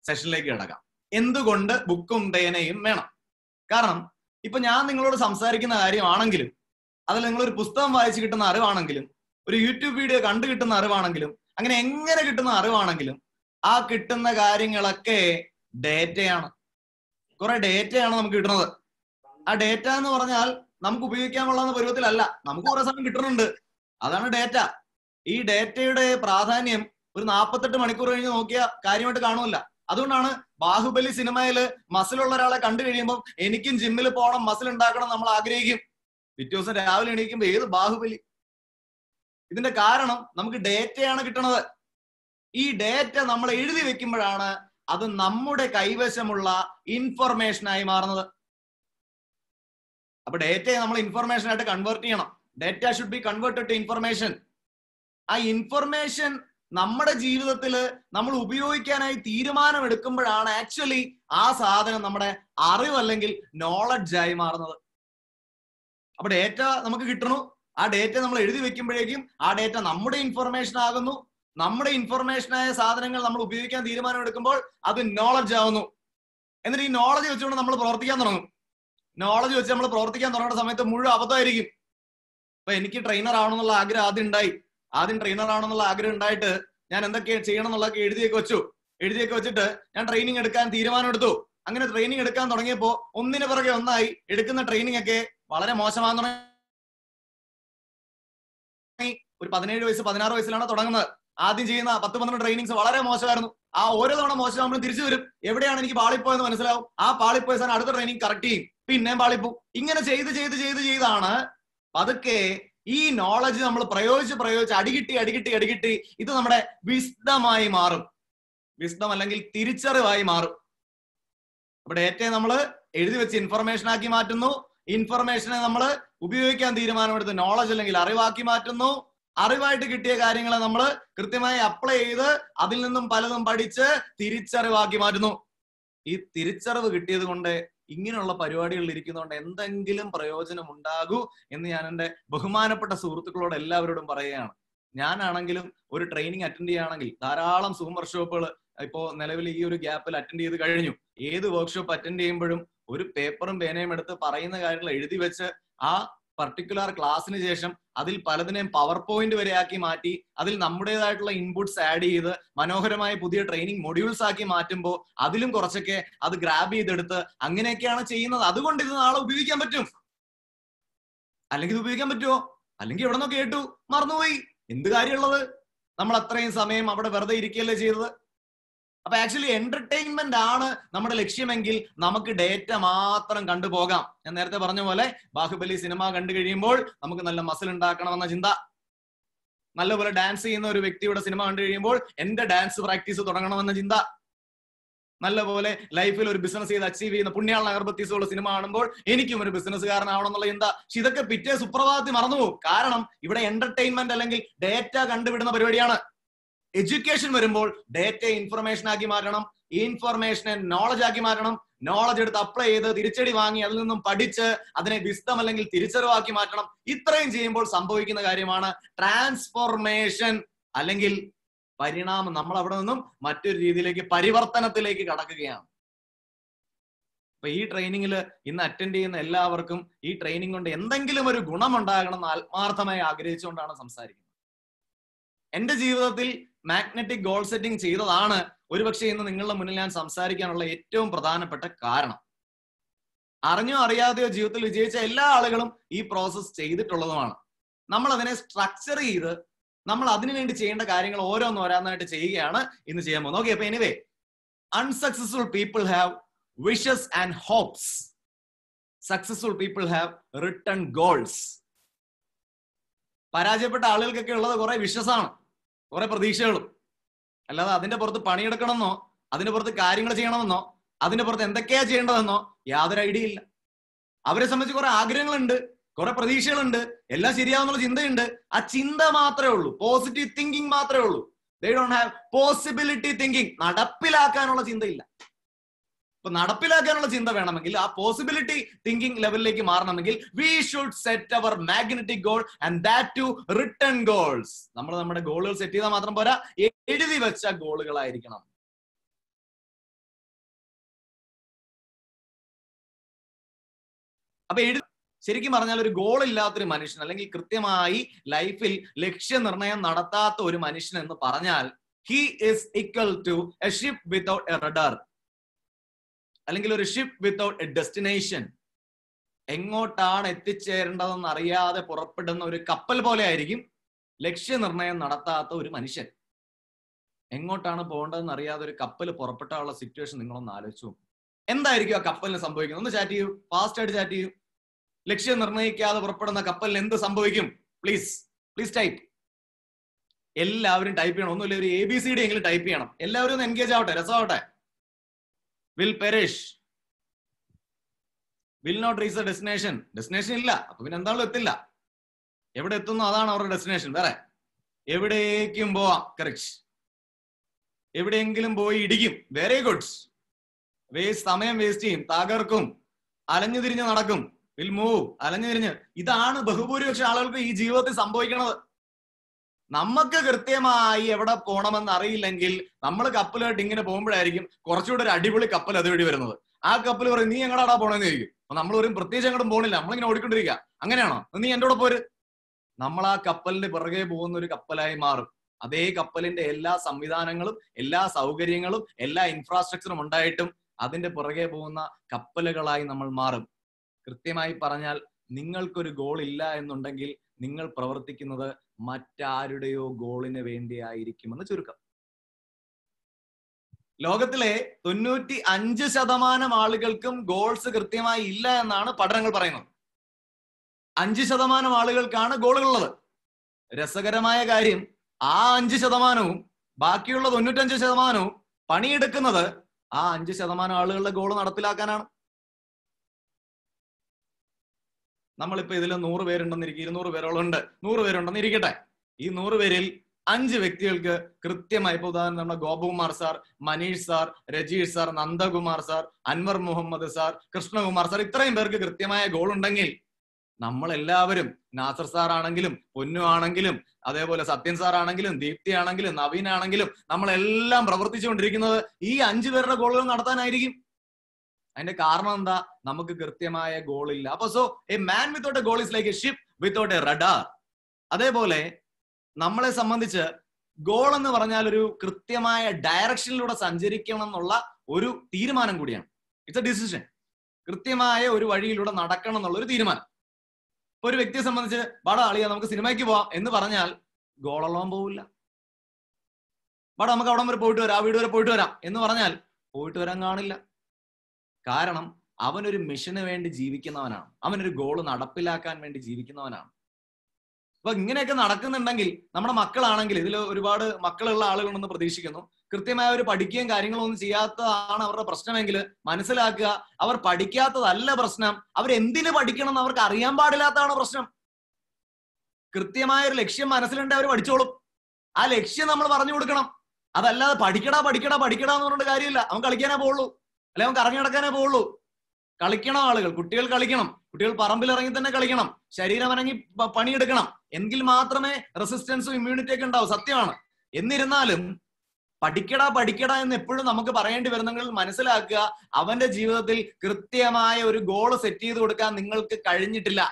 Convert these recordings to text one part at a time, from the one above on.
സെഷനിലേക്ക് കിടക്കാം എന്തുകൊണ്ട് ബുക്കും പേനയും വേണം കാരണം ഇപ്പൊ ഞാൻ നിങ്ങളോട് സംസാരിക്കുന്ന കാര്യമാണെങ്കിലും അതിൽ നിങ്ങൾ ഒരു പുസ്തകം വായിച്ച് കിട്ടുന്ന അറിവാണെങ്കിലും ഒരു യൂട്യൂബ് വീഡിയോ കണ്ടു കിട്ടുന്ന അറിവാണെങ്കിലും അങ്ങനെ എങ്ങനെ കിട്ടുന്ന അറിവാണെങ്കിലും ആ കിട്ടുന്ന കാര്യങ്ങളൊക്കെ ഡേറ്റയാണ് കുറെ ഡേറ്റയാണ് നമുക്ക് കിട്ടുന്നത് ആ ഡേറ്റ എന്ന് പറഞ്ഞാൽ നമുക്ക് ഉപയോഗിക്കാൻ കൊള്ളാവുന്ന പരുവത്തിലല്ല നമുക്ക് കുറെ സമയം കിട്ടുന്നുണ്ട് അതാണ് ഡേറ്റ ഈ ഡേറ്റയുടെ പ്രാധാന്യം ഒരു നാൽപ്പത്തെട്ട് മണിക്കൂർ കഴിഞ്ഞ് നോക്കിയാൽ കാര്യമായിട്ട് കാണൂല അതുകൊണ്ടാണ് ബാഹുബലി സിനിമയില് മസിലുള്ള ഒരാളെ കണ്ടു കഴിയുമ്പോൾ എനിക്കും ജിമ്മിൽ പോകണം മസിൽ ഉണ്ടാക്കണം നമ്മൾ ആഗ്രഹിക്കും പിറ്റേ ദിവസം രാവിലെ എണീക്കുമ്പോൾ ഏത് ബാഹുബലി ഇതിന്റെ കാരണം നമുക്ക് ഡേറ്റയാണ് കിട്ടണത് ഈ ഡേറ്റ നമ്മൾ എഴുതി വെക്കുമ്പോഴാണ് അത് നമ്മുടെ കൈവശമുള്ള ഇൻഫർമേഷനായി മാറുന്നത് അപ്പൊ ഡേറ്റയെ നമ്മൾ ഇൻഫർമേഷൻ ആയിട്ട് കൺവേർട്ട് ചെയ്യണം data should be converted to information ആ ഇൻഫർമേഷൻ നമ്മുടെ ജീവിതത്തിൽ നമ്മൾ ഉപയോഗിക്കാനായി തീരുമാനമെടുക്കുമ്പോഴാണ് ആക്ച്വലി ആ സാധനം നമ്മുടെ അറിവ് അല്ലെങ്കിൽ നോളജ് ആയി മാറുന്നത് അപ്പൊ ഡേറ്റ നമുക്ക് കിട്ടണു ആ ഡേറ്റ നമ്മൾ എഴുതി വെക്കുമ്പോഴേക്കും ആ ഡേറ്റ നമ്മുടെ ഇൻഫർമേഷൻ ആകുന്നു നമ്മുടെ ഇൻഫർമേഷനായ സാധനങ്ങൾ നമ്മൾ ഉപയോഗിക്കാൻ തീരുമാനമെടുക്കുമ്പോൾ അത് നോളജ് ആവുന്നു എന്നിട്ട് ഈ നോളജ് വെച്ചുകൊണ്ട് നമ്മൾ പ്രവർത്തിക്കാൻ തുടങ്ങും നോളജ് വെച്ച് നമ്മൾ പ്രവർത്തിക്കാൻ തുടങ്ങുന്ന സമയത്ത് മുഴുവൻ അബദ്ധമായിരിക്കും അപ്പൊ എനിക്ക് ട്രെയിനർ ആവണമെന്നുള്ള ആഗ്രഹം ആദ്യം ഉണ്ടായി ആദ്യം ട്രെയിനർ ആവണമെന്നുള്ള ആഗ്രഹം ഉണ്ടായിട്ട് ഞാൻ എന്തൊക്കെ ചെയ്യണം എന്നുള്ളതൊക്കെ എഴുതിയൊക്കെ വെച്ചു എഴുതിയൊക്കെ വെച്ചിട്ട് ഞാൻ ട്രെയിനിങ് എടുക്കാൻ തീരുമാനം എടുത്തു അങ്ങനെ ട്രെയിനിങ് എടുക്കാൻ തുടങ്ങിയപ്പോ ഒന്നിന് പിറകെ ഒന്നായി എടുക്കുന്ന ട്രെയിനിങ് ഒക്കെ വളരെ മോശമാകാൻ തുടങ്ങി ഒരു പതിനേഴ് വയസ്സ് പതിനാറ് വയസ്സിലാണ് തുടങ്ങുന്നത് ആദ്യം ചെയ്യുന്ന പത്ത് പന്ത്രണ്ട് ട്രെയിനിങ്സ് വളരെ മോശമായിരുന്നു ആ ഓരോ തവണ മോശമാകുമ്പോൾ തിരിച്ചു വരും എവിടെയാണ് എനിക്ക് പാളിപ്പോയെന്ന് മനസ്സിലാവും ആ പാളിപ്പോയ സാധനം അടുത്ത ട്രെയിനിങ് കറക്റ്റ് ചെയ്യും പിന്നെയും പാളിപ്പോ ഇങ്ങനെ ചെയ്ത് ചെയ്ത് ചെയ്ത് ചെയ്താണ് പതുക്കെ ഈ നോളജ് നമ്മൾ പ്രയോഗിച്ച് പ്രയോഗിച്ച് അടികിട്ടി അടികിട്ടി അടികിട്ടി ഇത് നമ്മുടെ വിസ്ഡമായി മാറും വിസ്ഡം അല്ലെങ്കിൽ തിരിച്ചറിവായി മാറും അപ്പൊ ഡേറ്റയെ നമ്മൾ എഴുതി വെച്ച് ഇൻഫർമേഷൻ ആക്കി മാറ്റുന്നു ഇൻഫർമേഷനെ നമ്മൾ ഉപയോഗിക്കാൻ തീരുമാനമെടുത്ത് നോളജ് അല്ലെങ്കിൽ അറിവാക്കി മാറ്റുന്നു അറിവായിട്ട് കിട്ടിയ കാര്യങ്ങളെ നമ്മൾ കൃത്യമായി അപ്ലൈ ചെയ്ത് അതിൽ നിന്നും പലതും പഠിച്ച് തിരിച്ചറിവാക്കി മാറ്റുന്നു ഈ തിരിച്ചറിവ് കിട്ടിയത് കൊണ്ട് ഇങ്ങനെയുള്ള പരിപാടികളിൽ ഇരിക്കുന്നതുകൊണ്ട് എന്തെങ്കിലും പ്രയോജനം ഉണ്ടാകൂ എന്ന് ഞാൻ എൻ്റെ ബഹുമാനപ്പെട്ട സുഹൃത്തുക്കളോട് എല്ലാവരോടും പറയുകയാണ് ഞാനാണെങ്കിലും ഒരു ട്രെയിനിങ് അറ്റൻഡ് ചെയ്യുകയാണെങ്കിൽ ധാരാളം സൂം വർക്ക്ഷോപ്പുകൾ ഇപ്പോ നിലവിൽ ഈ ഒരു ഗ്യാപ്പിൽ അറ്റൻഡ് ചെയ്ത് കഴിഞ്ഞു ഏത് വർക്ക്ഷോപ്പ് അറ്റൻഡ് ചെയ്യുമ്പോഴും ഒരു പേപ്പറും പേനയും എടുത്ത് പറയുന്ന കാര്യങ്ങൾ എഴുതി വെച്ച് ആ പർട്ടിക്കുലർ ക്ലാസ്സിന് ശേഷം അതിൽ പലതിനെയും പവർ പോയിന്റ് വരെ ആക്കി മാറ്റി അതിൽ നമ്മുടേതായിട്ടുള്ള ഇൻപുട്സ് ആഡ് ചെയ്ത് മനോഹരമായ പുതിയ ട്രെയിനിങ് മൊഡ്യൂൾസ് ആക്കി മാറ്റുമ്പോൾ അതിലും കുറച്ചൊക്കെ അത് ഗ്രാബ് ചെയ്തെടുത്ത് അങ്ങനെയൊക്കെയാണ് ചെയ്യുന്നത് അതുകൊണ്ട് ഇത് നാളെ ഉപയോഗിക്കാൻ പറ്റും അല്ലെങ്കിൽ ഇത് ഉപയോഗിക്കാൻ പറ്റുമോ അല്ലെങ്കിൽ എവിടെ നിന്നോ കേട്ടു മറന്നുപോയി എന്ത് കാര്യമുള്ളത് നമ്മൾ അത്രയും സമയം അവിടെ വെറുതെ ഇരിക്കുകയല്ലേ ചെയ്തത് അപ്പൊ ആക്ച്വലി എന്റർടൈൻമെന്റ് ആണ് നമ്മുടെ ലക്ഷ്യമെങ്കിൽ നമുക്ക് ഡേറ്റ മാത്രം കണ്ടുപോകാം ഞാൻ നേരത്തെ പറഞ്ഞ പോലെ ബാഹുബലി സിനിമ കണ്ടു കഴിയുമ്പോൾ നമുക്ക് നല്ല മസിൽ ഉണ്ടാക്കണമെന്ന ചിന്ത നല്ലപോലെ ഡാൻസ് ചെയ്യുന്ന ഒരു വ്യക്തിയുടെ സിനിമ കണ്ടു കഴിയുമ്പോൾ എന്റെ ഡാൻസ് പ്രാക്ടീസ് തുടങ്ങണമെന്ന ചിന്ത നല്ലപോലെ ലൈഫിൽ ഒരു ബിസിനസ് ചെയ്ത് അച്ചീവ് ചെയ്യുന്ന പുണ്യാള അഗർബത്തീസുള്ള സിനിമ കാണുമ്പോൾ എനിക്കും ഒരു ബിസിനസ്സുകാരനാവണം എന്നുള്ള ചിന്ത പക്ഷെ ഇതൊക്കെ പിറ്റേ സുപ്രഭാതത്തിൽ മറന്നുപോകും കാരണം ഇവിടെ എന്റർടൈൻമെന്റ് അല്ലെങ്കിൽ ഡേറ്റ കണ്ടുവിടുന്ന പരിപാടിയാണ് എഡ്യൂക്കേഷൻ വരുമ്പോൾ ഡേറ്റ ഇൻഫർമേഷൻ ആക്കി മാറ്റണം ഈ ഇൻഫർമേഷനെ നോളജ് ആക്കി മാറ്റണം നോളജ് എടുത്ത് അപ്ലൈ ചെയ്ത് തിരിച്ചടി വാങ്ങി അതിൽ നിന്നും പഠിച്ച് അതിനെ വിസ്തം അല്ലെങ്കിൽ തിരിച്ചറിവാക്കി മാറ്റണം ഇത്രയും ചെയ്യുമ്പോൾ സംഭവിക്കുന്ന കാര്യമാണ് ട്രാൻസ്ഫോർമേഷൻ അല്ലെങ്കിൽ പരിണാമം നമ്മൾ അവിടെ നിന്നും മറ്റൊരു രീതിയിലേക്ക് പരിവർത്തനത്തിലേക്ക് കടക്കുകയാണ് അപ്പൊ ഈ ട്രെയിനിങ്ങിൽ ഇന്ന് അറ്റൻഡ് ചെയ്യുന്ന എല്ലാവർക്കും ഈ ട്രെയിനിങ് കൊണ്ട് എന്തെങ്കിലും ഒരു ഗുണമുണ്ടാകണം എന്ന് ആത്മാർത്ഥമായി ആഗ്രഹിച്ചുകൊണ്ടാണ് സംസാരിക്കുന്നത് എന്റെ ജീവിതത്തിൽ മാഗ്നറ്റിക് ഗോൾ സെറ്റിംഗ് ചെയ്തതാണ് ഒരുപക്ഷെ ഇന്ന് നിങ്ങളുടെ മുന്നിൽ ഞാൻ സംസാരിക്കാനുള്ള ഏറ്റവും പ്രധാനപ്പെട്ട കാരണം അറിഞ്ഞോ അറിയാതെയോ ജീവിതത്തിൽ വിജയിച്ച എല്ലാ ആളുകളും ഈ പ്രോസസ്സ് ചെയ്തിട്ടുള്ളതുമാണ് നമ്മൾ അതിനെ സ്ട്രക്ചർ ചെയ്ത് നമ്മൾ അതിനു വേണ്ടി ചെയ്യേണ്ട കാര്യങ്ങൾ ഓരോന്ന് ഓരോന്നായിട്ട് ചെയ്യുകയാണ് ഇന്ന് ചെയ്യാൻ പോകുന്നത് ഓക്കെ അപ്പൊ anyway unsuccessful people have wishes and hopes successful people have written goals പരാജയപ്പെട്ട ആളുകൾക്കൊക്കെ ഉള്ളത് കുറെ വിശ്വസാണ് കുറെ പ്രതീക്ഷകളും അല്ലാതെ അതിന്റെ പുറത്ത് പണിയെടുക്കണമെന്നോ അതിന്റെ പുറത്ത് കാര്യങ്ങൾ ചെയ്യണമെന്നോ അതിന്റെ പുറത്ത് എന്തൊക്കെയാ ചെയ്യേണ്ടതെന്നോ യാതൊരു ഐഡിയ ഇല്ല അവരെ സംബന്ധിച്ച് കുറെ ആഗ്രഹങ്ങളുണ്ട് കുറെ പ്രതീക്ഷകളുണ്ട് എല്ലാം ശരിയാവുന്നുള്ള ചിന്തയുണ്ട് ആ ചിന്ത മാത്രമേ ഉള്ളൂ പോസിറ്റീവ് തിങ്കിങ് മാത്രമേ ഉള്ളൂ they don't have possibility thinking നടപ്പിലാക്കാനുള്ള ചിന്തയില്ല ഇപ്പൊ നടപ്പിലാക്കാനുള്ള ചിന്ത വേണമെങ്കിൽ ആ പോസിബിലിറ്റി തിങ്കിങ് ലെവലിലേക്ക് മാറണമെങ്കിൽ we should set our magnetic goal and that too written goals നമ്മൾ നമ്മുടെ ഗോളുകൾ സെറ്റ് ചെയ്താൽ മാത്രം പോരാ എഴുതി വെച്ച ഗോളുകളായിരിക്കണം അപ്പൊ എഴു ശരിക്കും പറഞ്ഞാൽ ഒരു ഗോൾ ഇല്ലാത്തൊരു മനുഷ്യൻ അല്ലെങ്കിൽ കൃത്യമായി ലൈഫിൽ ലക്ഷ്യനിർണയം നടത്താത്ത ഒരു മനുഷ്യൻ എന്ന് പറഞ്ഞാൽ he is equal to a ship without a rudder അല്ലെങ്കിൽ ഒരു ഷിപ്പ് വിത്തൗട്ട് എ ഡെസ്റ്റിനേഷൻ എങ്ങോട്ടാണ് എത്തിച്ചേരേണ്ടതെന്ന് അറിയാതെ പുറപ്പെടുന്ന ഒരു കപ്പൽ പോലെ ആയിരിക്കും ലക്ഷ്യനിർണയം നടത്താത്ത ഒരു മനുഷ്യൻ എങ്ങോട്ടാണ് പോകേണ്ടതെന്ന് അറിയാതെ ഒരു കപ്പൽ പുറപ്പെട്ടാനുള്ള സിറ്റുവേഷൻ നിങ്ങളൊന്ന് ആലോചിച്ചു നോക്കൂ. എന്തായിരിക്കും ആ കപ്പലിന് സംഭവിക്കുന്നത് ഒന്ന് ചാറ്റ് ചെയ്യൂ ഫാസ്റ്റ് ആയിട്ട് ചാറ്റ് ചെയ്യൂ ലക്ഷ്യം നിർണ്ണയിക്കാതെ പുറപ്പെടുന്ന കപ്പലിന് എന്ത് സംഭവിക്കും പ്ലീസ് പ്ലീസ് ടൈപ്പ് എല്ലാവരും ടൈപ്പ് ചെയ്യണം ഒന്നുമില്ല ഒരു എ ബി സി ഡി എങ്കിലും ടൈപ്പ് ചെയ്യണം എല്ലാവരും ഒന്ന് എൻഗേജ് ആവട്ടെ രസമാവട്ടെ will perish will not reach the destination destination ഇല്ല അപ്പൊ പിന്നെ എന്താണല്ലോ എത്തില്ല എവിടെ എത്തുന്നു അതാണ് അവരുടെ ഡെസ്റ്റിനേഷൻ വേറെ എവിടേക്കും പോവാം കറക്റ്റ് എവിടെയെങ്കിലും പോയി ഇടിക്കും വെരി ഗുഡ് വേസ്റ്റ് സമയം വേസ്റ്റ് ചെയ്യും തകർക്കും അലഞ്ഞു തിരിഞ്ഞ് നടക്കും വിൽ മൂവ് അലഞ്ഞു തിരിഞ്ഞ് ഇതാണ് ബഹുഭൂരിപക്ഷം ആളുകൾക്ക് ഈ ജീവിതത്തിൽ സംഭവിക്കുന്നത് നമുക്ക് കൃത്യമായി എവിടെ പോകണമെന്ന് അറിയില്ലെങ്കിൽ നമ്മൾ കപ്പലായിട്ട് ഇങ്ങനെ പോകുമ്പോഴായിരിക്കും കുറച്ചുകൂടെ ഒരു അടിപൊളി കപ്പൽ അതുവഴി വരുന്നത് ആ കപ്പൽ പറയും നീ എങ്ങടാടാ പോണെന്ന് ചോദിക്കും അപ്പൊ നമ്മൾ പറയും പ്രത്യേകിച്ച് അങ്ങോട്ടും പോണില്ല നമ്മളിങ്ങനെ ഓടിക്കൊണ്ടിരിക്കുക അങ്ങനെയാണോ നീ എന്റെ കൂടെ പോര് നമ്മൾ ആ കപ്പലിന്റെ പിറകെ പോകുന്ന ഒരു കപ്പലായി മാറും അതേ കപ്പലിന്റെ എല്ലാ സംവിധാനങ്ങളും എല്ലാ സൗകര്യങ്ങളും എല്ലാ ഇൻഫ്രാസ്ട്രക്ചറും ഉണ്ടായിട്ടും അതിന്റെ പുറകെ പോകുന്ന കപ്പലുകളായി നമ്മൾ മാറും കൃത്യമായി പറഞ്ഞാൽ നിങ്ങൾക്കൊരു ഗോൾ ഇല്ല എന്നുണ്ടെങ്കിൽ നിങ്ങൾ പ്രവർത്തിക്കുന്നത് മറ്റാരുടെയോ ഗോളിന് വേണ്ടിയായിരിക്കുമെന്ന് ചുരുക്കം ലോകത്തിലെ തൊണ്ണൂറ്റി അഞ്ച് ശതമാനം ആളുകൾക്കും ഗോൾസ് കൃത്യമായി ഇല്ല എന്നാണ് പഠനങ്ങൾ പറയുന്നത് അഞ്ച് ശതമാനം ആളുകൾക്കാണ് ഗോളുകളുള്ളത് രസകരമായ കാര്യം ആ അഞ്ച് ശതമാനവും ബാക്കിയുള്ള തൊണ്ണൂറ്റഞ്ച് ശതമാനവും പണിയെടുക്കുന്നത് ആ അഞ്ച് ശതമാനം ആളുകളുടെ ഗോൾ നടപ്പിലാക്കാനാണ് നമ്മളിപ്പോ ഇതിൽ നൂറ് പേരുണ്ടെന്നിരിക്കും ഇരുന്നൂറ് പേരോളം ഉണ്ട് നൂറ് പേരുണ്ടെന്ന് ഇരിക്കട്ടെ ഈ നൂറ് പേരിൽ അഞ്ച് വ്യക്തികൾക്ക് കൃത്യമായി ഇപ്പൊ ഉദാഹരണം നമ്മുടെ Gopakumar sir Manish sir Rajeesh sir Nandakumar sir Anwar Muhammad sir Krishnakumar sir ഇത്രയും പേർക്ക് കൃത്യമായ ഗോൾ ഉണ്ടെങ്കിൽ നമ്മൾ എല്ലാവരും നാസർ സാർ ആണെങ്കിലും പൊന്നു ആണെങ്കിലും അതേപോലെ സത്യൻ സാർ ആണെങ്കിലും ദീപ്തി ആണെങ്കിലും നവീൻ ആണെങ്കിലും നമ്മളെല്ലാം പ്രവർത്തിച്ചുകൊണ്ടിരിക്കുന്നത് ഈ അഞ്ചു പേരുടെ ഗോളുകൾ നടത്താനായിരിക്കും അതിന്റെ കാരണം എന്താ നമുക്ക് കൃത്യമായ ഗോൾ ഇല്ല അപ്പൊ so a man without a goal is like a ship without a radar അതേപോലെ നമ്മളെ സംബന്ധിച്ച് ഗോൾ എന്ന് പറഞ്ഞാൽ ഒരു കൃത്യമായ ഡയറക്ഷനിലൂടെ സഞ്ചരിക്കണം എന്നുള്ള ഒരു തീരുമാനം കൂടിയാണ് ഇറ്റ്സ് എ ഡിസിഷൻ കൃത്യമായ ഒരു വഴിയിലൂടെ നടക്കണം എന്നുള്ള ഒരു തീരുമാനം ഇപ്പൊ ഒരു വ്യക്തിയെ സംബന്ധിച്ച് വാടാ അളിയ നമുക്ക് സിനിമയ്ക്ക് പോവാം എന്ന് പറഞ്ഞാൽ ഗോളുള്ളവൻ പോവില്ല വാടാ നമുക്ക് അവിടം വരെ പോയിട്ട് വരാം ആ വീട് വരെ പോയിട്ട് വരാം എന്ന് പറഞ്ഞാൽ പോയിട്ട് വരാൻ കാണില്ല കാരണം അവനൊരു മിഷന് വേണ്ടി ജീവിക്കുന്നവനാണ് അവനൊരു ഗോള് നടപ്പിലാക്കാൻ വേണ്ടി ജീവിക്കുന്നവനാണ് അപ്പൊ ഇങ്ങനെയൊക്കെ നടക്കുന്നുണ്ടെങ്കിൽ നമ്മുടെ മക്കളാണെങ്കിൽ ഇതിൽ ഒരുപാട് മക്കളുള്ള ആളുകളുണ്ടെന്ന് പ്രതീക്ഷിക്കുന്നു കൃത്യമായ ഒരു പഠിക്കുകയും കാര്യങ്ങളൊന്നും ചെയ്യാത്തതാണ് അവരുടെ പ്രശ്നമെങ്കിൽ മനസ്സിലാക്കുക അവർ പഠിക്കാത്തതല്ല പ്രശ്നം അവർ എന്തിനു പഠിക്കണം എന്ന് അവർക്ക് അറിയാൻ പാടില്ലാത്തതാണ് പ്രശ്നം കൃത്യമായ ഒരു ലക്ഷ്യം മനസ്സിലുണ്ടെങ്കിൽ അവർ പഠിച്ചോളും ആ ലക്ഷ്യം നമ്മൾ പറഞ്ഞു കൊടുക്കണം അതല്ലാതെ പഠിക്കടാ പഠിക്കടാ പഠിക്കടാ എന്ന് പറഞ്ഞിട്ട് കാര്യമില്ല അവൻ കളിക്കാനേ പോവുള്ളൂ അല്ലെ അവൻ കറങ്ങി നടക്കാനേ പോവുള്ളൂ കളിക്കണം ആളുകൾ കുട്ടികൾ കളിക്കണം കുട്ടികൾ പറമ്പിൽ ഇറങ്ങി തന്നെ കളിക്കണം ശരീരം ഇറങ്ങി പ- പണിയെടുക്കണം എങ്കിൽ മാത്രമേ റെസിസ്റ്റൻസും ഇമ്മ്യൂണിറ്റി ഒക്കെ ഉണ്ടാവും സത്യമാണ് എന്നിരുന്നാലും പഠിക്കടാ പഠിക്കടാ എന്ന് എപ്പോഴും നമുക്ക് പറയേണ്ടി വരുന്നെങ്കിൽ മനസ്സിലാക്കുക അവന്റെ ജീവിതത്തിൽ കൃത്യമായ ഒരു ഗോൾ സെറ്റ് ചെയ്ത് കൊടുക്കാൻ നിങ്ങൾക്ക് കഴിഞ്ഞിട്ടില്ല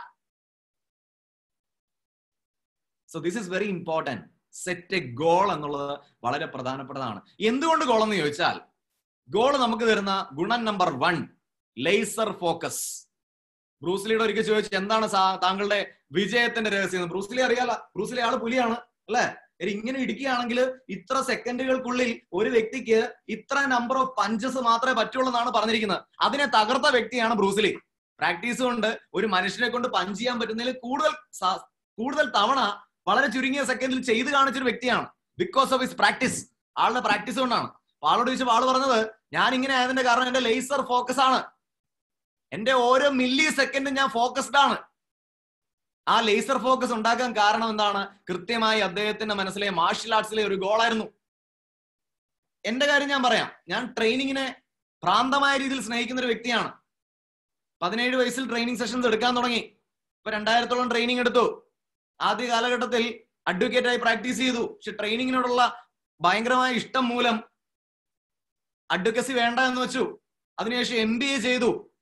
so this is very important set a goal എന്നുള്ളത് വളരെ പ്രധാനപ്പെട്ടതാണ് എന്തുകൊണ്ട് ഗോൾ എന്ന് ചോദിച്ചാൽ ഗോൾ നമുക്ക് തരുന്ന ഗുണം നമ്പർ വൺ ലേസർ ഫോക്കസ് ബ്രൂസ്ലിയുടെ ഒരിക്കൽ ചോദിച്ചു എന്താണ് സാ- താങ്കളുടെ വിജയത്തിന്റെ രഹസ്യം എന്ന്? ബ്രൂസ്ലി അറിയാല ബ്രൂസ്ലി ആള് പുലിയാണ് അല്ലെ ഇങ്ങനെ ഇടിക്കുകയാണെങ്കിൽ ഇത്ര സെക്കൻഡുകൾക്കുള്ളിൽ ഒരു വ്യക്തിക്ക് ഇത്ര നമ്പർ ഓഫ് പഞ്ചസ് മാത്രമേ പറ്റുള്ളൂ എന്നാണ് പറഞ്ഞിരിക്കുന്നത് അതിനെ തകർത്ത വ്യക്തിയാണ് ബ്രൂസ്ലി പ്രാക്ടീസ് കൊണ്ട് ഒരു മനുഷ്യനെ കൊണ്ട് പഞ്ച് ചെയ്യാൻ പറ്റുന്നതിൽ കൂടുതൽ സ- കൂടുതൽ തവണ വളരെ ചുരുങ്ങിയ സെക്കൻഡിൽ ചെയ്ത് കാണിച്ചൊരു വ്യക്തിയാണ് ബിക്കോസ് ഓഫ് ഹിസ് പ്രാക്ടീസ് ആളുടെ പ്രാക്ടീസ് കൊണ്ടാണ് അപ്പൊ ആളോട് ചോദിച്ചപ്പോൾ ആള് പറഞ്ഞത് ഞാൻ ഇങ്ങനെ ആയതിന്റെ കാരണം എന്റെ ലേസർ ഫോക്കസ് ആണ് എന്റെ ഓരോ മില്ലി സെക്കൻഡും ഞാൻ ഫോക്കസ്ഡ് ആണ് ആ ലേസർ ഫോക്കസ് ഉണ്ടാക്കാൻ കാരണം എന്താണ് കൃത്യമായി അദ്ദേഹത്തിന്റെ മനസ്സിലെ മാർഷൽ ആർട്സിലെ ഒരു ഗോളായിരുന്നു എന്റെ കാര്യം ഞാൻ പറയാം ഞാൻ ട്രെയിനിങ്ങിനെ ഭ്രാന്തമായ രീതിയിൽ സ്നേഹിക്കുന്ന ഒരു വ്യക്തിയാണ് പതിനേഴ് വയസ്സിൽ ട്രെയിനിങ് സെഷൻസ് എടുക്കാൻ തുടങ്ങി ഇപ്പൊ രണ്ടായിരത്തോളം ട്രെയിനിങ് എടുത്തു ആദ്യ കാലഘട്ടത്തിൽ അഡ്വക്കേറ്റ് ആയി പ്രാക്ടീസ് ചെയ്തു പക്ഷെ ട്രെയിനിങ്ങിനോടുള്ള ഭയങ്കരമായ ഇഷ്ടം മൂലം അഡ്വക്കസി വേണ്ട എന്ന് വെച്ചു അതിനുശേഷം എം ബി എ ചെയ്തു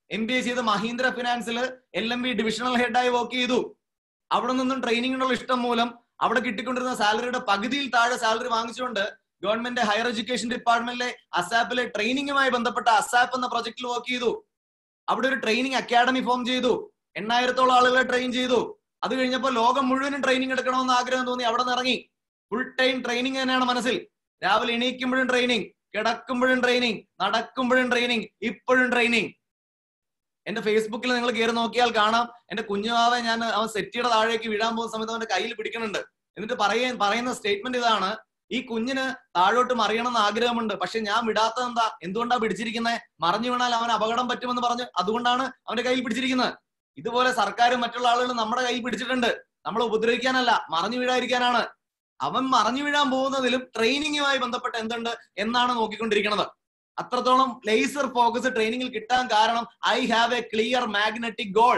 എം ബി എ ചെയ്ത് മഹീന്ദ്ര ഫിനാൻസിൽ എൽ എം ബി ഡിവിഷണൽ ഹെഡായി വർക്ക് ചെയ്തു അവിടെ നിന്നും ട്രെയിനിങ്ങിനുള്ള ഇഷ്ടം മൂലം അവിടെ കിട്ടിക്കൊണ്ടിരുന്ന സാലറിയുടെ പകുതിയിൽ താഴെ സാലറി വാങ്ങിച്ചുകൊണ്ട് ഗവൺമെന്റ് ഹയർ എഡ്യൂക്കേഷൻ ഡിപ്പാർട്ട്മെന്റിലെ അസാപ്പിലെ ട്രെയിനിങ്ങുമായി ബന്ധപ്പെട്ട അസാപ്പ് എന്ന പ്രൊജക്ടിൽ വർക്ക് ചെയ്തു അവിടെ ഒരു ട്രെയിനിങ് അക്കാഡമി ഫോം ചെയ്തു എണ്ണായിരത്തോളം ആളുകളെ ട്രെയിൻ ചെയ്തു അത് കഴിഞ്ഞപ്പോൾ ലോകം മുഴുവനും ട്രെയിനിങ് എടുക്കണമെന്ന് ആഗ്രഹം തോന്നി അവിടെ നിന്ന് ഇറങ്ങി ഫുൾ ടൈം ട്രെയിനിങ് തന്നെയാണ് മനസ്സിൽ രാവിലെ എണീക്കുമ്പോഴും ട്രെയിനിങ് കിടക്കുമ്പോഴും ട്രെയിനിങ് നടക്കുമ്പോഴും ട്രെയിനിങ് ഇപ്പോഴും ട്രെയിനിങ് എന്റെ ഫേസ്ബുക്കിൽ നിങ്ങൾ കയറി നോക്കിയാൽ കാണാം എന്റെ കുഞ്ഞുമാവെ ഞാൻ അവൻ സെറ്റിയുടെ താഴേക്ക് വീഴാൻ പോകുന്ന സമയത്ത് അവന്റെ കയ്യിൽ പിടിക്കുന്നുണ്ട് എന്നിട്ട് പറയ പറയുന്ന സ്റ്റേറ്റ്മെന്റ് ഇതാണ് ഈ കുഞ്ഞിന് താഴോട്ട് മറിയണം എന്ന് ആഗ്രഹമുണ്ട് പക്ഷെ ഞാൻ വിടാത്തത് എന്താ എന്തുകൊണ്ടാ പിടിച്ചിരിക്കുന്നത് മറിഞ്ഞു വീണാൽ അവൻ അപകടം പറ്റുമെന്ന് പറഞ്ഞ് അതുകൊണ്ടാണ് അവന്റെ കയ്യിൽ പിടിച്ചിരിക്കുന്നത് ഇതുപോലെ സർക്കാരും മറ്റുള്ള ആളുകൾ നമ്മുടെ കയ്യിൽ പിടിച്ചിട്ടുണ്ട് നമ്മളെ ഉപദ്രവിക്കാനല്ല മറിഞ്ഞു വീഴാതിരിക്കാനാണ് അവൻ മറിഞ്ഞു വീഴാൻ പോകുന്നതിലും ട്രെയിനിങ്ങുമായി ബന്ധപ്പെട്ട് എന്തുണ്ട് എന്നാണ് നോക്കിക്കൊണ്ടിരിക്കുന്നത് അത്രത്തോളം ലേസർ ഫോക്കസ് ട്രെയിനിങ്ങിൽ കിട്ടാൻ കാരണം I have a clear magnetic goal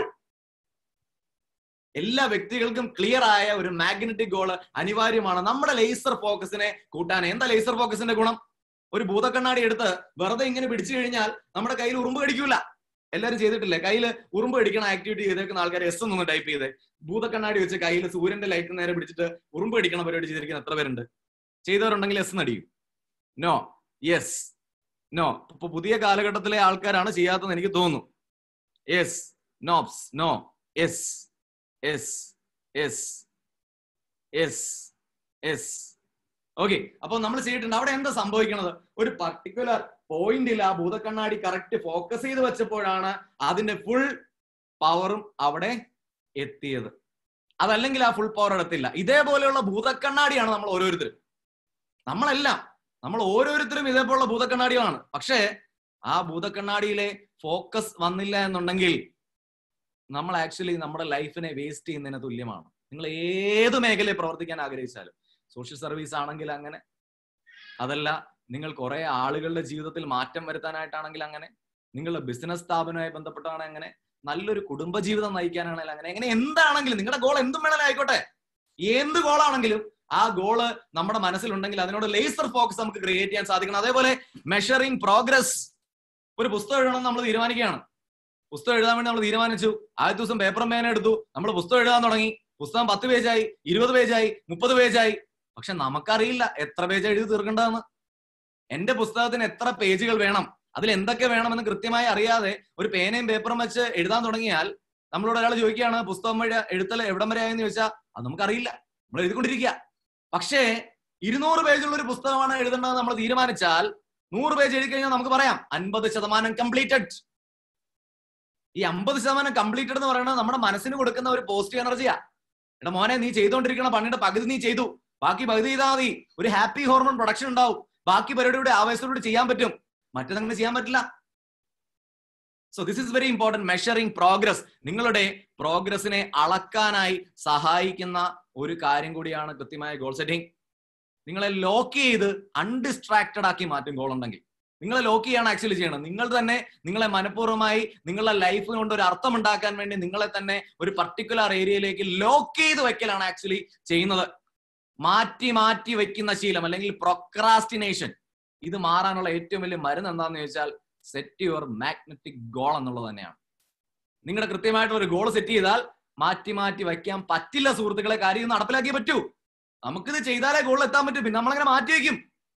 എല്ലാ വ്യക്തികൾക്കും ക്ലിയർ ആയ ഒരു മാഗ്നറ്റിക് ഗോൾ അനിവാര്യമാണ് നമ്മുടെ ലേസർ ഫോക്കസിനെ കൂട്ടാൻ എന്താ ലേസർ ഫോക്കസിന്റെ ഗുണം ഒരു ഭൂതക്കണ്ണാടി എടുത്ത് വെറുതെ ഇങ്ങനെ പിടിച്ചു കഴിഞ്ഞാൽ നമ്മുടെ കയ്യിൽ ഉറുമ്പ് കടിക്കൂല എല്ലാവരും ചെയ്തിട്ടില്ലേ കയ്യിൽ ഉറുമ്പ് കടിക്കണ ആക്ടിവിറ്റി ചെയ്തേക്കുന്ന ആൾക്കാർ എസ് എന്നൊന്ന് ടൈപ്പ് ചെയ്തേ ഭൂതക്കണ്ണാടി വെച്ച് കയ്യിൽ സൂര്യന്റെ ലൈറ്റ് നേരെ പിടിച്ചിട്ട് ഉറുമ്പ് കടിക്കണ പരിപാടി ചെയ്തിരിക്കുന്ന എത്ര പേരുണ്ട് ചെയ്തവരുണ്ടെങ്കിൽ എസ് നടിയും നോ യെസ് നോ ഇപ്പൊ പുതിയ കാലഘട്ടത്തിലെ ആൾക്കാരാണ് ചെയ്യാത്തതെന്ന് എനിക്ക് തോന്നുന്നു yes nopes no yes yes yes yes yes okay അപ്പൊ നമ്മൾ ചെയ്തിട്ടുണ്ട് അവിടെ എന്താ സംഭവിക്കുന്നത് ഒരു പർട്ടിക്കുലർ പോയിന്റിൽ ആ ഭൂതക്കണ്ണാടി കറക്റ്റ് ഫോക്കസ് ചെയ്ത് വെച്ചപ്പോഴാണ് അതിന്റെ ഫുൾ പവറും അവിടെ എത്തിയത് അതല്ലെങ്കിൽ ആ ഫുൾ പവർ എടുത്തില്ല ഇതേപോലെയുള്ള ഭൂതക്കണ്ണാടിയാണ് നമ്മൾ ഓരോരുത്തരും നമ്മളെല്ലാം നമ്മൾ ഓരോരുത്തരും ഇതേപോലുള്ള ഭൂതക്കണ്ണാടികളാണ് പക്ഷേ ആ ഭൂതക്കണ്ണാടിയിലെ ഫോക്കസ് വന്നില്ല എന്നുണ്ടെങ്കിൽ നമ്മൾ ആക്ച്വലി നമ്മുടെ ലൈഫിനെ വേസ്റ്റ് ചെയ്യുന്നതിന് തുല്യമാണ് നിങ്ങൾ ഏത് മേഖലയിൽ പ്രവർത്തിക്കാൻ ആഗ്രഹിച്ചാലും സോഷ്യൽ സർവീസ് ആണെങ്കിൽ അങ്ങനെ അതല്ല നിങ്ങൾ കുറെ ആളുകളുടെ ജീവിതത്തിൽ മാറ്റം വരുത്താനായിട്ടാണെങ്കിൽ അങ്ങനെ നിങ്ങളുടെ ബിസിനസ് സ്ഥാപനവുമായി ബന്ധപ്പെട്ടാണ് അങ്ങനെ നല്ലൊരു കുടുംബജീവിതം നയിക്കാനാണെങ്കിൽ അങ്ങനെ എങ്ങനെ എന്താണെങ്കിലും നിങ്ങളുടെ ഗോൾ എന്തും വേണമെങ്കിലും ആയിക്കോട്ടെ എന്ത് ഗോളാണെങ്കിലും ആ ഗോള് നമ്മുടെ മനസ്സിലുണ്ടെങ്കിൽ അതിനോട് ലേസർ ഫോക്കസ് നമുക്ക് ക്രിയേറ്റ് ചെയ്യാൻ സാധിക്കണം അതേപോലെ മെഷറിംഗ് പ്രോഗ്രസ് ഒരു പുസ്തകം എഴുതണം നമ്മൾ തീരുമാനിക്കുകയാണ് പുസ്തകം എഴുതാൻ വേണ്ടി നമ്മൾ തീരുമാനിച്ചു ആദ്യ ദിവസം പേപ്പർ പേന എടുത്തു നമ്മൾ പുസ്തകം എഴുതാൻ തുടങ്ങി പുസ്തകം പത്ത് പേജായി ഇരുപത് പേജായി മുപ്പത് പേജായി പക്ഷെ നമുക്കറിയില്ല എത്ര പേജ് എഴുതി തീർക്കേണ്ടതെന്ന് എന്റെ പുസ്തകത്തിന് എത്ര പേജുകൾ വേണം അതിൽ എന്തൊക്കെ വേണമെന്ന് കൃത്യമായി അറിയാതെ ഒരു പേനയും പേപ്പറും വെച്ച് എഴുതാൻ തുടങ്ങിയാൽ നമ്മളോട് ഒരാൾ ചോദിക്കുകയാണ് പുസ്തകം വഴി എഴുത്തൽ എവിടം വരെ ആയെന്ന് ചോദിച്ചാൽ അത് നമുക്കറിയില്ല നമ്മൾ എഴുതിക്കൊണ്ടിരിക്കുക പക്ഷേ ഇരുന്നൂറ് പേജുള്ള ഒരു പുസ്തകമാണ് എഴുതേണ്ടത് നമ്മൾ തീരുമാനിച്ചാൽ നൂറ് പേജ് എഴുതി കഴിഞ്ഞാൽ നമുക്ക് പറയാം അൻപത് ശതമാനം കംപ്ലീറ്റഡ് ഈ അമ്പത് ശതമാനം കംപ്ലീറ്റഡ് എന്ന് പറയുന്നത് നമ്മുടെ മനസ്സിന് കൊടുക്കുന്ന ഒരു പോസിറ്റീവ് എനർജിയാ എടാ മോനെ നീ ചെയ്തുകൊണ്ടിരിക്കണ പണിയുടെ പകുതി നീ ചെയ്തു ബാക്കി പകുതി ചെയ്താൽ മതി ഒരു ഹാപ്പി ഹോർമോൺ പ്രൊഡക്ഷൻ ഉണ്ടാവും ബാക്കി പരിപാടിയുടെ ആവേശത്തോടെ ചെയ്യാൻ പറ്റും മറ്റേതങ്ങനെ ചെയ്യാൻ പറ്റില്ല so this is very important measuring progress നിങ്ങളുടെ പ്രോഗ്രസിനെ അളക്കാനായി സഹായിക്കുന്ന ഒരു കാര്യം കൂടിയാണ് കൃത്യമായ ഗോൾ സെറ്റിംഗ് നിങ്ങളെ ലോക്ക് ചെയ്ത് അൺഡിസ്ട്രാക്റ്റഡ് ആക്കി മാറ്റും ഗോൾ ഉണ്ടെങ്കിൽ നിങ്ങളെ ലോക്ക് ചെയ്യാണ് ആക്ച്വലി ചെയ്യണം നിങ്ങൾ തന്നെ നിങ്ങളെ മനഃപൂർവ്വമായി നിങ്ങളുടെ ലൈഫ് കൊണ്ട് ഒരു അർത്ഥം ഉണ്ടാക്കാൻ വേണ്ടി നിങ്ങളെ തന്നെ ഒരു പർട്ടിക്കുലർ ഏരിയയിലേക്ക് ലോക്ക് ചെയ്ത് വെക്കലാണ് ആക്ച്വലി ചെയ്യുന്നത് മാറ്റി മാറ്റി വെക്കുന്ന ശീലം അല്ലെങ്കിൽ പ്രൊക്രാസ്റ്റിനേഷൻ ഇത് മാറാനുള്ള ഏറ്റവും വലിയ മരുന്ന് എന്താണെന്ന് ചോദിച്ചാൽ സെറ്റ് യുവർ മാഗ്നറ്റിക് ഗോൾ എന്നുള്ളത് തന്നെയാണ് നിങ്ങളുടെ കൃത്യമായിട്ടുള്ള ഒരു ഗോൾ സെറ്റ് ചെയ്താൽ മാറ്റി മാറ്റി വയ്ക്കാൻ പറ്റില്ല സുഹൃത്തുക്കളെ കാര്യം ഇത് നടപ്പിലാക്കിയേ പറ്റൂ നമുക്കിത് ചെയ്താലേ ഗോളിൽ എത്താൻ പറ്റൂ പിന്നെ നമ്മളങ്ങനെ മാറ്റി വെക്കും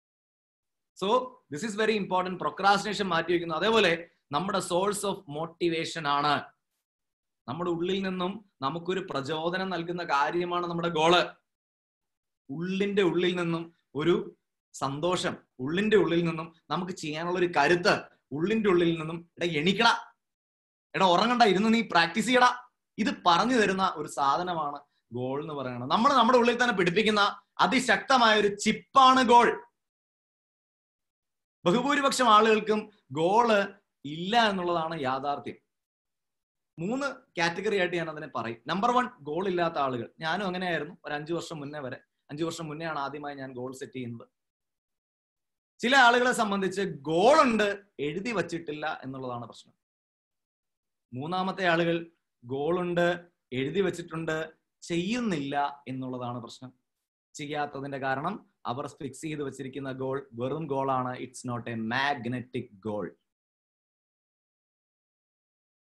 so this is very important procrastination മാറ്റി വെക്കുന്നു അതേപോലെ നമ്മുടെ സോഴ്സ് ഓഫ് മോട്ടിവേഷൻ ആണ് നമ്മുടെ ഉള്ളിൽ നിന്നും നമുക്കൊരു പ്രചോദനം നൽകുന്ന കാര്യമാണ് നമ്മുടെ ഗോള് ഉള്ളിന്റെ ഉള്ളിൽ നിന്നും ഒരു സന്തോഷം ഉള്ളിന്റെ ഉള്ളിൽ നിന്നും നമുക്ക് ചെയ്യാനുള്ള ഒരു കരുത്ത് ഉള്ളിന്റെ ഉള്ളിൽ നിന്നും എടാ എണിക്കട എടാ ഉറങ്ങണ്ട ഇരുന്ന് നീ പ്രാക്ടീസ് ചെയ്യടാ ഇത് പറഞ്ഞു തരുന്ന ഒരു സാധനമാണ് ഗോൾ എന്ന് പറയുന്നത് നമ്മൾ നമ്മുടെ ഉള്ളിൽ തന്നെ പിടിപ്പിക്കുന്ന അതിശക്തമായ ഒരു ചിപ്പാണ് ഗോൾ ബഹുഭൂരിപക്ഷം ആളുകൾക്കും ഗോള് ഇല്ല എന്നുള്ളതാണ് യാഥാർത്ഥ്യം മൂന്ന് കാറ്റഗറി ആയിട്ട് ഞാൻ അതിനെ പറയും നമ്പർ വൺ ഗോൾ ഇല്ലാത്ത ആളുകൾ ഞാനും അങ്ങനെയായിരുന്നു ഒരു അഞ്ചു വർഷം മുന്നേ വരെ അഞ്ചു വർഷം മുന്നെയാണ് ആദ്യമായി ഞാൻ ഗോൾ സെറ്റ് ചെയ്യുന്നത് ചില ആളുകളെ സംബന്ധിച്ച് ഗോൾ ഉണ്ട് എഴുതി വച്ചിട്ടില്ല എന്നുള്ളതാണ് പ്രശ്നം മൂന്നാമത്തെ ആളുകൾ ഗോൾ ഉണ്ട് എഴുതി വെച്ചിട്ടുണ്ട് ചെയ്യുന്നില്ല എന്നുള്ളതാണ് പ്രശ്നം ചെയ്യാത്തതിന്റെ കാരണം അവർ ഫിക്സ് ചെയ്ത് വെച്ചിരിക്കുന്ന ഗോൾ വെറും ഗോളാണ് it's not a magnetic goal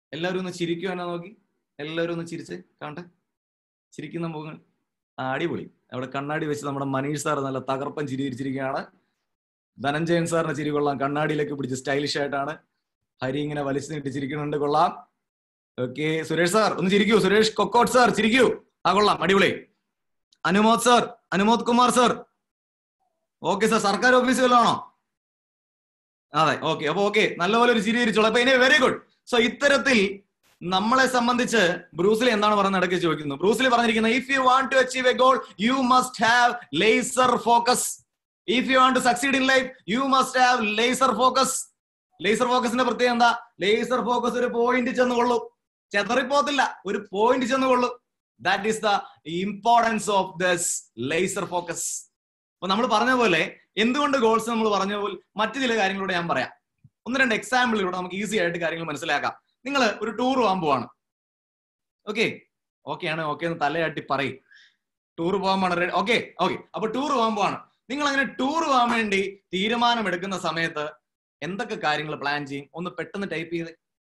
എല്ലാവരും ഒന്ന് ചിരിക്കുക എന്നെ നോക്കി എല്ലാവരും ഒന്ന് ചിരിച്ച് കാണട്ടെ ചിരിക്കുന്ന മുഖങ്ങൾ ആ, അടിപൊളി അവിടെ കണ്ണാടി വെച്ച് നമ്മുടെ മനീഷ് സാർ നല്ല തകർപ്പൻ ചിരി ചിരിച്ചിരിക്കുകയാണ് ധനഞ്ജയൻ സാറിന്റെ ചിരി കൊള്ളാം കണ്ണാടിയിലേക്ക് പിടിച്ച് സ്റ്റൈലിഷ് ആയിട്ടാണ് ഹരി ഇങ്ങനെ വലിച്ചു നീട്ടി ചിരിക്കുന്നുണ്ട് കൊള്ളാം ഓക്കെ സുരേഷ് സാർ ഒന്ന് ചിരിക്കൂ സുരേഷ് കൊക്കോട്ട് സാർ ചിരിക്കൂ ആ കൊള്ളാം അടിപൊളി Anumod sir Anumod Kumar sir okay sir സർക്കാർ ഓഫീസുകളിലാണോ അതെ ഓക്കെ അപ്പൊ ഓക്കെ നല്ലപോലെ ഒരു ചിരി ചിരിച്ചോളൂ അപ്പൊ ഇനി വെരി ഗുഡ് സോ ഇത്തരത്തിൽ നമ്മളെ സംബന്ധിച്ച് ബ്രൂസിലി എന്താണ് പറയുന്നത് ഇടയ്ക്ക് ചോദിക്കുന്നു ബ്രൂസിലി പറഞ്ഞിരിക്കുന്നത് if you want to achieve a goal you must have laser focus if you want to succeed in life you must have laser focus laser ഫോക്കസിന്റെ പ്രത്യേകത എന്താ ലേസർ ഫോക്കസ് ഒരു പോയിന്റ് ചെന്ന് കൊള്ളും ചെതറിപ്പോത്തില്ല ഒരു പോയിന്റ് ചെന്ന് കൊള്ളും that is the importance of this laser focus അപ്പൊ നമ്മൾ പറഞ്ഞ പോലെ എന്തുകൊണ്ട് ഗോൾസ് നമ്മൾ പറഞ്ഞ പോലെ മറ്റു ചില കാര്യങ്ങളൂടെ ഞാൻ പറയാം ഒന്ന് രണ്ട് എക്സാമ്പിളിലൂടെ നമുക്ക് ഈസി ആയിട്ട് കാര്യങ്ങൾ മനസ്സിലാക്കാം നിങ്ങൾ ഒരു ടൂർ പോകാൻ പോവാണ് ഓക്കെ ഓക്കെ ആണ് ഓക്കെ എന്ന് തലയാട്ടി പറയും ടൂർ പോകാൻ പോവാണ് ഓക്കെ ഓക്കെ അപ്പൊ ടൂർ പോകാൻ പോവാണ് നിങ്ങൾ അങ്ങനെ ടൂർ പോകാൻ വേണ്ടി തീരുമാനം എടുക്കുന്ന സമയത്ത് എന്തൊക്കെ കാര്യങ്ങൾ പ്ലാൻ ചെയ്യും ഒന്ന് പെട്ടെന്ന് ടൈപ്പ് ചെയ്ത്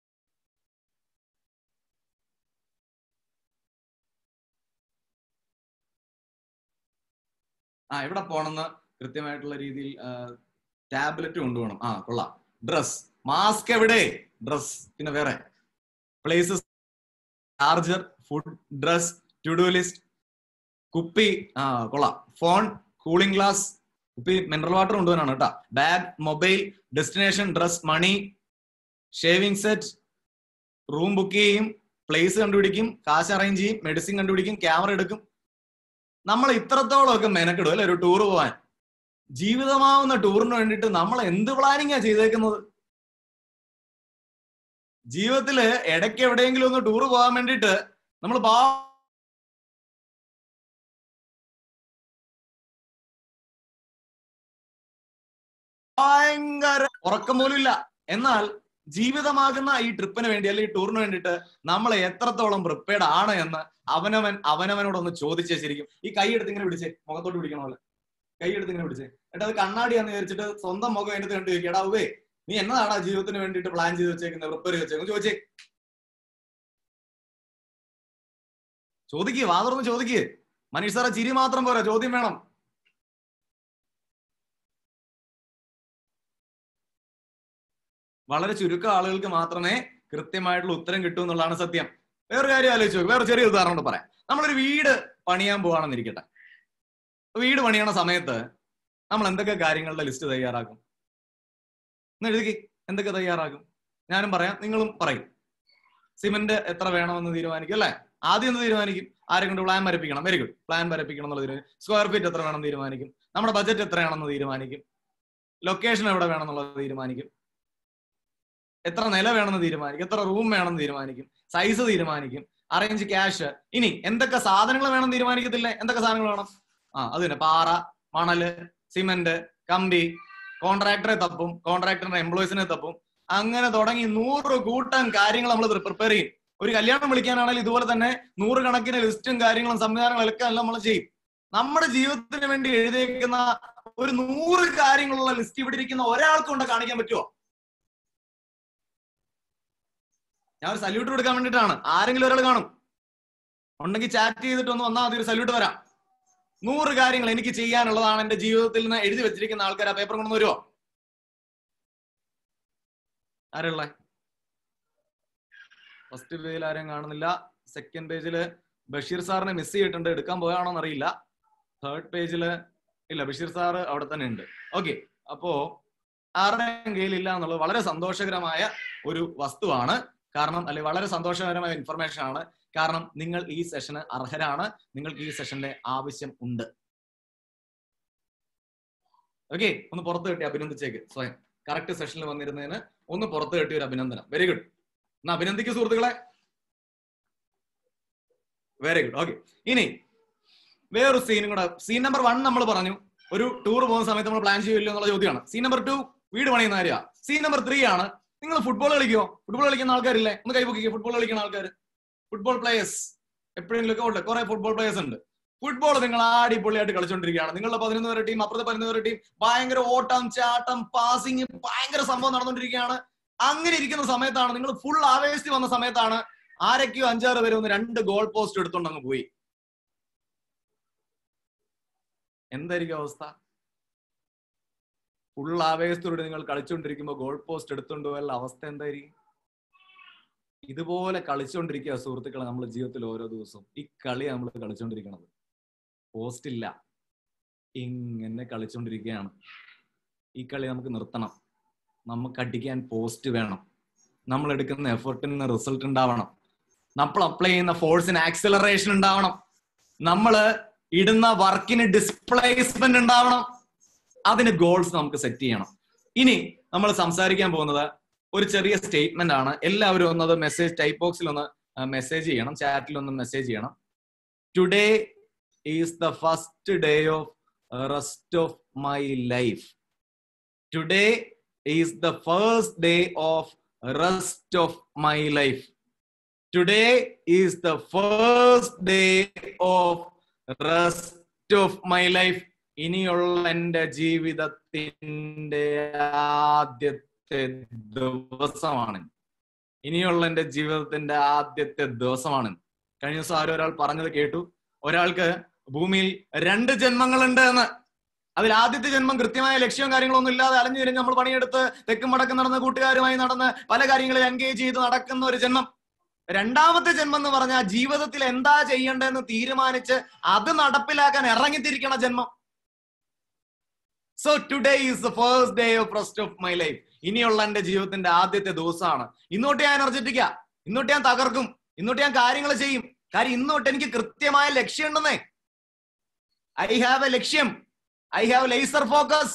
ആ എവിടെ പോണെന്ന് കൃത്യമായിട്ടുള്ള രീതിയിൽ ടാബ്ലറ്റ് കൊണ്ടുപോകണം ആ കൊള്ളാം ഡ്രസ് മാസ്ക് എവിടെ ഡ്രസ് പിന്നെ വേറെ places charger food dress to do list കുപ്പി ആ കൊള്ളാം ഫോൺ കൂളിംഗ് ഗ്ലാസ് കുപ്പി മിനറൽ വാട്ടർ കൊണ്ടുപോകാനാണ് കേട്ടോ bag mobile destination dress money shaving set room book ചെയ്യും പ്ലേസ് കണ്ടുപിടിക്കും കാശ് അറേഞ്ച് ചെയ്യും മെഡിസിൻ കണ്ടുപിടിക്കും ക്യാമറ എടുക്കും നമ്മൾ ഇത്രത്തോളം ഒക്കെ മെനക്കെടും അല്ലെ ഒരു ടൂർ പോവാൻ ജീവിതമാവുന്ന ടൂറിന് വേണ്ടിയിട്ട് നമ്മൾ എന്ത് പ്ലാനിങ്ങാ ചെയ്തേക്കുന്നത് ജീവിതത്തില് ഇടയ്ക്ക് എവിടെയെങ്കിലും ഒന്ന് ടൂർ പോകാൻ വേണ്ടിയിട്ട് നമ്മൾ ഭയങ്കര ഉറക്കം പോലും ഇല്ല എന്നാൽ ജീവിതമാകുന്ന ഈ ട്രിപ്പിന് വേണ്ടി അല്ലെങ്കിൽ ഈ ടൂറിന് വേണ്ടിയിട്ട് നമ്മൾ എത്രത്തോളം പ്രിപ്പയർഡ് ആണ് എന്ന് അവനവൻ അവനവനോടൊന്ന് ചോദിച്ചേ ശരിക്കും ഈ കൈ എടുത്ത് ഇങ്ങനെ പിടിച്ചേ മുഖത്തോട്ട് പിടിക്കണ പോലെ കൈ എടുത്ത് ഇങ്ങനെ പിടിച്ചേ എന്നിട്ട് അത് കണ്ണാടിയാന്ന് വിചാരിച്ചിട്ട് സ്വന്തം മുഖം അതിനകത്ത് കണ്ടു ചോദിക്കും എടാ ഉവേ നീ എന്നതാടാ ജീവിതത്തിന് വേണ്ടിയിട്ട് പ്ലാൻ ചെയ്ത് വെച്ചേക്കുന്നത് പ്രിപ്പയർ ചെയ്ത് വെച്ചേക്കുന്നത് ചോദിച്ചേ ചോദിക്കേ വാതുറന്ന് ചോദിക്കേ മനീഷ് സാറെ ചിരി മാത്രം പോരാ ചോദ്യം വേണം വളരെ ചുരുക്കം ആളുകൾക്ക് മാത്രമേ കൃത്യമായിട്ടുള്ള ഉത്തരം കിട്ടൂ എന്നുള്ളതാണ് സത്യം വേറൊരു കാര്യം ആലോചിച്ചു നോക്ക്. വേറെ ചെറിയ ഉദാഹരണം കൊണ്ട് പറയാം നമ്മളൊരു വീട് പണിയാൻ പോവാണെന്നിരിക്കട്ടെ വീട് പണിയണ സമയത്ത് നമ്മൾ എന്തൊക്കെ കാര്യങ്ങളുടെ ലിസ്റ്റ് തയ്യാറാക്കും എന്ന് എഴുതി എന്തൊക്കെ തയ്യാറാക്കും ഞാനും പറയാം നിങ്ങളും പറയും സിമന്റ് എത്ര വേണമെന്ന് തീരുമാനിക്കും അല്ലെ ആദ്യം എന്ത് തീരുമാനിക്കും ആരെ കൊണ്ട് പ്ലാൻ വരപ്പിക്കണം വെരി ഗുഡ് പ്ലാൻ വരപ്പിക്കണം എന്നുള്ള തീരുമാനം സ്ക്വയർ ഫീറ്റ് എത്ര വേണമെന്ന് തീരുമാനിക്കും നമ്മുടെ ബജറ്റ് എത്രയാണെന്ന് തീരുമാനിക്കും ലൊക്കേഷൻ എവിടെ വേണമെന്നുള്ളത് തീരുമാനിക്കും എത്ര നില വേണമെന്ന് തീരുമാനിക്കും എത്ര റൂം വേണമെന്ന് തീരുമാനിക്കും സൈസ് തീരുമാനിക്കും അറേഞ്ച് ക്യാഷ് ഇനി എന്തൊക്കെ സാധനങ്ങൾ വേണം തീരുമാനിക്കത്തില്ലേ എന്തൊക്കെ സാധനങ്ങൾ വേണം ആ അത് തന്നെ പാറ മണല് സിമന്റ് കമ്പി കോൺട്രാക്ടറെ തപ്പും കോൺട്രാക്ടറിന്റെ എംപ്ലോയീസിനെ തപ്പും അങ്ങനെ തുടങ്ങി നൂറ് കൂട്ടം കാര്യങ്ങൾ നമ്മൾ പ്രിപ്പയർ ചെയ്യും ഒരു കല്യാണം വിളിക്കാനാണെങ്കിൽ ഇതുപോലെ തന്നെ നൂറുകണക്കിന് ലിസ്റ്റും കാര്യങ്ങളും സംവിധാനങ്ങളൊക്കെ എല്ലാം നമ്മൾ ചെയ്യും നമ്മുടെ ജീവിതത്തിന് വേണ്ടി എഴുതിയേക്കുന്ന ഒരു നൂറ് കാര്യങ്ങളുള്ള ലിസ്റ്റ് ഇവിടെ ഇരിക്കുന്ന ഒരാൾക്ക് കൊണ്ട് കാണിക്കാൻ പറ്റുമോ ഞാൻ ഒരു സല്യൂട്ട് കൊടുക്കാൻ വേണ്ടിയിട്ടാണ് ആരെങ്കിലും ഒരാൾ കാണും ഉണ്ടെങ്കിൽ ചാറ്റ് ചെയ്തിട്ട് ഒന്ന് വന്നാൽ മതി ഒരു സല്യൂട്ട് വരാം നൂറ് കാര്യങ്ങൾ എനിക്ക് ചെയ്യാനുള്ളതാണ് എന്റെ ജീവിതത്തിൽ നിന്ന് എഴുതി വെച്ചിരിക്കുന്ന ആൾക്കാർ ആ പേപ്പർ കൊണ്ടു വരുമോ ആരുള്ള ഫസ്റ്റ് പേജിൽ ആരും കാണുന്നില്ല സെക്കൻഡ് പേജില് ബഷീർ സാറിനെ മിസ് ചെയ്തിട്ടുണ്ട് എടുക്കാൻ പോയാണോ അറിയില്ല തേർഡ് പേജില് ഇല്ല ബഷീർ സാറ് അവിടെ തന്നെ ഉണ്ട് ഓക്കെ അപ്പോ ആരുടെയും കയ്യിലില്ല എന്നുള്ളത് വളരെ സന്തോഷകരമായ ഒരു വസ്തുവാണ് കാരണം അല്ലെ വളരെ സന്തോഷകരമായ ഇൻഫർമേഷൻ ആണ് കാരണം നിങ്ങൾ ഈ സെഷന് അർഹരാണ് നിങ്ങൾക്ക് ഈ സെഷന്റെ ആവശ്യം ഉണ്ട് ഓക്കെ ഒന്ന് പുറത്ത് കെട്ടി അഭിനന്ദിച്ചേക്ക് സ്വയം കറക്റ്റ് സെഷനിൽ വന്നിരുന്നതിന് ഒന്ന് പുറത്ത് കെട്ടിയ ഒരു അഭിനന്ദനം വെരി ഗുഡ് എന്നാ അഭിനന്ദിക്കൂ സുഹൃത്തുക്കളെ വെരി ഗുഡ് ഓക്കെ ഇനി വേറൊരു സീനും കൂടെ സീൻ നമ്പർ വൺ നമ്മൾ പറഞ്ഞു ഒരു ടൂർ പോകുന്ന സമയത്ത് നമ്മൾ പ്ലാൻ ചെയ്യില്ലോ എന്നുള്ള ചോദ്യമാണ് സീൻ നമ്പർ ടു വീട് പണിയുന്ന കാര്യമാണ് സീൻ നമ്പർ ത്രീ ആണ് നിങ്ങൾ ഫുട്ബോൾ കളിക്കുമോ ഫുട്ബോൾ കളിക്കുന്ന ആൾക്കാരില്ലേ ഒന്ന് കൈപൊക്കിക്കോ ഫുട്ബോൾ കളിക്കുന്ന ആൾക്കാർ ഫുട്ബോൾ പ്ലേയേഴ്സ് എപ്പോഴെങ്കിലും ഒക്കെ ഉണ്ട് കുറെ ഫുട്ബോൾ പ്ലേയേഴ്സ് ഉണ്ട് ഫുട്ബോൾ നിങ്ങൾ അടിപൊളിയായിട്ട് കളിച്ചോണ്ടിരിക്കുകയാണ് നിങ്ങളുടെ പതിനൊന്ന് പേരുടെ ടീം അപ്പുറത്തെ പതിനൊന്ന് പേരുടെ ടീം ഭയങ്കര ഓട്ടം ചാട്ടം പാസിങ് ഭയങ്കര സംഭവം നടന്നുകൊണ്ടിരിക്കുകയാണ് അങ്ങനെ ഇരിക്കുന്ന സമയത്താണ് നിങ്ങൾ ഫുൾ ആവേശത്തിൽ വന്ന സമയത്താണ് ആരൊക്കെയോ അഞ്ചാറ് പേര് ഒന്ന് രണ്ട് ഗോൾ പോസ്റ്റ് എടുത്തോണ്ട് അങ്ങ് പോയി എന്തായിരിക്കും അവസ്ഥ ഫുൾ ആവേശത്തോടെ നിങ്ങൾ കളിച്ചുകൊണ്ടിരിക്കുമ്പോൾ ഗോൾ പോസ്റ്റ് എടുത്തോണ്ട് പോയാലുള്ള അവസ്ഥ എന്തായിരിക്കും ഇതുപോലെ കളിച്ചുകൊണ്ടിരിക്കുക സുഹൃത്തുക്കളെ നമ്മൾ ജീവിതത്തിൽ ഓരോ ദിവസവും ഈ കളി നമ്മൾ കളിച്ചുകൊണ്ടിരിക്കണത് പോസ്റ്റ് ഇല്ല ഇങ്ങനെ കളിച്ചുകൊണ്ടിരിക്കുകയാണ് ഈ കളി നമുക്ക് നിർത്തണം നമുക്ക് അടിക്കാൻ പോസ്റ്റ് വേണം നമ്മൾ എടുക്കുന്ന എഫർട്ടിന് റിസൾട്ട് ഉണ്ടാവണം നമ്മൾ അപ്ലൈ ചെയ്യുന്ന ഫോഴ്സിന് ആക്സിലറേഷൻ ഉണ്ടാവണം നമ്മൾ ഇടുന്ന വർക്കിന് ഡിസ്പ്ലേസ്മെന്റ് ഉണ്ടാവണം അതിന് ഗോൾസ് നമുക്ക് സെറ്റ് ചെയ്യണം ഇനി നമ്മൾ സംസാരിക്കാൻ പോകുന്നത് ഒരു ചെറിയ സ്റ്റേറ്റ്മെന്റ് ആണ് എല്ലാവരും ഒന്നത് മെസ്സേജ് ടൈപ്പ് ബോക്സിൽ ഒന്ന് മെസ്സേജ് ചെയ്യണം ചാറ്റിൽ ഒന്ന് മെസ്സേജ് ചെയ്യണം today is the first day of rest of my life today is the first day of rest of my life today is the first day of rest of my life ഇനിയുള്ള എന്റെ ജീവിതത്തിന്റെ ആദ്യത്തെ ദിവസമാണ് ഇനിയുള്ള എന്റെ ജീവിതത്തിന്റെ ആദ്യത്തെ ദിവസമാണ് കഴിഞ്ഞ ദിവസം ആരോ ഒരാൾ പറഞ്ഞത് കേട്ടു ഒരാൾക്ക് ഭൂമിയിൽ രണ്ട് ജന്മങ്ങളുണ്ട് എന്ന് അതിൽ ആദ്യത്തെ ജന്മം കൃത്യമായ ലക്ഷ്യവും കാര്യങ്ങളൊന്നും ഇല്ലാതെ അലഞ്ഞു തിരിഞ്ഞ് നമ്മൾ പണിയെടുത്ത് തെക്കും വടക്കും നടന്ന് കൂട്ടുകാരുമായി നടന്ന് പല കാര്യങ്ങളിൽ എൻഗേജ് ചെയ്ത് നടക്കുന്ന ഒരു ജന്മം രണ്ടാമത്തെ ജന്മം എന്ന് പറഞ്ഞാൽ ജീവിതത്തിൽ എന്താ ചെയ്യേണ്ടതെന്ന് തീരുമാനിച്ച് അത് നടപ്പിലാക്കാൻ ഇറങ്ങിത്തിരിക്കണ ജന്മം so today is the first day of rest of my life ഇനിയുള്ള എന്റെ ജീവിതത്തിന്റെ ആദ്യത്തെ ദിവസമാണ് ഇന്നോട്ട് ഞാൻ എനർജറ്റിക്കാ ഇന്നോട്ട് ഞാൻ തകർക്കും ഇന്നോട്ട് ഞാൻ കാര്യങ്ങൾ ചെയ്യും കാര്യം ഇന്നോട്ട് എനിക്ക് കൃത്യമായ ലക്ഷ്യം ഉണ്ടെന്നേ ഐ ഹാവ് എ ലക്ഷ്യം I have laser focus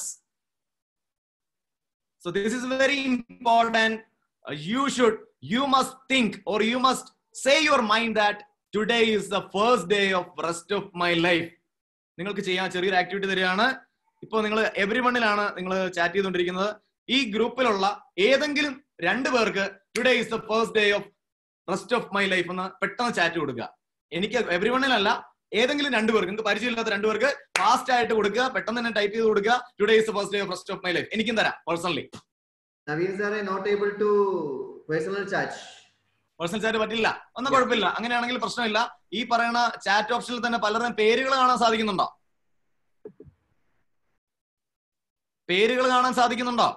so this is very important you should you must think or you must say your mind that today is the first day of rest of my life നിങ്ങൾക്ക് ചെയ്യാൻ ചെറിയൊരു activity തരികയാണ് ഇപ്പോൾ നിങ്ങൾ every വണ്ണിലാണ് നിങ്ങൾ chat ചെയ്തുകൊണ്ടിരിക്കുന്നത് ഈ ഗ്രൂപ്പിലുള്ള ഏതെങ്കിലും രണ്ട് പേർക്ക് today is the first day of rest of my life എന്ന് പെട്ടെന്ന് ചാറ്റ് കൊടുക്കുക എനിക്ക് എവറി വണ്ണിലല്ല ഏതെങ്കിലും രണ്ടു പേർക്ക് നിങ്ങൾക്ക് പരിചയമില്ലാത്ത രണ്ടു പേർക്ക് ഫാസ്റ്റ് ആയിട്ട് കൊടുക്കുക പെട്ടെന്ന് തന്നെ ടൈപ്പ് ചെയ്ത് കൊടുക്കുക today is the first day of rest of my life എനിക്കും തരാം personally Naveen sir, I not able to personal chat. Personal chat പറ്റില്ല ഒന്നും കുഴപ്പമില്ല അങ്ങനെയാണെങ്കിൽ പ്രശ്നമില്ല ഈ പറയുന്ന ചാറ്റ് ഓപ്ഷനിൽ തന്നെ പലരുടെയും പേരുകൾ കാണാൻ സാധിക്കുന്നുണ്ടോ പേരുകൾ കാണാൻ സാധിക്കുന്നുണ്ടോ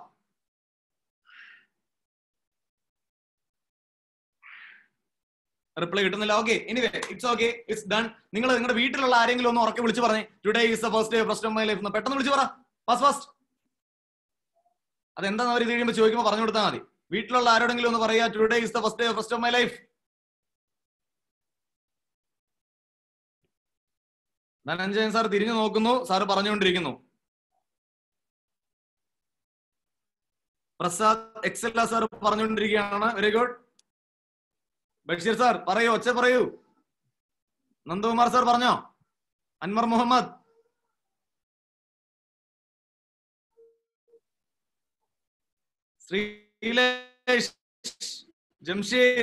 റിപ്ലൈ കിട്ടുന്നില്ല okay anyway it's okay it's done നിങ്ങൾ നിങ്ങളുടെ വീട്ടിലുള്ള ആരെങ്കിലും ഒന്ന് ഉറക്കെ വിളിച്ച് പറഞ്ഞേ today is the first day first of my life എന്ന് പെട്ടെന്ന് വിളിച്ച് പറ ഫസ്റ്റ് ഫസ്റ്റ് അതെന്താന്ന് അവർ ഇത് കഴിയുമ്പോൾ ചോദിക്കുമ്പോൾ പറഞ്ഞു കൊടുത്താൽ മതി വീട്ടിലുള്ള ആരോടെങ്കിലും ഒന്ന് പറയാ today is the first day first of my life Dhananjayan sir തിരിഞ്ഞു നോക്കുന്നു സാർ പറഞ്ഞുകൊണ്ടിരിക്കുന്നു പ്രസാദ് എക്സല്ല സാർ പറഞ്ഞുകൊണ്ടിരിക്കുകയാണ് വെരി ഗുഡ് ബഷീർ സാർ പറയൂ ഒച്ച പറയൂ നന്ദകുമാർ സാർ പറഞ്ഞോ അൻവർ മുഹമ്മദ് ശ്രീലേഷ് ജംഷീർ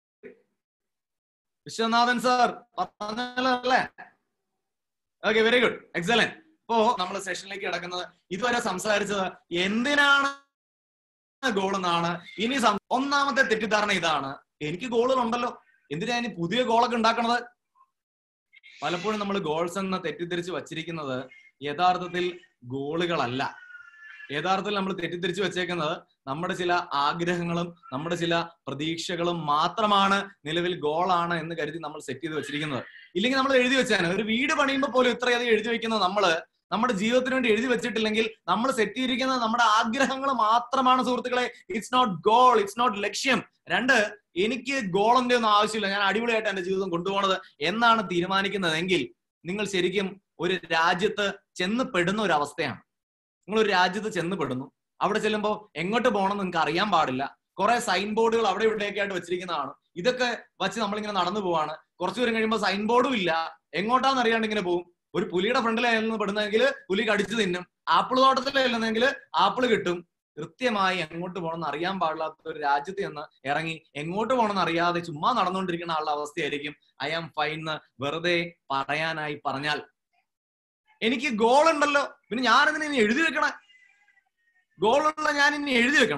വിശ്വനാഥൻ സാർ പറഞ്ഞല്ലോ അല്ലേ ഓക്കെ വെരി ഗുഡ് എക്സലന്റ് ഇപ്പോ നമ്മൾ സെഷനിലേക്ക് കിടക്കുന്നത് ഇതുവരെ സംസാരിച്ചത് എന്തിനാണ് ഗോൾ എന്നാണ് ഇനി സം- ഒന്നാമത്തെ തെറ്റിദ്ധാരണ ഇതാണ് എനിക്ക് ഗോളുകൾ ഉണ്ടല്ലോ എന്തിനാ ഇനി പുതിയ ഗോളൊക്കെ ഉണ്ടാക്കണത് പലപ്പോഴും നമ്മൾ ഗോൾസ് എന്ന് തെറ്റിദ്ധരിച്ച് വച്ചിരിക്കുന്നത് യഥാർത്ഥത്തിൽ ഗോളുകളല്ല യഥാർത്ഥത്തിൽ നമ്മൾ തെറ്റിദ്ധരിച്ച് വെച്ചേക്കുന്നത് നമ്മുടെ ചില ആഗ്രഹങ്ങളും നമ്മുടെ ചില പ്രതീക്ഷകളും മാത്രമാണ് നിലവിൽ ഗോളാണ് എന്ന് കരുതി നമ്മൾ സെറ്റ് ചെയ്ത് വെച്ചിരിക്കുന്നത് ഇല്ലെങ്കിൽ നമ്മൾ എഴുതി വെച്ചാണ് ഒരു വീട് പണിയുമ്പോൾ പോലും ഇത്രയധികം എഴുതി വെക്കുന്ന നമ്മള് നമ്മുടെ ജീവിതത്തിന് വേണ്ടി എഴുതി വെച്ചിട്ടില്ലെങ്കിൽ നമ്മൾ സെറ്റ് ചെയ്തിരിക്കുന്നത് നമ്മുടെ ആഗ്രഹങ്ങൾ മാത്രമാണ് സുഹൃത്തുക്കളെ it's not goal it's not ലക്ഷ്യം രണ്ട് എനിക്ക് ഗോളിന്റെ ഒന്നും ആവശ്യമില്ല ഞാൻ അടിപൊളിയായിട്ട് എന്റെ ജീവിതം കൊണ്ടുപോകണത് എന്നാണ് തീരുമാനിക്കുന്നതെങ്കിൽ നിങ്ങൾ ശരിക്കും ഒരു രാജ്യത്ത് ചെന്ന് പെടുന്ന ഒരു അവസ്ഥയാണ് നിങ്ങൾ ഒരു രാജ്യത്ത് ചെന്ന് പെടുന്നു അവിടെ ചെല്ലുമ്പോൾ എങ്ങോട്ട് പോകണം എന്ന് നിങ്ങൾക്ക് അറിയാൻ പാടില്ല കുറെ സൈൻ ബോർഡുകൾ അവിടെ ഇവിടെയൊക്കെ ആയിട്ട് വെച്ചിരിക്കുന്നതാണ് ഇതൊക്കെ വെച്ച് നമ്മളിങ്ങനെ നടന്നു പോവാണ് കുറച്ചു ദൂരം കഴിയുമ്പോൾ സൈൻ ബോർഡും ഇല്ല എങ്ങോട്ടാന്ന് അറിയാണ്ട് ഇങ്ങനെ പോകും ഒരു പുലിയുടെ ഫ്രണ്ടിലായിരുന്നു പെടുന്നതെങ്കിൽ പുലി കടിച്ചു തിന്നും ആപ്പിൾ തോട്ടത്തിലായിരുന്നെങ്കിൽ ആപ്പിൾ കിട്ടും കൃത്യമായി എങ്ങോട്ട് പോകണമെന്ന് അറിയാൻ പാടില്ലാത്ത ഒരു രാജ്യത്ത് നിന്ന് ഇറങ്ങി എങ്ങോട്ട് പോകണമെന്ന് അറിയാതെ ചുമ്മാ നടന്നുകൊണ്ടിരിക്കുന്ന ആളുടെ അവസ്ഥയായിരിക്കും ഐ ആം ഫൈൻ എന്ന് വെറുതെ പറയാനായി പറഞ്ഞാൽ എനിക്ക് ഗോൾ ഉണ്ടല്ലോ പിന്നെ ഞാൻ ഇതിനെ ഇനി എഴുതി വെക്കണേ ഗോളുള്ള ഞാൻ ഇനി എഴുതി വെക്കണം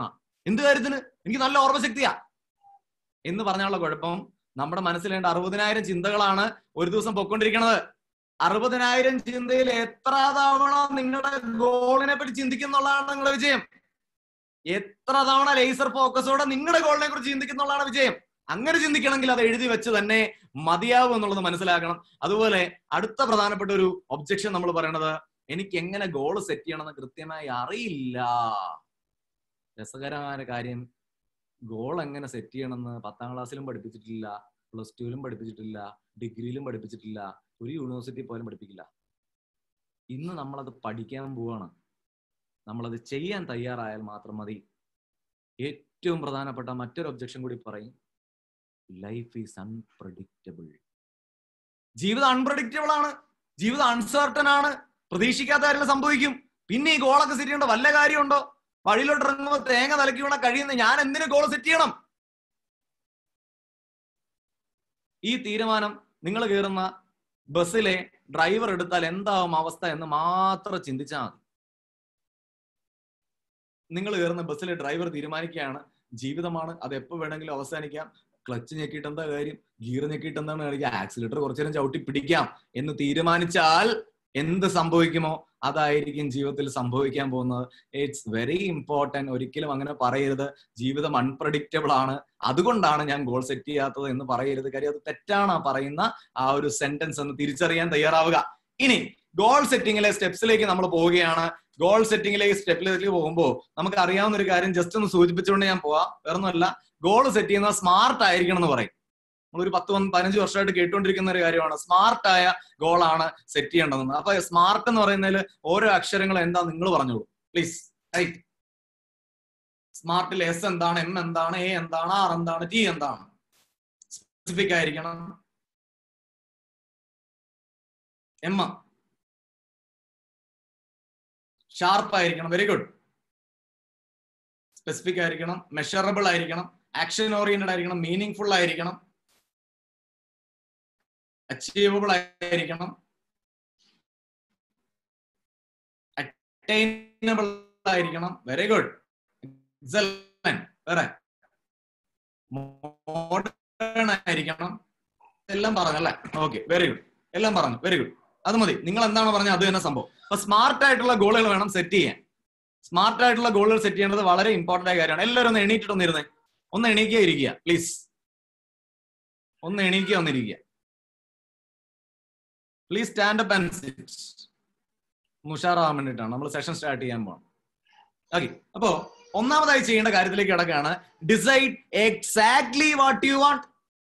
എന്ത് കാര്യത്തിന് എനിക്ക് നല്ല ഓർമ്മശക്തിയാ എന്ന് പറഞ്ഞുള്ള കുഴപ്പം നമ്മുടെ മനസ്സിലേണ്ട അറുപതിനായിരം ചിന്തകളാണ് ഒരു ദിവസം പൊക്കൊണ്ടിരിക്കണത് അറുപതിനായിരം ചിന്തയിൽ എത്ര തവണ നിങ്ങളുടെ ഗോളിനെ പറ്റി ചിന്തിക്കുന്നുള്ളതാണ് നിങ്ങളുടെ വിജയം എത്ര തവണ ലേസർ ഫോക്കസോടെ നിങ്ങളുടെ ഗോളിനെ കുറിച്ച് ചിന്തിക്കുന്നുള്ളതാണ് വിജയം അങ്ങനെ ചിന്തിക്കണമെങ്കിൽ അത് എഴുതി വെച്ച് തന്നെ മതിയാവും എന്നുള്ളത് മനസ്സിലാക്കണം അതുപോലെ അടുത്ത പ്രധാനപ്പെട്ട ഒരു ഒബ്ജക്ഷൻ നമ്മൾ പറയണത് എനിക്ക് എങ്ങനെ ഗോൾ സെറ്റ് ചെയ്യണമെന്ന് കൃത്യമായി അറിയില്ല രസകരമായ കാര്യം ഗോൾ എങ്ങനെ സെറ്റ് ചെയ്യണമെന്ന് പത്താം ക്ലാസ്സിലും പഠിപ്പിച്ചിട്ടില്ല പ്ലസ് ടുവിലും പഠിപ്പിച്ചിട്ടില്ല ഡിഗ്രിയിലും പഠിപ്പിച്ചിട്ടില്ല ഒരു യൂണിവേഴ്സിറ്റി പോലും പഠിപ്പിക്കില്ല ഇന്ന് നമ്മളത് പഠിക്കാൻ പോവാണ് നമ്മളത് ചെയ്യാൻ തയ്യാറായാൽ മാത്രം മതി ഏറ്റവും പ്രധാനപ്പെട്ട മറ്റൊരു ഒബ്ജക്ഷൻ കൂടി പറയും ലൈഫ് ഈസ് അൺപ്രഡിക്റ്റബിൾ ജീവിതം അൺപ്രഡിക്റ്റബിൾ ആണ് ജീവിതം അൺസർട്ടൺ ആണ് പ്രതീക്ഷിക്കാത്ത കാര്യങ്ങൾ സംഭവിക്കും പിന്നെ ഈ ഗോളൊക്കെ സെറ്റ് ചെയ്യേണ്ട വല്ല കാര്യമുണ്ടോ വഴിയിലോട്ട് ഇറങ്ങുമ്പോൾ തേങ്ങ തലക്കി വീണ കഴിയുന്ന ഞാൻ എന്തിനു ഗോൾ സെറ്റ് ചെയ്യണം ഈ തീരുമാനം നിങ്ങൾ കയറുന്ന ബസ്സിലെ ഡ്രൈവർ എടുത്താൽ എന്താവും അവസ്ഥ എന്ന് മാത്രം ചിന്തിച്ചാൽ മതി നിങ്ങൾ കയറുന്ന ബസ്സിലെ ഡ്രൈവർ തീരുമാനിക്കുകയാണ് ജീവിതമാണ് അത് എപ്പോ വേണമെങ്കിലും അവസാനിക്കാം ക്ലച്ച് ഞെക്കിയിട്ട് എന്താ കാര്യം ഗിയർ ഞെക്കിയിട്ട് എന്താണ് കാര്യം ആക്സിലേറ്റർ കുറച്ചു നേരം ചവിട്ടി പിടിക്കാം എന്ന് തീരുമാനിച്ചാൽ എന്ത് സംഭവിക്കുമോ അതായിരിക്കും ജീവിതത്തിൽ സംഭവിക്കാൻ പോകുന്നത് ഇറ്റ്സ് വെരി ഇമ്പോർട്ടന്റ് ഒരിക്കലും അങ്ങനെ പറയരുത് ജീവിതം അൺപ്രഡിക്റ്റബിൾ ആണ് അതുകൊണ്ടാണ് ഞാൻ ഗോൾ സെറ്റ് ചെയ്യാത്തത് എന്ന് പറയരുത് കാര്യം അത് തെറ്റാണ് ആ പറയുന്ന ആ ഒരു സെന്റൻസ് എന്ന് തിരിച്ചറിയാൻ തയ്യാറാവുക ഇനി ഗോൾ സെറ്റിംഗിലെ സ്റ്റെപ്സിലേക്ക് നമ്മൾ പോവുകയാണ് ഗോൾ സെറ്റിംഗിലേക്ക് സ്റ്റെപ്പിലേക്ക് പോകുമ്പോൾ നമുക്ക് അറിയാവുന്ന ഒരു കാര്യം ജസ്റ്റ് ഒന്ന് സൂചിപ്പിച്ചുകൊണ്ട് ഞാൻ പോവാം വേറൊന്നുമല്ല ഗോൾ സെറ്റ് ചെയ്യുന്നത് സ്മാർട്ട് ആയിരിക്കണം എന്ന് പറയും നമ്മളൊരു പത്ത് പന്ത് പതിനഞ്ച് വർഷമായിട്ട് കേട്ടുകൊണ്ടിരിക്കുന്ന ഒരു കാര്യമാണ് സ്മാർട്ട് ആയ ഗോളാണ് സെറ്റ് ചെയ്യേണ്ടതെന്ന് അപ്പൊ സ്മാർട്ട് എന്ന് പറയുന്നതിൽ ഓരോ അക്ഷരങ്ങൾ എന്താ നിങ്ങൾ പറഞ്ഞോളൂ പ്ലീസ് റൈറ്റ് സ്മാർട്ടിൽ എസ് എന്താണ് എം എന്താണ് എ എന്താണ് ആർ എന്താണ് ടി എന്താണ് സ്പെസിഫിക് ആയിരിക്കണം എം ഷാർപ്പ് ആയിരിക്കണം വെരി ഗുഡ് സ്പെസിഫിക് ആയിരിക്കണം മെഷറബിൾ ആയിരിക്കണം ആക്ഷൻ ഓറിയന്റഡ് ആയിരിക്കണം മീനിങ് ഫുൾ ആയിരിക്കണം അച്ചീവബിൾ ആയിരിക്കണം അറ്റൈനബിൾ ആയിരിക്കണം വെരി ഗുഡ് വേറെ മോഡേൺ ആയിരിക്കണം എല്ലാം പറഞ്ഞല്ലേ ഓക്കെ വെരി ഗുഡ് എല്ലാം പറഞ്ഞു വെരി ഗുഡ് അത് മതി നിങ്ങൾ എന്താണ് പറഞ്ഞത് അത് തന്നെ സംഭവം അപ്പൊ സ്മാർട്ട് ആയിട്ടുള്ള ഗോളുകൾ വേണം സെറ്റ് ചെയ്യാൻ സ്മാർട്ട് ആയിട്ടുള്ള ഗോളുകൾ സെറ്റ് ചെയ്യേണ്ടത് വളരെ ഇമ്പോർട്ടന്റ് ആയ കാര്യമാണ് എല്ലാവരും ഒന്ന് എണീറ്റിട്ട് ഒന്നിരുന്നേ ഒന്ന് എണീക്കുക ഇരിക്കുക പ്ലീസ് ഒന്ന് എണീക്കുക ഒന്നിരിക്കുക please stand up and sit ഉഷാറാവാൻ വേണ്ടിയിട്ടാണ് നമ്മൾ സെഷൻ സ്റ്റാർട്ട് ചെയ്യാൻ പോകണം ഓക്കെ അപ്പോ ഒന്നാമതായി ചെയ്യേണ്ട കാര്യത്തിലേക്ക് കിടക്കുകയാണ് decide exactly what you want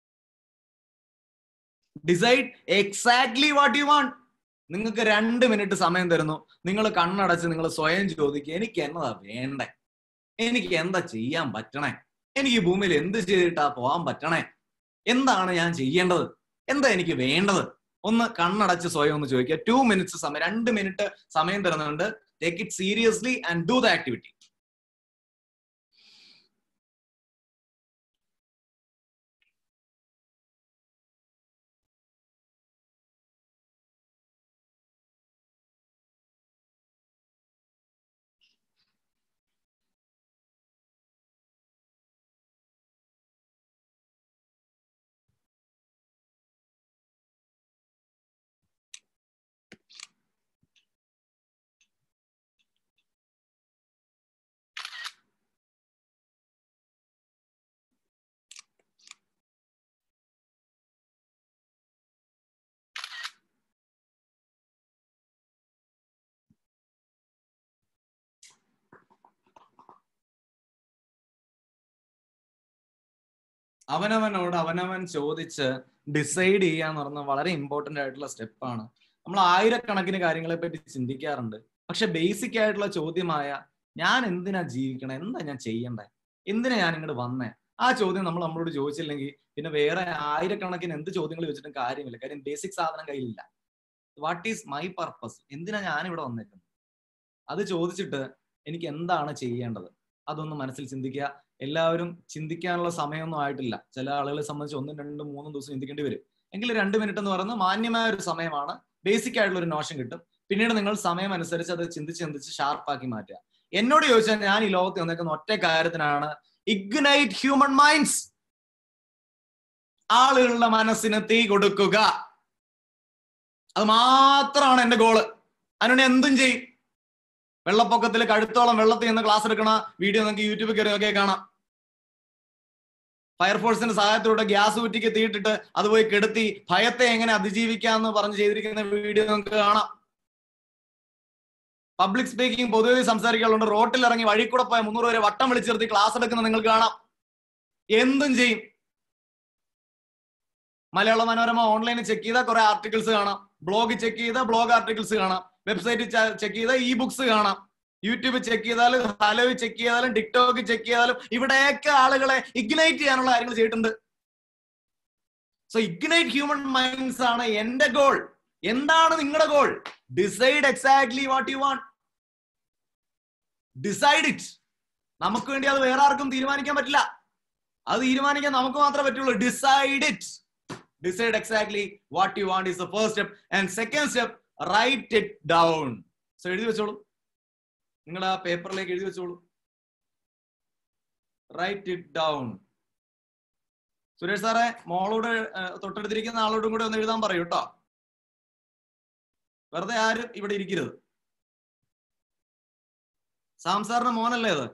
decide exactly what you want നിങ്ങൾക്ക് രണ്ട് മിനിറ്റ് സമയം തരുന്നു നിങ്ങൾ കണ്ണടച്ച് നിങ്ങൾ സ്വയം ചോദിക്കുക എനിക്ക് എന്നതാ വേണ്ടേ എനിക്ക് എന്താ ചെയ്യാൻ പറ്റണേ എനിക്ക് ഈ ഭൂമിയിൽ എന്ത് ചെയ്തിട്ടാ പോകാൻ പറ്റണേ എന്താണ് ഞാൻ ചെയ്യേണ്ടത് എന്താ എനിക്ക് വേണ്ടത് ഒന്ന് കണ്ണടച്ച് സ്വയം ഒന്ന് ചോദിക്കുക ടു മിനിറ്റ്സ് സമയം രണ്ട് മിനിറ്റ് സമയം തരുന്നുണ്ട് take it seriously and do the activity അവനവനോട് അവനവൻ ചോദിച്ച് ഡിസൈഡ് ചെയ്യാന്ന് പറഞ്ഞ വളരെ ഇമ്പോർട്ടന്റ് ആയിട്ടുള്ള സ്റ്റെപ്പാണ് നമ്മൾ ആയിരക്കണക്കിന് കാര്യങ്ങളെ പറ്റി ചിന്തിക്കാറുണ്ട് പക്ഷെ ബേസിക് ആയിട്ടുള്ള ചോദ്യമായ ഞാൻ എന്തിനാ ജീവിക്കണം എന്താ ഞാൻ ചെയ്യണ്ടേ എന്തിനാ ഞാൻ ഇങ്ങോട്ട് വന്നേ ആ ചോദ്യം നമ്മൾ നമ്മളോട് ചോദിച്ചില്ലെങ്കിൽ പിന്നെ വേറെ ആയിരക്കണക്കിന് എന്ത് ചോദ്യങ്ങൾ ചോദിച്ചിട്ടും കാര്യമില്ല കാര്യം ബേസിക് സാധനം കയ്യിലില്ല വാട്ട് ഈസ് മൈ പർപ്പസ് എന്തിനാ ഞാൻ ഇവിടെ വന്നേക്കുന്നത് അത് ചോദിച്ചിട്ട് എനിക്ക് എന്താണ് ചെയ്യേണ്ടത് അതൊന്ന് മനസ്സിൽ ചിന്തിക്കുക എല്ലാവരും ചിന്തിക്കാനുള്ള സമയമൊന്നും ആയിട്ടില്ല ചില ആളുകളെ സംബന്ധിച്ച് ഒന്നും രണ്ടും മൂന്നും ദിവസം ചിന്തിക്കേണ്ടി വരും എങ്കിൽ രണ്ട് മിനിറ്റ് എന്ന് പറയുന്നത് മാന്യമായ ഒരു സമയമാണ് ബേസിക് ആയിട്ടുള്ള ഒരു നോഷൻ കിട്ടും പിന്നീട് നിങ്ങൾ സമയം അനുസരിച്ച് അത് ചിന്തിച്ച് ചിന്തിച്ച് ഷാർപ്പാക്കി മാറ്റുക എന്നോട് ചോദിച്ചാൽ ഞാൻ ഈ ലോകത്ത് വന്നേക്കുന്ന ഒറ്റ കാര്യത്തിനാണ് ഇഗ്നൈറ്റ് ഹ്യൂമൻ മൈൻഡ്സ് ആളുകളുടെ മനസ്സിന് തീ കൊടുക്കുക അത് മാത്രമാണ് എന്റെ ഗോള് അതിനുവേണ്ടി എന്തും ചെയ്യും വെള്ളപ്പൊക്കത്തിൽ കഴുത്തോളം വെള്ളത്തിൽ നിന്ന് ക്ലാസ് എടുക്കണ വീഡിയോ നിങ്ങൾക്ക് യൂട്യൂബിൽ കയറി ഒക്കെ കാണാം ഫയർഫോഴ്സിന്റെ സഹായത്തോടെ ഗ്യാസ് കുറ്റിക്ക് തീയിട്ടിട്ട് അത് പോയി കെടുത്തി ഭയത്തെ എങ്ങനെ അതിജീവിക്കാന്ന് പറഞ്ഞ് ചെയ്തിരിക്കുന്ന വീഡിയോ നിങ്ങൾക്ക് കാണാം പബ്ലിക് സ്പീക്കിംഗ് പൊതുവെ സംസാരിക്കാറുണ്ട് റോട്ടിൽ ഇറങ്ങി വഴി കൂടെ പോയ മുന്നൂറ് വരെ വട്ടം വിളിച്ചു നിർത്തി ക്ലാസ് എടുക്കുന്ന നിങ്ങൾക്ക് കാണാം എന്തും ചെയ്യും മലയാള മനോരമ ഓൺലൈനിൽ ചെക്ക് ചെയ്താൽ കുറെ ആർട്ടിക്കിൾസ് കാണാം ബ്ലോഗ് ചെക്ക് ചെയ്താൽ ബ്ലോഗ് ആർട്ടിക്കിൾസ് കാണാം വെബ്സൈറ്റ് ചെക്ക് ചെയ്താൽ ഇ ബുക്സ് കാണാം യൂട്യൂബ് ചെക്ക് ചെയ്താലും ഹലോ ചെക്ക് ചെയ്താലും ടിക്ടോക്ക് ചെക്ക് ചെയ്താലും ഇവിടെയൊക്കെ ആളുകളെ ഇഗ്നൈറ്റ് ചെയ്യാനുള്ള കാര്യങ്ങൾ ചെയ്തിട്ടുണ്ട് സോ ഇഗ്നൈറ്റ് ഹ്യൂമൻ മൈൻഡ്സ് ആണ് എന്റെ ഗോൾ എന്താണ് നിങ്ങളുടെ goal decide exactly what you want decide it നമുക്ക് വേണ്ടി അത് വേറെ ആർക്കും തീരുമാനിക്കാൻ പറ്റില്ല അത് തീരുമാനിക്കാൻ നമുക്ക് മാത്രമേ പറ്റുള്ളൂ decide it decide exactly what you want is the first step and second step write it down so എഴുതി വെച്ചോളൂ നിങ്ങൾ ആ പേപ്പറിലേക്ക് എഴുതി വെച്ചോളൂ റൈറ്റ് ഇറ്റ് ഡൗൺ സുരേഷ് സാറെ മോളോട് ഏഹ്, തൊട്ടടുത്തിരിക്കുന്ന ആളോടും കൂടെ ഒന്ന് എഴുതാൻ പറയൂ കേട്ടോ വെറുതെ ആരും ഇവിടെ ഇരിക്കരുത് സാം സാറിന്റെ മോനല്ലേ അത്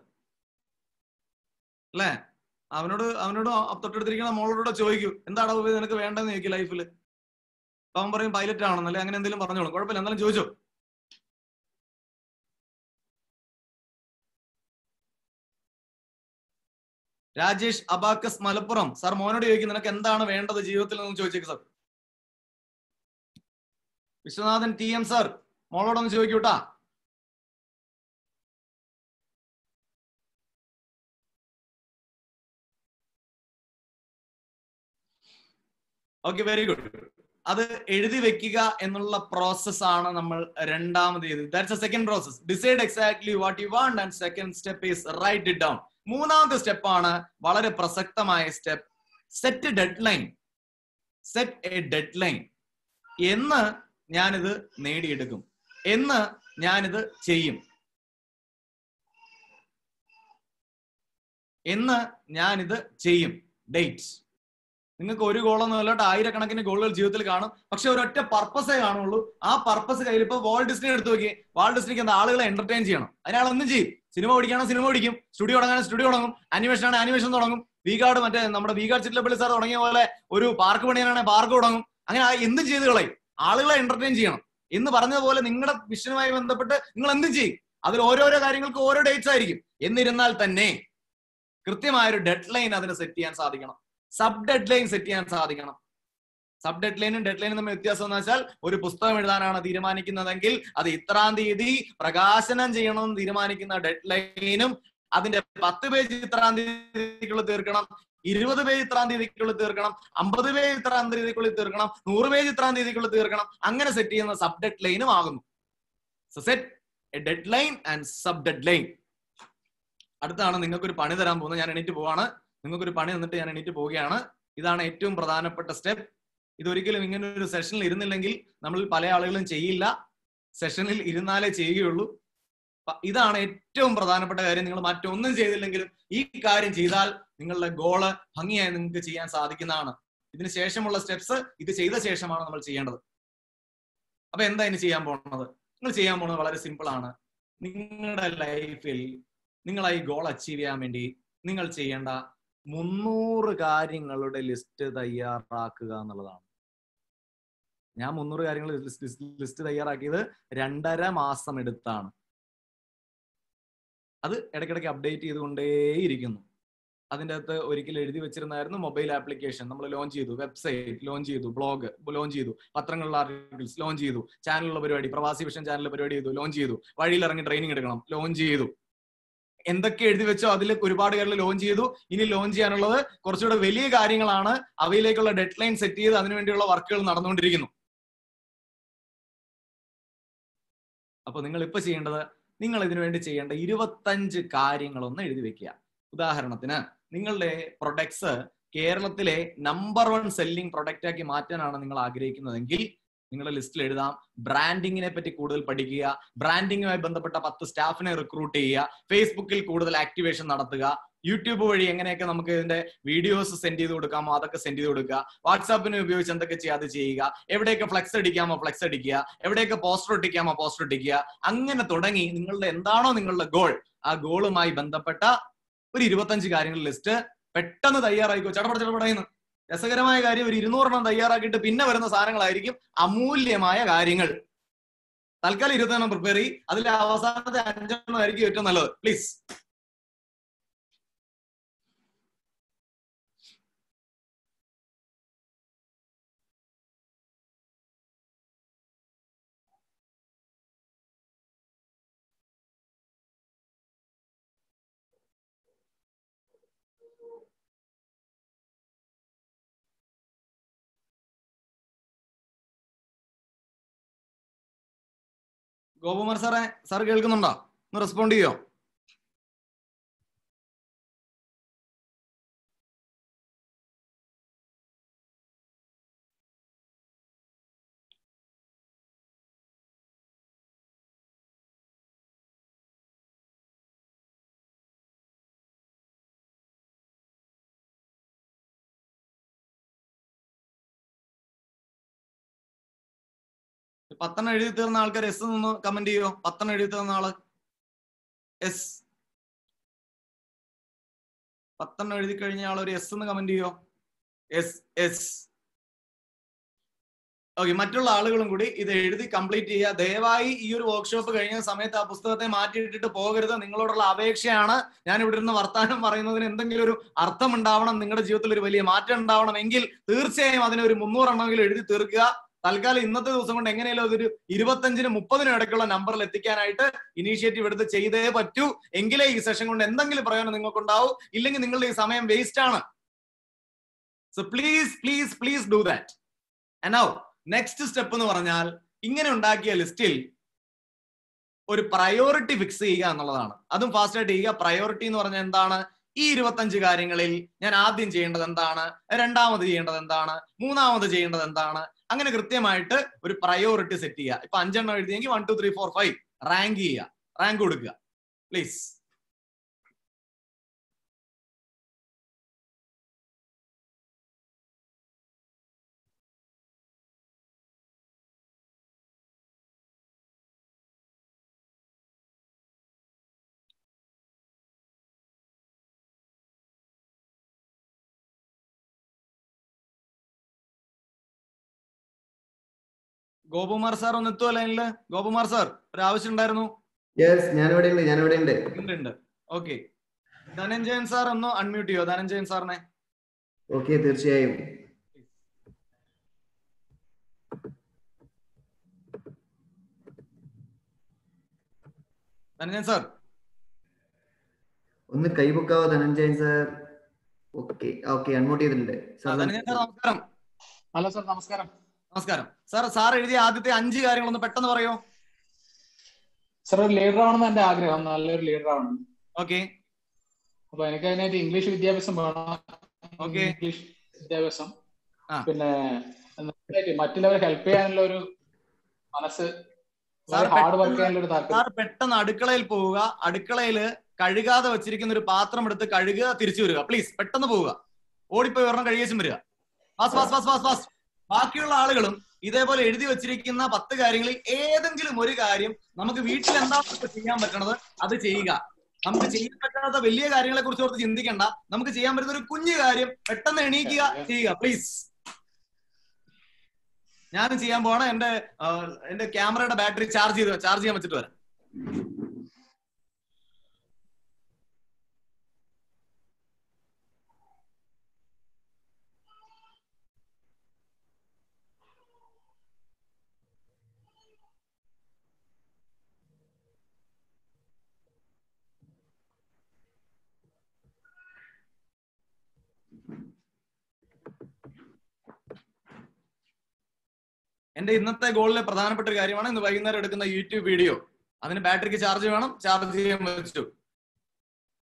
അല്ലേ അവനോട് അവനോട് തൊട്ടടുത്തിരിക്കുന്ന മോളോട് ചോദിക്കൂ എന്താണ് അത് നിനക്ക് വേണ്ടെന്ന് ചോദിക്കും ലൈഫിൽ അവൻ പറയും പൈലറ്റ് ആണെന്നല്ലേ അങ്ങനെ എന്തെങ്കിലും പറഞ്ഞോളൂ കുഴപ്പമില്ല എന്നാലും ചോദിച്ചോ രാജേഷ് അബാക്കസ് മലപ്പുറം സാർ മോനോട് ചോദിക്കും നിനക്ക് എന്താണ് വേണ്ടത് ജീവിതത്തിൽ നിന്ന് ചോദിച്ചേക്ക് sir Viswanathan T M sir മോളോടൊന്ന് ചോദിക്കൂട്ടാ ഓക്കെ വെരി ഗുഡ് അത് എഴുതി വെക്കുക എന്നുള്ള പ്രോസസ് ആണ് നമ്മൾ രണ്ടാമത് ചെയ്തത് that's a second process decide exactly what you want and second step is write it down മൂന്നാമത്തെ സ്റ്റെപ്പാണ് വളരെ പ്രസക്തമായ step set deadline set a deadline എന്ന് ഞാനിത് നേടിയെടുക്കും എന്ന് ഞാനിത് ചെയ്യും എന്ന് ഞാനിത് ചെയ്യും ഡേറ്റ് നിങ്ങൾക്ക് ഒരു ഗോളൊന്നും അല്ലാട്ട് ആയിരക്കണക്കിന് ഗോളുകൾ ജീവിതത്തിൽ കാണും പക്ഷെ ഒരൊറ്റ പർപ്പസേ കാണുള്ളൂ ആ പർപ്പസ് കയ്യിൽ ഇപ്പൊ വാൾ ഡിസ്നി എടുത്തു നോക്കി വാൾ ഡിസ്നിക്ക് എന്താ ആളുകളെ എന്റർടൈൻ ചെയ്യണം അതിനാൾ ഒന്നും ചെയ്യും സിനിമ പഠിക്കുകയാണെങ്കിൽ സിനിമ പഠിക്കും സ്റ്റുഡിയോ തുടങ്ങാൻ സ്റ്റുഡിയോ തുടങ്ങും അനിമേഷൻ ആണ് അനിമേഷൻ തുടങ്ങും വീഗാർഡ് മറ്റേ നമ്മുടെ വീഗാർഡ് ചിറ്റലപ്പള്ളി സാർ തുടങ്ങിയ പോലെ ഒരു പാർക്ക് പണിയാനാണെങ്കിൽ പാർക്ക് തുടങ്ങും അങ്ങനെ ആ എന്തും ചെയ്ത് കളയും ആളുകളെ എന്റർടൈൻ ചെയ്യണം എന്ന് പറഞ്ഞതുപോലെ നിങ്ങളുടെ മിഷനുമായി ബന്ധപ്പെട്ട് നിങ്ങൾ എന്തും ചെയ്യും അതിൽ ഓരോരോ കാര്യങ്ങൾക്ക് ഓരോ ഡേറ്റ്സ് ആയിരിക്കും എന്നിരുന്നാൽ തന്നെ കൃത്യമായ ഒരു ഡെഡ് ലൈൻ അതിന് സെറ്റ് ചെയ്യാൻ സാധിക്കണം സബ് ഡെഡ് ലൈൻ സെറ്റ് ചെയ്യാൻ സാധിക്കണം സബ് ഡെഡ് ലൈനും ഡെഡ് ലൈനും തമ്മിൽ വ്യത്യാസം എന്ന് വെച്ചാൽ ഒരു പുസ്തകം എഴുതാനാണ് തീരുമാനിക്കുന്നതെങ്കിൽ അത് ഇത്രാം തീയതി പ്രകാശനം ചെയ്യണമെന്ന് തീരുമാനിക്കുന്ന ഡെഡ് ലൈനും അതിന്റെ പത്ത് പേജ് ഇത്രാം തീയതിക്കുള്ളിൽ തീർക്കണം ഇരുപത് പേജ് ഇത്രാം തീയതിക്കുള്ളിൽ തീർക്കണം അമ്പത് പേജ് ഇത്രാം തീയതിക്കുള്ളിൽ തീർക്കണം നൂറ് പേജ് ഇത്രാം തീയതിക്കുള്ളിൽ തീർക്കണം അങ്ങനെ സെറ്റ് ചെയ്യുന്ന സബ് ഡെഡ് ലൈനും ആകുന്നു set a deadline and sub deadline അടുത്താണ് നിങ്ങൾക്ക് ഒരു പണി തരാൻ പോകുന്നത് ഞാൻ എണീറ്റ് പോവാണ് നിങ്ങൾക്ക് ഒരു പണി തന്നിട്ട് ഞാൻ എണീറ്റ് പോവുകയാണ് ഇതാണ് ഏറ്റവും പ്രധാനപ്പെട്ട സ്റ്റെപ്പ് ഇതൊരിക്കലും ഇങ്ങനെ ഒരു സെഷനിൽ ഇരുന്നില്ലെങ്കിൽ നമ്മൾ പല ആളുകളും ചെയ്യില്ല സെഷനിൽ ഇരുന്നാലേ ചെയ്യുകയുള്ളൂ പ- ഇതാണ് ഏറ്റവും പ്രധാനപ്പെട്ട കാര്യം നിങ്ങൾ മറ്റൊന്നും ചെയ്തില്ലെങ്കിലും ഈ കാര്യം ചെയ്താൽ നിങ്ങളുടെ ഗോള് ഭംഗിയായി നിങ്ങൾക്ക് ചെയ്യാൻ സാധിക്കുന്നതാണ് ഇതിന് ശേഷമുള്ള സ്റ്റെപ്സ് ഇത് ചെയ്ത ശേഷമാണ് നമ്മൾ ചെയ്യേണ്ടത് അപ്പൊ എന്താ ഇനി ചെയ്യാൻ പോകുന്നത് നിങ്ങൾ ചെയ്യാൻ പോകുന്നത് വളരെ സിമ്പിൾ ആണ് നിങ്ങളുടെ ലൈഫിൽ നിങ്ങൾ ഈ ഗോൾ അച്ചീവ് ചെയ്യാൻ വേണ്ടി നിങ്ങൾ ചെയ്യേണ്ട മുന്നൂറ് കാര്യങ്ങളുടെ ലിസ്റ്റ് തയ്യാറാക്കുക എന്നുള്ളതാണ് ഞാൻ മുന്നൂറ് കാര്യങ്ങൾ ലിസ്റ്റ് തയ്യാറാക്കിയത് രണ്ടര മാസം എടുത്താണ് അത് ഇടയ്ക്കിടയ്ക്ക് അപ്ഡേറ്റ് ചെയ്തുകൊണ്ടേയിരിക്കുന്നു അതിൻ്റെ അകത്ത് ഒരിക്കൽ എഴുതി വെച്ചിരുന്നായിരുന്നു മൊബൈൽ ആപ്ലിക്കേഷൻ നമ്മൾ ലോഞ്ച് ചെയ്തു വെബ്സൈറ്റ് ലോഞ്ച് ചെയ്തു ബ്ലോഗ് ലോഞ്ച് ചെയ്തു പത്രങ്ങളിലെ ആർട്ടിക്കിൾസ് ലോഞ്ച് ചെയ്തു ചാനലിലുള്ള പരിപാടി പ്രവാസി വിഷൻ ചാനലിലെ പരിപാടി ചെയ്തു ലോഞ്ച് ചെയ്തു വഴിയിൽ ഇറങ്ങി ട്രെയിനിങ് എടുക്കണം ലോഞ്ച് ചെയ്തു എന്തൊക്കെ എഴുതി വെച്ചോ അതിൽ ഒരുപാട് കാര്യങ്ങൾ ലോഞ്ച് ചെയ്തു ഇനി ലോഞ്ച് ചെയ്യാനുള്ളത് കുറച്ചുകൂടെ വലിയ കാര്യങ്ങളാണ് അവയിലേക്കുള്ള ഡെഡ് ലൈൻ സെറ്റ് ചെയ്ത് അതിനുവേണ്ടിയുള്ള വർക്കുകൾ നടന്നുകൊണ്ടിരിക്കുന്നു അപ്പൊ നിങ്ങൾ ഇപ്പൊ ചെയ്യേണ്ടത് നിങ്ങൾ ഇതിനു വേണ്ടി ചെയ്യേണ്ട ഇരുപത്തഞ്ച് കാര്യങ്ങളൊന്ന് എഴുതി വെക്കുക ഉദാഹരണത്തിന് നിങ്ങളുടെ പ്രൊഡക്ട്സ് കേരളത്തിലെ നമ്പർ വൺ സെല്ലിംഗ് പ്രൊഡക്റ്റ് ആക്കി മാറ്റാനാണ് നിങ്ങൾ ആഗ്രഹിക്കുന്നതെങ്കിൽ നിങ്ങളുടെ ലിസ്റ്റിൽ എഴുതാം ബ്രാൻഡിങ്ങിനെ പറ്റി കൂടുതൽ പഠിക്കുക ബ്രാൻഡിങ്ങുമായി ബന്ധപ്പെട്ട പത്ത് സ്റ്റാഫിനെ റിക്രൂട്ട് ചെയ്യുക ഫേസ്ബുക്കിൽ കൂടുതൽ ആക്ടിവേഷൻ നടത്തുക യൂട്യൂബ് വഴി എങ്ങനെയൊക്കെ നമുക്ക് ഇതിന്റെ വീഡിയോസ് സെൻഡ് ചെയ്ത് കൊടുക്കാമോ അതൊക്കെ സെൻഡ് ചെയ്ത് കൊടുക്കുക വാട്സാപ്പിനെ ഉപയോഗിച്ച് എന്തൊക്കെ ചെയ്യാതെ ചെയ്യുക എവിടെയൊക്കെ ഫ്ലെക്സ് അടിക്കാമോ ഫ്ലെക്സ് അടിക്കുക എവിടെയൊക്കെ പോസ്റ്റർ ഒട്ടിക്കാമോ പോസ്റ്റർ ഒട്ടിക്കുക അങ്ങനെ തുടങ്ങി നിങ്ങളുടെ എന്താണോ നിങ്ങളുടെ ഗോൾ ആ ഗോളുമായി ബന്ധപ്പെട്ട ഒരു ഇരുപത്തഞ്ച് കാര്യങ്ങൾ ലിസ്റ്റ് പെട്ടെന്ന് തയ്യാറായിക്കോ ചടപട ചടപടയെന്ന് രസകരമായ കാര്യം ഒരു ഇരുന്നൂറെണ്ണം തയ്യാറാക്കിയിട്ട് പിന്നെ വരുന്ന സാധനങ്ങളായിരിക്കും അമൂല്യമായ കാര്യങ്ങൾ തൽക്കാലം ഇരുപത്തെണ്ണം പ്രിപ്പയർ ചെയ്യും അതിലെ അവസാനത്തെ അഞ്ചെണ്ണം ആയിരിക്കും ഏറ്റവും നല്ലത് പ്ലീസ് ഗോപകുമാർ സാറേ സാർ കേൾക്കുന്നുണ്ടോ ഒന്ന് റെസ്പോണ്ട് ചെയ്യോ പത്തെണ്ണം എഴുതി തീർന്ന ആൾക്കാർ എസ് നിന്ന് കമന്റ് ചെയ്യോ പത്തെണ്ണം എഴുതി തീർന്ന ആള് എസ് പത്തെണ്ണം എഴുതി കഴിഞ്ഞ ആൾ ഒരു എസ് എന്ന് കമന്റ് ചെയ്യോ എസ് എസ് ഓക്കെ മറ്റുള്ള ആളുകളും കൂടി ഇത് എഴുതി കംപ്ലീറ്റ് ചെയ്യുക ദയവായി ഈ ഒരു വർക്ക്ഷോപ്പ് കഴിഞ്ഞ സമയത്ത് ആ പുസ്തകത്തെ മാറ്റിയിട്ടിട്ട് പോകരുത് നിങ്ങളോടുള്ള അപേക്ഷയാണ് ഞാൻ ഇവിടെ ഇരുന്ന് വർത്താനം പറയുന്നതിന് എന്തെങ്കിലും ഒരു അർത്ഥം ഉണ്ടാവണം നിങ്ങളുടെ ജീവിതത്തിൽ ഒരു വലിയ മാറ്റം ഉണ്ടാവണം എങ്കിൽ തീർച്ചയായും അതിന് ഒരു മുന്നൂറെണ്ണമെങ്കിലും എഴുതി തീർക്കുക തൽക്കാലം ഇന്നത്തെ ദിവസം കൊണ്ട് എങ്ങനെയാലും അതൊരു ഇരുപത്തഞ്ചിനും മുപ്പതിനും ഇടയ്ക്കുള്ള നമ്പറിൽ എത്തിക്കാനായിട്ട് ഇനീഷ്യേറ്റീവ് എടുത്ത് ചെയ്തേ പറ്റൂ എങ്കിലേ ഈ സെഷൻ കൊണ്ട് എന്തെങ്കിലും പ്രയോജനം നിങ്ങൾക്ക് ഉണ്ടാവും ഇല്ലെങ്കിൽ നിങ്ങളുടെ ഈ സമയം വേസ്റ്റ് ആണ് so please please please do that now next step എന്ന് പറഞ്ഞാൽ ഇങ്ങനെ ഉണ്ടാക്കിയ ലിസ്റ്റിൽ ഒരു പ്രയോറിറ്റി ഫിക്സ് ചെയ്യുക എന്നുള്ളതാണ് അതും ഫാസ്റ്റ് ആയിട്ട് ചെയ്യുക പ്രയോറിറ്റി എന്ന് പറഞ്ഞാൽ എന്താണ് ഈ ഇരുപത്തഞ്ച് കാര്യങ്ങളിൽ ഞാൻ ആദ്യം ചെയ്യേണ്ടത് എന്താണ് രണ്ടാമത് ചെയ്യേണ്ടത് എന്താണ് മൂന്നാമത് ചെയ്യേണ്ടത് എന്താണ് അങ്ങനെ കൃത്യമായിട്ട് ഒരു പ്രയോറിറ്റി സെറ്റ് ചെയ്യുക ഇപ്പൊ അഞ്ചെണ്ണം എഴുതിയെങ്കിൽ one two three four five rank ചെയ്യുക റാങ്ക് കൊടുക്കുക പ്ലീസ് ഗോപകുമാർ സാർ ഒന്ന് എത്തുമോ ലൈനില് ഗോപകുമാർ സാർ ഒരു ആവശ്യം ഉണ്ടായിരുന്നു യെസ് ഞാനിവിടെ ഉണ്ട് ഞാനിവിടെ ഉണ്ട് ഉണ്ട് ഉണ്ട് ഓക്കെ ധനഞ്ജയൻ സാർ ഒന്ന് അൺമ്യൂട്ട് ചെയ്യോ ധനഞ്ജയൻ സാറിനെ ഓക്കെ തീർച്ചയായും ധനഞ്ജയൻ സാർ ഒന്ന് കൈപൊക്കാവോ Dhananjayan sir okay okay unmute ചെയ്തിട്ടുണ്ട് ആ, ധനഞ്ജയൻ സാർ നമസ്കാരം ഹലോ സാർ നമസ്കാരം നമസ്കാരം സാർ സാർ എഴുതിയ ആദ്യത്തെ അഞ്ച് കാര്യങ്ങളൊന്ന് പെട്ടെന്ന് പറയോ സാർ ഒരു ലീഡർ ആവണമെന്ന് എന്റെ ആഗ്രഹം നല്ലൊരു ലീഡർ ആവണം ഓക്കെ അപ്പൊ എനിക്ക് അതിനായിട്ട് ഇംഗ്ലീഷ് വിദ്യാഭ്യാസം വേണം Okay. ഇംഗ്ലീഷ് വിദ്യാഭ്യാസം ആ. പിന്നെ നന്നായിട്ട് മറ്റുള്ളവരെ ഹെൽപ്പ് ചെയ്യാനുള്ള ഒരു മനസ്സ് സാർ ഹാർഡ് വർക്ക് പെട്ടെന്ന് ചെയ്യാനുള്ള ഒരു താല്പര്യം സാർ പെട്ടെന്ന് അടുക്കളയിൽ പോവുക അടുക്കളയിൽ കഴുകാതെ വെച്ചിരിക്കുന്ന ഒരു പാത്രം എടുത്ത് കഴുകുക തിരിച്ചു വരിക പ്ലീസ് പെട്ടെന്ന് പോവുക ഓടിപ്പോയി ഒരെണ്ണം കഴുകിയേച്ചും വരിക fast fast fast fast fast ബാക്കിയുള്ള ആളുകളും ഇതേപോലെ എഴുതി വെച്ചിരിക്കുന്ന പത്ത് കാര്യങ്ങളിൽ ഏതെങ്കിലും ഒരു കാര്യം നമുക്ക് വീട്ടിൽ എന്താ ചെയ്യാൻ പറ്റണത് അത് ചെയ്യുക നമുക്ക് ചെയ്യാൻ പറ്റാത്ത വലിയ കാര്യങ്ങളെ കുറിച്ച് ഓർത്ത് ചിന്തിക്കണ്ട നമുക്ക് ചെയ്യാൻ പറ്റുന്ന ഒരു കുഞ്ഞു കാര്യം പെട്ടെന്ന് എണീക്കുക ചെയ്യുക പ്ലീസ് ഞാനും ചെയ്യാൻ പോവാണ് എന്റെ ആ, എന്റെ ക്യാമറയുടെ ബാറ്ററി ചാർജ് ചെയ്ത് ചാർജ് ചെയ്യാൻ വെച്ചിട്ട് വരാം എന്റെ ഇന്നത്തെ ഗോളിലെ പ്രധാനപ്പെട്ട ഒരു കാര്യമാണ് ഇന്ന് വൈകുന്നേരം എടുക്കുന്ന യൂട്യൂബ് വീഡിയോ അതിന് ബാറ്ററിക്ക് ചാർജ് വേണം ചാർജ് ചെയ്യാൻ വെച്ചു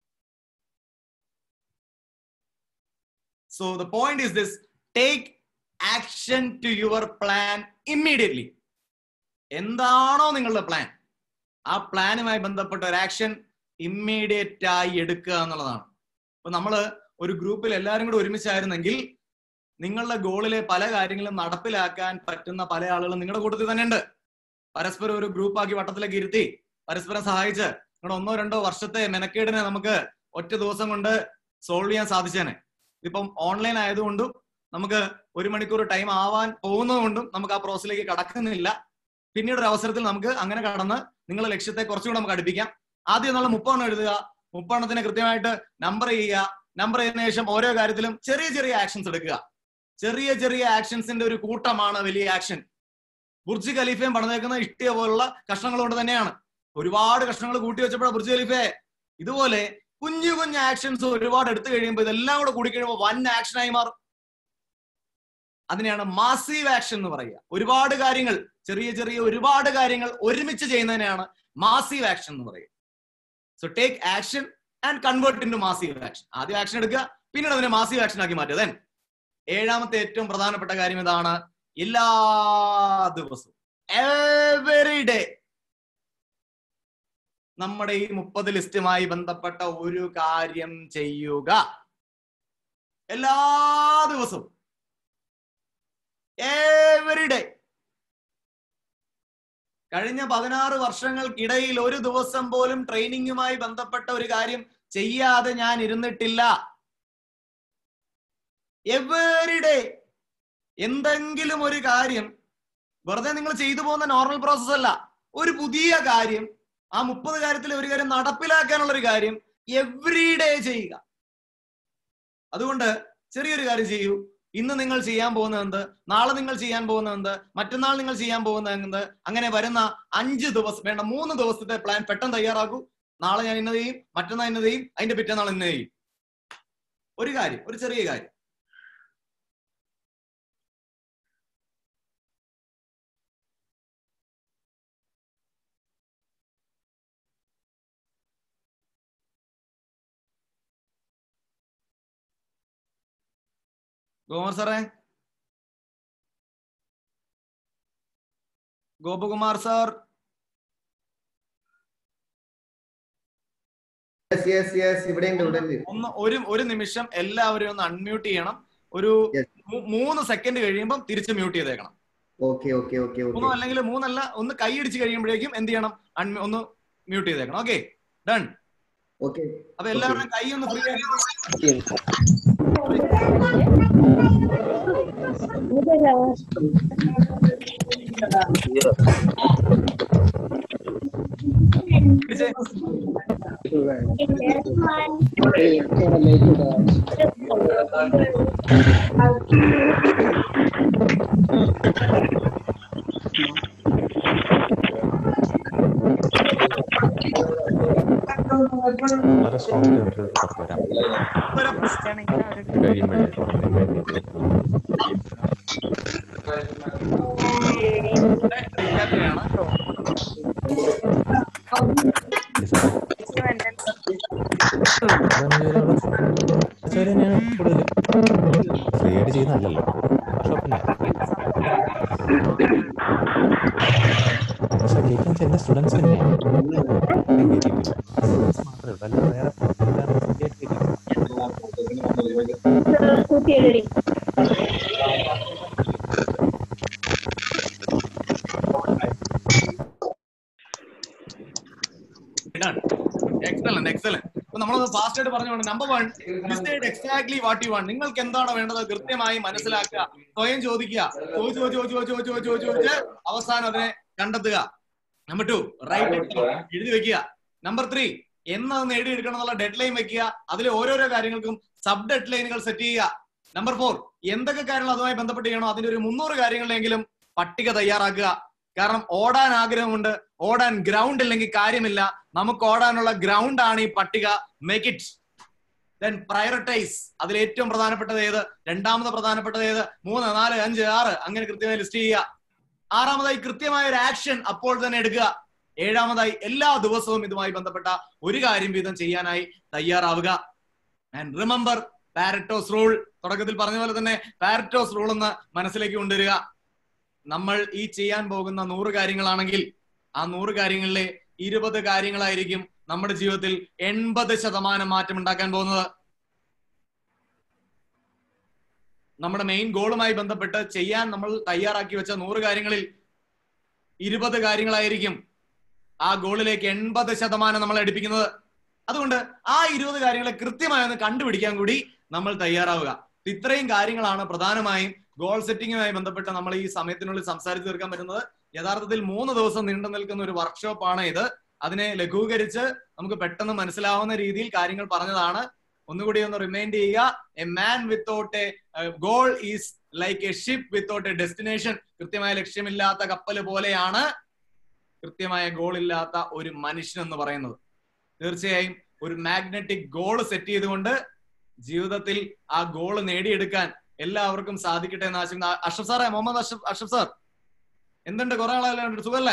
so the point is this take action to your plan immediately എന്താണോ നിങ്ങളുടെ പ്ലാൻ ആ പ്ലാനുമായി ബന്ധപ്പെട്ട ഒരു ആക്ഷൻ ഇമ്മീഡിയറ്റ് ആയി എടുക്കുക എന്നുള്ളതാണ് ഇപ്പൊ നമ്മള് ഒരു ഗ്രൂപ്പിൽ എല്ലാവരും കൂടെ ഒരുമിച്ചായിരുന്നെങ്കിൽ നിങ്ങളുടെ ഗോളിലെ പല കാര്യങ്ങളും നടപ്പിലാക്കാൻ പറ്റുന്ന പല ആളുകളും നിങ്ങളുടെ കൂട്ടത്തിൽ തന്നെ ഉണ്ട് പരസ്പരം ഒരു ഗ്രൂപ്പാക്കി വട്ടത്തിലേക്ക് ഇരുത്തി പരസ്പരം സഹായിച്ച് നിങ്ങളുടെ ഒന്നോ രണ്ടോ വർഷത്തെ മെനക്കേടിനെ നമുക്ക് ഒറ്റ ദിവസം കൊണ്ട് സോൾവ് ചെയ്യാൻ സാധിച്ചേനെ ഇതിപ്പം ഓൺലൈൻ ആയതുകൊണ്ടും നമുക്ക് ഒരു മണിക്കൂർ ടൈം ആവാൻ പോകുന്നതുകൊണ്ടും നമുക്ക് ആ പ്രോസസ്സിലേക്ക് കടക്കുന്നില്ല പിന്നീട് ഒരു അവസരത്തിൽ നമുക്ക് അങ്ങനെ കടന്ന് നിങ്ങളുടെ ലക്ഷ്യത്തെ കുറച്ചുകൂടെ നമുക്ക് അടുപ്പിക്കാം ആദ്യം നമ്മൾ മുപ്പെണ്ണം എഴുതുക മുപ്പെണ്ണത്തിന് കൃത്യമായിട്ട് നമ്പർ ചെയ്യുക നമ്പർ ചെയ്തതിനു ശേഷം ഓരോ കാര്യത്തിലും ചെറിയ ചെറിയ ആക്ഷൻസ് എടുക്കുക ചെറിയ ചെറിയ ആക്ഷൻസിന്റെ ഒരു കൂട്ടമാണ് വലിയ ആക്ഷൻ ബുർജ് ഖലീഫയും പണിതേക്കുന്ന ഇഷ്ടിയ പോലുള്ള കഷ്ണങ്ങൾ കൊണ്ട് തന്നെയാണ് ഒരുപാട് കഷ്ണങ്ങൾ കൂട്ടി വെച്ചപ്പോഴാണ് ബുർജ് ഖലീഫയെ ഇതുപോലെ കുഞ്ഞു കുഞ്ഞു ആക്ഷൻസ് ഒരുപാട് എടുത്തു കഴിയുമ്പോൾ ഇതെല്ലാം കൂടെ കൂടി കഴിയുമ്പോൾ വൻ ആക്ഷനായി മാറും അതിനെയാണ് മാസീവ് ആക്ഷൻ എന്ന് പറയുക ഒരുപാട് കാര്യങ്ങൾ ചെറിയ ചെറിയ ഒരുപാട് കാര്യങ്ങൾ ഒരുമിച്ച് ചെയ്യുന്നതിനെയാണ് മാസീവ് ആക്ഷൻ എന്ന് പറയുക so take action and convert into massive action ആദ്യം ആക്ഷൻ എടുക്കുക പിന്നീട് അതിനെ മാസീവ് ആക്ഷൻ ആക്കി മാറ്റുക ദെൻ ഏഴാമത്തെ ഏറ്റവും പ്രധാനപ്പെട്ട കാര്യം ഇതാണ് എല്ലാ ദിവസവും എവറി ഡേ നമ്മുടെ ഈ മുപ്പത് ലിസ്റ്റുമായി ബന്ധപ്പെട്ട ഒരു കാര്യം ചെയ്യുക എല്ലാ ദിവസവും എവറി ഡേ കഴിഞ്ഞ പതിനാറ് വർഷങ്ങൾക്കിടയിൽ ഒരു ദിവസം പോലും ട്രെയിനിങ്ങുമായി ബന്ധപ്പെട്ട ഒരു കാര്യം ചെയ്യാതെ ഞാൻ ഇരുന്നിട്ടില്ല എവറി ഡേ എന്തെങ്കിലും ഒരു കാര്യം വെറുതെ നിങ്ങൾ ചെയ്തു പോകുന്ന നോർമൽ പ്രോസസ് അല്ല ഒരു പുതിയ കാര്യം ആ മുപ്പത് കാര്യത്തിൽ ഒരു കാര്യം നടപ്പിലാക്കാനുള്ള ഒരു കാര്യം എവറി ഡേ ചെയ്യുക അതുകൊണ്ട് ചെറിയൊരു കാര്യം ചെയ്യൂ ഇന്ന് നിങ്ങൾ ചെയ്യാൻ പോകുന്നത് എന്ത് നാളെ നിങ്ങൾ ചെയ്യാൻ പോകുന്നത് എന്ത് മറ്റന്നാൾ നിങ്ങൾ ചെയ്യാൻ പോകുന്നത് എന്ത് അങ്ങനെ വരുന്ന അഞ്ച് ദിവസം വേണ്ട മൂന്ന് ദിവസത്തെ പ്ലാൻ പെട്ടെന്ന് തയ്യാറാക്കൂ നാളെ ഞാൻ ഇന്നത് ചെയ്യും മറ്റന്നാൾ ഇന്നത് ചെയ്യും അതിന്റെ പിറ്റന്നാൾ ഇന്ന് ചെയ്യും ഒരു കാര്യം ഒരു ചെറിയ കാര്യം ഗോമർ സാറേ Gopakumar sir yes yes yes ഇവിടെയുണ്ട് ഇവിടെ ഉണ്ട് ഒന്ന് ഒരു ഒരു നിമിഷം എല്ലാവരും ഒന്ന് അൺമ്യൂട്ട് ചെയ്യണം ഒരു Yes. മൂ- മൂന്ന് സെക്കൻഡ് കഴിയുമ്പോൾ തിരിച്ച് മ്യൂട്ട് ചെയ്തേക്കണം ഓക്കെ ഓക്കെ ഓക്കെ മൂന്നോ ഓക്കെ അല്ലെങ്കിൽ മൂന്നല്ല ഒന്ന് കൈയടിച്ച് കഴിയുമ്പോഴേക്കും എന്ത് ചെയ്യണം അൺ- ഒന്ന് മ്യൂട്ട് ചെയ്തേക്കണം ഓക്കെ ഡൺ ഓക്കെ അപ്പൊ എല്ലാവരുടെയും കൈ ഒന്ന് ഫ്രീ ആക്കി പിടിച്ചേ. വളരെ സ്ട്രോങ് ആയിട്ട് പുറത്ത് വരാം വരാം. കഴിയുമ്പോഴേ ഇവിടെ recap ചെയ്യണം. കൂടുതൽ ഫ്രീ ആയിട്ട് ചെയ്യുന്നതല്ലല്ലോ ഷോപ്പിന്റെ പക്ഷെ കേൾക്കാൻ ചെന്ന സ്റ്റുഡൻസ് തന്നെയാണ് സ്റ്റുഡൻസ് മാത്രമേ ഉള്ളൂ അല്ലാതെ വേറെ പുറത്തുള്ള ഫ്രീ ആയിട്ട് കേൾക്കില്ല എക്സലന്റ് എക്സലന്റ് അപ്പൊ നമ്മളത് ഫാസ്റ്റ് ആയിട്ട് പറഞ്ഞുകൊണ്ട് number one decide exactly what you want നിങ്ങൾക്ക് എന്താണോ വേണ്ടത് കൃത്യമായി മനസ്സിലാക്കുക സ്വയം ചോദിക്കുക ചോദിച്ചു ചോദിച്ചു ചോദിച്ചു ചോദിച്ചു ചോദിച്ചു ചോദിച്ചു ചോദിച്ച് അവസാനം അതിനെ കണ്ടെത്തുക നമ്പർ ടു റൈറ്റ് എഴുതി വെക്കുക നമ്പർ ത്രീ എന്നത് നേടിയെടുക്കണം എന്നുള്ള ഡെഡ് ലൈൻ വെക്കുക അതിൽ ഓരോരോ കാര്യങ്ങൾക്കും സബ് ഡെഡ് ലൈനുകൾ സെറ്റ് ചെയ്യുക നമ്പർ ഫോർ എന്തൊക്കെ കാര്യങ്ങൾ അതുമായി ബന്ധപ്പെട്ട് ചെയ്യണോ അതിന്റെ ഒരു മുന്നൂറ് കാര്യങ്ങളിലെങ്കിലും പട്ടിക തയ്യാറാക്കുക കാരണം ഓടാൻ ആഗ്രഹമുണ്ട് ഓടാൻ ഗ്രൗണ്ട് ഇല്ലെങ്കിൽ കാര്യമില്ല നമുക്ക് ഓടാനുള്ള ഗ്രൗണ്ട് ആണ് ഈ പട്ടിക മേക്ക് ഇറ്റ് ദെൻ പ്രയോറിറ്റൈസ് അതിൽ ഏറ്റവും പ്രധാനപ്പെട്ടത് ഏത് രണ്ടാമത് പ്രധാനപ്പെട്ടത് ഏത് മൂന്ന് നാല് അഞ്ച് ആറ് അങ്ങനെ കൃത്യമായി ലിസ്റ്റ് ചെയ്യുക ആറാമതായി കൃത്യമായ ഒരു ആക്ഷൻ അപ്പോൾ തന്നെ എടുക്കുക ഏഴാമതായി എല്ലാ ദിവസവും ഇതുമായി ബന്ധപ്പെട്ട ഒരു കാര്യം വീതം ചെയ്യാനായി തയ്യാറാവുക ആൻഡ് റിമെമ്പർ പാരറ്റോസ് റൂൾ തുടക്കത്തിൽ പറഞ്ഞ പോലെ തന്നെ പാരറ്റോസ് റൂൾ എന്ന് മനസ്സിലേക്ക് കൊണ്ടുവരിക നമ്മൾ ഈ ചെയ്യാൻ പോകുന്ന നൂറ് കാര്യങ്ങളാണെങ്കിൽ ആ നൂറ് കാര്യങ്ങളിലെ ഇരുപത് കാര്യങ്ങളായിരിക്കും നമ്മുടെ ജീവിതത്തിൽ എൺപത് ശതമാനം മാറ്റം ഉണ്ടാക്കാൻ പോകുന്നത് നമ്മുടെ മെയിൻ ഗോളുമായി ബന്ധപ്പെട്ട് ചെയ്യാൻ നമ്മൾ തയ്യാറാക്കി വെച്ച നൂറ് കാര്യങ്ങളിൽ ഇരുപത് കാര്യങ്ങളായിരിക്കും ആ ഗോളിലേക്ക് എൺപത് ശതമാനം നമ്മൾ എടുപ്പിക്കുന്നത് അതുകൊണ്ട് ആ ഇരുപത് കാര്യങ്ങളെ കൃത്യമായി ഒന്ന് കണ്ടുപിടിക്കാൻ കൂടി നമ്മൾ തയ്യാറാവുക ഇത്രയും കാര്യങ്ങളാണ് പ്രധാനമായും ഗോൾ സെറ്റിംഗുമായി ബന്ധപ്പെട്ട് നമ്മൾ ഈ സമയത്തിനുള്ളിൽ സംസാരിച്ചു തീർക്കാൻ പറ്റുന്നത് യഥാർത്ഥത്തിൽ മൂന്ന് ദിവസം നീണ്ടു നിൽക്കുന്ന ഒരു വർക്ക്ഷോപ്പാണ് ഇത് അതിനെ ലഘൂകരിച്ച് നമുക്ക് പെട്ടെന്ന് മനസ്സിലാവുന്ന രീതിയിൽ കാര്യങ്ങൾ പറഞ്ഞതാണ് ഒന്നുകൂടി ഒന്ന് റിമൈൻഡ് ചെയ്യുക a man without a goal is like a ship without a destination കൃത്യമായ ലക്ഷ്യമില്ലാത്ത കപ്പൽ പോലെയാണ് കൃത്യമായ ഗോൾ ഇല്ലാത്ത ഒരു മനുഷ്യൻ എന്ന് പറയുന്നത് തീർച്ചയായും ഒരു മാഗ്നറ്റിക് ഗോൾ സെറ്റ് ചെയ്തുകൊണ്ട് ജീവിതത്തിൽ ആ ഗോൾ നേടിയെടുക്കാൻ എല്ലാവർക്കും സാധിക്കട്ടെ എന്ന് ആശംസ അഷ്റഫ് സാറേ മുഹമ്മദ് അഷ്റഫ് അഷ്റഫ് സാർ എന്തുണ്ട് കുറെ ആളല്ലേ സുഖല്ലേ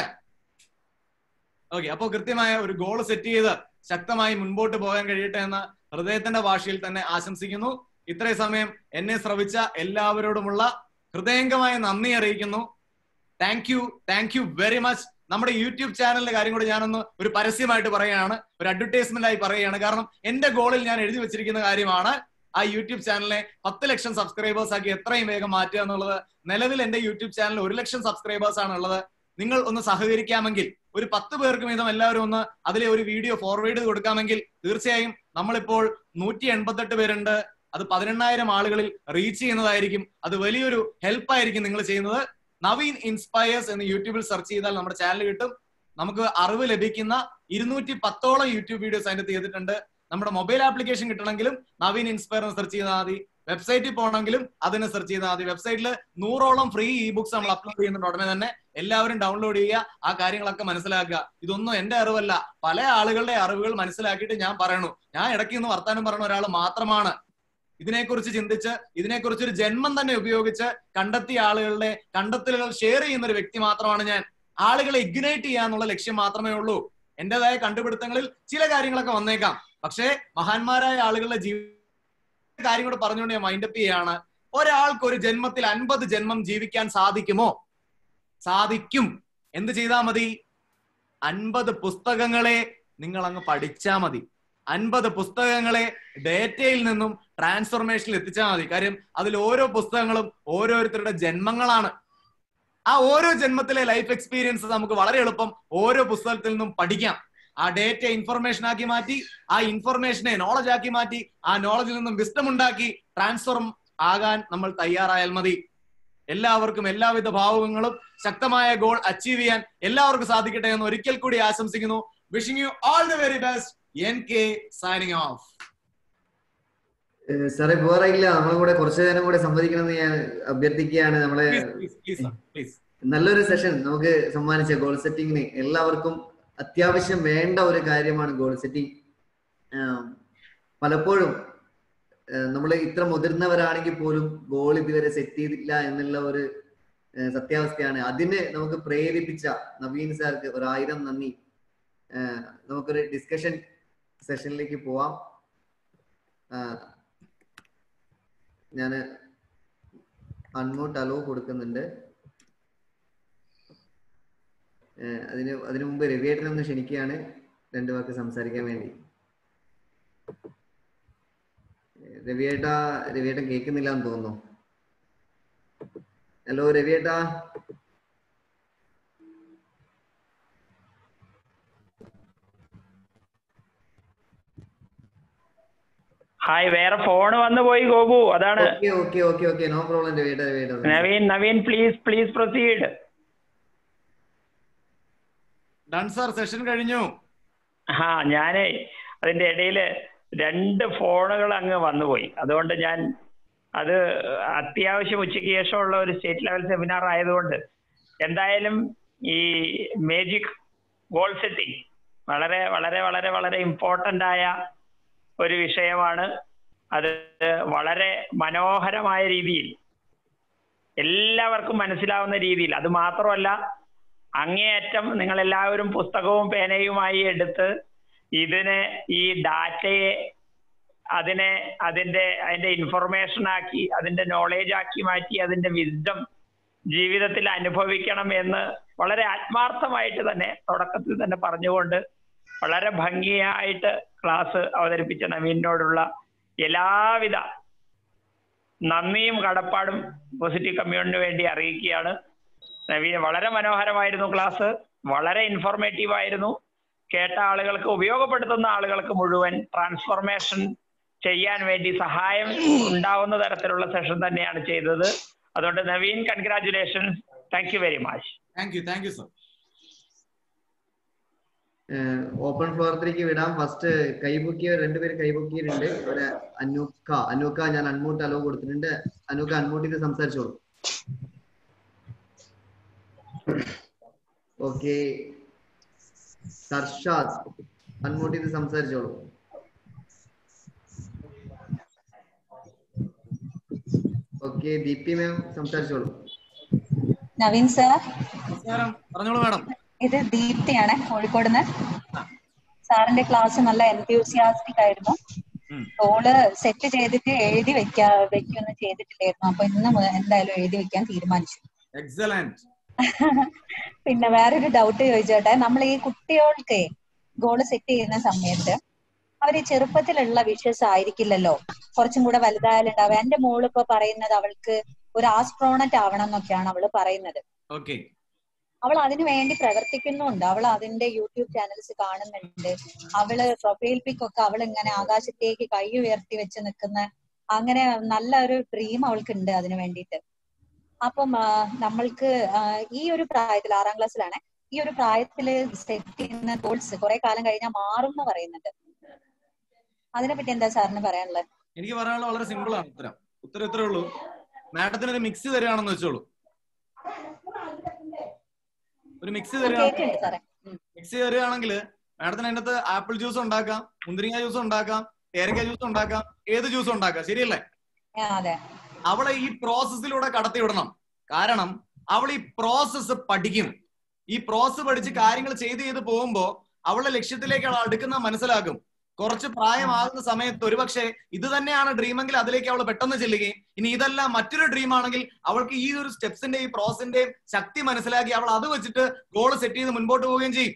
ഓക്കെ അപ്പോ കൃത്യമായ ഒരു ഗോൾ സെറ്റ് ചെയ്ത് ശക്തമായി മുൻപോട്ട് പോകാൻ കഴിയട്ടെ എന്ന് ഹൃദയത്തിന്റെ ഭാഷയിൽ തന്നെ ആശംസിക്കുന്നു ഇത്രയും സമയം എന്നെ ശ്രവിച്ച എല്ലാവരോടുമുള്ള ഹൃദയംഗമായ നന്ദി അറിയിക്കുന്നു thank you thank you very much നമ്മുടെ യൂട്യൂബ് ചാനലിന്റെ കാര്യം കൂടി ഞാനൊന്ന് ഒരു പരസ്യമായിട്ട് പറയുകയാണ് ഒരു അഡ്വർടൈസ്മെന്റ് ആയി പറയുകയാണ് കാരണം എന്റെ ഗോളിൽ ഞാൻ എഴുതി വെച്ചിരിക്കുന്ന കാര്യമാണ് ആ യൂട്യൂബ് ചാനലിനെ പത്ത് ലക്ഷം സബ്സ്ക്രൈബേഴ്സ് ആക്കി എത്രയും വേഗം മാറ്റുക എന്നുള്ളത് നിലവിൽ എന്റെ യൂട്യൂബ് ചാനൽ ഒരു ലക്ഷം സബ്സ്ക്രൈബേഴ്സ് ആണ് ഉള്ളത് നിങ്ങൾ ഒന്ന് സഹകരിക്കാമെങ്കിൽ ഒരു പത്ത് പേർക്ക് വീതം എല്ലാവരും ഒന്ന് അതിലെ ഒരു വീഡിയോ ഫോർവേഡ് ചെയ്ത് കൊടുക്കാമെങ്കിൽ തീർച്ചയായും നമ്മളിപ്പോൾ നൂറ്റി എൺപത്തെട്ട് പേരുണ്ട് അത് പതിനെണ്ണായിരം ആളുകളിൽ റീച്ച് ചെയ്യുന്നതായിരിക്കും അത് വലിയൊരു ഹെൽപ്പ് ആയിരിക്കും നിങ്ങൾ ചെയ്യുന്നത് നവീൻ ഇൻസ്പയേഴ്സ് എന്ന് യൂട്യൂബിൽ സെർച്ച് ചെയ്താൽ നമ്മുടെ ചാനൽ കിട്ടും നമുക്ക് അറിവ് ലഭിക്കുന്ന ഇരുന്നൂറ്റി പത്തോളം യൂട്യൂബ് വീഡിയോസ് അതിനകത്ത് ചെയ്തിട്ടുണ്ട് നമ്മുടെ മൊബൈൽ ആപ്ലിക്കേഷൻ കിട്ടണമെങ്കിലും നവീൻ ഇൻസ്പയർ എന്ന് സെർച്ച് ചെയ്താൽ മതി വെബ്സൈറ്റിൽ പോകണമെങ്കിലും അതിനെ സെർച്ച് ചെയ്താൽ മതി വെബ്സൈറ്റിൽ നൂറോളം ഫ്രീ ഇ ബുക്സ് നമ്മൾ അപ്ലോഡ് ചെയ്യുന്നുണ്ട് ഉടനെ തന്നെ എല്ലാവരും ഡൗൺലോഡ് ചെയ്യുക ആ കാര്യങ്ങളൊക്കെ മനസ്സിലാക്കുക ഇതൊന്നും എന്റെ അറിവല്ല പല ആളുകളുടെ അറിവുകൾ മനസ്സിലാക്കിയിട്ട് ഞാൻ പറയണു ഞാൻ ഇടയ്ക്ക് നിന്ന് വർത്താനം പറയുന്ന ഒരാൾ മാത്രമാണ് ഇതിനെക്കുറിച്ച് ചിന്തിച്ച് ഇതിനെക്കുറിച്ച് ഒരു ജന്മം തന്നെ ഉപയോഗിച്ച് കണ്ടെത്തിയ ആളുകളുടെ കണ്ടെത്തലുകൾ ഷെയർ ചെയ്യുന്ന ഒരു വ്യക്തി മാത്രമാണ് ഞാൻ ആളുകളെ ഇഗ്നൈറ്റ് ചെയ്യാന്നുള്ള ലക്ഷ്യം മാത്രമേ ഉള്ളൂ എന്റേതായ കണ്ടുപിടുത്തങ്ങളിൽ ചില കാര്യങ്ങളൊക്കെ വന്നേക്കാം പക്ഷേ മഹാന്മാരായ ആളുകളുടെ ജീവിത കാര്യം കൂടെ പറഞ്ഞുകൊണ്ട് ഞാൻ മൈൻഡപ്പ് ചെയ്യാണ് ഒരാൾക്ക് ഒരു ജന്മത്തിൽ അൻപത് ജന്മം ജീവിക്കാൻ സാധിക്കുമോ സാധിക്കും എന്ത് ചെയ്താൽ മതി അൻപത് പുസ്തകങ്ങളെ നിങ്ങൾ അങ്ങ് പഠിച്ചാ മതി അൻപത് പുസ്തകങ്ങളെ ഡേറ്റയിൽ നിന്നും ട്രാൻസ്ഫോർമേഷനിൽ എത്തിച്ചാൽ മതി കാര്യം അതിൽ ഓരോ പുസ്തകങ്ങളും ഓരോരുത്തരുടെ ജന്മങ്ങളാണ് ആ ഓരോ ജന്മത്തിലെ ലൈഫ് എക്സ്പീരിയൻസ് നമുക്ക് വളരെ എളുപ്പം ഓരോ പുസ്തകത്തിൽ നിന്നും പഠിക്കാം ആ ഡേറ്റ ഇൻഫർമേഷൻ ആക്കി മാറ്റി ആ ഇൻഫർമേഷനെ നോളജ് ആക്കി മാറ്റി ആ നോളജിൽ നിന്നും വിസ്റ്റം ഉണ്ടാക്കി ട്രാൻസ്ഫോർം ആകാൻ നമ്മൾ തയ്യാറായാൽ മതി എല്ലാവർക്കും എല്ലാവിധ ഭാവങ്ങളും ശക്തമായ ഗോൾ അച്ചീവ് ചെയ്യാൻ എല്ലാവർക്കും സാധിക്കട്ടെ എന്ന് ഒരിക്കൽ കൂടി ആശംസിക്കുന്നു wishing you all the very best N K signing off ഏഹ് സാറേ പോറായില്ല നമ്മളെ കൂടെ കുറച്ചു നേരം കൂടെ സംവദിക്കണമെന്ന് ഞാൻ അഭ്യർത്ഥിക്കുകയാണ് നമ്മളെ പ്ലീസ് നല്ലൊരു സെഷൻ നമുക്ക് സമ്മാനിച്ച ഗോൾ സെറ്റിങ്ങിന് എല്ലാവർക്കും അത്യാവശ്യം വേണ്ട ഒരു കാര്യമാണ് ഗോൾ സെറ്റിംഗ് പലപ്പോഴും നമ്മൾ ഇത്ര മുതിർന്നവരാണെങ്കിൽ പോലും ഗോൾ ഇതുവരെ സെറ്റ് ചെയ്തില്ല എന്നുള്ള ഒരു ഏഹ് സത്യാവസ്ഥയാണ് അതിന് നമുക്ക് പ്രേരിപ്പിച്ച നവീൻ സാർക്ക് ഒരായിരം നന്ദി ഏഹ് നമുക്കൊരു ഡിസ്കഷൻ സെഷനിലേക്ക് പോവാം ഞാൻ അൺമോട്ട് അലോ കൊടുക്കുന്നുണ്ട് ഏഹ് അതിന് അതിനു മുമ്പ് രവിയേട്ടനെ ഒന്ന് ക്ഷണിക്കുകയാണ് രണ്ടു വാക്ക് സംസാരിക്കാൻ വേണ്ടി ഏഹ് രവിയേട്ട രവിയേട്ടൻ കേൾക്കുന്നില്ല എന്ന് തോന്നുന്നു ഹലോ രവിയേട്ട ഹായ് വേറെ ഫോൺ വന്നു പോയി ഗോപു അതാണ് okay okay okay okay no problem രവിയേട്ട രവിയേട്ട Naveen Naveen please please proceed done sir session കഴിഞ്ഞു ആ ഞാനേ അതിന്റെ ഇടയിൽ രണ്ട് ഫോണുകൾ അങ്ങ് വന്നുപോയി അതുകൊണ്ട് ഞാൻ അത് അത്യാവശ്യം ഉച്ചയ്ക്ക് ശേഷമുള്ള ഒരു സ്റ്റേറ്റ് ലെവൽ സെമിനാർ ആയതുകൊണ്ട് എന്തായാലും ഈ മേജിക് ഗോൾ സെറ്റിംഗ് വളരെ വളരെ വളരെ വളരെ ഇമ്പോർട്ടന്റ് ആയ ഒരു വിഷയമാണ് അത് വളരെ മനോഹരമായ രീതിയിൽ എല്ലാവർക്കും മനസ്സിലാവുന്ന രീതിയിൽ അത് മാത്രമല്ല അങ്ങേയറ്റം നിങ്ങൾ എല്ലാവരും പുസ്തകവും പേനയുമായി എടുത്ത് ഇതിന് ഈ ഡാറ്റയെ അതിനെ അതിന്റെ അതിന്റെ ഇൻഫർമേഷൻ ആക്കി അതിന്റെ നോളേജ് ആക്കി മാറ്റി അതിന്റെ വിസ്ഡം ജീവിതത്തിൽ അനുഭവിക്കണം എന്ന് വളരെ ആത്മാർത്ഥമായിട്ട് തന്നെ തുടക്കത്തിൽ തന്നെ പറഞ്ഞുകൊണ്ട് വളരെ ഭംഗിയായിട്ട് ക്ലാസ് അവതരിപ്പിച്ച നവീനോടുള്ള എല്ലാവിധ നന്ദിയും കടപ്പാടും പോസിറ്റീവ് കമ്മ്യൂണിന് വേണ്ടി അറിയിക്കുകയാണ് നവീൻ വളരെ മനോഹരമായിരുന്നു ക്ലാസ് വളരെ ഇൻഫോർമേറ്റീവ് ആയിരുന്നു കേട്ട ആളുകൾക്ക് ഉപയോഗപ്പെടുത്തുന്ന ആളുകൾക്ക് മുഴുവൻ ട്രാൻസ്ഫോർമേഷൻ ചെയ്യാൻ വേണ്ടി സഹായം ഉണ്ടാവുന്ന തരത്തിലുള്ള സെഷൻ തന്നെയാണ് ചെയ്തത് അതുകൊണ്ട് Naveen congratulations thank you very much thank you thank you sir open ഫ്ലോറിലേക്ക് വിടാം ഫസ്റ്റ് കൈപൊക്കിയ രണ്ടുപേര് കൈപൊക്കിയിട്ടുണ്ട് ഒരു അനൂക്ക അനൂക്ക ഞാൻ അൺമൂട്ട് അലോ കൊടുത്തിട്ടുണ്ട് അനൂക്ക അൺമൂട്ട് ചെയ്ത് സംസാരിച്ചോളൂ ഓക്കെ സർഷാദ് അൺമൂട്ട് ചെയ്ത് സംസാരിച്ചോളൂ ഓക്കെ ദീപ്തി മാം സംസാരിച്ചോളൂ നവീൻ സാർ നമസ്കാരം പറഞ്ഞോളൂ മാഡം ഇത് ദീപ്തിയാണ് കോഴിക്കോട് നിന്ന് സാറിന്റെ ക്ലാസ് നല്ല എൻത്യൂസിയാസ്റ്റിക് ആയിരുന്നു ഉം. ഓള് സെറ്റ് ചെയ്തിട്ട് എഴുതി വെക്കാ വെക്കൊന്നും ചെയ്തിട്ടില്ലായിരുന്നു അപ്പൊ ഇന്ന് മുതൽ എന്തായാലും എഴുതി വെക്കാൻ തീരുമാനിച്ചു എക്സലന്റ് പിന്നെ വേറൊരു ഡൗട്ട് ചോദിച്ചോട്ടെ നമ്മൾ ഈ കുട്ടികൾക്ക് ഗോള് സെറ്റ് ചെയ്യുന്ന സമയത്ത് അവര് ചെറുപ്പത്തിലുള്ള വിഷസ് ആയിരിക്കില്ലല്ലോ കുറച്ചും കൂടെ വലുതായാലുണ്ടാവുക എന്റെ മോള് ഇപ്പൊ പറയുന്നത് അവൾക്ക് ഒരു ആസ്ട്രോണറ്റ് ആവണം എന്നൊക്കെയാണ് അവള് പറയുന്നത് ഓക്കെ അവൾ അതിനു വേണ്ടി പ്രവർത്തിക്കുന്നുണ്ട് അവൾ അതിന്റെ യൂട്യൂബ് ചാനൽസ് കാണുന്നുണ്ട് അവള് പ്രൊഫൈൽ പിക് ഒക്കെ അവൾ ഇങ്ങനെ ആകാശത്തേക്ക് കൈ ഉയർത്തി വെച്ച് നിൽക്കുന്ന അങ്ങനെ നല്ല ഒരു ഡ്രീം അവൾക്കുണ്ട് അതിനു വേണ്ടിയിട്ട് അപ്പം ആ, നമ്മൾക്ക് ആ, ഈ ഒരു പ്രായത്തിൽ ആറാം ക്ലാസ്സിലാണ് ഈ ഒരു പ്രായത്തില് സെറ്റ് ചെയ്യുന്ന ഗോൾസ് കുറെ കാലം കഴിഞ്ഞാൽ മാറും എന്ന് പറയുന്നുണ്ട് അതിനെപ്പറ്റി എന്താ സാറിന് പറയാനുള്ളത് എനിക്ക് പറയാനുള്ള വളരെ സിമ്പിൾ ആണ് ഉത്തരം ഉത്തരം ഇത്രേ ഉള്ളൂ മാഡത്തിന് ഒരു മിക്സ് തരികയാണെന്ന് വെച്ചോളൂ ഒരു മിക്സ് തരികയാണ് കേൾക്കുന്നുണ്ട് സാറേ ഉം. മിക്സ് തരികയാണെങ്കിൽ മാഡത്തിന് അതിനകത്ത് ആപ്പിൾ ജ്യൂസ് ഉണ്ടാക്കാം മുന്തിരിങ്ങ ജ്യൂസ് ഉണ്ടാക്കാം പേരക്ക ജ്യൂസ് ഉണ്ടാക്കാം ഏത് ജ്യൂസ് ഉണ്ടാക്കാം ശരിയല്ലേ ആ, അതെ അവളെ ഈ പ്രോസസ്സിലൂടെ കടത്തിവിടണം കാരണം അവൾ ഈ പ്രോസസ്സ് പഠിക്കും ഈ പ്രോസസ്സ് പഠിച്ച് കാര്യങ്ങൾ ചെയ്ത് ചെയ്ത് പോകുമ്പോ അവളുടെ ലക്ഷ്യത്തിലേക്ക് അവൾ അടുക്കുന്ന മനസ്സിലാക്കും കുറച്ച് പ്രായമാകുന്ന സമയത്ത് ഒരുപക്ഷെ ഇത് തന്നെയാണ് ഡ്രീമെങ്കിൽ അതിലേക്ക് അവൾ പെട്ടെന്ന് ചെല്ലുകയും ഇനി ഇതല്ല മറ്റൊരു ഡ്രീം ആണെങ്കിൽ അവൾക്ക് ഈ ഒരു സ്റ്റെപ്സിന്റെ ഈ പ്രോസസിന്റെയും ശക്തി മനസ്സിലാക്കി അവൾ അത് വെച്ചിട്ട് ഗോൾ സെറ്റ് ചെയ്ത് മുൻപോട്ട് പോവുകയും ചെയ്യും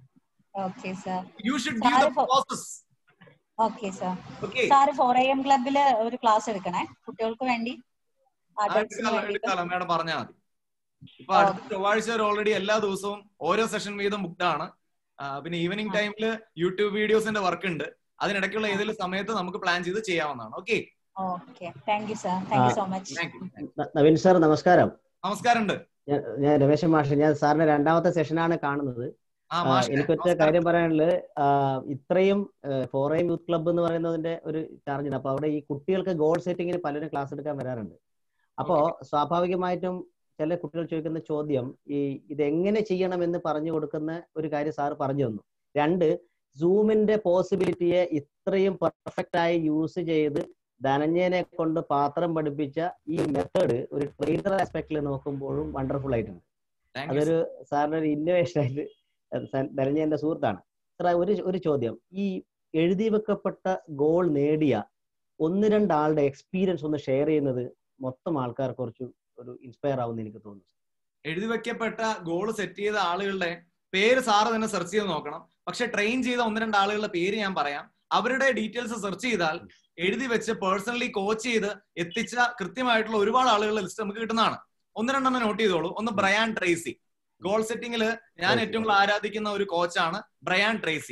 okay sir you should give the sir ഫോ- process okay sir okay sir four A M ക്ലബില് ഒരു ക്ലാസ് എടുക്കണേ കുട്ടികൾക്ക് വേണ്ടി അഡൾട്ട്സിന് വേണ്ടിയിട്ട് എടുക്കാലോ മാഡം പറഞ്ഞാൽ മതി ഇപ്പൊ അടുത്ത ചൊവ്വാഴ്ച വരെ ഓൾറെഡി എല്ലാ ദിവസവും ഓരോ സെഷൻ വീതം ബുക്ക്ഡ് ആണ് ആ, പിന്നെ ഈവനിങ് ടൈമിൽ യൂട്യൂബ് വീഡിയോസിന്റെ വർക്ക് ഉണ്ട് അതിനിടയ്ക്കുള്ള ഏതെങ്കിലും സമയത്ത് നമുക്ക് പ്ലാൻ ചെയ്ത് ചെയ്യാവുന്നതാണ് okay okay thank you sir thank you so much thank you ന- നവീൻ സാർ നമസ്കാരം നമസ്കാരം ഉണ്ട് ഞാൻ ഞാൻ രമേശൻ മാഷ് ഞാൻ സാറിന്റെ രണ്ടാമത്തെ സെഷനാണ് കാണുന്നത് ആ ആ, മാഷ് എനിക്കൊറ്റ നമസ്കാരം. കാര്യം പറയാനുള്ളത് ആ, ഇത്രയും ഫോറൈൻ യൂത്ത് ക്ലബ്ബ് എന്ന് പറയുന്നതിന്റെ ഒരു ചാർജ് ഉണ്ട് അപ്പൊ അവിടെ ഈ കുട്ടികൾക്ക് ഗോൾ സെറ്റിങ്ങിന് പലരും ക്ലാസ് എടുക്കാൻ വരാറുണ്ട് അപ്പോ സ്വാഭാവികമായിട്ടും ചില കുട്ടികൾ ചോദിക്കുന്ന ചോദ്യം ഈ ഇത് എങ്ങനെ ചെയ്യണമെന്ന് പറഞ്ഞു കൊടുക്കുന്ന ഒരു കാര്യം സാർ പറഞ്ഞു തന്നു രണ്ട് സൂമിന്റെ പോസിബിലിറ്റിയെ ഇത്രയും പെർഫെക്റ്റ് ആയി യൂസ് ചെയ്ത് ധനഞ്ജയനെ കൊണ്ട് പാത്രം പഠിപ്പിച്ച ഈ മെത്തേഡ് ഒരു ട്രെയിനർ ആസ്പെക്ടിൽ നോക്കുമ്പോഴും വണ്ടർഫുൾ ആയിട്ടുണ്ട് Thank you, അതൊരു സാറിന്റെ ഒരു ഇന്നോവേഷൻ ആയിട്ട് ധനഞ്ജയന്റെ സുഹൃത്താണ് സാർ ഒരു ഒരു ചോദ്യം ഈ എഴുതി വെക്കപ്പെട്ട ഗോൾ നേടിയ ഒന്ന് രണ്ടാളുടെ എക്സ്പീരിയൻസ് ഒന്ന് ഷെയർ ചെയ്യുന്നത് മൊത്തം ആൾക്കാർ കുറച്ച് ഒരു ഇൻസ്പയർ ആവുമെന്ന് എനിക്ക് തോന്നുന്നു എഴുതി വെക്കപ്പെട്ട ഗോൾ സെറ്റ് ചെയ്ത ആളുകളുടെ പേര് സാറ് തന്നെ സെർച്ച് ചെയ്ത് നോക്കണം പക്ഷെ ട്രെയിൻ ചെയ്ത ഒന്ന് രണ്ട് ആളുകളുടെ പേര് ഞാൻ പറയാം അവരുടെ ഡീറ്റെയിൽസ് സെർച്ച് ചെയ്താൽ എഴുതി വെച്ച് പേഴ്സണലി കോച്ച് ചെയ്ത് എത്തിച്ച കൃത്യമായിട്ടുള്ള ഒരുപാട് ആളുകളുടെ ലിസ്റ്റ് നമുക്ക് കിട്ടുന്നതാണ് ഒന്ന് രണ്ടെണ്ണം നോട്ട് ചെയ്തോളൂ ഒന്ന് ബ്രയാൻ ട്രേസി ഗോൾ സെറ്റിംഗിൽ ഞാൻ ഏറ്റവും കൂടുതൽ ആരാധിക്കുന്ന ഒരു കോച്ചാണ് Brian Tracy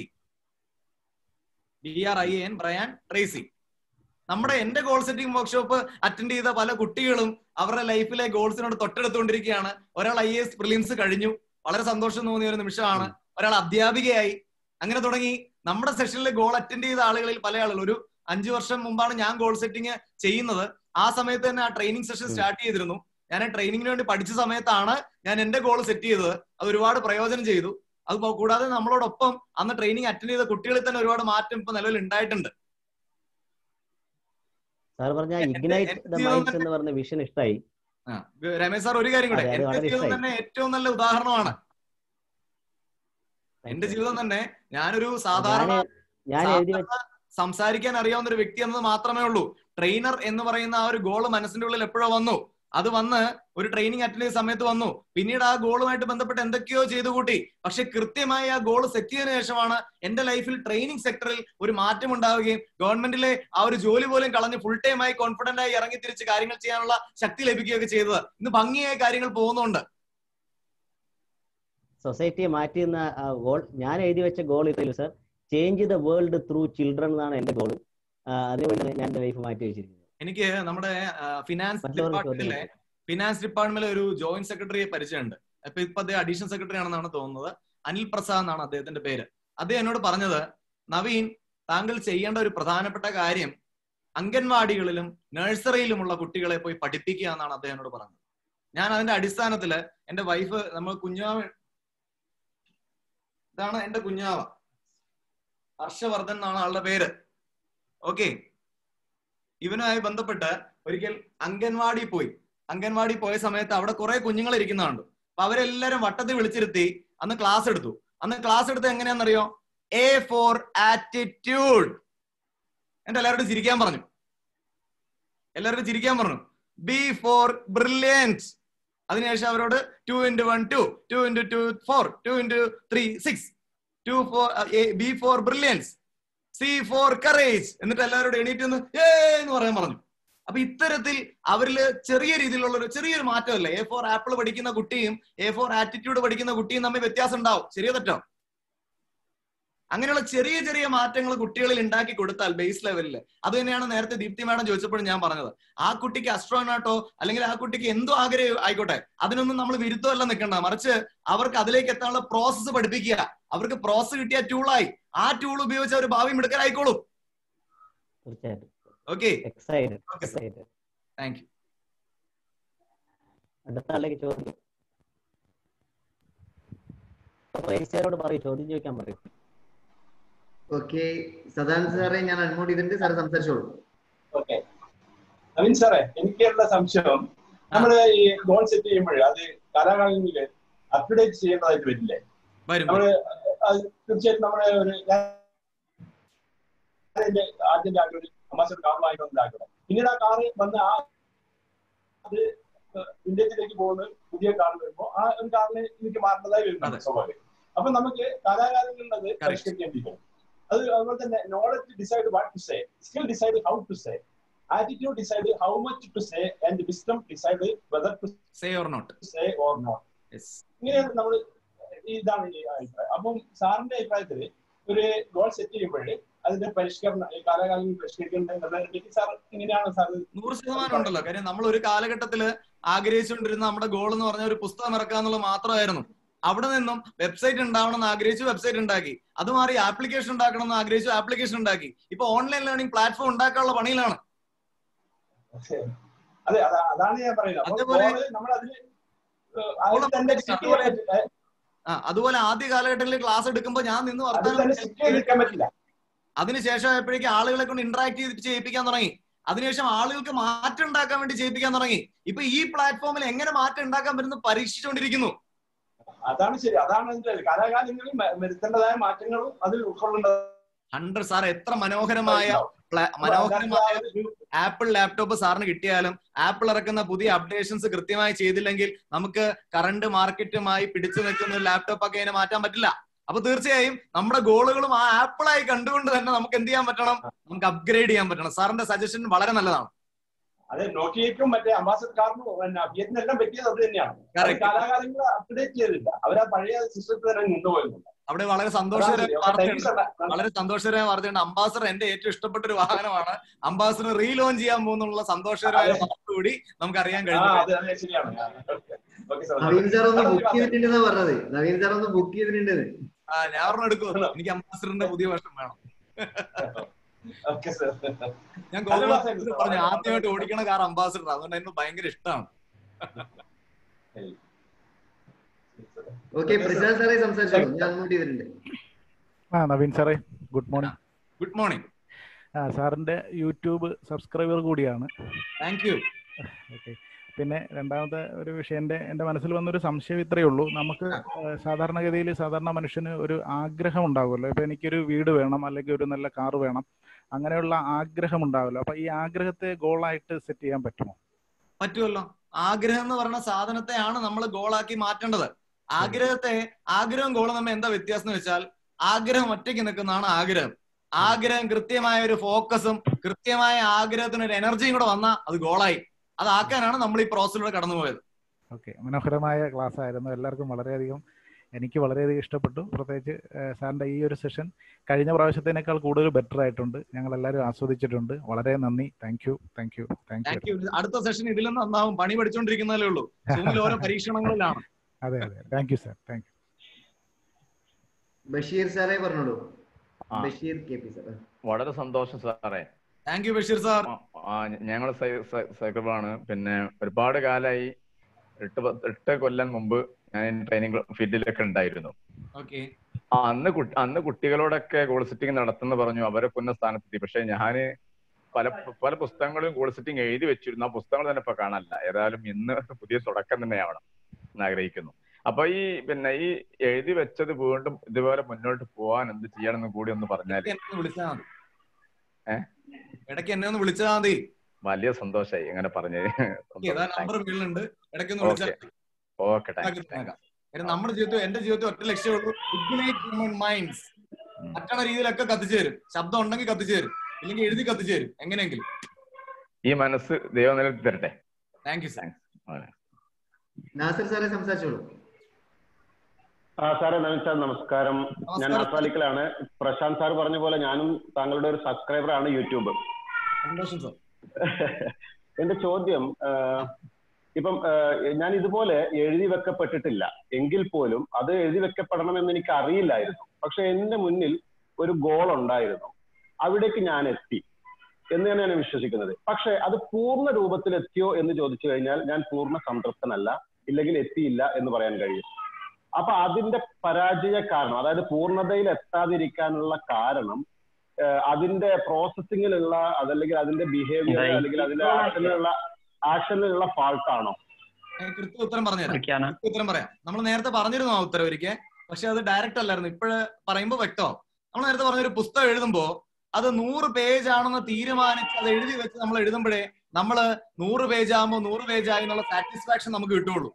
B R I N Brian Tracy നമ്മുടെ എന്റെ ഗോൾ സെറ്റിംഗ് വർക്ക്ഷോപ്പ് അറ്റൻഡ് ചെയ്ത പല കുട്ടികളും അവരുടെ ലൈഫിലെ ഗോൾസിനോട് തൊട്ടെടുത്തുകൊണ്ടിരിക്കുകയാണ് ഒരാൾ ഐ എസ് പ്രിലിംസ് കഴിഞ്ഞു വളരെ സന്തോഷം തോന്നിയ ഒരു നിമിഷമാണ് ഒരാൾ അധ്യാപികയായി അങ്ങനെ തുടങ്ങി നമ്മുടെ സെഷനിൽ ഗോൾ അറ്റൻഡ് ചെയ്ത ആളുകളിൽ പല ആളുകൾ ഒരു അഞ്ചു വർഷം മുമ്പാണ് ഞാൻ ഗോൾ സെറ്റിംഗ് ചെയ്യുന്നത് ആ സമയത്ത് തന്നെ ആ ട്രെയിനിങ് സെഷൻ സ്റ്റാർട്ട് ചെയ്തിരുന്നു ഞാൻ ട്രെയിനിങ്ങിന് വേണ്ടി പഠിച്ച സമയത്താണ് ഞാൻ എന്റെ ഗോൾ സെറ്റ് ചെയ്തത് അത് ഒരുപാട് പ്രയോജനം ചെയ്തു അത് പോ- കൂടാതെ നമ്മളോടൊപ്പം അന്ന് ട്രെയിനിങ് അറ്റൻഡ് ചെയ്ത കുട്ടികളിൽ തന്നെ ഒരുപാട് മാറ്റം ഇപ്പൊ നിലവിൽ ഉണ്ടായിട്ടുണ്ട് സാർ പറഞ്ഞ എന്റെ- ഇഗ്നൈറ്റ് എന്റെ ദ ജീവിതം മൈൻഡ്സ് തന്നെ- എന്ന് പറഞ്ഞ വിഷൻ ഇഷ്ടമായി ആ, രമേശ് സാർ ഒരു കാര്യം കൂടെ അതെ, അത് എന്റെ വളരെ ജീവിതം ഇഷ്ടായി. തന്നെ ഏറ്റവും നല്ല ഉദാഹരണമാണ് എന്റെ ജീവിതം തന്നെ ഞാനൊരു സാധാരണ ഞാൻ ഞാൻ എഴുതി വെച്ച സംസാരിക്കാൻ അറിയാവുന്ന ഒരു വ്യക്തി എന്നത് മാത്രമേ ഉള്ളൂ ട്രെയിനർ എന്ന് പറയുന്ന ആ ഒരു ഗോള് മനസ്സിന്റെ ഉള്ളിൽ എപ്പോഴോ വന്നു അത് വന്ന് ഒരു ട്രെയിനിങ് അറ്റൻഡ് ചെയ്ത സമയത്ത് വന്നു പിന്നീട് ആ ഗോളുമായിട്ട് ബന്ധപ്പെട്ട് എന്തൊക്കെയോ ചെയ്തു കൂട്ടി പക്ഷെ കൃത്യമായി ആ ഗോൾ സെറ്റ് ചെയ്തതിനു ശേഷമാണ് എന്റെ ലൈഫിൽ ട്രെയിനിങ് സെക്ടറിൽ ഒരു മാറ്റം ഉണ്ടാവുകയും ഗവൺമെന്റിലെ ആ ഒരു ജോലി പോലും കളഞ്ഞ് ഫുൾ ടൈം ആയി കോൺഫിഡന്റ് ആയി ഇറങ്ങി തിരിച്ച് കാര്യങ്ങൾ ചെയ്യാനുള്ള ശക്തി ലഭിക്കുകയൊക്കെ ചെയ്തത് ഇന്ന് ഭംഗിയായ കാര്യങ്ങൾ പോകുന്നുണ്ട് സൊസൈറ്റിയെ മാറ്റിയെന്ന ഗോൾ ഞാൻ എഴുതി വെച്ച ഗോൾ ഇത്രയും sir change the world through children എന്നാണ് എന്റെ ഗോൾ അതിനുവേണ്ടി ഞാൻ എന്റെ ലൈഫ് മാറ്റി വെച്ചിരിക്കുന്നത് എനിക്ക് നമ്മുടെ ഫിനാൻസ് മറ്റുള്ളവർക്ക് ഡിപ്പാർട്ട്മെന്റിലെ ചോദ്യം ഫിനാൻസ് ഡിപ്പാർട്ട്മെന്റിലെ ഒരു ജോയിന്റ് സെക്രട്ടറിയെ പരിചയമുണ്ട് അപ്പൊ ഇപ്പൊ അദ്ദേഹം അഡീഷണൽ സെക്രട്ടറി ആണെന്നാണ് തോന്നുന്നത് അനിൽ പ്രസാദ് എന്നാണ് അദ്ദേഹത്തിന്റെ പേര് അദ്ദേഹം എന്നോട് പറഞ്ഞത് നവീൻ താങ്കൾ ചെയ്യേണ്ട ഒരു പ്രധാനപ്പെട്ട കാര്യം അംഗൻവാടികളിലും നഴ്സറിയിലുമുള്ള കുട്ടികളെ പോയി പഠിപ്പിക്കുക എന്നാണ് അദ്ദേഹം എന്നോട് പറഞ്ഞത് ഞാൻ അതിന്റെ അടിസ്ഥാനത്തില് എന്റെ വൈഫ് നമ്മൾ കുഞ്ഞാവ് ഇതാണ് എന്റെ കുഞ്ഞാവ ഹർഷവർദ്ധൻ എന്നാണ് ആളുടെ പേര് ഓക്കെ ഇവനുമായി ബന്ധപ്പെട്ട് ഒരിക്കൽ അംഗൻവാടി പോയി അംഗൻവാടി പോയ സമയത്ത് അവിടെ കുറെ കുഞ്ഞുങ്ങൾ ഇരിക്കുന്നുണ്ട് അപ്പൊ അവരെല്ലാരും വട്ടത്തിൽ വിളിച്ചിരുത്തി അന്ന് ക്ലാസ് എടുത്തു അന്ന് ക്ലാസ് എടുത്തത് എങ്ങനെയാണെന്നറിയോ എ ഫോർ ആറ്റിറ്റ്യൂഡ് എന്റെ എല്ലാവരോടും ചിരിക്കാൻ പറഞ്ഞു എല്ലാവരോടും ചിരിക്കാൻ പറഞ്ഞു ബി ഫോർ ബ്രില്യൻസ് അതിനുശേഷം അവരോട് two into one two two into two four two into three six two four B for brilliance C for courage എന്നിട്ട് എല്ലാവരോടും എണീറ്റ് നിന്ന് ഏ എന്ന് പറയാൻ പറഞ്ഞു അപ്പൊ ഇത്തരത്തിൽ അവരിൽ ചെറിയ രീതിയിലുള്ള ഒരു ചെറിയൊരു മാറ്റമല്ലേ എ ഫോർ ആപ്പിൾ പഠിക്കുന്ന കുട്ടിയും എ ഫോർ ആറ്റിറ്റ്യൂഡ് പഠിക്കുന്ന കുട്ടിയും തമ്മിൽ വ്യത്യാസം ഉണ്ടാവും ശരിയോ തെറ്റോ അങ്ങനെയുള്ള ചെറിയ ചെറിയ മാറ്റങ്ങൾ കുട്ടികളിൽ ഉണ്ടാക്കി കൊടുത്താൽ ബേസ് ലെവലിൽ അത് തന്നെയാണ് നേരത്തെ ദീപ്തി മാഡം ചോദിച്ചപ്പോഴും ഞാൻ പറഞ്ഞത് ആ കുട്ടിക്ക് അസ്ട്രോനാട്ടോ അല്ലെങ്കിൽ ആ കുട്ടിക്ക് എന്തോ ആഗ്രഹം ആയിക്കോട്ടെ അതിനൊന്നും നമ്മൾ വിരുദ്ധമല്ല നിൽക്കണ്ട മറിച്ച് അവർക്ക് അതിലേക്ക് എത്താനുള്ള പ്രോസസ്സ് പഠിപ്പിക്കുക അവർക്ക് പ്രോസസ് കിട്ടിയ ടൂളായി ആ ടൂൾ ഉപയോഗിച്ച് അവർ ഭാവി മിടുക്കരായിക്കോളും തീർച്ചയായിട്ടും okay excited okay sir excited thank you അടുത്ത ആളിലേക്ക് ചോദ്യം റേസിയറോട് പറയൂ ചോദ്യം ചോദിക്കാൻ പറയൂ ഓക്കെ സദാനന്ദ സാറേ ഞാൻ അൺമോട്ട് ചെയ്തിട്ടുണ്ട് സാറ് സംസാരിച്ചോളൂ ഓക്കെ നവീൻ സാറേ എനിക്കുള്ള സംശയം നമ്മള് ഈ ഗോൾ സെറ്റ് ചെയ്യുമ്പോൾ അത് കാലാകാലങ്ങളിൽ അപ്ഡേറ്റ് ചെയ്യേണ്ടതായിട്ട് വരില്ലേ വരും നമ്മള് അത് തീർച്ചയായിട്ടും നമ്മളെ ഒരു ഞാൻ എന്റെ ആദ്യത്തെ ആഗ്രഹം ഒരു അംബാസഡർ കാർ വാങ്ങിക്കണം ആഗ്രഹം പിന്നീട് ആ കാറ് വന്ന് ആ അത് വില്ലേജിലേക്ക് പോകുന്ന പുതിയ കാർ വരുമ്പോൾ ആ ഒരു കാറിന് എനിക്ക് മാറേണ്ടതായി അതെ. വരുന്നുണ്ട് സ്വാഭാവികം അപ്പൊ നമുക്ക് കാലാകാലങ്ങളിൽ അത് പരിഷ്കരിക്കേണ്ടി വരും അത് അതുപോലെ തന്നെ knowledge decide what to say skill decide how to say attitude decide how much to say and wisdom decide whether to say or not say or not yes ഇങ്ങനെയാണ് നമ്മൾ ഇതാണ് ഈ അഭിപ്രായം അപ്പം സാറിന്റെ അഭിപ്രായത്തിൽ ഒരു ഗോൾ സെറ്റ് ചെയ്യുമ്പോൾ അതിന്റെ പരിഷ്കരണം ഈ കാലാകാലം പരിഷ്കരിക്കേണ്ടതിനെ പറ്റി സാർ എങ്ങനെയാണ് സാർ നൂറ് ശതമാനം ഉണ്ടല്ലോ കാര്യം നമ്മൾ ഒരു കാലഘട്ടത്തില് ആഗ്രഹിച്ചുകൊണ്ടിരുന്ന നമ്മുടെ ഗോൾ എന്ന് പറഞ്ഞ ഒരു പുസ്തകം ഇറക്കുക എന്നുള്ളത് മാത്രമായിരുന്നു അവിടെ നിന്നും വെബ്സൈറ്റ് ഉണ്ടാവണം എന്ന് ആഗ്രഹിച്ചു വെബ്സൈറ്റ് ഉണ്ടാക്കി അത് മാറി ആപ്ലിക്കേഷൻ ഉണ്ടാക്കണം എന്ന് ആഗ്രഹിച്ചു ആപ്ലിക്കേഷൻ ഉണ്ടാക്കി ഇപ്പൊ ഓൺലൈൻ ലേണിംഗ് പ്ലാറ്റ്ഫോം ഉണ്ടാക്കാനുള്ള പണിയിലാണ് അതെ അതാ അതാണ് ഞാൻ പറയുന്നത് അപ്പൊ അതേപോലെ- goal നമ്മൾ അതിന് അതിൽ തന്നെ stick ചെയ്യാൻ പറ്റില്ല. ആ അതുപോലെ ആദ്യ കാലഘട്ടങ്ങളിൽ ക്ലാസ് എടുക്കുമ്പോൾ ഞാൻ നിന്ന് അതിൽ തന്നെ വർത്താനം stick ചെയ്ത് നിൽക്കാൻ പറ്റില്ല അതിനുശേഷം ആയപ്പോഴേക്കും ആളുകളെ കൊണ്ട് ഇന്ററാക്ട് ചെയ്ത് ചെയ്യിപ്പിക്കാൻ തുടങ്ങി അതിനുശേഷം ആളുകൾക്ക് മാറ്റം ഉണ്ടാക്കാൻ വേണ്ടി ചെയ്യിപ്പിക്കാൻ തുടങ്ങി ഇപ്പൊ ഈ പ്ലാറ്റ്ഫോമിൽ എങ്ങനെ മാറ്റം ഉണ്ടാക്കാൻ പറ്റുന്ന പരീക്ഷിച്ചുകൊണ്ടിരിക്കുന്നു അതാണ് ശരി അതാണ് അതിന്റെ കാലാകാലങ്ങളിൽ മ- വരുത്തേണ്ടതായ മാറ്റങ്ങളും അതിൽ ഉൾക്കൊള്ളേണ്ടതായ ഹൺഡ്രഡ് സാർ എത്ര മനോഹരമായ പ്ല- മനോഹരമായ ആപ്പിൾ ലാപ്ടോപ്പ് സാറിന് കിട്ടിയാലും ആപ്പിൾ ഇറക്കുന്ന പുതിയ അപ്ഡേഷൻസ് കൃത്യമായി ചെയ്തില്ലെങ്കിൽ നമുക്ക് കറണ്ട് മാർക്കറ്റുമായി പിടിച്ചു നിൽക്കുന്ന ഒരു ലാപ്ടോപ്പ് ഒക്കെ അതിനെ മാറ്റാൻ പറ്റില്ല അപ്പൊ തീർച്ചയായും നമ്മുടെ ഗോളുകളും ആ ആപ്പിളായി കണ്ടുകൊണ്ട് തന്നെ നമുക്ക് എന്ത് ചെയ്യാൻ പറ്റണം നമുക്ക് അപ്ഗ്രേഡ് ചെയ്യാൻ പറ്റണം സാറിന്റെ സജഷൻ വളരെ നല്ലതാണ് അതെ നോക്കിയക്കും മറ്റേ അംബാസഡർ കാറിനും പിന്നെ ഫിയറ്റിനെല്ലാം പറ്റിയത് അത് തന്നെയാണ് അത് Correct. കാലാകാലങ്ങൾ അപ്ഡേറ്റ് ചെയ്തില്ല അവരാ പഴയ സിസ്റ്റത്തിൽ തന്നെ കൊണ്ടുപോയിരുന്നുണ്ട് അവിടെ വളരെ അതാണ് സന്തോഷകരമായ ശരി. അപ്പൊ thank you വാർത്തയുണ്ട് sir. വളരെ സന്തോഷകരമായ വാർത്തയുണ്ട് അംബാസഡർ എന്റെ ഏറ്റവും ഇഷ്ടപ്പെട്ട ഒരു വാഹനമാണ് അംബാസഡർ റീലോഞ്ച് ചെയ്യാൻ പോകുന്നുള്ള സന്തോഷകരമായ അതെ. വാർത്ത കൂടി നമുക്ക് അറിയാൻ ആ കഴിഞ്ഞു അതെ അതെ ശരിയാണ് ഓക്കെ സാർ നവീൻ സാർ ഒന്ന് ബുക്ക് ചെയ്തിട്ടുണ്ടെന്നാ പറഞ്ഞത് നവീൻ സാർ ഒന്ന് ബുക്ക് ചെയ്തിട്ടുണ്ട് ആ ഞാൻ ഒരെണ്ണം എടുക്കുമോ എനിക്ക് അംബാസഡറിന്റെ പുതിയ വർഷം വേണം ഓക്കെ സാർ ഞാൻ നല്ല ഗോകുലത്തിൽ വാർത്തയായിരുന്നു sir. പറഞ്ഞു വളരെ ആദ്യമായിട്ട് ഓടിക്കണ കാർ അംബാസഡർ അതുകൊണ്ട് എനിക്ക് ഭയങ്കര ഇഷ്ടമാണ് ഓക്കെ പ്രശാന്ത് സാറേ സംസാരിച്ചോളൂ ഞാൻ അൺമോട്ട് ചെയ്തിട്ടുണ്ട് ആ നവീൻ സാറേ ഗുഡ് മോർണിംഗ് ഗുഡ് മോർണിംഗ് ആ സാറിന്റെ യൂട്യൂബ് സബ്സ്ക്രൈബർ കൂടിയാണ് താങ്ക് യു ഓക്കെ പിന്നെ രണ്ടാമത്തെ ഒരു വിഷയം എൻ്റെ എൻ്റെ മനസ്സിൽ വന്നൊരു സംശയം ഇത്രയേ ഉള്ളൂ നമുക്ക് ഏഹ്, സാധാരണഗതിയിൽ സാധാരണ മനുഷ്യന് ഒരു ആഗ്രഹം ഉണ്ടാകുമല്ലോ ഇപ്പൊ എനിക്കൊരു വീട് വേണം അല്ലെങ്കിൽ ഒരു നല്ല കാറ് വേണം അങ്ങനെയുള്ള ആഗ്രഹം ഉണ്ടാവല്ലോ അപ്പൊ ഈ ആഗ്രഹത്തെ ഗോളായിട്ട് സെറ്റ് ചെയ്യാൻ പറ്റുമോ പറ്റുമല്ലോ ആഗ്രഹം എന്ന് പറയുന്ന സാധനത്തെയാണ് നമ്മൾ ഗോളാക്കി മാറ്റേണ്ടത് ആഗ്രഹത്തെ ആഗ്രഹം ഗോളും തമ്മിൽ എന്താ വ്യത്യാസം എന്ന് വെച്ചാൽ ആഗ്രഹം ഒറ്റയ്ക്ക് നിൽക്കുന്നതാണ് ആഗ്രഹം ആഗ്രഹം കൃത്യമായ ഒരു ഫോക്കസും കൃത്യമായ ആഗ്രഹത്തിന് ഒരു എനർജിയും കൂടെ വന്നാൽ അത് ഗോളായി അതാക്കാനാണ് നമ്മൾ ഈ പ്രോസസ്സിലൂടെ കടന്നുപോയത് ഓക്കെ മനോഹരമായ ക്ലാസ് ആയിരുന്നു എല്ലാവർക്കും വളരെയധികം എനിക്ക് വളരെയധികം ഇഷ്ടപ്പെട്ടു പ്രത്യേകിച്ച് ഏഹ്, സാറിന്റെ ഈ ഒരു സെഷൻ കഴിഞ്ഞ പ്രാവശ്യത്തേനേക്കാൾ കൂടുതൽ ബെറ്റർ ആയിട്ടുണ്ട് ഞങ്ങൾ എല്ലാവരും ആസ്വദിച്ചിട്ടുണ്ട് വളരെ നന്ദി thank you thank you thank thank you you അടുത്ത സെഷൻ ഇതിൽ നിന്ന് നന്നാവും പണി പഠിച്ചുകൊണ്ടിരിക്കുന്നതല്ലേ ഉള്ളൂ സൂമിൽ ഓരോ പരീക്ഷണങ്ങളിലാണ് അതെ അതെ thank you sir thank you Basheer സാറേ പറഞ്ഞോളൂ ആ. ബഷീർ കെ പി സാർ വളരെ സന്തോഷം സാറേ താങ്ക് യു ബഷീർ സാർ ഞങ്ങൾ സൈക്കിളാണ് പിന്നെ ഒരുപാട് കാലമായി എട്ട് പത്ത് എട്ട് കൊല്ലം മുമ്പ് ഞാൻ ട്രെയിനിങ് ഫീൽഡിലൊക്കെ ഉണ്ടായിരുന്നു ഓക്കെ ആ അന്ന് കുട്ടി അന്ന് കുട്ടികളോടൊക്കെ ഗോൾ സെറ്റിംഗ് നടത്തുന്ന പറഞ്ഞു അവരെ പുന്ന സ്ഥാനത്തെത്തി പക്ഷെ ഞാന് പല പല പുസ്തകങ്ങളും ഗോൾ സെറ്റിംഗ് എഴുതി വെച്ചിരുന്നു ആ പുസ്തകങ്ങൾ തന്നെ ഇപ്പൊ കാണാനില്ല ഏതായാലും ഇന്ന് പുതിയ തുടക്കം തന്നെയാവണം എന്ന് ആഗ്രഹിക്കുന്നു അപ്പൊ ഈ പിന്നെ ഈ എഴുതി വെച്ചത് വീണ്ടും ഇതുപോലെ മുന്നോട്ട് പോകാൻ എന്ത് ചെയ്യണമെന്ന് കൂടി ഒന്ന് പറഞ്ഞാല് എന്നെ ഒന്ന് വിളിച്ചാൽ മതി ഏ? ഇടയ്ക്ക് എന്നെ ഒന്ന് വിളിച്ചാൽ മതി വലിയ സന്തോഷായി ഇങ്ങനെ പറഞ്ഞത് ഏതാ നമ്പർ വീട്ടിലുണ്ട് ഇടയ്ക്ക് ഒന്ന് വിളിച്ചാൽ ഓക്കെ ഓക്കെ താങ്ക് ഉണ്ടാക്കി തന്നേക്കാം. കാര്യം നമ്മുടെ ജീവിതത്തിൽ എന്റെ ജീവിതത്തിൽ ഒറ്റ ലക്ഷ്യമേ ഉള്ളൂ ഇഗ്നൈറ്റ് ഹ്യൂമൻ മൈൻഡ്സ് മറ്റുള്ള രീതിയിലൊക്കെ കത്തിച്ചു തരും ശബ്ദം ഉണ്ടെങ്കിൽ കത്തിച്ചു തരും ഇല്ലെങ്കിൽ എഴുതി കത്തിച്ചു തരും എങ്ങനെയെങ്കിലും ഈ മനസ്സ് ദൈവം നിലനിർത്തി തരട്ടെ താങ്ക് യു സാർ നാസർ സാറേ സംസാരിച്ചോളൂ ആ സാറേ നവീൻ സാർ നമസ്കാരം ഞാൻ നമസ്കാരം. നാസാലിക്കലാണ് പ്രശാന്ത് സാർ പറഞ്ഞ പോലെ ഞാനും താങ്കളുടെ ഒരു സബ്സ്ക്രൈബർ ആണ് യൂട്യൂബ് സന്തോഷം സാർ എന്റെ ചോദ്യം ആ, ഇപ്പം ആ, ഞാൻ ഇതുപോലെ എഴുതി വെക്കപ്പെട്ടിട്ടില്ല എങ്കിൽ പോലും അത് എഴുതി വെക്കപ്പെടണമെന്ന് എനിക്ക് അറിയില്ലായിരുന്നു പക്ഷെ എന്റെ മുന്നിൽ ഒരു ഗോൾ ഉണ്ടായിരുന്നു അവിടേക്ക് ഞാൻ എത്തി എന്ന് തന്നെയാണ് ഞാൻ വിശ്വസിക്കുന്നത് പക്ഷെ അത് പൂർണ്ണ രൂപത്തിൽ എത്തിയോ എന്ന് ചോദിച്ചു കഴിഞ്ഞാൽ ഞാൻ പൂർണ്ണ സംതൃപ്തനല്ല ഇല്ലെങ്കിൽ എത്തിയില്ല എന്ന് പറയാൻ കഴിയും അപ്പൊ അതിന്റെ പരാജയ കാരണം അതായത് പൂർണ്ണതയിൽ എത്താതിരിക്കാനുള്ള കാരണം ഏഹ് അതിന്റെ പ്രോസസ്സിങ്ങിലുള്ള അതല്ലെങ്കിൽ അതിന്റെ ബിഹേവിയർ ഇതായി. അല്ലെങ്കിൽ അതിന്റെ ആക്ഷനിലുള്ള ആക്ഷനിലുള്ള ഫാൾട്ട് ആണോ ഞാൻ കൃത്യ ഉത്തരം പറഞ്ഞുതരാം വിളിക്കാണ് കൃത്യ ഉത്തരം പറയാം നമ്മൾ നേരത്തെ പറഞ്ഞിരുന്നു ആ ഉത്തരം ഒരിക്കൽ പക്ഷെ അത് ഡയറക്റ്റ് അല്ലായിരുന്നു ഇപ്പോഴ് പറയുമ്പോൾ വ്യക്തമാവും നമ്മൾ നേരത്തെ പറഞ്ഞൊരു പുസ്തകം എഴുതുമ്പോ അത് നൂറ് പേജ് ആണെന്ന് തീരുമാനിച്ച് അത് എഴുതി വെച്ച് നമ്മൾ എഴുതുമ്പോഴേ നമ്മള് നൂറ് പേജ് ആകുമ്പോൾ നൂറ് പേജ് ആയി എന്നുള്ള സാറ്റിസ്ഫാക്ഷൻ നമുക്ക് കിട്ടുള്ളൂ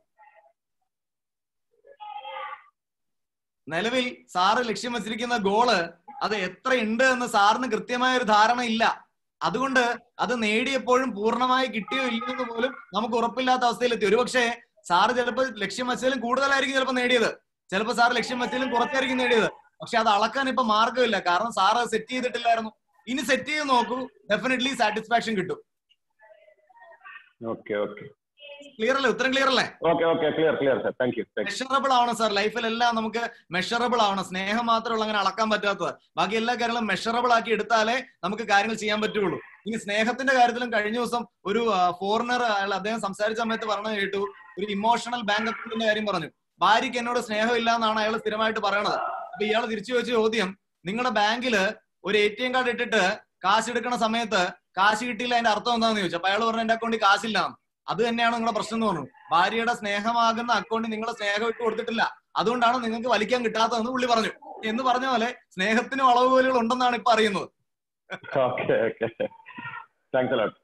നിലവിൽ സാറ് ലക്ഷ്യം വെച്ചിരിക്കുന്ന ഗോള് അത് എത്ര ഉണ്ട് എന്ന് സാറിന് കൃത്യമായ ഒരു ധാരണ ഇല്ല അതുകൊണ്ട് അത് നേടിയപ്പോഴും പൂർണ്ണമായി കിട്ടിയോ ഇല്ലയോ എന്ന് പോലും നമുക്ക് ഉറപ്പില്ലാത്ത അവസ്ഥയിലെത്തി ഒരുപക്ഷെ സാറ് ചിലപ്പോൾ ലക്ഷ്യം വെച്ചതിലും കൂടുതലായിരിക്കും ചിലപ്പോൾ നേടിയത് ചിലപ്പോൾ സാറ് ലക്ഷ്യം വെച്ചതിലും കുറച്ചായിരിക്കും നേടിയത് പക്ഷെ അത് അളക്കാൻ ഇപ്പൊ മാർഗമില്ല കാരണം സാറ് സെറ്റ് ചെയ്തിട്ടില്ലായിരുന്നു ഇനി സെറ്റ് ചെയ്ത് നോക്കൂ ഡെഫിനറ്റ്ലി സാറ്റിസ്ഫാക്ഷൻ കിട്ടും ഓക്കെ ഓക്കെ ക്ലിയർ അല്ലേ ഉത്തരം ക്ലിയർ അല്ലേ okay okay clear clear sir thank you thank you measurable ആവണം സാർ ലൈഫിലെല്ലാം നമുക്ക് മെഷറബിൾ ആവണം സ്നേഹം മാത്രമേ ഉള്ളൂ അങ്ങനെ അളക്കാൻ പറ്റാത്തത് ബാക്കി എല്ലാ കാര്യങ്ങളും മെഷറബിൾ ആക്കി എടുത്താലേ നമുക്ക് കാര്യങ്ങൾ ചെയ്യാൻ പറ്റുള്ളൂ ഇനി സ്നേഹത്തിന്റെ കാര്യത്തിലും കഴിഞ്ഞ ദിവസം ഒരു ഫോറിനർ അയാൾ അദ്ദേഹം സംസാരിച്ച സമയത്ത് പറഞ്ഞത് കേട്ടു ഒരു ഇമോഷണൽ ബാങ്ക് അക്കൗണ്ടിന്റെ കാര്യം പറഞ്ഞു ഭാര്യയ്ക്ക് എന്നോട് സ്നേഹമില്ല എന്നാണ് അയാൾ സ്ഥിരമായിട്ട് പറയണത് അപ്പൊ ഇയാൾ തിരിച്ചു വെച്ച ചോദ്യം നിങ്ങളുടെ ബാങ്കില് ഒരു എ ടി എം കാർഡ് ഇട്ടിട്ട് കാശ് എടുക്കുന്ന സമയത്ത് കാശ് കിട്ടിയില്ല അതിന്റെ അർത്ഥം എന്താണെന്ന് ചോദിച്ചു അപ്പൊ അയാൾ പറഞ്ഞു എന്റെ അക്കൗണ്ടിൽ കാശില്ല അത് തന്നെയാണ് നിങ്ങളുടെ പ്രശ്നം എന്ന് പറഞ്ഞു ഭാര്യയുടെ സ്നേഹമാകുന്ന അക്കൗണ്ടിൽ നിങ്ങൾ സ്നേഹം ഇട്ട് കൊടുത്തിട്ടില്ല അതുകൊണ്ടാണ് നിങ്ങൾക്ക് വലിക്കാൻ കിട്ടാത്തതെന്ന് പുള്ളി പറഞ്ഞു എന്ന് പറഞ്ഞ പോലെ സ്നേഹത്തിന് വളവുകോലുകൾ ഉണ്ടെന്നാണ് ഇപ്പൊ അറിയുന്നത് ഓക്കെ ഓക്കെ താങ്ക്സ് അലോട്ട്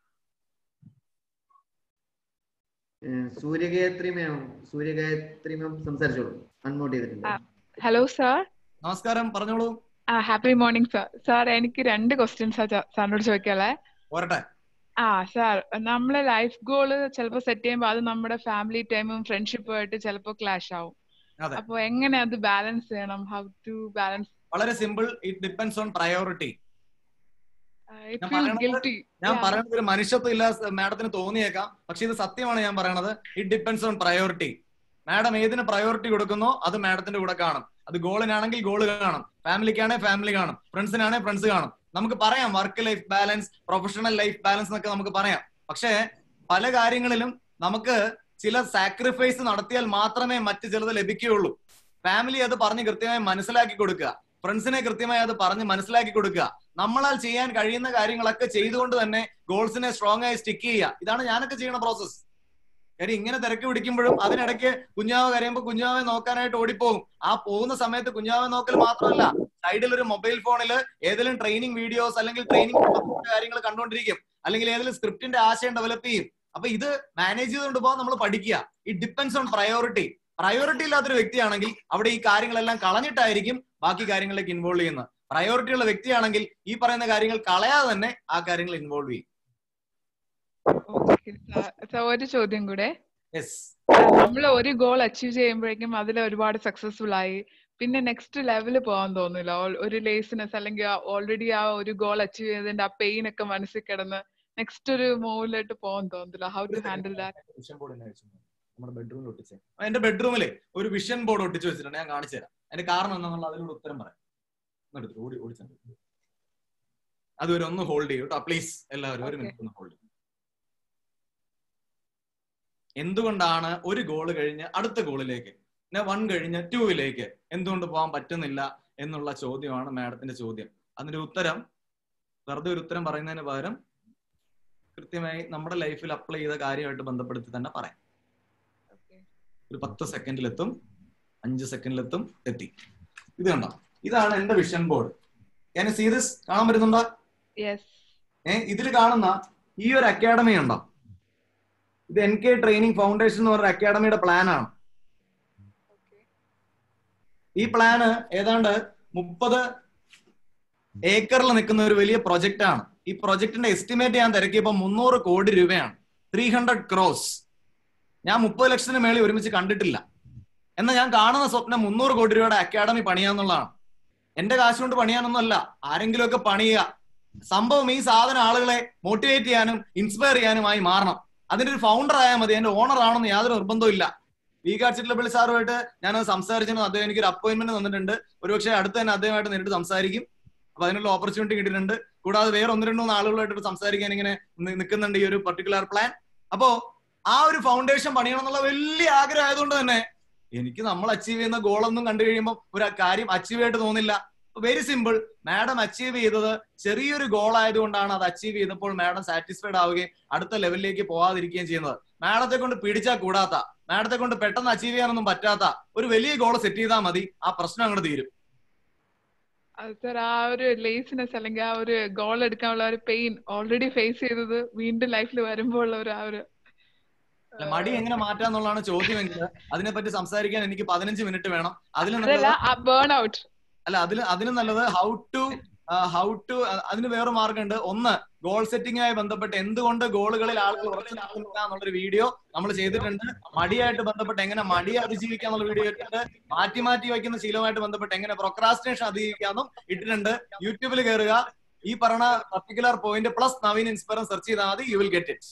ഏഹ് സൂര്യഗായത്രി മാം സൂര്യഗായത്രി മാം സംസാരിച്ചോളൂ അൺമോട്ട് ചെയ്തിട്ടുണ്ട് ഹലോ സാർ നമസ്കാരം പറഞ്ഞോളൂ ആ ഹാപ്പി മോർണിംഗ് സാർ സാർ എനിക്ക് രണ്ട് ക്വസ്റ്റ്യൻസ് സാറിനോട് ചോദിക്കാല്ലേ പോരട്ടെ ആ സാർ നമ്മളെ ലൈഫ് ഗോള് ചിലപ്പോൾ സെറ്റ് ചെയ്യുമ്പോൾ അത് നമ്മുടെ ഫാമിലി ടൈമും ഫ്രണ്ട്ഷിപ്പും ആയിട്ട് ചിലപ്പോൾ ക്ലാഷ് ആവും അതെ അപ്പൊ എങ്ങനെ അത് ബാലൻസ് ചെയ്യണം ഹൗ ടു ബാലൻസ് വളരെ simple it depends on priority it ഞാൻ ഫീൽ പറയണത് ഗിൽറ്റി ഞാൻ പറയുന്നത് ഒരു മനുഷ്യത്വം ഇല്ല മാഡത്തിന് തോന്നിയേക്കാം പക്ഷെ ഇത് സത്യമാണ് ഞാൻ പറയണത് it depends on priority madam ഏതിന് പ്രയോറിറ്റി കൊടുക്കുന്നോ അത് മാഡത്തിന്റെ കൂടെ കാണും അത് ഗോളിനാണെങ്കിൽ ഗോള് കാണും ഫാമിലിക്കാണെങ്കിൽ ഫാമിലി കാണും ഫ്രണ്ട്സിനാണെങ്കിൽ ഫ്രണ്ട്സ് കാണും നമുക്ക് പറയാം work life balance professional life balance എന്നൊക്കെ നമുക്ക് പറയാം പക്ഷേ പല കാര്യങ്ങളിലും നമുക്ക് ചില സാക്രിഫൈസ് നടത്തിയാൽ മാത്രമേ മറ്റു ചിലത് ലഭിക്കുകയുള്ളൂ ഫാമിലി അത് പറഞ്ഞ് കൃത്യമായി മനസ്സിലാക്കി കൊടുക്കുക ഫ്രണ്ട്സിനെ കൃത്യമായി അത് പറഞ്ഞ് മനസ്സിലാക്കി കൊടുക്കുക നമ്മളാൽ ചെയ്യാൻ കഴിയുന്ന കാര്യങ്ങളൊക്കെ ചെയ്തുകൊണ്ട് തന്നെ ഗോൾസിനെ സ്ട്രോങ് ആയി സ്റ്റിക്ക് ചെയ്യുക ഇതാണ് ഞാനൊക്കെ ചെയ്യുന്ന പ്രോസസ് കാര്യം ഇങ്ങനെ തിരക്ക് പിടിക്കുമ്പോഴും അതിനിടയ്ക്ക് കുഞ്ഞാവ് കരയുമ്പോൾ കുഞ്ഞാവെ നോക്കാനായിട്ട് ഓടിപ്പോകും ആ പോകുന്ന സമയത്ത് കുഞ്ഞാവെ നോക്കൽ മാത്രമല്ല സൈഡിൽ ഒരു മൊബൈൽ ഫോണിൽ ഏതെങ്കിലും ട്രെയിനിങ് വീഡിയോസ് അല്ലെങ്കിൽ ട്രെയിനിങ് കാര്യങ്ങൾ കണ്ടുകൊണ്ടിരിക്കും അല്ലെങ്കിൽ ഏതെങ്കിലും സ്ക്രിപ്റ്റിന്റെ ആശയം ഡെവലപ്പ് ചെയ്യും അപ്പൊ ഇത് മാനേജ് ചെയ്തുകൊണ്ട് പോകാൻ നമ്മൾ പഠിക്കുക it depends on priority priority ഇല്ലാത്തൊരു വ്യക്തിയാണെങ്കിൽ അവിടെ ഈ കാര്യങ്ങളെല്ലാം കളഞ്ഞിട്ടായിരിക്കും ബാക്കി കാര്യങ്ങളിലേക്ക് ഇൻവോൾവ് ചെയ്യുന്നത് പ്രയോറിറ്റി ഉള്ള വ്യക്തിയാണെങ്കിൽ ഈ പറയുന്ന കാര്യങ്ങൾ കളയാതെ തന്നെ ആ കാര്യങ്ങൾ ഇൻവോൾവ് ചെയ്യും ഓക്കെ സോ ഒരു ചോദ്യം കൂടെ യെസ് നമ്മൾ ഒരു ഗോൾ അച്ചീവ് ചെയ്യുമ്പോഴേക്കും അതിൽ ഒരുപാട് സക്സസ്ഫുൾ ആയി പിന്നെ നെക്സ്റ്റ് ലെവല് പോകാൻ തോന്നില്ല ഒരു ലേസിനെസ് അല്ലെങ്കിൽ ഓൾറെഡി ആ ഒരു ഗോൾ അച്ചീവ് ചെയ്തതിന്റെ ആ പെയിൻ ഒക്കെ മനസ്സിൽ കിടന്ന് നെക്സ്റ്റ് ഒരു മൂവിലോട്ട് പോകാൻ തോന്നില്ല how to handle that vision board തന്നെ വെച്ചു നമ്മുടെ ബെഡ്റൂമിൽ ഒട്ടിച്ചേ എന്റെ ബെഡ്റൂമിലെ ഒരു വിഷൻ ബോർഡ് ഒട്ടിച്ചു വെച്ചിട്ടുണ്ട് ഞാൻ കാണിച്ചു തരാം അതിന്റെ കാരണം എന്താണെന്നുള്ള അതിലൂടെ ഉത്തരം പറയാം എടുത്തു ഓടി ഓടിച്ചു അതുവരെ ഒന്ന് ഹോൾഡ് ചെയ്യൂ കേട്ടോ പ്ലീസ് എല്ലാവരും ഒരു മിനിറ്റ് ഒന്ന് ഹോൾഡ് ചെയ്യും എന്തുകൊണ്ടാണ് ഒരു ഗോൾ കഴിഞ്ഞ് അടുത്ത ഗോളിലേക്ക് പിന്നെ വൺ കഴിഞ്ഞ് ടൂവിലേക്ക് എന്തുകൊണ്ട് പോകാൻ പറ്റുന്നില്ല എന്നുള്ള ചോദ്യമാണ് മാഡത്തിന്റെ ചോദ്യം അതിന്റെ ഉത്തരം വെറുതെ ഒരു ഉത്തരം പറയുന്നതിന് പകരം കൃത്യമായി നമ്മുടെ ലൈഫിൽ അപ്ലൈ ചെയ്ത കാര്യമായിട്ട് ബന്ധപ്പെടുത്തി തന്നെ പറയാം ഒരു പത്ത് സെക്കൻഡിലെത്തും അഞ്ച് സെക്കൻഡിലെത്തും എത്തി ഇത് കണ്ടോ ഇതാണ് എന്റെ വിഷൻ ബോർഡ് ഞാൻ സീ ദിസ് കാണാൻ പറ്റുന്നുണ്ടോ യെസ് ഏ ഇതിൽ കാണുന്ന ഈ ഒരു അക്കാഡമി ഉണ്ടോ ഇത് എൻ കെ ട്രെയിനിങ് ഫൗണ്ടേഷൻ എന്ന് പറഞ്ഞ അക്കാഡമിയുടെ പ്ലാൻ ആണ് ഈ പ്ലാന് ഏതാണ്ട് മുപ്പത് ഏക്കറിൽ നിൽക്കുന്ന ഒരു വലിയ പ്രൊജക്റ്റ് ആണ് ഈ പ്രൊജക്ടിന്റെ എസ്റ്റിമേറ്റ് ഞാൻ തിരക്കിയപ്പോൾ മുന്നൂറ് കോടി രൂപയാണ് ത്രീ ഹൺഡ്രഡ് ക്രോസ് ഞാൻ മുപ്പത് ലക്ഷത്തിന് മേളിൽ ഒരുമിച്ച് കണ്ടിട്ടില്ല എന്നാൽ ഞാൻ കാണുന്ന സ്വപ്നം മുന്നൂറ് കോടി രൂപയുടെ അക്കാഡമി പണിയാന്നുള്ളതാണ് എന്റെ കാശ് കൊണ്ട് പണിയാനൊന്നും അല്ല ആരെങ്കിലുമൊക്കെ പണിയുക സംഭവം ഈ സാധനം ആളുകളെ മോട്ടിവേറ്റ് ചെയ്യാനും ഇൻസ്പയർ ചെയ്യാനുമായി മാറണം അതിന്റെ ഒരു ഫൗണ്ടർ ആയാൽ മതി അതിന്റെ ഓണർ ആണെന്ന് യാതൊരു നിർബന്ധവും ഇല്ല വി കാർ ചിറ്റലപ്പള്ളി സാറുമായിട്ട് ഞാനത് സംസാരിച്ചിരുന്നു അദ്ദേഹം എനിക്ക് ഒരു അപ്പോയിന്റ്മെന്റ് തന്നിട്ടുണ്ട് ഒരുപക്ഷെ അടുത്ത് തന്നെ അദ്ദേഹമായിട്ട് നേരിട്ട് സംസാരിക്കും അപ്പൊ അതിനുള്ള ഓപ്പർച്യൂണിറ്റി കിട്ടിയിട്ടുണ്ട് കൂടാതെ വേറെ ഒന്ന് രണ്ട് മൂന്ന് ആളുകളായിട്ട് സംസാരിക്കാൻ ഇങ്ങനെ നി- നിൽക്കുന്നുണ്ട് ഈ ഒരു പർട്ടിക്കുലർ പ്ലാൻ അപ്പോ ആ ഒരു ഫൗണ്ടേഷൻ പണിയണം എന്നുള്ള വലിയ ആഗ്രഹം ആയതുകൊണ്ട് തന്നെ എനിക്ക് നമ്മൾ അച്ചീവ് ചെയ്യുന്ന ഗോളൊന്നും കണ്ടു കഴിയുമ്പോൾ ഒരു കാര്യം അച്ചീവ് ആയിട്ട് തോന്നില്ല വെരി സിമ്പിൾ മാഡം അച്ചീവ് ചെയ്തത് ചെറിയൊരു ഗോൾ ആയതുകൊണ്ടാണ് അത് അച്ചീവ് ചെയ്തപ്പോൾ മാഡം സാറ്റിസ്ഫൈഡ് ആവുകയും അടുത്ത ലെവലിലേക്ക് പോകാതിരിക്കുകയും ചെയ്യുന്നത് മാഡത്തെ കൊണ്ട് പിടിച്ചാൽ കൂടാത്ത മാഡത്തെ കൊണ്ട് പെട്ടെന്ന് അച്ചീവ് ചെയ്യാനൊന്നും പറ്റാത്ത ഒരു വലിയ ഗോൾ സെറ്റ് ചെയ്താൽ മതി ആ പ്രശ്നം അങ്ങോട്ട് തീരും സർ ആ ഒരു ലേസിനെസ് അല്ലെങ്കിൽ ആ ഒരു ഗോൾ എടുക്കാനുള്ള ഒരു പെയിൻ ഓൾറെഡി ഫേസ് ചെയ്തത് വീണ്ടും ലൈഫിൽ വരുമ്പോൾ ഉള്ള ഒരു ആ ഒരു അല്ല, മടി എങ്ങനെ മാറ്റാന്നുള്ളതാണ് ചോദ്യമെങ്കിൽ അതിനെപ്പറ്റി സംസാരിക്കാൻ എനിക്ക് പതിനഞ്ച് മിനിറ്റ് വേണം അതിൽ അതല്ല നല്ലത് ആ ബേൺ ഔട്ട് അല്ല അതിൽ അതിന് നല്ലത് ഹൗ ടു ഹൗ ടു അതിന് വേറെ മാർഗമുണ്ട് ഒന്ന് ഗോൾ സെറ്റിംഗുമായി ബന്ധപ്പെട്ട് എന്തുകൊണ്ട് ഗോളുകളിൽ ആളുകൾ ഉറച്ചു നിൽക്കുന്നില്ല എന്നുള്ളൊരു വീഡിയോ നമ്മൾ ചെയ്തിട്ടുണ്ട് മടിയായിട്ട് ബന്ധപ്പെട്ട് എങ്ങനെ മടിയെ അതിജീവിക്കുക എന്നുള്ള വീഡിയോ ഇട്ടിട്ടുണ്ട് മാറ്റി മാറ്റി വയ്ക്കുന്ന ശീലവുമായിട്ട് ബന്ധപ്പെട്ട് എങ്ങനെ പ്രൊക്രാസ്റ്റിനേഷൻ അതിജീവിക്കാന്നും ഇട്ടിട്ടുണ്ട് യൂട്യൂബിൽ കയറുക ഈ പറഞ്ഞ particular point plus Naveen inspire search ചെയ്താൽ മതി you will get it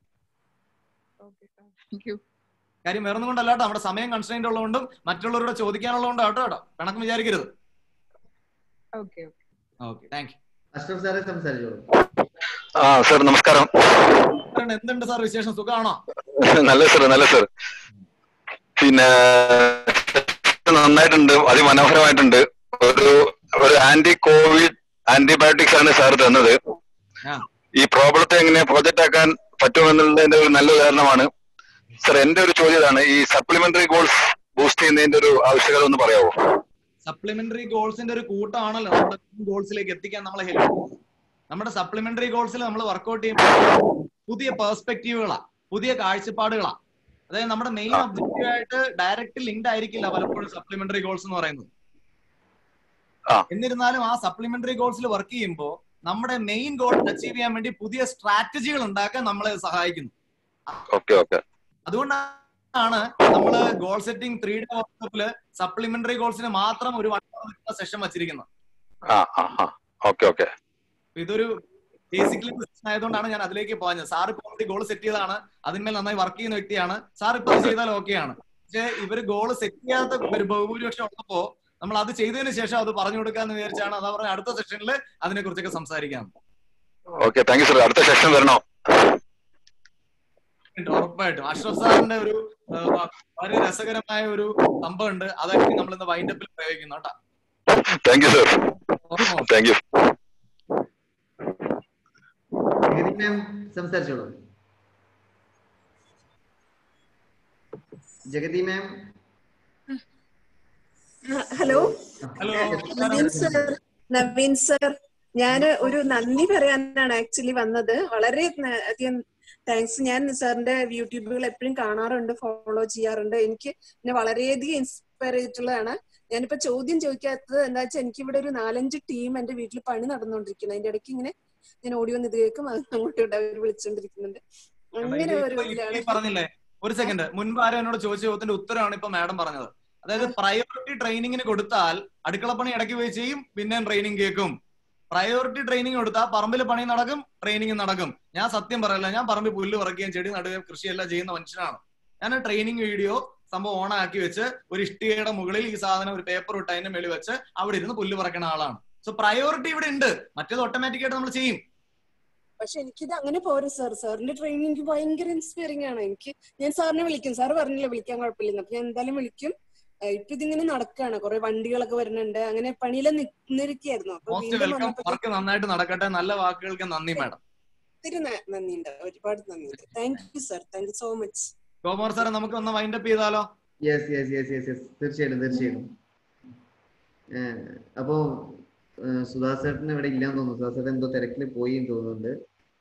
thank you കാര്യം വേറെ ഒന്നും കൊണ്ടല്ല കേട്ടോ നമ്മുടെ സമയം കൺസ്ട്രെയിന്റ് ഉള്ളതുകൊണ്ടും മറ്റുള്ളവരോട് ചോദിക്കാനുള്ളതുകൊണ്ടും കേട്ടോ കേട്ടോ കണക്ക് വിചാരിക്കരുത് ഓക്കെ ഓക്കെ താങ്ക് അഷ്റഫ് സാറെ സംസാരിച്ചോളൂ ആ സർ നമസ്കാരം യു എന്തുണ്ട് സാർ വിശേഷം സുഖമാണോ നല്ല സർ നല്ല സർ പിന്നെ നന്നായിട്ടുണ്ട് അതിമനോഹരമായിട്ടുണ്ട് ഒരു ഒരു ആന്റി കോവിഡ് ആന്റിബയോട്ടിക്സ് ആണ് സാർ തന്നത് ആ ഈ പ്രോബ്ലത്തെ എങ്ങനെ പ്രോജക്റ്റ് ആക്കാൻ പറ്റുമെന്നുള്ളതിന്റെ ഒരു നല്ല ഉദാഹരണമാണ് സർ എന്റെ ഒരു ചോദ്യം ഇതാണ് ഈ സപ്ലിമെന്ററി ഗോൾസ് ബൂസ്റ്റ് ചെയ്യുന്നതിന്റെ ഒരു ആവശ്യകത ഒന്ന് പറയാമോ സപ്ലിമെന്ററി ഗോൾസിന്റെ ഒരു കൂട്ടമാണല്ലോ നമ്മുടെ ഗോൾസിലേക്ക് എത്തിക്കാൻ നമ്മളെ ഹെൽപ്പ് ചെയ്യുന്നത് നമ്മുടെ സപ്ലിമെന്ററി ഗോൾസിൽ നമ്മൾ വർക്ക്ഔട്ട് ചെയ്യുമ്പോൾ പുതിയ പെർസ്പെക്റ്റീവുകളാ പുതിയ കാഴ്ചപ്പാടുകളാ അതായത് നമ്മുടെ മെയിൻ ഒബ്ജക്റ്റീവ് ആയിട്ട് ഡയറക്റ്റ് ലിങ്ക്ഡ് ആയിരിക്കില്ല പലപ്പോഴും സപ്ലിമെന്ററി ഗോൾസ് എന്ന് പറയുന്നത് എന്നിരുന്നാലും ആ സപ്ലിമെന്ററി ഗോൾസിൽ വർക്ക് ചെയ്യുമ്പോൾ നമ്മുടെ മെയിൻ ഗോൾ അച്ചീവ് ചെയ്യാൻ വേണ്ടി പുതിയ സ്ട്രാറ്റജികൾ ഉണ്ടാക്കാൻ നമ്മളെ സഹായിക്കുന്നു ഓക്കെ ഓക്കെ അതുകൊണ്ടാണ് നമ്മള് ഗോൾ സെറ്റിംഗ് ത്രീ ഡേ വർക്ക്ഷോപ്പില് സപ്ലിമെന്ററി ഗോൾസിന് മാത്രം ഒരു വൺ സെഷൻ വച്ചിരിക്കുന്നത് ആ ആ ആ ഓക്കെ ഓക്കെ അപ്പൊ ഇതൊരു ബേസിക്കലി ആയതുകൊണ്ടാണ് ഞാൻ അതിലേക്ക് പോയത് സാർ ഇപ്പൊ ഓൾറെഡി ഗോൾ സെറ്റ് ചെയ്തതാണ് അതിന്മേൽ നന്നായി വർക്ക് ചെയ്യുന്ന വ്യക്തിയാണ് സാർ ഇപ്പൊ അത് ചെയ്താൽ ഓക്കെയാണ് പക്ഷെ ഇവര് ഗോൾ സെറ്റ് ചെയ്യാത്ത ഒരു ബഹുഭൂരിപക്ഷം ഉള്ളപ്പോ നമ്മൾ അത് ചെയ്തതിന് ശേഷം അത് പറഞ്ഞു കൊടുക്കാന്ന് വിചാരിച്ചാണ് അതാ പറഞ്ഞ അടുത്ത സെഷനിൽ അതിനെ കുറിച്ചൊക്കെ സംസാരിക്കാം ഓക്കെ താങ്ക് യു സർ അടുത്ത സെഷൻ വരണോ ഉറപ്പായിട്ടും അഷ്റഫ് സാറിന്റെ ഒരു ആ, വ- വളരെ രസകരമായ ഒരു സംഭവം ഉണ്ട് അതായിരിക്കും നമ്മൾ ഇന്ന് വൈൻഡപ്പിൽ പ്രയോഗിക്കുന്നു കേട്ടോ thank you sir thank you Jagathi ma'am സംസാരിച്ചോളൂ Jagathi ma'am hello hello Naveen sir Naveen sir ഞാൻ ഒരു നന്ദി പറയാനാണ് ആക്ച്വലി വന്നത് വളരെ ന- അധികം താങ്ക്സ് ഞാൻ സാറിന്റെ യൂട്യൂബുകൾ എപ്പോഴും കാണാറുണ്ട് ഫോളോ ചെയ്യാറുണ്ട് എനിക്ക് എന്നെ വളരെയധികം ഇൻസ്പയർ ചെയ്തിട്ടുള്ളതാണ് ഞാനിപ്പോ ചോദ്യം ചോദിക്കാത്തത് എന്താ വെച്ചാൽ എനിക്ക് ഇവിടെ ഒരു നാലഞ്ച് ടീം എന്റെ വീട്ടിൽ പണി നടന്നുകൊണ്ടിരിക്കുന്നത് അതിന്റെ ഇടയ്ക്ക് ഇങ്ങനെ ഞാൻ ഓടി വന്ന് ഇത് കേൾക്കും അത് അങ്ങോട്ടും ഇവിടെ അവർ വിളിച്ചോണ്ടിരിക്കുന്നുണ്ട് അങ്ങനെ ഒരു ഇപ്പൊ ഈ- ഇതിലാണ് ഈ പറഞ്ഞില്ലേ ഒരു സെക്കൻഡ് മുൻപ് ആരും എന്നോട് ചോദിച്ച ചോദ്യത്തിന്റെ ഉത്തരമാണ് ഇപ്പൊ മാഡം പറഞ്ഞത് അതായത് പ്രയോറിറ്റി ട്രെയിനിങ്ങിന് കൊടുത്താൽ അടുക്കളപ്പണി ഇടയ്ക്ക് പോയി ചെയ്യും പിന്നെ ട്രെയിനിങ് കേൾക്കും പ്രയോറിറ്റി ട്രെയിനിങ് കൊടുത്താൽ പറമ്പിൽ പണി നടക്കും ട്രെയിനിങ് നടക്കും ഞാൻ സത്യം പറയല്ല ഞാൻ പറമ്പിൽ പുല്ല് പറിക്കുകയും ചെടി നടുകയും കൃഷിയെല്ലാം ചെയ്യുന്ന മനുഷ്യനാണ് ഞാൻ ട്രെയിനിങ് വീഡിയോ സംഭവം ഓൺ ആക്കി വെച്ച് ഒരു ഇഷ്ടികയുടെ മുകളിൽ ഈ സാധനം ഒരു പേപ്പർ ഇട്ട് അതിന്റെ മേളിൽ വെച്ച് അവിടെ ഇരുന്ന് പുല്ല് പറിക്കുന്ന ആളാണ് സോ പ്രയോറിറ്റി ഇവിടെ ഉണ്ട് മറ്റേത് ഓട്ടോമാറ്റിക് ആയിട്ട് നമ്മൾ ചെയ്യും പക്ഷെ എനിക്കിത് അങ്ങനെ പോരും സാർ സാറിന്റെ ട്രെയിനിങ് എനിക്ക് ഭയങ്കര ഇൻസ്പയറിംഗ് ആണ് എനിക്ക് ഞാൻ സാറിനെ വിളിക്കും സാർ പറഞ്ഞില്ല വിളിക്കാൻ കുഴപ്പമില്ലെന്ന് അപ്പൊ ഞാൻ എന്തായാലും വിളിക്കും ഏഹ് ഇപ്പൊ ഇതിങ്ങനെ നടക്കാണ് കുറെ വണ്ടികളൊക്കെ വരുന്നുണ്ട് അങ്ങനെ പണിയിലെ നിന്നിരിക്കായിരുന്നു അപ്പൊ മോസ്റ്റ് വീണ്ടും വെൽക്കം വന്നപ്പോ വർക്ക് നന്നായിട്ട് നടക്കട്ടെ നല്ല വാക്കുകൾക്ക് നന്ദി മാഡം ഒത്തിരി ന- നന്ദിയുണ്ട് ഒരുപാട് നന്ദിയുണ്ട് thank you sir thank you so much ഗോകുമാർ സാറെ നമുക്ക് ഒന്ന് വൈൻഡ് അപ്പ് ചെയ്താലോ yes yes yes yes yes തീർച്ചയായിട്ടും തീർച്ചയായിട്ടും ഏഹ് അപ്പോ ഏഹ് സുധാസ് ചേട്ടൻ ഇവിടെ ഇല്ലാന്ന് തോന്നുന്നു സുധാസ് ചേട്ടൻ എന്തോ തിരക്കിൽ പോയി എന്ന് തോന്നുന്നുണ്ട്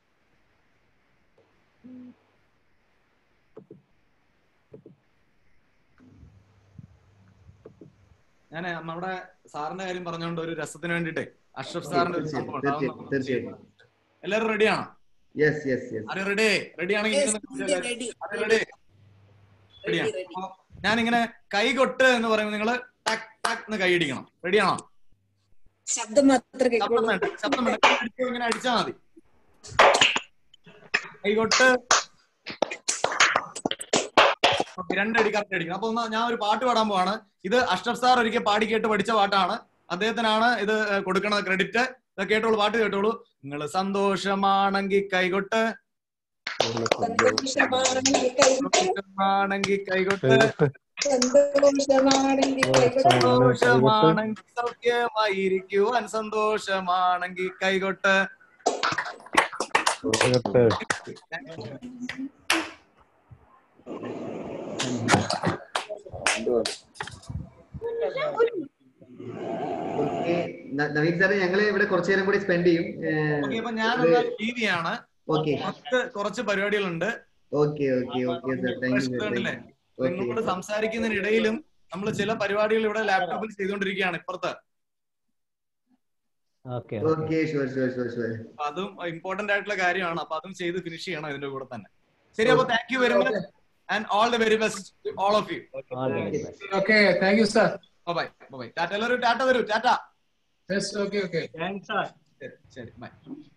ഞാൻ നമ്മുടെ സാറിന്റെ കാര്യം പറഞ്ഞുകൊണ്ട് ഒരു രസത്തിന് വേണ്ടിട്ടേ അഷ്റഫ് സാറിന്റെ ഒരു സംഭവം ഉണ്ട്. അതൊന്ന് തീർച്ചയായിട്ടും തീർച്ചയായിട്ടും എല്ലാവരും റെഡിയാണോ യെസ് യെസ് യെസ് ആര് റെഡി റെഡി ആണെങ്കിൽ Yes, ഇങ്ങനെ ready, ready, റെഡി റെഡിയാണ് അപ്പൊ ഞാനിങ്ങനെ കൈ കൊട്ട് എന്ന് പറയുമ്പോൾ നിങ്ങൾ ടക് ടക് എന്ന് കൈ അടിക്കണം റെഡിയാണോ ശബ്ദം മാത്രം ശബ്ദം കേൾക്കുള്ളൂ വേണ്ട ശബ്ദം വേണ്ട കൈ അടിച്ച് ഇങ്ങനെ അടിച്ചാൽ മതി കൈ കൊട്ട് ഓക്കെ രണ്ടടി കറക്റ്റ് അടിക്കണം അപ്പൊ ഒന്ന് ഞാൻ ഒരു പാട്ട് പാടാൻ പോവാണ് ഇത് അഷ്റഫ് സാർ ഒരിക്കൽ പാടി കേട്ട് പഠിച്ച പാട്ടാണ് അദ്ദേഹത്തിനാണ് ഇത് കൊടുക്കണത് ക്രെഡിറ്റ് ഇത് കേട്ടോളൂ പാട്ട് കേട്ടോളൂ നിങ്ങൾ സന്തോഷമാണെങ്കിൽ കൈകൊട്ട് സന്തോഷമാണെങ്കിൽ കൈകൊട്ട് സന്തോഷമാണെങ്കിൽ കൈകൊട്ട് സന്തോഷമാണെങ്കിൽ കൈകൊട്ട് സന്തോഷമാണെങ്കിൽ സൗഖ്യമായിരിക്കുവാൻ സന്തോഷമാണെങ്കിൽ കൈകൊട്ട് ഓക്കെ നവീൻ സാറെ ഞങ്ങള് ഇവിടെ കുറച്ചു നേരം കൂടി സ്പെൻഡ് ചെയ്യും ഓക്കെ അപ്പൊ ഞാൻ ലീവ് ചെയ്യാണ് ഓക്കെ കുറച്ച് കുറച്ച് പരിപാടികളുണ്ട് okay okay okay sir thank you കണ്ടില്ലേ ഓക്കെ നിങ്ങളോട് സംസാരിക്കുന്നതിനിടയിലും നമ്മൾ ചില പരിപാടികൾ ഇവിടെ ലാപ്ടോപ്പിൽ ചെയ്തുകൊണ്ടിരിക്കുകയാണ് ഇപ്പുറത്ത് okay okay sure sure sure sure അപ്പൊ അതും ഇമ്പോർട്ടന്റ് ആയിട്ടുള്ള കാര്യമാണ് അപ്പൊ അതും ചെയ്ത് ഫിനിഷ് ചെയ്യണം ഇതിന്റെ കൂടെ തന്നെ ശരി അപ്പൊ thank you very much and all the very best all of you okay thank you sir bye bye tata എല്ലാവരും ടാറ്റ തരൂ ടാറ്റ യെസ് ഓക്കെ ഓക്കെ ശരി ശരി ബൈ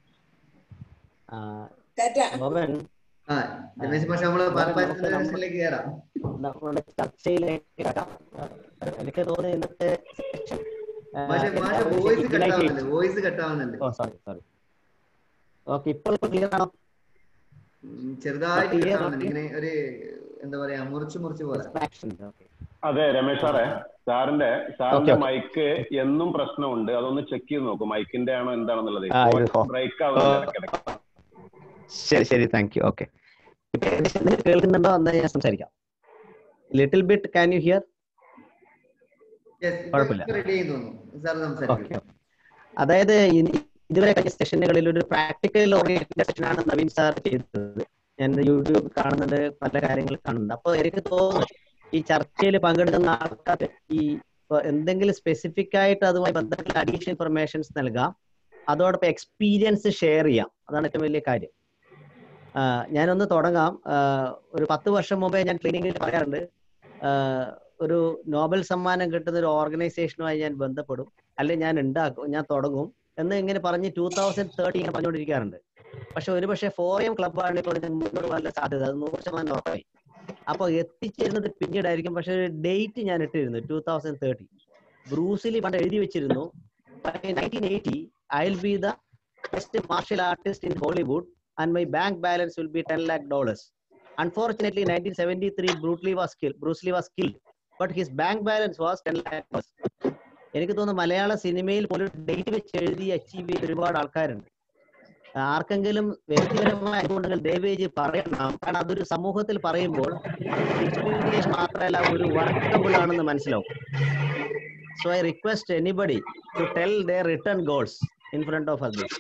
ഗോപൻ ആ രമേശ് പക്ഷെ നമ്മള് പാർപ്പായത്തിന്റെ സെഷനിലേക്ക് കയറാം നമ്മുടെ ചർച്ചയിലേക്ക് കടക്കാം. എനിക്ക് തോന്നുന്നു ഇന്നത്തെ മാഷെ മാഷെ വോയിസ് കട്ടാവുന്നുണ്ട് വോയിസ് കട്ടാവുന്നുണ്ട് ഓ സോറി സോറി ഓക്കെ ഇപ്പോൾ ഇപ്പോൾ ക്ലിയർ ആണോ ഉം, ചെറുതായിട്ട് Clear കട്ടാവുന്നുണ്ട് ആണ്. ഇങ്ങനെ ഒരു എന്താ പറയാ മുറിച്ച് മുറിച്ച് പോലെ അതെ രമേശ് സാറേ സാറിന്റെ Okay, സാറിന്റെ okay. മൈക്ക് എന്നും പ്രശ്നമുണ്ട് അതൊന്ന് ചെക്ക് ചെയ്ത് നോക്കൂ മൈക്കിന്റെ ആണോ എന്താണെന്നുള്ളത് ആ, ഇത് ഹോ- ബ്രേക്ക് ഓ. ആവുന്നുണ്ട് ഇടയ്ക്കിടയ്ക്ക് ശരി ശരി താങ്ക് യു ഓക്കെ ഇപ്പൊ ഏകദേശം നിങ്ങൾക്ക് കേൾക്കുന്നുണ്ടോ എന്നാ ഞാൻ സംസാരിക്കാം little bit can you hear കുഴപ്പമില്ല റെഡി ആയി തോന്നുന്നു സാർ സംസാരിക്കും ഓക്കെ അതായത് ഇനി- ഇതുവരെ കഴിഞ്ഞ സെഷനുകളിൽ ഒരു പ്രാക്ടിക്കൽ ഓറിയന്റഡ് സെഷനാണ് നവീൻ സാർ ചെയ്തത് ഞാൻ യൂട്യൂബ് കാണുന്നുണ്ട് പല കാര്യങ്ങൾ കാണുന്നുണ്ട് അപ്പോൾ എനിക്ക് തോന്നുന്നു ഈ ചർച്ചയിൽ പങ്കെടുക്കുന്ന ആൾക്കാർ ഈ ഇപ്പൊ എന്തെങ്കിലും സ്പെസിഫിക് ആയിട്ട് അതുമായി ബന്ധപ്പെട്ട അഡീഷണൽ ഇൻഫർമേഷൻസ് നൽകാം അതോടൊപ്പം എക്സ്പീരിയൻസ് ഷെയർ ചെയ്യാം അതാണ് ഏറ്റവും വലിയ കാര്യം ആ, ഞാനൊന്ന് തുടങ്ങാം ആ, ഒരു പത്ത് വർഷം മുമ്പേ ഞാൻ ട്രെയിനിങ്ങിൽ പറയാറുണ്ട് ആ, ഒരു നോബൽ സമ്മാനം കിട്ടുന്ന ഒരു ഓർഗനൈസേഷനുമായി ഞാൻ ബന്ധപ്പെടും അല്ലെങ്കിൽ ഞാൻ ഉണ്ടാക്കും ഞാൻ തുടങ്ങും എന്ന് ഇങ്ങനെ പറഞ്ഞ് ടൂ തൗസൻഡ് തേർട്ടി ഇങ്ങനെ പറഞ്ഞുകൊണ്ടിരിക്കാറുണ്ട് പക്ഷെ ഒരു പക്ഷേ ഫോർ എം ക്ലബ്ബാണ് ഇപ്പോൾ ഇതിന് മുന്നോട്ട് നല്ല സാധ്യത അത് നൂറ് ശതമാനം ഉറപ്പായി അപ്പോൾ എത്തിച്ചേരുന്നത് പിന്നീടായിരിക്കും പക്ഷെ ഒരു ഡേറ്റ് ഞാൻ ഇട്ടിരുന്നു ടൂ തൗസൻഡ് തേർട്ടി ബ്രൂസിലി പണ്ട് എഴുതി വെച്ചിരുന്നു nineteen eighty I will be the best martial artist in Hollywood and my bank balance will be ten lakh dollars unfortunately nineteen seventy three brutally was kill Bruce Lee was killed but his bank balance was ten lakh എനിക്ക് തോന്നുന്നു മലയാള സിനിമയിൽ പോലും date വെച്ച് എഴുതി achieve ചെയ്ത ഒരുപാട് ആൾക്കാരുണ്ട് ആർക്കെങ്കിലും വ്യക്തിപരമായ അനുഭവങ്ങൾ ദയവേജ് പറയണം കാരണം അതൊരു സമൂഹത്തിൽ പറയുമ്പോൾ ഇൻസ്പിറേഷൻ മാത്രമല്ല ഒരു വർക്കബിൾ ആണെന്ന് മനസ്സിലാവും So I request anybody to tell their written goals in front of others.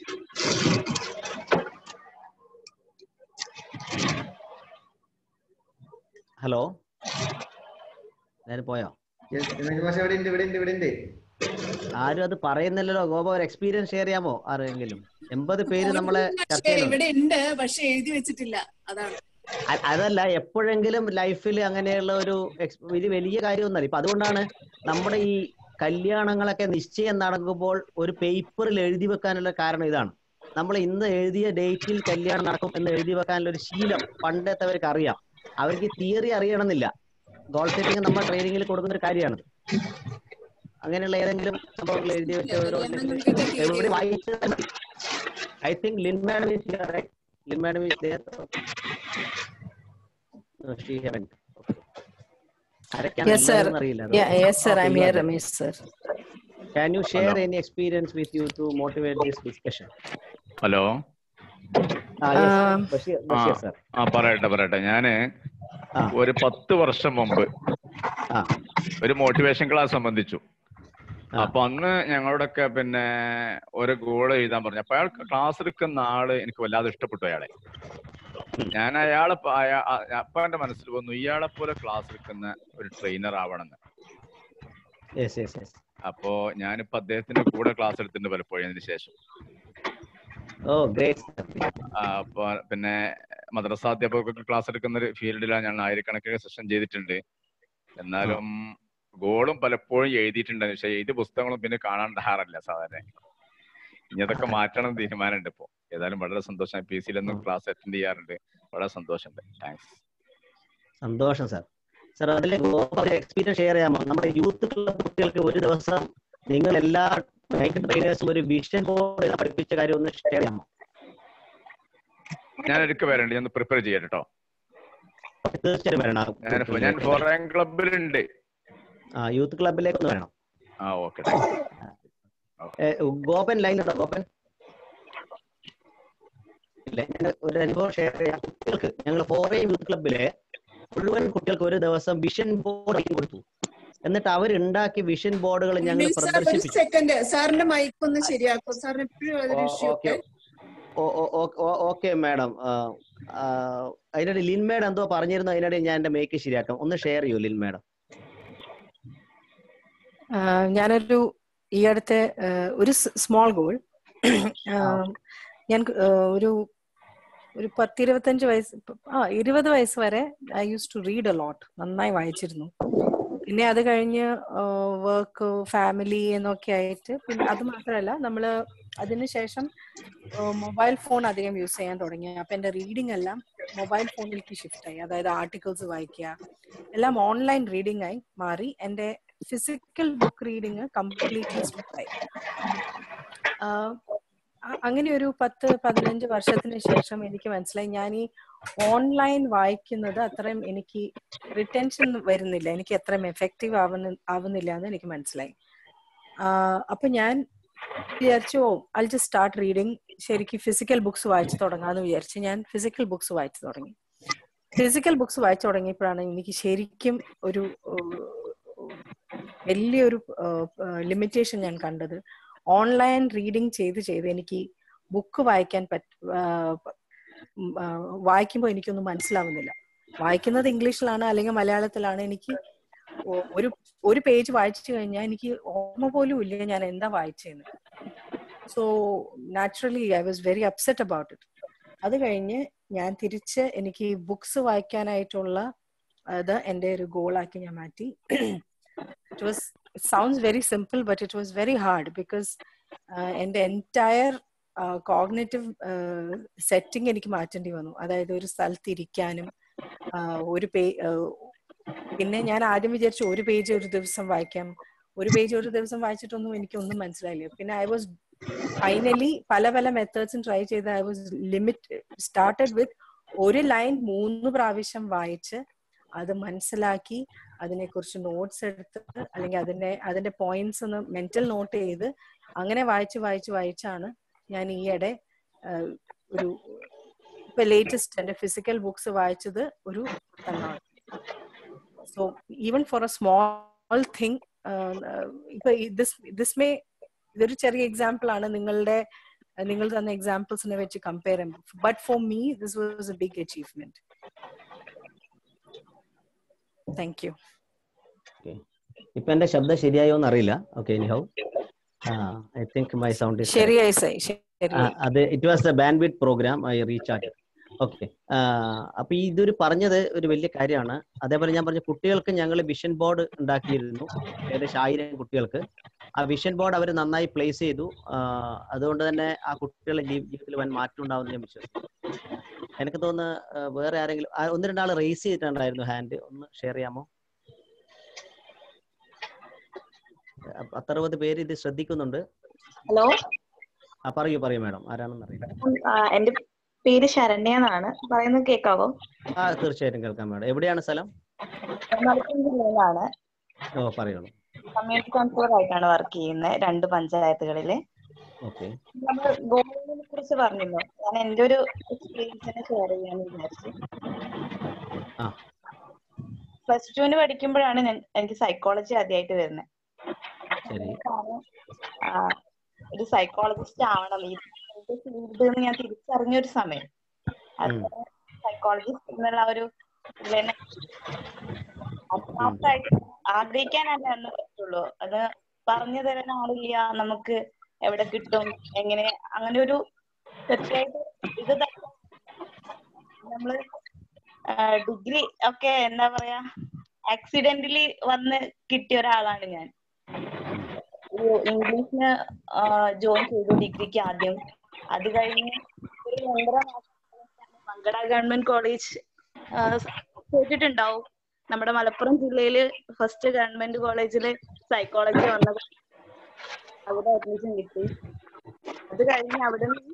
Hello ഞാൻ പോയോ പക്ഷെ ഇവിടെ ഉണ്ട് ഇവിടെ ഉണ്ട് ഇവിടെ ഉണ്ട് ആരും അത് പറയുന്നില്ലല്ലോ ഗോപ ഒരു എക്സ്പീരിയൻസ് ഷെയർ ചെയ്യാമോ ആരെങ്കിലും എൺപത് പേര് നമ്മളെ പക്ഷേ ചർച്ചയിലുണ്ട് ഇവിടെ ഉണ്ട് പക്ഷെ എഴുതി വെച്ചിട്ടില്ല അതാണ് അ- അതല്ല എപ്പോഴെങ്കിലും ലൈഫിൽ അങ്ങനെയുള്ള ഒരു ex- ഇത് വലിയ കാര്യമൊന്നുമല്ല ഇപ്പൊ അതുകൊണ്ടാണ് നമ്മുടെ ഈ കല്യാണങ്ങളൊക്കെ നിശ്ചയം നടക്കുമ്പോൾ ഒരു പേപ്പറിൽ എഴുതി വെക്കാനുള്ള കാരണം ഇതാണ് നമ്മൾ ഇന്ന് എഴുതിയ ഡേറ്റിൽ കല്യാണം നടക്കും എന്ന് എഴുതി വെക്കാനുള്ള ഒരു ശീലം പണ്ടത്തെവർക്ക് അറിയാം അവർക്ക് തിയറി അറിയണമെന്നില്ല ഗോൾ സെറ്റിംഗ് നമ്മൾ ട്രെയിനിങ്ങിൽ കൊടുക്കുന്ന ഒരു കാര്യമാണ് അങ്ങനെയുള്ള ഏതെങ്കിലും സംഭവങ്ങൾ എഴുതി വെച്ച ഓരോ എവിടെ വായിച്ചത് I think Lin madam is Lin madam is there No, she haven't. ആരൊക്കെയാണ് Yes, sir. എല്ലാവരും അറിയില്ല Yeah, yes, sir. Okay, I'm you here, are there. Ramesh, sir. Can you share Hello. any experience with you to motivate this discussion? Hello Ah, yes, Um, Bashir, ആ Bashir, sir. ആ പറയട്ടെ പറയട്ടെ ഞാന് ആ. ഒരു പത്ത് വർഷം മുമ്പ് ആ. ഒരു മോട്ടിവേഷൻ ക്ലാസ് സംബന്ധിച്ചു ആ. അപ്പൊ അന്ന് ഞങ്ങളോടൊക്കെ പിന്നെ ഒരു ഗോൾ എഴുതാൻ പറഞ്ഞു അപ്പൊ അയാൾ ക്ലാസ് എടുക്കുന്ന ആള് എനിക്ക് വല്ലാതെ ഇഷ്ടപ്പെട്ടു അയാളെ ഞാൻ അയാളെ പ- അയാ- അ- അപ്പൊ എന്റെ മനസ്സിൽ വന്നു ഇയാളെ പോലെ ക്ലാസ് എടുക്കുന്ന ഒരു ട്രെയിനർ ആവണമെന്ന് Yes, yes, yes. അപ്പോ ഞാനിപ്പോ അദ്ദേഹത്തിന്റെ കൂടെ ക്ലാസ് എടുത്തിട്ടുണ്ട് പലപ്പോഴും അതിന് ശേഷം Oh, great. sir. ആ, അപ്പൊ പിന്നെ മദ്രസാധ്യാപക ക്ലാസ് എടുക്കുന്ന ഒരു ഫീൽഡിലാണ് ഞാൻ ആയിരക്കണക്കിന് സെഷൻ ചെയ്തിട്ടുണ്ട് എന്നാലും ഗോളും പലപ്പോഴും എഴുതിയിട്ടുണ്ട് പക്ഷെ എഴുതിയ പുസ്തകങ്ങളും പിന്നെ കാണാണ്ടാറില്ല സാധാരണ ഇനി അതൊക്കെ മാറ്റണം എന്ന് തീരുമാനമുണ്ട് ഇപ്പോ ഏതായാലും വളരെ സന്തോഷം പി സിയിലൊന്നും ക്ലാസ് അറ്റൻഡ് ചെയ്യാറുണ്ട് വളരെ സന്തോഷമുണ്ട് താങ്ക്സ് സന്തോഷം സാർ സാർ അതിലെ ഒരു എക്സ്പീരിയൻസ് ഷെയർ ചെയ്യാമോ നമ്മുടെ യൂത്ത് ക്ലബ് കുട്ടികൾക്ക് ഒരു ദിവസം നിങ്ങൾ എല്ലാ ട്രെയിനേഴ്സും ഒരു വിഷൻ ബോർഡ് പഠിപ്പിച്ച കാര്യം ഒന്ന് ഷെയർ ചെയ്യാമോ ഞാൻ എടുക്ക വരണ്ട് ഞാൻ പ്രിപ്പയർ ചെയ്യട്ടെ കേട്ടോ തീർച്ചയായും വരണം ഞാൻ ഞാൻ ഫോറൻ ക്ലബിലുണ്ട് ആ യൂത്ത് ക്ലബിലേക്ക് ഒന്ന് വരണം ആ ഓക്കെ ഏ, ഗോപൻ ലൈനിലുണ്ടോ ഗോപൻ ഇല്ല ഞാൻ ഒരു അനുഭവം ഷെയർ ചെയ്യാം കുട്ടികൾക്ക് ഞങ്ങൾ ഫോറേ യൂത്ത് ക്ലബിലെ മുഴുവൻ കുട്ടികൾക്ക് ഒരു ദിവസം വിഷൻ ബോർഡ് കൊടുത്തു എന്നിട്ട് അവരുണ്ടാക്കിയ വിഷൻ ബോർഡുകൾ ഞങ്ങൾ സാർ ഒരു പ്രദർശിപ്പിച്ചു സെക്കൻഡ് സാറിന്റെ മൈക്ക് ഒന്ന് ശരിയാക്കും സാറിന് എപ്പോഴും അതൊരു ഇഷ്യൂ ഓക്കെ ഓക്കെ മാഡം അതിനിടെ ലിൻ മാഡം എന്തോ പറഞ്ഞിരുന്നു അതിനിടെ ഞാൻ എന്റെ മേക്ക് ശരിയാക്കാം ഒന്ന് ഷെയർ ചെയ്യൂ ലിൻ മാഡം ആഹ് ഞാനൊരു ഈ അടുത്ത ആഹ് ഒരു സ്മോൾ ഗോൾ ഞാൻ ആഹ് ഒരു ഒരു പത്തിരുപത്തഞ്ച് വയസ്സ് ആ ഇരുപത് വയസ്സ് വരെ I use to read a lot നന്നായി വായിച്ചിരുന്നു പിന്നെ അത് കഴിഞ്ഞ് വർക്ക് ഫാമിലി എന്നൊക്കെ ആയിട്ട് പിന്നെ അത് മാത്രമല്ല നമ്മൾ അതിനുശേഷം മൊബൈൽ ഫോൺ അധികം യൂസ് ചെയ്യാൻ തുടങ്ങി അപ്പൊ എന്റെ റീഡിംഗ് എല്ലാം മൊബൈൽ ഫോണിലേക്ക് ഷിഫ്റ്റ് ആയി അതായത് ആർട്ടിക്കിൾസ് വായിക്കുക എല്ലാം ഓൺലൈൻ റീഡിംഗ് ആയി മാറി എന്റെ ഫിസിക്കൽ ബുക്ക് റീഡിങ് കംപ്ലീറ്റ്ലി ആയി ആഹ് അ- അങ്ങനെ ഒരു പത്ത് പതിനഞ്ച് വർഷത്തിന് ശേഷം എനിക്ക് മനസ്സിലായി ഞാൻ ഈ ഓൺലൈൻ വായിക്കുന്നത് അത്രയും എനിക്ക് റിട്ടൻഷൻ വരുന്നില്ല എനിക്ക് അത്രയും എഫക്റ്റീവ് ആവുന്ന ആവുന്നില്ല എന്ന് എനിക്ക് മനസ്സിലായി ആഹ് അപ്പൊ ഞാൻ വിചാരിച്ചു oh I just start reading ശരിക്കും ഫിസിക്കൽ ബുക്സ് വായിച്ചു തുടങ്ങാന്ന് വിചാരിച്ച് ഞാൻ ഫിസിക്കൽ ബുക്സ് വായിച്ചു തുടങ്ങി ഫിസിക്കൽ ബുക്സ് വായിച്ചു തുടങ്ങിയപ്പോഴാണ് എനിക്ക് ശരിക്കും ഒരു ഏഹ്, വലിയൊരു ലിമിറ്റേഷൻ ഞാൻ കണ്ടത് ഓൺലൈൻ റീഡിങ് ചെയ്ത് ചെയ്ത് എനിക്ക് ബുക്ക് വായിക്കാൻ പറ്റ വായിക്കുമ്പോൾ എനിക്കൊന്നും മനസ്സിലാവുന്നില്ല വായിക്കുന്നത് ഇംഗ്ലീഷിലാണ് അല്ലെങ്കിൽ മലയാളത്തിലാണ് എനിക്ക് ഒ- ഒരു ഒരു പേജ് വായിച്ചു കഴിഞ്ഞാൽ എനിക്ക് ഓർമ്മ പോലും ഇല്ല ഞാൻ എന്താ വായിച്ചതെന്ന് so naturally I was very upset about it അത് കഴിഞ്ഞ് ഞാൻ തിരിച്ച് എനിക്ക് ബുക്സ് വായിക്കാനായിട്ടുള്ള അത് എൻ്റെ ഒരു ഗോളാക്കി ഞാൻ മാറ്റി it was sounds very simple but it was very hard because എൻ്റെ എൻറ്റയർ കോഗ്നേറ്റീവ് സെറ്റിംഗ് എനിക്ക് മാറ്റേണ്ടി വന്നു അതായത് ഒരു സ്ഥലത്ത് ഇരിക്കാനും ആഹ് ഒരു പേ ആഹ് പിന്നെ ഞാൻ ആദ്യം വിചാരിച്ചു ഒരു പേജ് ഒരു ദിവസം വായിക്കാം ഒരു പേജ് ഒരു ദിവസം വായിച്ചിട്ടൊന്നും എനിക്കൊന്നും മനസ്സിലായില്ല പിന്നെ ഐ വാസ് ഫൈനലി പല പല മെത്തേഡ്സും ട്രൈ ചെയ്ത് I was limit started with ഒരു ലൈൻ മൂന്ന് പ്രാവശ്യം വായിച്ച് അത് മനസ്സിലാക്കി അതിനെക്കുറിച്ച് നോട്ട്സ് എടുത്ത് അല്ലെങ്കിൽ അതിന്റെ അതിന്റെ പോയിന്റ്സ് ഒന്ന് മെന്റൽ നോട്ട് ചെയ്ത് അങ്ങനെ വായിച്ച് വായിച്ച് വായിച്ചാണ് ഞാൻ ഈയിടെ ആഹ്, ഒരു ഇപ്പൊ ലേറ്റസ്റ്റ് എന്റെ ഫിസിക്കൽ ബുക്സ് വായിച്ചത് ഒരു പത്തെണ്ണമാണ് so even for a small thing ഇപ്പൊ ദിസ് ദിസ് മേ ഇതൊരു ചെറിയ എക്സാമ്പിൾ ആണ് നിങ്ങളുടെ നിങ്ങൾ തന്ന എക്സാമ്പിൾസിനെ വെച്ച് കമ്പയർ ചെയ്യുമ്പോൾ but for me this was a big achievement thank you ഇപ്പൊ എന്റെ ശബ്ദം ശരിയായോ എന്ന് അറിയില്ല okay anyhow I think my sound is ശരിയായി സൈ ശരിയായി അത് it was a band with program I recharge okay അപ്പൊ ഈ ഇതൊരു പറഞ്ഞത് ഒരു വലിയ കാര്യമാണ് അതേപോലെ ഞാൻ പറഞ്ഞ കുട്ടികൾക്ക് ഞങ്ങൾ വിഷൻ ബോർഡ് ഉണ്ടാക്കിയിരുന്നു ഏകദേശം ആയിരം കുട്ടികൾക്ക് ആ വിഷൻ ബോർഡ് അവർ നന്നായി പ്ലേസ് ചെയ്തു ആ, അതുകൊണ്ട് തന്നെ ആ കുട്ടികളുടെ ജീ- ജീവിതത്തിൽ വൻ മാറ്റം ഉണ്ടാവുമെന്ന് ഞാൻ വിശ്വസിക്കുന്നു എനിക്ക് തോന്നുന്നു ആ, വേറെ ആരെങ്കിലും ആ, ഒന്ന് രണ്ടാൾ റേസ് ചെയ്തിട്ടുണ്ടായിരുന്നു ഹാൻഡ് ഒന്ന് ഷെയർ ചെയ്യാമോ അ- പത്തറുപത് പേര് ഇത് ശ്രദ്ധിക്കുന്നുണ്ട് ഹലോ ആ പറയൂ പറയൂ മാഡം ആരാണെന്ന് അറിയില്ല ആ, എന്റെ പേര് ശരണ്യ എന്നാണ് പറയുന്നത് കേൾക്കാവോ ആ തീർച്ചയായിട്ടും കേൾക്കാം മാഡം എവിടെയാണ് സ്ഥലം മലപ്പുറം ജില്ലയിലാണ് ഓ പറയണം കമ്മ്യൂണിറ്റി കൗൺസിലർ ആയിട്ടാണ് വർക്ക് ചെയ്യുന്നത് രണ്ട് പഞ്ചായത്തുകളില് ഓക്കെ നമ്മൾ ഗോളിനെ കുറിച്ച് പറഞ്ഞല്ലോ ഞാൻ എന്റെ ഒരു എക്സ്പീരിയൻസിനെ ഷെയർ ചെയ്യാന്ന് വിചാരിച്ചു ആ പ്ലസ് ടുവിന് പഠിക്കുമ്പോഴാണ് ഞാൻ എനിക്ക് സൈക്കോളജി ആദ്യമായിട്ട് വരുന്നത് ശരി ആ, ഒരു സൈക്കോളജിസ്റ്റ് ആവണം ഈ ഫീൽഡ് എന്ന് ഞാൻ തിരിച്ചറിഞ്ഞ ഒരു സമയം അത് സൈക്കോളജിസ്റ്റ് എന്നുള്ള ഒരു ഇതിലെന്നെ ആത്മാർത്ഥമായിട്ട് ആഗ്രഹിക്കാനല്ല എന്ന് പറ്റുള്ളൂ അത് പറഞ്ഞു തരാൻ ആളില്ല നമുക്ക് എവിടെ കിട്ടും എങ്ങനെ അങ്ങനെ ഒരു തീർച്ചയായിട്ടും ഇത് തന്നെ നമ്മള് ഡിഗ്രി ഒക്കെ എന്താ പറയാ ആക്സിഡന്റലി വന്ന് കിട്ടിയ ഒരാളാണ് ഞാൻ ഒരു ഇംഗ്ലീഷിന് ജോയിൻ ചെയ്തു ഡിഗ്രിക്ക് ആദ്യം അത് കഴിഞ്ഞ് ഒരു രണ്ടര മാസം മങ്കട ഗവൺമെന്റ് കോളേജ് കേട്ടിട്ടുണ്ടാവും നമ്മുടെ മലപ്പുറം ജില്ലയില് ഫസ്റ്റ് ഗവൺമെന്റ് കോളേജില് സൈക്കോളജി വന്നത് അവിടെ അഡ്മിഷൻ കിട്ടി അത് കഴിഞ്ഞ് അവിടെ നിന്ന്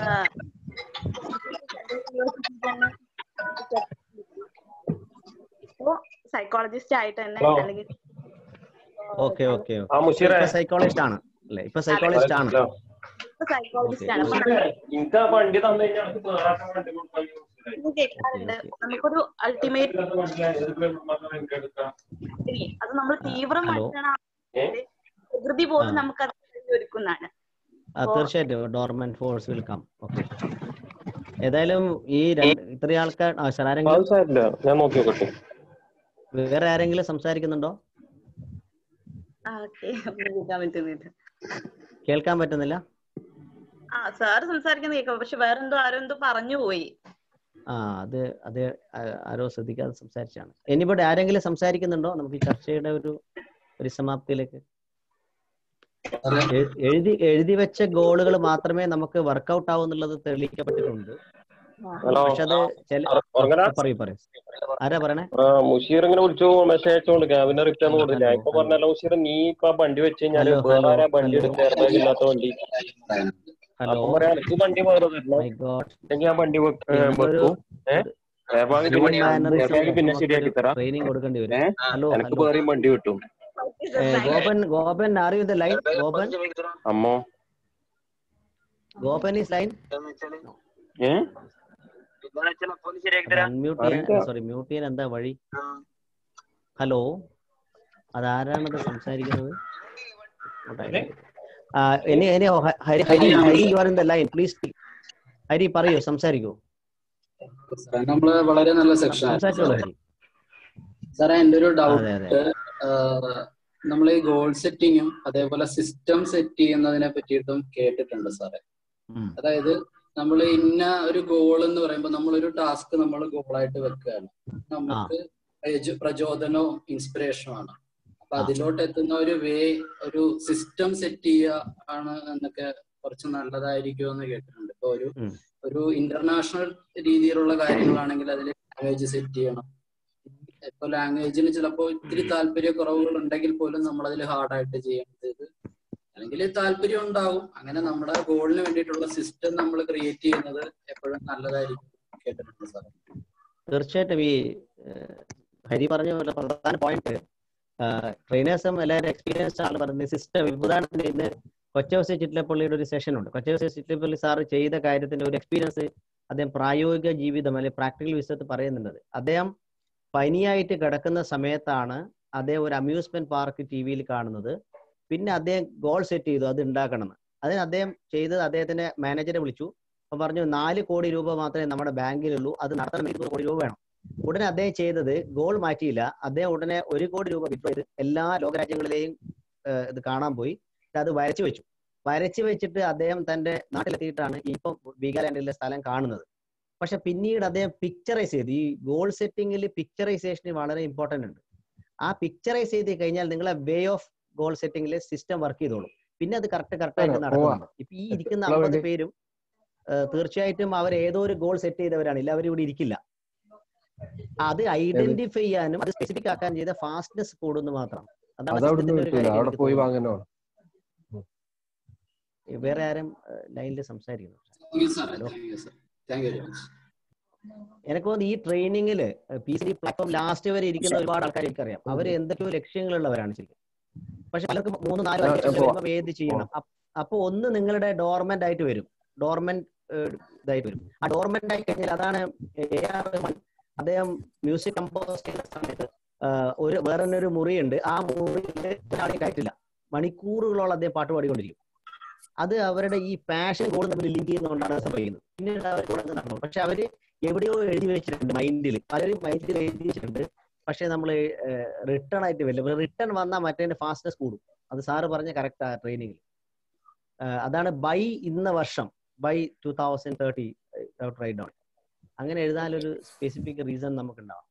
ഇപ്പോ സൈക്കോളജിസ്റ്റ് ആയിട്ട് തന്നെ Hello. അല്ലെങ്കിൽ ഓക്കെ ഓക്കെ ആ, മുഷീറേ. ഇപ്പൊ സൈക്കോളജിസ്റ്റ് ആണ് അല്ലേ ഇപ്പൊ സൈക്കോളജിസ്റ്റ് ആണ് സൈക്കോളജിസ്റ്റ് ആണ് അപ്പൊ എനിക്ക് ആ വണ്ടി തന്നു കഴിഞ്ഞാൽ എനിക്ക് വേറെ വണ്ടി കൊടുക്കാൻ ഇത് കേൾക്കാറുണ്ട് നമുക്കൊരു അൾട്ടിമേറ്റ് അത് നമ്മൾ തീവ്രമായിട്ടാണ് ആ പ്രകൃതി പോലും നമുക്ക് അത് ഒരുക്കുന്നതാണ് ആ തീർച്ചയായിട്ടും dormant force will come okay ഏതായാലും ഈ രണ്ട് ഇത്രയും ആൾക്കാർ ആ സാർ ആരെങ്കിലും സാരില്ല ഞാൻ നോക്കി നോക്കട്ടെ വേറെ ആരെങ്കിലും സംസാരിക്കുന്നുണ്ടോ ഓക്കെ കേൾക്കാൻ പറ്റുന്നില്ല കേൾക്കാൻ പറ്റുന്നില്ല ആ സാറ് സംസാരിക്കുന്നത് കേൾക്കാം പക്ഷെ വേറെന്തോ ആരോ എന്തോ പറഞ്ഞു പോയി ആ അത് അത് ആ- ആരോ ശ്രദ്ധിക്കാതെ സംസാരിച്ചാണ് എനിബടെ ആരെങ്കിലും സംസാരിക്കുന്നുണ്ടോ നമുക്ക് ഈ ചർച്ചയുടെ ഒരു പരിസമാപ്തിയിലേക്ക് എ- എഴുതി എഴുതി വെച്ച ഗോളുകൾ മാത്രമേ നമുക്ക് വർക്കൗട്ട് ആവൂ എന്നുള്ളത് തെളിയിക്കപ്പെട്ടിട്ടുണ്ട് ഹലോ പക്ഷെ അത് ചില ഉറങ്ങലാ? പറയൂ പറയൂ ആരാ പറയണേ ആ മുഷീർ ഇങ്ങനെ വിളിച്ചു മെസ്സേജ് അയച്ചോണ്ട് ക്യാബിനെ റിട്ടേൺ കൊടുത്തില്ല ഞാൻ ഇപ്പൊ പറഞ്ഞല്ലോ മുഷീർ നീ ഇപ്പൊ ആ വണ്ടി വെച്ച് കഴിഞ്ഞാല് ഹലോ, വേറെ ഹലോ, ആരാ വണ്ടി ഹലോ. എടുത്ത് എയർബാഗ് ഇല്ലാത്ത വണ്ടി ഹലോ അപ്പൊ പറയാ എനിക്ക് വണ്ടി വേറെ തരണം മൈ ഗോഡ് അല്ലെങ്കിൽ ഞാൻ വണ്ടി വെക്ക്- ഏ, നിങ്ങൾക്കൊരു വെക്കും ഏഹ് എയർബാഗ് ഹ്യൂമൻ മാനറിസം എയർബാഗ് പിന്നെ ശരിയാക്കി തരാം ട്രെയിനിങ് കൊടുക്കേണ്ടി വരും ഏഹ് ഹലോ എനിക്ക് ഹലോ വേറെയും വണ്ടി കിട്ടും Gopan Gopan are you the line Gopan അമ്മോ ഗോപൻ ഈസ് ലൈൻ ഏഹ് അൺമ്യൂട്ട് ചെയ്യാൻ സോറി മ്യൂട്ട് ചെയ്യാൻ എന്താ വഴി ഹലോ അതാരാണത് സംസാരിക്കുന്നത് ഉണ്ടായില്ല. ആ, ഇനി ഇനി ഓ, ഹ- Hari Hari Hari you are in the line please Hari പറയൂ സംസാരിക്കൂ സാറേ നമ്മള് വളരെ നല്ല സെക്ഷൻ സംസാരിച്ചോളൂ ഹരി സാറേ എന്റെ ഒരു അതെ അതെ ഡൗട്ട് നമ്മൾ ഈ ഗോൾ സെറ്റിങ്ങും അതേപോലെ സിസ്റ്റം സെറ്റ് ചെയ്യുന്നതിനെ പറ്റിയിട്ടും കേട്ടിട്ടുണ്ട് സാറേ ഉം. അതായത് നമ്മൾ ഇന്ന ഒരു ഗോൾ എന്ന് പറയുമ്പോൾ നമ്മളൊരു ടാസ്ക് നമ്മൾ ഗോളായിട്ട് വെക്കുകയാണ് നമുക്ക് പ്രചോ- പ്രചോദനവും ഇൻസ്പിറേഷനും ആണ് അപ്പൊ അതിലോട്ട് എത്തുന്ന ഒരു വേ ഒരു സിസ്റ്റം സെറ്റ് ചെയ്യുക ആണ് എന്നൊക്കെ കുറച്ച് നല്ലതായിരിക്കും എന്ന് കേട്ടിട്ടുണ്ട് ഇപ്പൊ ഒരു ഉം. ഒരു ഇന്റർനാഷണൽ രീതിയിലുള്ള കാര്യങ്ങളാണെങ്കിൽ അതിൽ ലാംഗ്വേജ് സെറ്റ് ചെയ്യണം ഇപ്പൊ ലാംഗ്വേജിന് ചിലപ്പോൾ ഇത്തിരി താല്പര്യക്കുറവുകൾ ഉണ്ടെങ്കിൽ പോലും നമ്മൾ അതിൽ ഹാർഡായിട്ട് ചെയ്യേണ്ടത് അല്ലെങ്കിൽ താല്പര്യം ഉണ്ടാവും അങ്ങനെ നമ്മുടെ ഗോളിന് വേണ്ടിയിട്ടുള്ള സിസ്റ്റം നമ്മൾ ക്രിയേറ്റ് ചെയ്യുന്നത് എപ്പോഴും നല്ലതായിരിക്കും കേട്ടിട്ടുണ്ട് സാർ തീർച്ചയായിട്ടും ഈ ഏഹ്, ഹരി പറഞ്ഞ പോലെ പ്രധാന പോയിന്റ് ട്രെയിനേഴ്സും എല്ലാവരും എക്സ്പീരിയൻസ് ആണ് പറയുന്നത് സിസ്റ്റം ഉദാഹരണത്തിന് ഇന്ന് കൊച്ചവസി ചിറ്റലപ്പള്ളിയുടെ ഒരു സെഷൻ ഉണ്ട് കൊച്ചവസി ചിറ്റലപ്പള്ളി സാറ് ചെയ്ത കാര്യത്തിന്റെ ഒരു എക്സ്പീരിയൻസ് അദ്ദേഹം പ്രായോഗിക ജീവിതം അല്ലെങ്കിൽ പ്രാക്ടിക്കൽ വിഷയത്തിൽ പറയുന്നുണ്ട് അദ്ദേഹം പനിയായിട്ട് കിടക്കുന്ന സമയത്താണ് അദ്ദേഹം ഒരു അമ്യൂസ്മെന്റ് പാർക്ക് ടി വിയിൽ കാണുന്നത് പിന്നെ അദ്ദേഹം ഗോൾ സെറ്റ് ചെയ്തു അത് ഉണ്ടാക്കണമെന്ന് അതിന് അദ്ദേഹം ചെയ്തത് അദ്ദേഹത്തിന്റെ മാനേജറെ വിളിച്ചു അപ്പൊ പറഞ്ഞു നാല് കോടി രൂപ മാത്രമേ നമ്മുടെ ബാങ്കിലുള്ളൂ അത് നടത്തണമെങ്കിൽ ഇരുപത് കോടി രൂപ വേണം ഉടനെ അദ്ദേഹം ചെയ്തത് ഗോൾ മാറ്റിയില്ല അദ്ദേഹം ഉടനെ ഒരു കോടി രൂപ വിഡ്രോ ചെയ്ത് എല്ലാ ലോകരാജ്യങ്ങളിലെയും ഏഹ്, ഇത് കാണാൻ പോയി എന്നിട്ട് അത് വരച്ചു വെച്ചു വരച്ചു വെച്ചിട്ട് അദ്ദേഹം തന്റെ നാട്ടിലെത്തിയിട്ടാണ് ഇപ്പം വീഗാലാൻഡിലെ സ്ഥലം കാണുന്നത് പക്ഷെ പിന്നീട് അദ്ദേഹം പിക്ചറൈസ് ചെയ്ത് ഈ ഗോൾ സെറ്റിംഗിൽ പിക്ചറൈസേഷന് വളരെ ഇമ്പോർട്ടന്റ് ഉണ്ട് ആ പിക്ചറൈസ് ചെയ്ത് കഴിഞ്ഞാൽ നിങ്ങളെ വേ ഓഫ് ഗോൾ സെറ്റിംഗിൽ സിസ്റ്റം വർക്ക് ചെയ്തോളും പിന്നെ അത് കറക്റ്റ് കറക്റ്റ് ആയിട്ട് ആണോ? നടക്കുന്നുണ്ട് ഉവ്വ. ഇപ്പൊ ഈ ഇരിക്കുന്ന എപ്പോഴാ അമ്പത് വേണ്ടി? പേരും ഏഹ്, തീർച്ചയായിട്ടും അവർ ഏതോ ഒരു ഗോൾ സെറ്റ് ചെയ്തവരാണ് ഇല്ല അവർ ഇവിടെ ഇരിക്കില്ല അത് ഐഡന്റിഫൈ ചെയ്യാനും അത് സ്പെസിഫിക് ആക്കാൻ ചെയ്ത ഫാസ്റ്റ്നെസ് കൂടുന്നു മാത്രം അതാണ് അതവിടുന്ന് സിസ്റ്റത്തിന്റെ ഒരു കിട്ടൂല കാര്യം അവിടെ എനിക്ക് പോയി തോന്നുന്നത് വാങ്ങണോ വേറെ ആരും ലൈനിൽ സംസാരിക്കുന്നു thank you sir hello thank you sir thank you very much എനിക്ക് തോന്നുന്നു ഈ ട്രെയിനിങ്ങില് P C D platform last വരെ ഇരിക്കുന്ന ഒരുപാട് ആൾക്കാർ എനിക്കറിയാം അവർ എന്തൊക്കെയോ ലക്ഷ്യങ്ങളുള്ളവരാണ് ശരിക്കും പക്ഷെ പലർക്കും മൂന്ന് നാല് ആ, അഞ്ച് ലക്ഷം അപ്പോ- വരുമ്പോൾ ഏത് ചെയ്യണം അപ്പ് അപ്പൊ ഒന്ന് നിങ്ങളുടെ ഡോർമെന്റ് ആയിട്ട് വരും ഡോർമെന്റ് ഇതായിട്ട് വരും ആ ഡോർമെന്റ് ആയി കഴിഞ്ഞാൽ അതാണ് എ ആർ റഹ്മാൻ അദ്ദേഹം മ്യൂസിക് കമ്പോസ് ചെയ്യുന്ന സമയത്ത് ആ, ഒരു വേറെ തന്നെ ഒരു മുറിയുണ്ട് ആ മുറിയിൽ ഒരാളെ കയറ്റില്ല മണിക്കൂറുകളോളം അദ്ദേഹം പാട്ട് പാടിക്കൊണ്ടിരിക്കും അത് അവരുടെ ഈ പാഷൻ കൂടെ തമ്മിൽ ലിങ്ക് ചെയ്യുന്നതുകൊണ്ടാണ് അത് സംഭവിക്കുന്നത് പിന്നീട് അവർ കൂടെ നടന്നു പക്ഷെ അവര് എവിടെയോ എഴുതി വെച്ചിട്ടുണ്ട് മൈൻഡിൽ പലരും മൈൻഡിൽ എഴുതി വെച്ചിട്ടുണ്ട് പക്ഷെ നമ്മൾ റിട്ടേൺ ആയിട്ട് വരില്ല റിട്ടേൺ വന്നാൽ മറ്റേ ഫാസ്റ്റ്നെസ് കൂടും അത് സാറ് പറഞ്ഞ കറക്റ്റ് ആ ട്രെയിനിങ്ങിൽ അതാണ് ബൈ ഇന്ന വർഷം by two thousand thirty write down അങ്ങനെ എഴുതാനൊരു സ്പെസിഫിക് റീസൺ നമുക്ക് ഉണ്ടാവും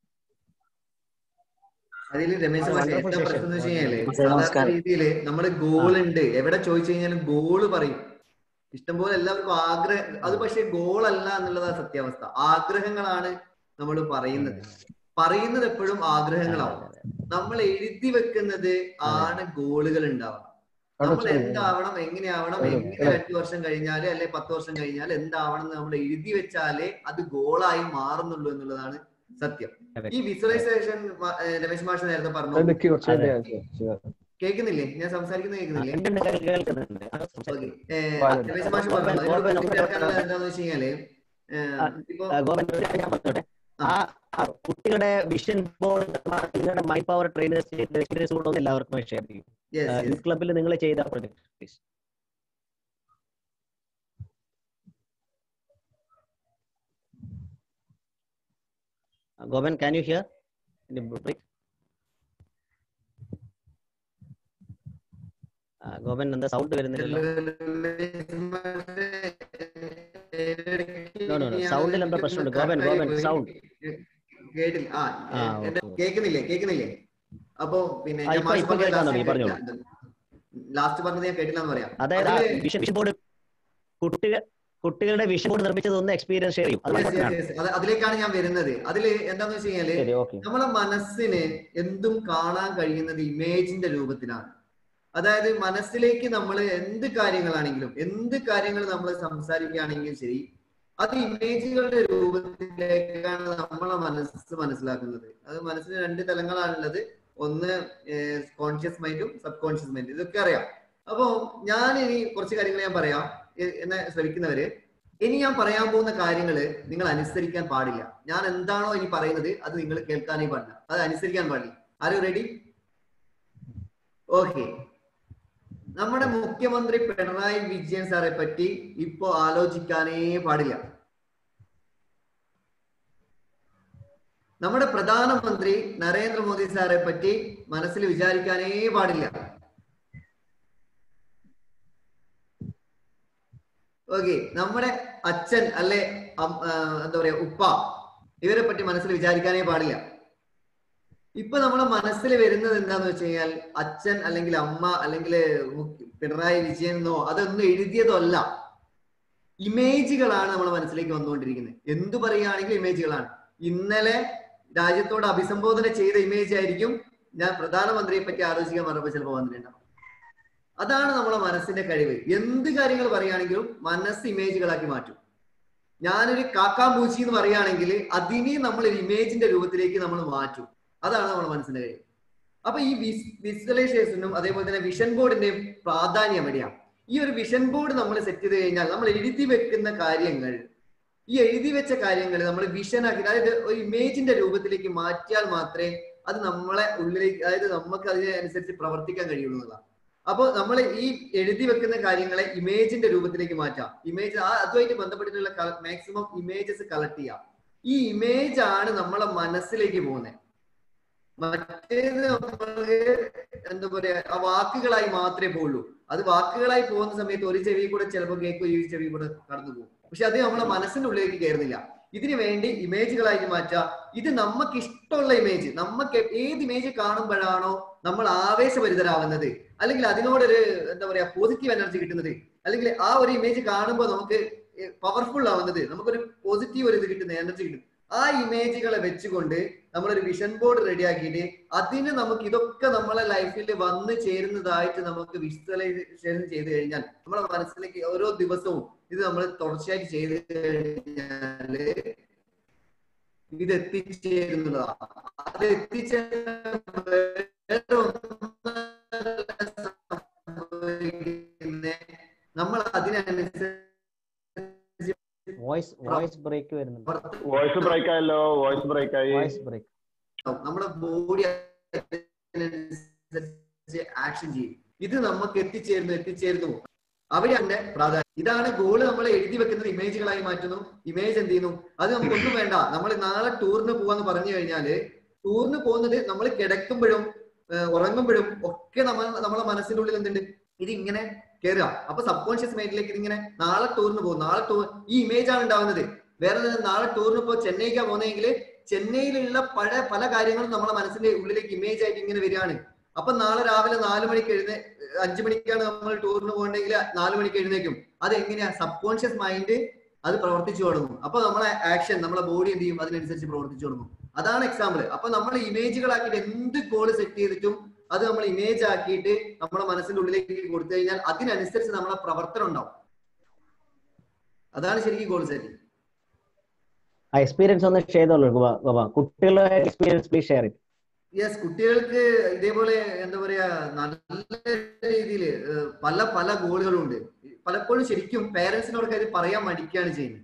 അതിൽ രമേശ് മാഷെ Wonderful എന്താ session. പ്രശ്നം എന്ന് വെച്ച് കഴിഞ്ഞാല് Okay, സാധാരണ നമസ്കാരം. രീതിയിൽ നമ്മള് ഗോൾ ഉണ്ട് എവിടെ ചോദിച്ചു കഴിഞ്ഞാലും ഗോള് പറയും ഇഷ്ടംപോലെ എല്ലാവർക്കും ആഗ്രഹം അത് പക്ഷെ ഗോൾ അല്ല എന്നുള്ളതാണ് സത്യാവസ്ഥ ആഗ്രഹങ്ങളാണ് നമ്മൾ പറയുന്നത് പറയുന്നത് എപ്പോഴും ആഗ്രഹങ്ങളാവും നമ്മൾ എഴുതി വെക്കുന്നത് ആണ് ഗോളുകൾ ഉണ്ടാവുക അവിടെ നമ്മൾ ചോദിക്കാം. എന്താവണം എങ്ങനെയാവണം അവിടെ, എങ്ങനെ അവിടെ. രണ്ടു വർഷം കഴിഞ്ഞാല് അല്ലെ പത്ത് വർഷം കഴിഞ്ഞാൽ എന്താവണം എന്ന് നമ്മൾ എഴുതി വെച്ചാലേ അത് ഗോളായി മാറുന്നുള്ളൂ എന്നുള്ളതാണ് സത്യം ഈ വിഷ്വലൈസേഷൻ രമേശ് മാഷ് നേരത്തെ പറഞ്ഞു അത് നിക്ക് കുറച്ച് അതെ. കഴിഞ്ഞ് ഞാൻ ചെയ്യാം. കേൾക്കുന്നില്ലേ ഞാൻ സംസാരിക്കുന്നത് കേൾക്കുന്നില്ലേ ഉണ്ട്, ഉണ്ട്, കേൾ- കേൾക്കുന്നുണ്ട് അത് ഓക്കെ സംസാരിക്കുന്നു. പാലം. രമേശ് മാഷ് ഗോപൻ, പറഞ്ഞു ഗോപൻ, അതിനോട് ഒന്ന് ചേർക്കാനുള്ളത് എന്താന്ന് വെച്ച് കഴിഞ്ഞാല് ഏഹ്, ഇപ്പൊ ആ, ഗോപൻ ഒരു കാര്യം ഞാൻ പറഞ്ഞോട്ടെ ആ ആ കുട്ടികളുടെ വിഷൻ ബോർഡ് നിങ്ങളുടെ മൈ പവർ ട്രെയിനേഴ്സ് എക്സ്പീരിയൻസ് കൊണ്ടൊന്നും എല്ലാവർക്കും ഷെയർ ചെയ്യും Yes, yes. യൂത്ത് ക്ലബിൽ നിങ്ങൾ ചെയ്ത project please Gopan can you hear Gopan എന്താ സൗണ്ട് വരുന്നില്ലല്ലോ No, no, no. സൗണ്ടിൽ എന്താ പ്രശ്നമുണ്ട് ഗോപൻ ഗോപൻ സൗണ്ട് കേട്ടില്ല ആ ആ, എ- എന്റെ ഓക്കേ. കേൾക്കുന്നില്ലേ കേൾക്കുന്നില്ലേ അപ്പൊ പിന്നെ ആ, ഇപ്പൊ- ഇപ്പൊ കേൾക്കാൻ തുടങ്ങി, പറഞ്ഞോളൂ. ലാസ്റ്റ് പറഞ്ഞത് ഞാൻ കേട്ടില്ല എന്ന് പറയാം അതായത് ആ അതില് വിഷൻ വിഷൻ ബോർഡ് കുട്ടികൾ കുട്ടികളുടെ വിഷൻ ബോർഡ് നിർമ്മിച്ചത് ഒന്ന് എക്സ്പീരിയൻസ് ഷെയർ ചെയ്യും അത് Yes, yes, മനസ്സിലാണ് yes. അത് അതിലേക്കാണ് ഞാൻ വരുന്നത് അതില് എന്താന്ന് വെച്ച് കഴിഞ്ഞാല് ശരി ഓക്കെ നമ്മളെ മനസ്സിന് എന്തും കാണാൻ കഴിയുന്നത് ഇമേജിന്റെ രൂപത്തിലാണ് അതായത് മനസ്സിലേക്ക് നമ്മൾ എന്ത് കാര്യങ്ങളാണെങ്കിലും എന്ത് കാര്യങ്ങൾ നമ്മൾ സംസാരിക്കുകയാണെങ്കിലും ശരി അത് ഇമേജുകളുടെ രൂപത്തിലേക്കാണ് നമ്മളെ മനസ്സ് മനസ്സിലാക്കുന്നത് അത് മനസ്സിന് രണ്ട് തലങ്ങളാണുള്ളത് ഒന്ന് കോൺഷ്യസ് മൈൻഡും സബ് കോൺഷ്യസ് മൈൻഡും ഇതൊക്കെ അറിയാം അപ്പോ ഞാൻ ഇനി കുറച്ച് കാര്യങ്ങൾ ഞാൻ പറയാം എ- എന്നെ ശ്രമിക്കുന്നവര് ഇനി ഞാൻ പറയാൻ പോകുന്ന കാര്യങ്ങൾ നിങ്ങൾ അനുസരിക്കാൻ പാടില്ല ഞാൻ എന്താണോ ഇനി പറയുന്നത് അത് നിങ്ങൾ കേൾക്കാനേ പാടില്ല അത് അനുസരിക്കാൻ പാടില്ല ആരും റെഡി ഓക്കെ നമ്മുടെ മുഖ്യമന്ത്രി പിണറായി വിജയൻ സാറെ പറ്റി ഇപ്പോ ആലോചിക്കാനേ പാടില്ല നമ്മുടെ പ്രധാനമന്ത്രി നരേന്ദ്രമോദി സാറെ പറ്റി മനസ്സിൽ വിചാരിക്കാനേ പാടില്ല ഓക്കെ നമ്മുടെ അച്ഛൻ അല്ലെ അം- ആ, എന്താ പറയാ ഉപ്പ ഇവരെ പറ്റി മനസ്സിൽ വിചാരിക്കാനേ പാടില്ല ഇപ്പൊ നമ്മളെ മനസ്സിൽ വരുന്നത് എന്താന്ന് വെച്ച് കഴിഞ്ഞാൽ അച്ഛൻ അല്ലെങ്കിൽ അമ്മ അല്ലെങ്കിൽ പിണറായി വിജയൻ എന്നോ അതൊന്നും എഴുതിയതോ അല്ല ഇമേജുകളാണ് നമ്മളെ മനസ്സിലേക്ക് വന്നുകൊണ്ടിരിക്കുന്നത് എന്തു പറയുകയാണെങ്കിലും ഇമേജുകളാണ് ഇന്നലെ രാജ്യത്തോട് അഭിസംബോധന ചെയ്ത ഇമേജ് ആയിരിക്കും ഞാൻ പ്രധാനമന്ത്രിയെ പറ്റി ആലോചിക്കാൻ പറഞ്ഞപ്പോൾ ചിലപ്പോൾ വന്നിട്ടുണ്ടാവും അതാണ് നമ്മളെ മനസ്സിന്റെ കഴിവ് എന്ത് കാര്യങ്ങൾ പറയുകയാണെങ്കിലും മനസ്സ് ഇമേജുകളാക്കി മാറ്റും ഞാനൊരു കാക്കാമ്പൂച്ചി എന്ന് പറയുകയാണെങ്കിൽ അതിനെ നമ്മൾ ഒരു ഇമേജിന്റെ രൂപത്തിലേക്ക് നമ്മൾ മാറ്റും അതാണ് നമ്മുടെ മനസ്സിന്റെ കഴിവ് അപ്പൊ ഈ വിസ്വലൈസേഷനും അതേപോലെ തന്നെ വിഷൻ ബോർഡിന്റെയും പ്രാധാന്യം എവിടെയാണ് ഈ ഒരു വിഷൻ ബോർഡ് നമ്മൾ സെറ്റ് ചെയ്ത് കഴിഞ്ഞാൽ നമ്മൾ എഴുതി വെക്കുന്ന കാര്യങ്ങൾ ഈ എഴുതി വെച്ച കാര്യങ്ങൾ നമ്മൾ വിഷൻ ആക്കി അതായത് ഒരു ഇമേജിന്റെ രൂപത്തിലേക്ക് മാറ്റിയാൽ മാത്രമേ അത് നമ്മളെ ഉള്ളിലേക്ക് അതായത് നമുക്ക് അതിനനുസരിച്ച് പ്രവർത്തിക്കാൻ കഴിയുള്ളൂ എന്നുള്ളതാണ് അപ്പോൾ നമ്മൾ ഈ എഴുതി വെക്കുന്ന കാര്യങ്ങളെ ഇമേജിന്റെ രൂപത്തിലേക്ക് മാറ്റാം ഇമേജ് ആ അതുമായിട്ട് ബന്ധപ്പെട്ടിട്ടുള്ള മാക്സിമം ഇമേജസ് കളക്ട് ചെയ്യാം ഈ ഇമേജ് ആണ് നമ്മളെ മനസ്സിലേക്ക് പോകുന്നത് മറ്റേത് നമ്മള് എന്താ പറയാ ആ വാക്കുകളായി മാത്രമേ പോകുള്ളൂ അത് വാക്കുകളായി പോകുന്ന സമയത്ത് ഒരു ചെവി കൂടെ ചിലപ്പോൾ കേൾക്കും ഈ ചെവി കൂടെ കടന്നു പോകും പക്ഷെ അത് നമ്മളെ മനസ്സിന്റെ ഉള്ളിലേക്ക് കയറുന്നില്ല ഇതിനു വേണ്ടി ഇമേജുകളായിട്ട് മാറ്റുക ഇത് നമുക്ക് ഇഷ്ടമുള്ള ഇമേജ് നമുക്ക് ഏത് ഇമേജ് കാണുമ്പോഴാണോ നമ്മൾ ആവേശഭരിതരാവുന്നത് അല്ലെങ്കിൽ അതിനോടൊരു എന്താ പറയാ പോസിറ്റീവ് എനർജി കിട്ടുന്നത് അല്ലെങ്കിൽ ആ ഒരു ഇമേജ് കാണുമ്പോൾ നമുക്ക് പവർഫുൾ ആവുന്നത് നമുക്കൊരു പോസിറ്റീവ് ഒരു ഇത് കിട്ടുന്ന എനർജി കിട്ടും ആ ഇമേജുകളെ വെച്ചുകൊണ്ട് നമ്മളൊരു വിഷൻ ബോർഡ് റെഡിയാക്കിയിട്ട് അതിന് നമുക്ക് ഇതൊക്കെ നമ്മളെ ലൈഫിൽ വന്നു ചേരുന്നതായിട്ട് നമുക്ക് വിഷ്വലൈസേഷൻ ചെയ്ത് കഴിഞ്ഞാൽ നമ്മളെ മനസ്സിലേക്ക് ഓരോ ദിവസവും ഇത് നമ്മൾ തുടർച്ചയായിട്ട് ചെയ്ത് കഴിഞ്ഞാല് ഇത് എത്തിച്ചേരുന്നതാണ് അത് എത്തിച്ചേരുന്ന നമ്മൾ അതിനനുസരിച്ച് വോയിസ് വോയിസ് ബ്രേക്ക് വരുന്നുണ്ട് വോയിസ് ബ്രേക്ക് ആയല്ലോ വോയിസ് ബ്രേക്ക് ആയി വോയിസ് ബ്രേക്ക് നമ്മുടെ ബോഡി ആക്ഷൻ ചെയ്യും ഇത് നമുക്ക് എത്തിച്ചേരുന്നു എത്തിച്ചേരുന്നു അവിടെയാണ് പ്രാധാന്യം ഇതാണ് ഗോള് നമ്മൾ എഴുതി വെക്കുന്നത് ഇമേജുകളായി മാറ്റുന്നു ഇമേജ് എന്ത് ചെയ്യുന്നു അത് നമുക്ക് ഒന്നും വേണ്ട നമ്മൾ നാളെ ടൂറിന് പോവാന്ന് പറഞ്ഞു കഴിഞ്ഞാല് ടൂറിന് പോകുന്നത് നമ്മൾ കിടക്കുമ്പോഴും ഉറങ്ങുമ്പോഴും ഒക്കെ നമ്മൾ നമ്മളെ മനസ്സിന്റെ ഉള്ളിൽ എന്തുണ്ട് ഇത് ഇങ്ങനെ കയറുക അപ്പൊ സബ് കോൺഷ്യസ് മൈൻഡിലേക്ക് ഇതിങ്ങനെ നാളെ ടൂറിന് പോകും നാളെ ടൂർ ഈ ഇമേജ് ആണ് ഉണ്ടാവുന്നത് വേറെ നാളെ ടൂറിന് ഇപ്പോൾ ചെന്നൈക്കാ പോകുന്നതെങ്കിൽ ചെന്നൈയിലുള്ള പല പല കാര്യങ്ങളും നമ്മളെ മനസ്സിന്റെ ഉള്ളിലേക്ക് ഇമേജ് ആയിട്ട് ഇങ്ങനെ വരികയാണ് അപ്പൊ നാളെ രാവിലെ നാല് മണിക്ക് എഴുന്നേ അഞ്ചു മണിക്കാണ് നമ്മൾ ടൂറിന് പോകണമെങ്കിൽ നാല് മണിക്ക് എഴുന്നേക്കും അത് എങ്ങനെയാ സബ് കോൺഷ്യസ് മൈൻഡ് അത് പ്രവർത്തിച്ചു തുടങ്ങും അപ്പൊ നമ്മളെ ആക്ഷൻ നമ്മളെ ബോഡി എന്ത് ചെയ്യും അതിനനുസരിച്ച് പ്രവർത്തിച്ചു തുടങ്ങും അതാണ് എക്സാമ്പിൾ അപ്പൊ നമ്മൾ ഇമേജുകളാക്കിയിട്ട് എന്ത് ഗോൾ സെറ്റ് ചെയ്തിട്ടും അത് നമ്മൾ ഇമേജ് ആക്കിയിട്ട് നമ്മളെ മനസ്സിന്റെ ഉള്ളിലേക്ക് കൊടുത്തു കഴിഞ്ഞാൽ അതിനനുസരിച്ച് നമ്മളെ പ്രവർത്തനം ഉണ്ടാവും അതാണ് ശരിക്കും ഗോൾ സെറ്റിംഗ് ആ എക്സ്പീരിയൻസ് ഒന്ന് ഷെയർ ചെയ്തോളൂ ഗോപ ഗോപ കുട്ടികളുടെ experience please share it yes കുട്ടികൾക്ക് ഇതേപോലെ എന്താ പറയാ നല്ല രീതിയിൽ പല പല ഗോളുകളും ഉണ്ട് പലപ്പോഴും ശരിക്കും പേരൻസിനോടൊക്കെ ഇത് പറയാൻ മടിക്കുകയാണ് ചെയ്യുന്നത്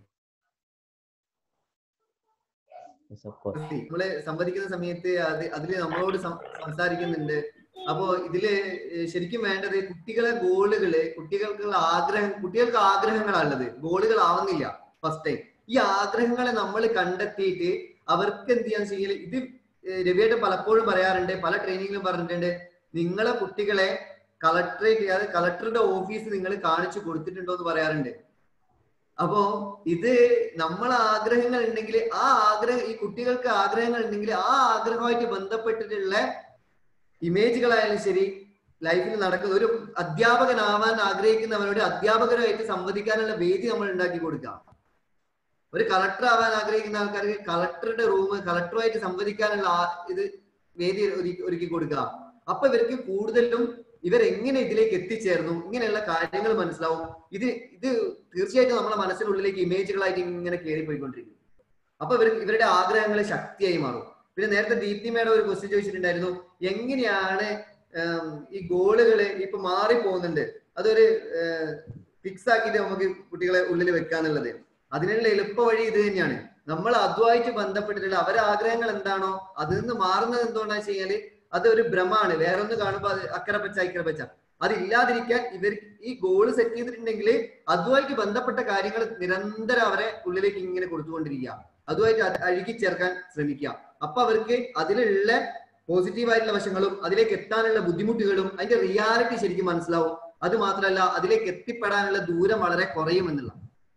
നമ്മള് സംവദിക്കുന്ന സമയത്ത് അത് അതില് നമ്മളോട് സംസാരിക്കുന്നുണ്ട് അപ്പോ ഇതില് ശരിക്കും വേണ്ടത് കുട്ടികളെ ഗോളുകള് കുട്ടികൾക്കുള്ള ആഗ്രഹം കുട്ടികൾക്ക് ആഗ്രഹങ്ങളാണുള്ളത് ഗോളുകൾ ആവുന്നില്ല ഫസ്റ്റ് ടൈം ഈ ആഗ്രഹങ്ങളെ നമ്മൾ കണ്ടെത്തിയിട്ട് അവർക്ക് എന്ത് ചെയ്യാൻ ചെയ്യല് ഇത് രവിയേട്ടൻ പലപ്പോഴും പറയാറുണ്ട് പല ട്രെയിനിങ്ങിലും പറഞ്ഞിട്ടുണ്ട് നിങ്ങളെ കുട്ടികളെ കളക്ടറേറ്റ് അതായത് കളക്ടറുടെ ഓഫീസ് നിങ്ങൾ കാണിച്ചു കൊടുത്തിട്ടുണ്ടോ എന്ന് പറയാറുണ്ട് അപ്പോ ഇത് നമ്മൾ ആഗ്രഹങ്ങൾ ഉണ്ടെങ്കിൽ ആ ആഗ്രഹം ഈ കുട്ടികൾക്ക് ആഗ്രഹങ്ങൾ ഉണ്ടെങ്കിൽ ആ ആഗ്രഹമായിട്ട് ബന്ധപ്പെട്ടിട്ടുള്ള ഇമേജുകളായാലും ശരി ലൈഫിൽ നടക്കുന്ന ഒരു അധ്യാപകനാവാൻ ആഗ്രഹിക്കുന്നവരോട് അധ്യാപകരുമായിട്ട് സംവദിക്കാനുള്ള വേദി നമ്മൾ ഉണ്ടാക്കി കൊടുക്കാം ഒരു കളക്ടർ ആവാൻ ആഗ്രഹിക്കുന്ന ആൾക്കാർക്ക് കളക്ടറുടെ റൂം കളക്ടറുമായിട്ട് സംവദിക്കാനുള്ള ഇത് വേദി ഒരുക്കി കൊടുക്കുക അപ്പൊ ഇവർക്ക് കൂടുതലും ഇവരെങ്ങനെ ഇതിലേക്ക് എത്തിച്ചേർന്നു ഇങ്ങനെയുള്ള കാര്യങ്ങൾ മനസ്സിലാവും ഇത് ഇത് തീർച്ചയായിട്ടും നമ്മളെ മനസ്സിനുള്ളിലേക്ക് ഇമേജുകളായിട്ട് ഇങ്ങനെ കയറിപ്പോയിക്കൊണ്ടിരിക്കും അപ്പൊ ഇവർ ഇവരുടെ ആഗ്രഹങ്ങൾ ശക്തിയായി മാറും പിന്നെ നേരത്തെ ദീപ്തി മേഡം ഒരു ക്വസ്റ്റ്യൻ ചോദിച്ചിട്ടുണ്ടായിരുന്നു എങ്ങനെയാണ് ഈ ഗോളുകള് ഇപ്പൊ മാറി പോകുന്നുണ്ട് അതൊരു ഫിക്സ് ആക്കിയിട്ട് നമുക്ക് കുട്ടികളെ ഉള്ളിൽ വെക്കാന്നുള്ളത് അതിനുള്ള എളുപ്പ വഴി ഇത് തന്നെയാണ് നമ്മൾ അതുമായിട്ട് ബന്ധപ്പെട്ടിട്ടുള്ള അവരെ ആഗ്രഹങ്ങൾ എന്താണോ അതിൽ നിന്ന് മാറുന്നത് എന്തുകൊണ്ടാന്ന് വെച്ച് കഴിഞ്ഞാല് അതൊരു ഭ്രമാണ് വേറൊന്ന് കാണുമ്പോൾ അത് അക്കരെ പച്ച ഇക്കരെ പച്ച അതില്ലാതിരിക്കാൻ ഇവർ ഈ ഗോൾ സെറ്റ് ചെയ്തിട്ടുണ്ടെങ്കിൽ അതുമായിട്ട് ബന്ധപ്പെട്ട കാര്യങ്ങൾ നിരന്തരം അവരെ ഉള്ളിലേക്ക് ഇങ്ങനെ കൊടുത്തുകൊണ്ടിരിക്കുക അതുമായിട്ട് അഴുകി ചേർക്കാൻ ശ്രമിക്കുക അപ്പൊ അവർക്ക് അതിലുള്ള പോസിറ്റീവ് ആയിട്ടുള്ള വശങ്ങളും അതിലേക്ക് എത്താനുള്ള ബുദ്ധിമുട്ടുകളും അതിന്റെ റിയാലിറ്റി ശരിക്കും മനസ്സിലാവും അത് മാത്രമല്ല അതിലേക്ക് എത്തിപ്പെടാനുള്ള ദൂരം വളരെ കുറയും എന്നുള്ള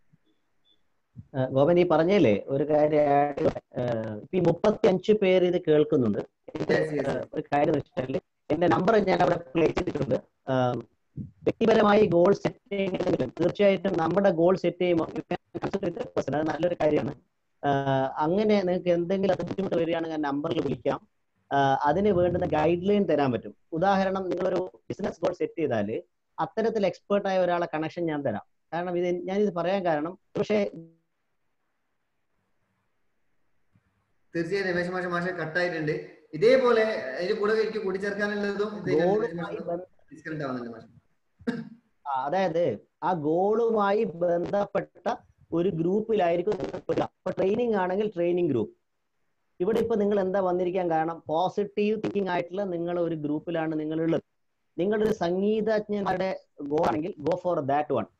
ഗോപൻ ഈ പറഞ്ഞല്ലേ ഒരു കാര്യം ഈ മുപ്പത്തി അഞ്ച് പേര് ഇത് കേൾക്കുന്നുണ്ട് ഒരു കാര്യം വെച്ചാല് എന്റെ നമ്പർ ഞാൻ അവിടെ പ്ലേ ചെയ്തിട്ടുണ്ട് വ്യക്തിപരമായി ഗോൾ സെറ്റ് ചെയ്യുന്നതിലും തീർച്ചയായിട്ടും നമ്മുടെ ഗോൾ സെറ്റ് ചെയ്യുമ്പോൾ അത് നല്ലൊരു കാര്യമാണ് അങ്ങനെ നിങ്ങൾക്ക് എന്തെങ്കിലും അത് ബുദ്ധിമുട്ട് വരികയാണെങ്കിൽ നമ്പറിൽ വിളിക്കാം അതിന് വേണ്ടുന്ന ഗൈഡ് ലൈൻ തരാൻ പറ്റും ഉദാഹരണം നിങ്ങളൊരു ബിസിനസ് ഗോൾ സെറ്റ് ചെയ്താൽ അത്തരത്തിൽ എക്സ്പേർട്ട് ആയ ഒരാളെ കണക്ഷൻ ഞാൻ തരാം കാരണം ഇത് ഞാനിത് പറയാൻ കാരണം പക്ഷേ തീർച്ചയായും രമേശ് മാഷ മാഷ കട്ടായിട്ടുണ്ട് ഇതേപോലെ അതിന്റെ കൂടെ എനിക്ക് കൂട്ടിച്ചേർക്കാനുള്ളതും ഡിസ്കണക്ട് ആവുന്നുണ്ട് മാഷ അതായത് ആ ഗോളുമായി ബന്ധപ്പെട്ട ഒരു ഗ്രൂപ്പിലായിരിക്കും അപ്പൊ ട്രെയിനിങ് ആണെങ്കിൽ ട്രെയിനിങ് ഗ്രൂപ്പ് ഇവിടെ ഇപ്പൊ നിങ്ങൾ എന്താ വന്നിരിക്കാൻ കാരണം പോസിറ്റീവ് തിങ്കിങ് ആയിട്ടുള്ള നിങ്ങൾ ഒരു ഗ്രൂപ്പിലാണ് നിങ്ങൾ ഉള്ളത് നിങ്ങളൊരു സംഗീതജ്ഞരുടെ ഗോ ആണെങ്കിൽ ഗോ ഫോർ ദാറ്റ് വൺ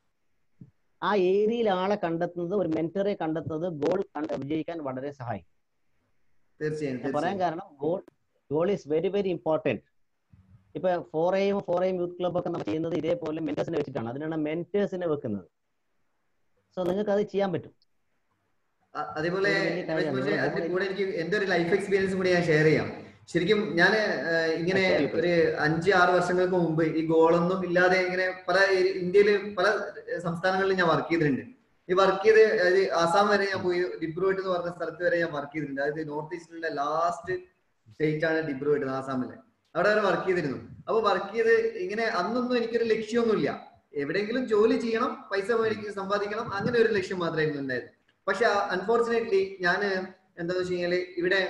ആ ഏരിയയിൽ ആളെ കണ്ടെത്തുന്നത് ഒരു മെന്ററെ കണ്ടെത്തുന്നത് ഗോൾ വിജയിക്കാൻ വളരെ സഹായിക്കും തീർച്ചയായും ഞാൻ പറയാൻ തീർച്ചയായും കാരണം goal goal is very very important ഇപ്പൊ ഫോർ എയും ഫോർ എയും യൂത്ത് ക്ലബ് ഒക്കെ നമ്മൾ ചെയ്യുന്നത് ഇതേപോലെ മെന്റേഴ്സിനെ വെച്ചിട്ടാണ് അതിനാണ് മെന്റേഴ്സിനെ വെക്കുന്നത് സോ നിങ്ങൾക്ക് അത് ചെയ്യാൻ പറ്റും അ- അതേപോലെ അതൊരു വലിയ കാര്യമാണ്. പക്ഷേ നിങ്ങൾ അതിന്റെ ഗോൾ കൂടെ എനിക്ക് എന്റെ ഒരു ലൈഫ് എക്സ്പീരിയൻസ് കൂടി ഞാൻ ഷെയർ ചെയ്യാം ശരിക്കും ഞാൻ ഇങ്ങനെ ആ, ശരി, ഒരു അഞ്ച് ആറ് വർഷങ്ങൾക്ക് മുമ്പ് ഈ ഗോളൊന്നും ഇല്ലാതെ ഇങ്ങനെ പല ഇന്ത്യയിൽ പല സംസ്ഥാനങ്ങളിൽ ഞാൻ വർക്ക് ചെയ്തിട്ടുണ്ട് ഈ വർക്ക് ചെയ്ത് അതായത് ആസാം വരെ ഞാൻ പോയി ഡിബ്രുവേട്ട് എന്ന് പറഞ്ഞ സ്ഥലത്ത് വരെ ഞാൻ വർക്ക് ചെയ്തിട്ടുണ്ട് അതായത് നോർത്ത് ഈസ്റ്റിലെ ലാസ്റ്റ് സ്റ്റേറ്റ് ആണ് ഡിബ്രുവേട്ട് ആസാമിലെ അവിടെ വരെ വർക്ക് ചെയ്തിരുന്നു അപ്പൊ വർക്ക് ചെയ്ത് ഇങ്ങനെ അന്നൊന്നും എനിക്കൊരു ലക്ഷ്യമൊന്നുമില്ല എവിടെയെങ്കിലും ജോലി ചെയ്യണം പൈസ മേടിക്കും സമ്പാദിക്കണം അങ്ങനെ ഒരു ലക്ഷ്യം മാത്രമായിരുന്നു ഉണ്ടായത് പക്ഷെ അൺഫോർച്ചുനേറ്റ്ലി ഞാൻ എന്താന്ന് വെച്ച് കഴിഞ്ഞാല് ഇവിടെ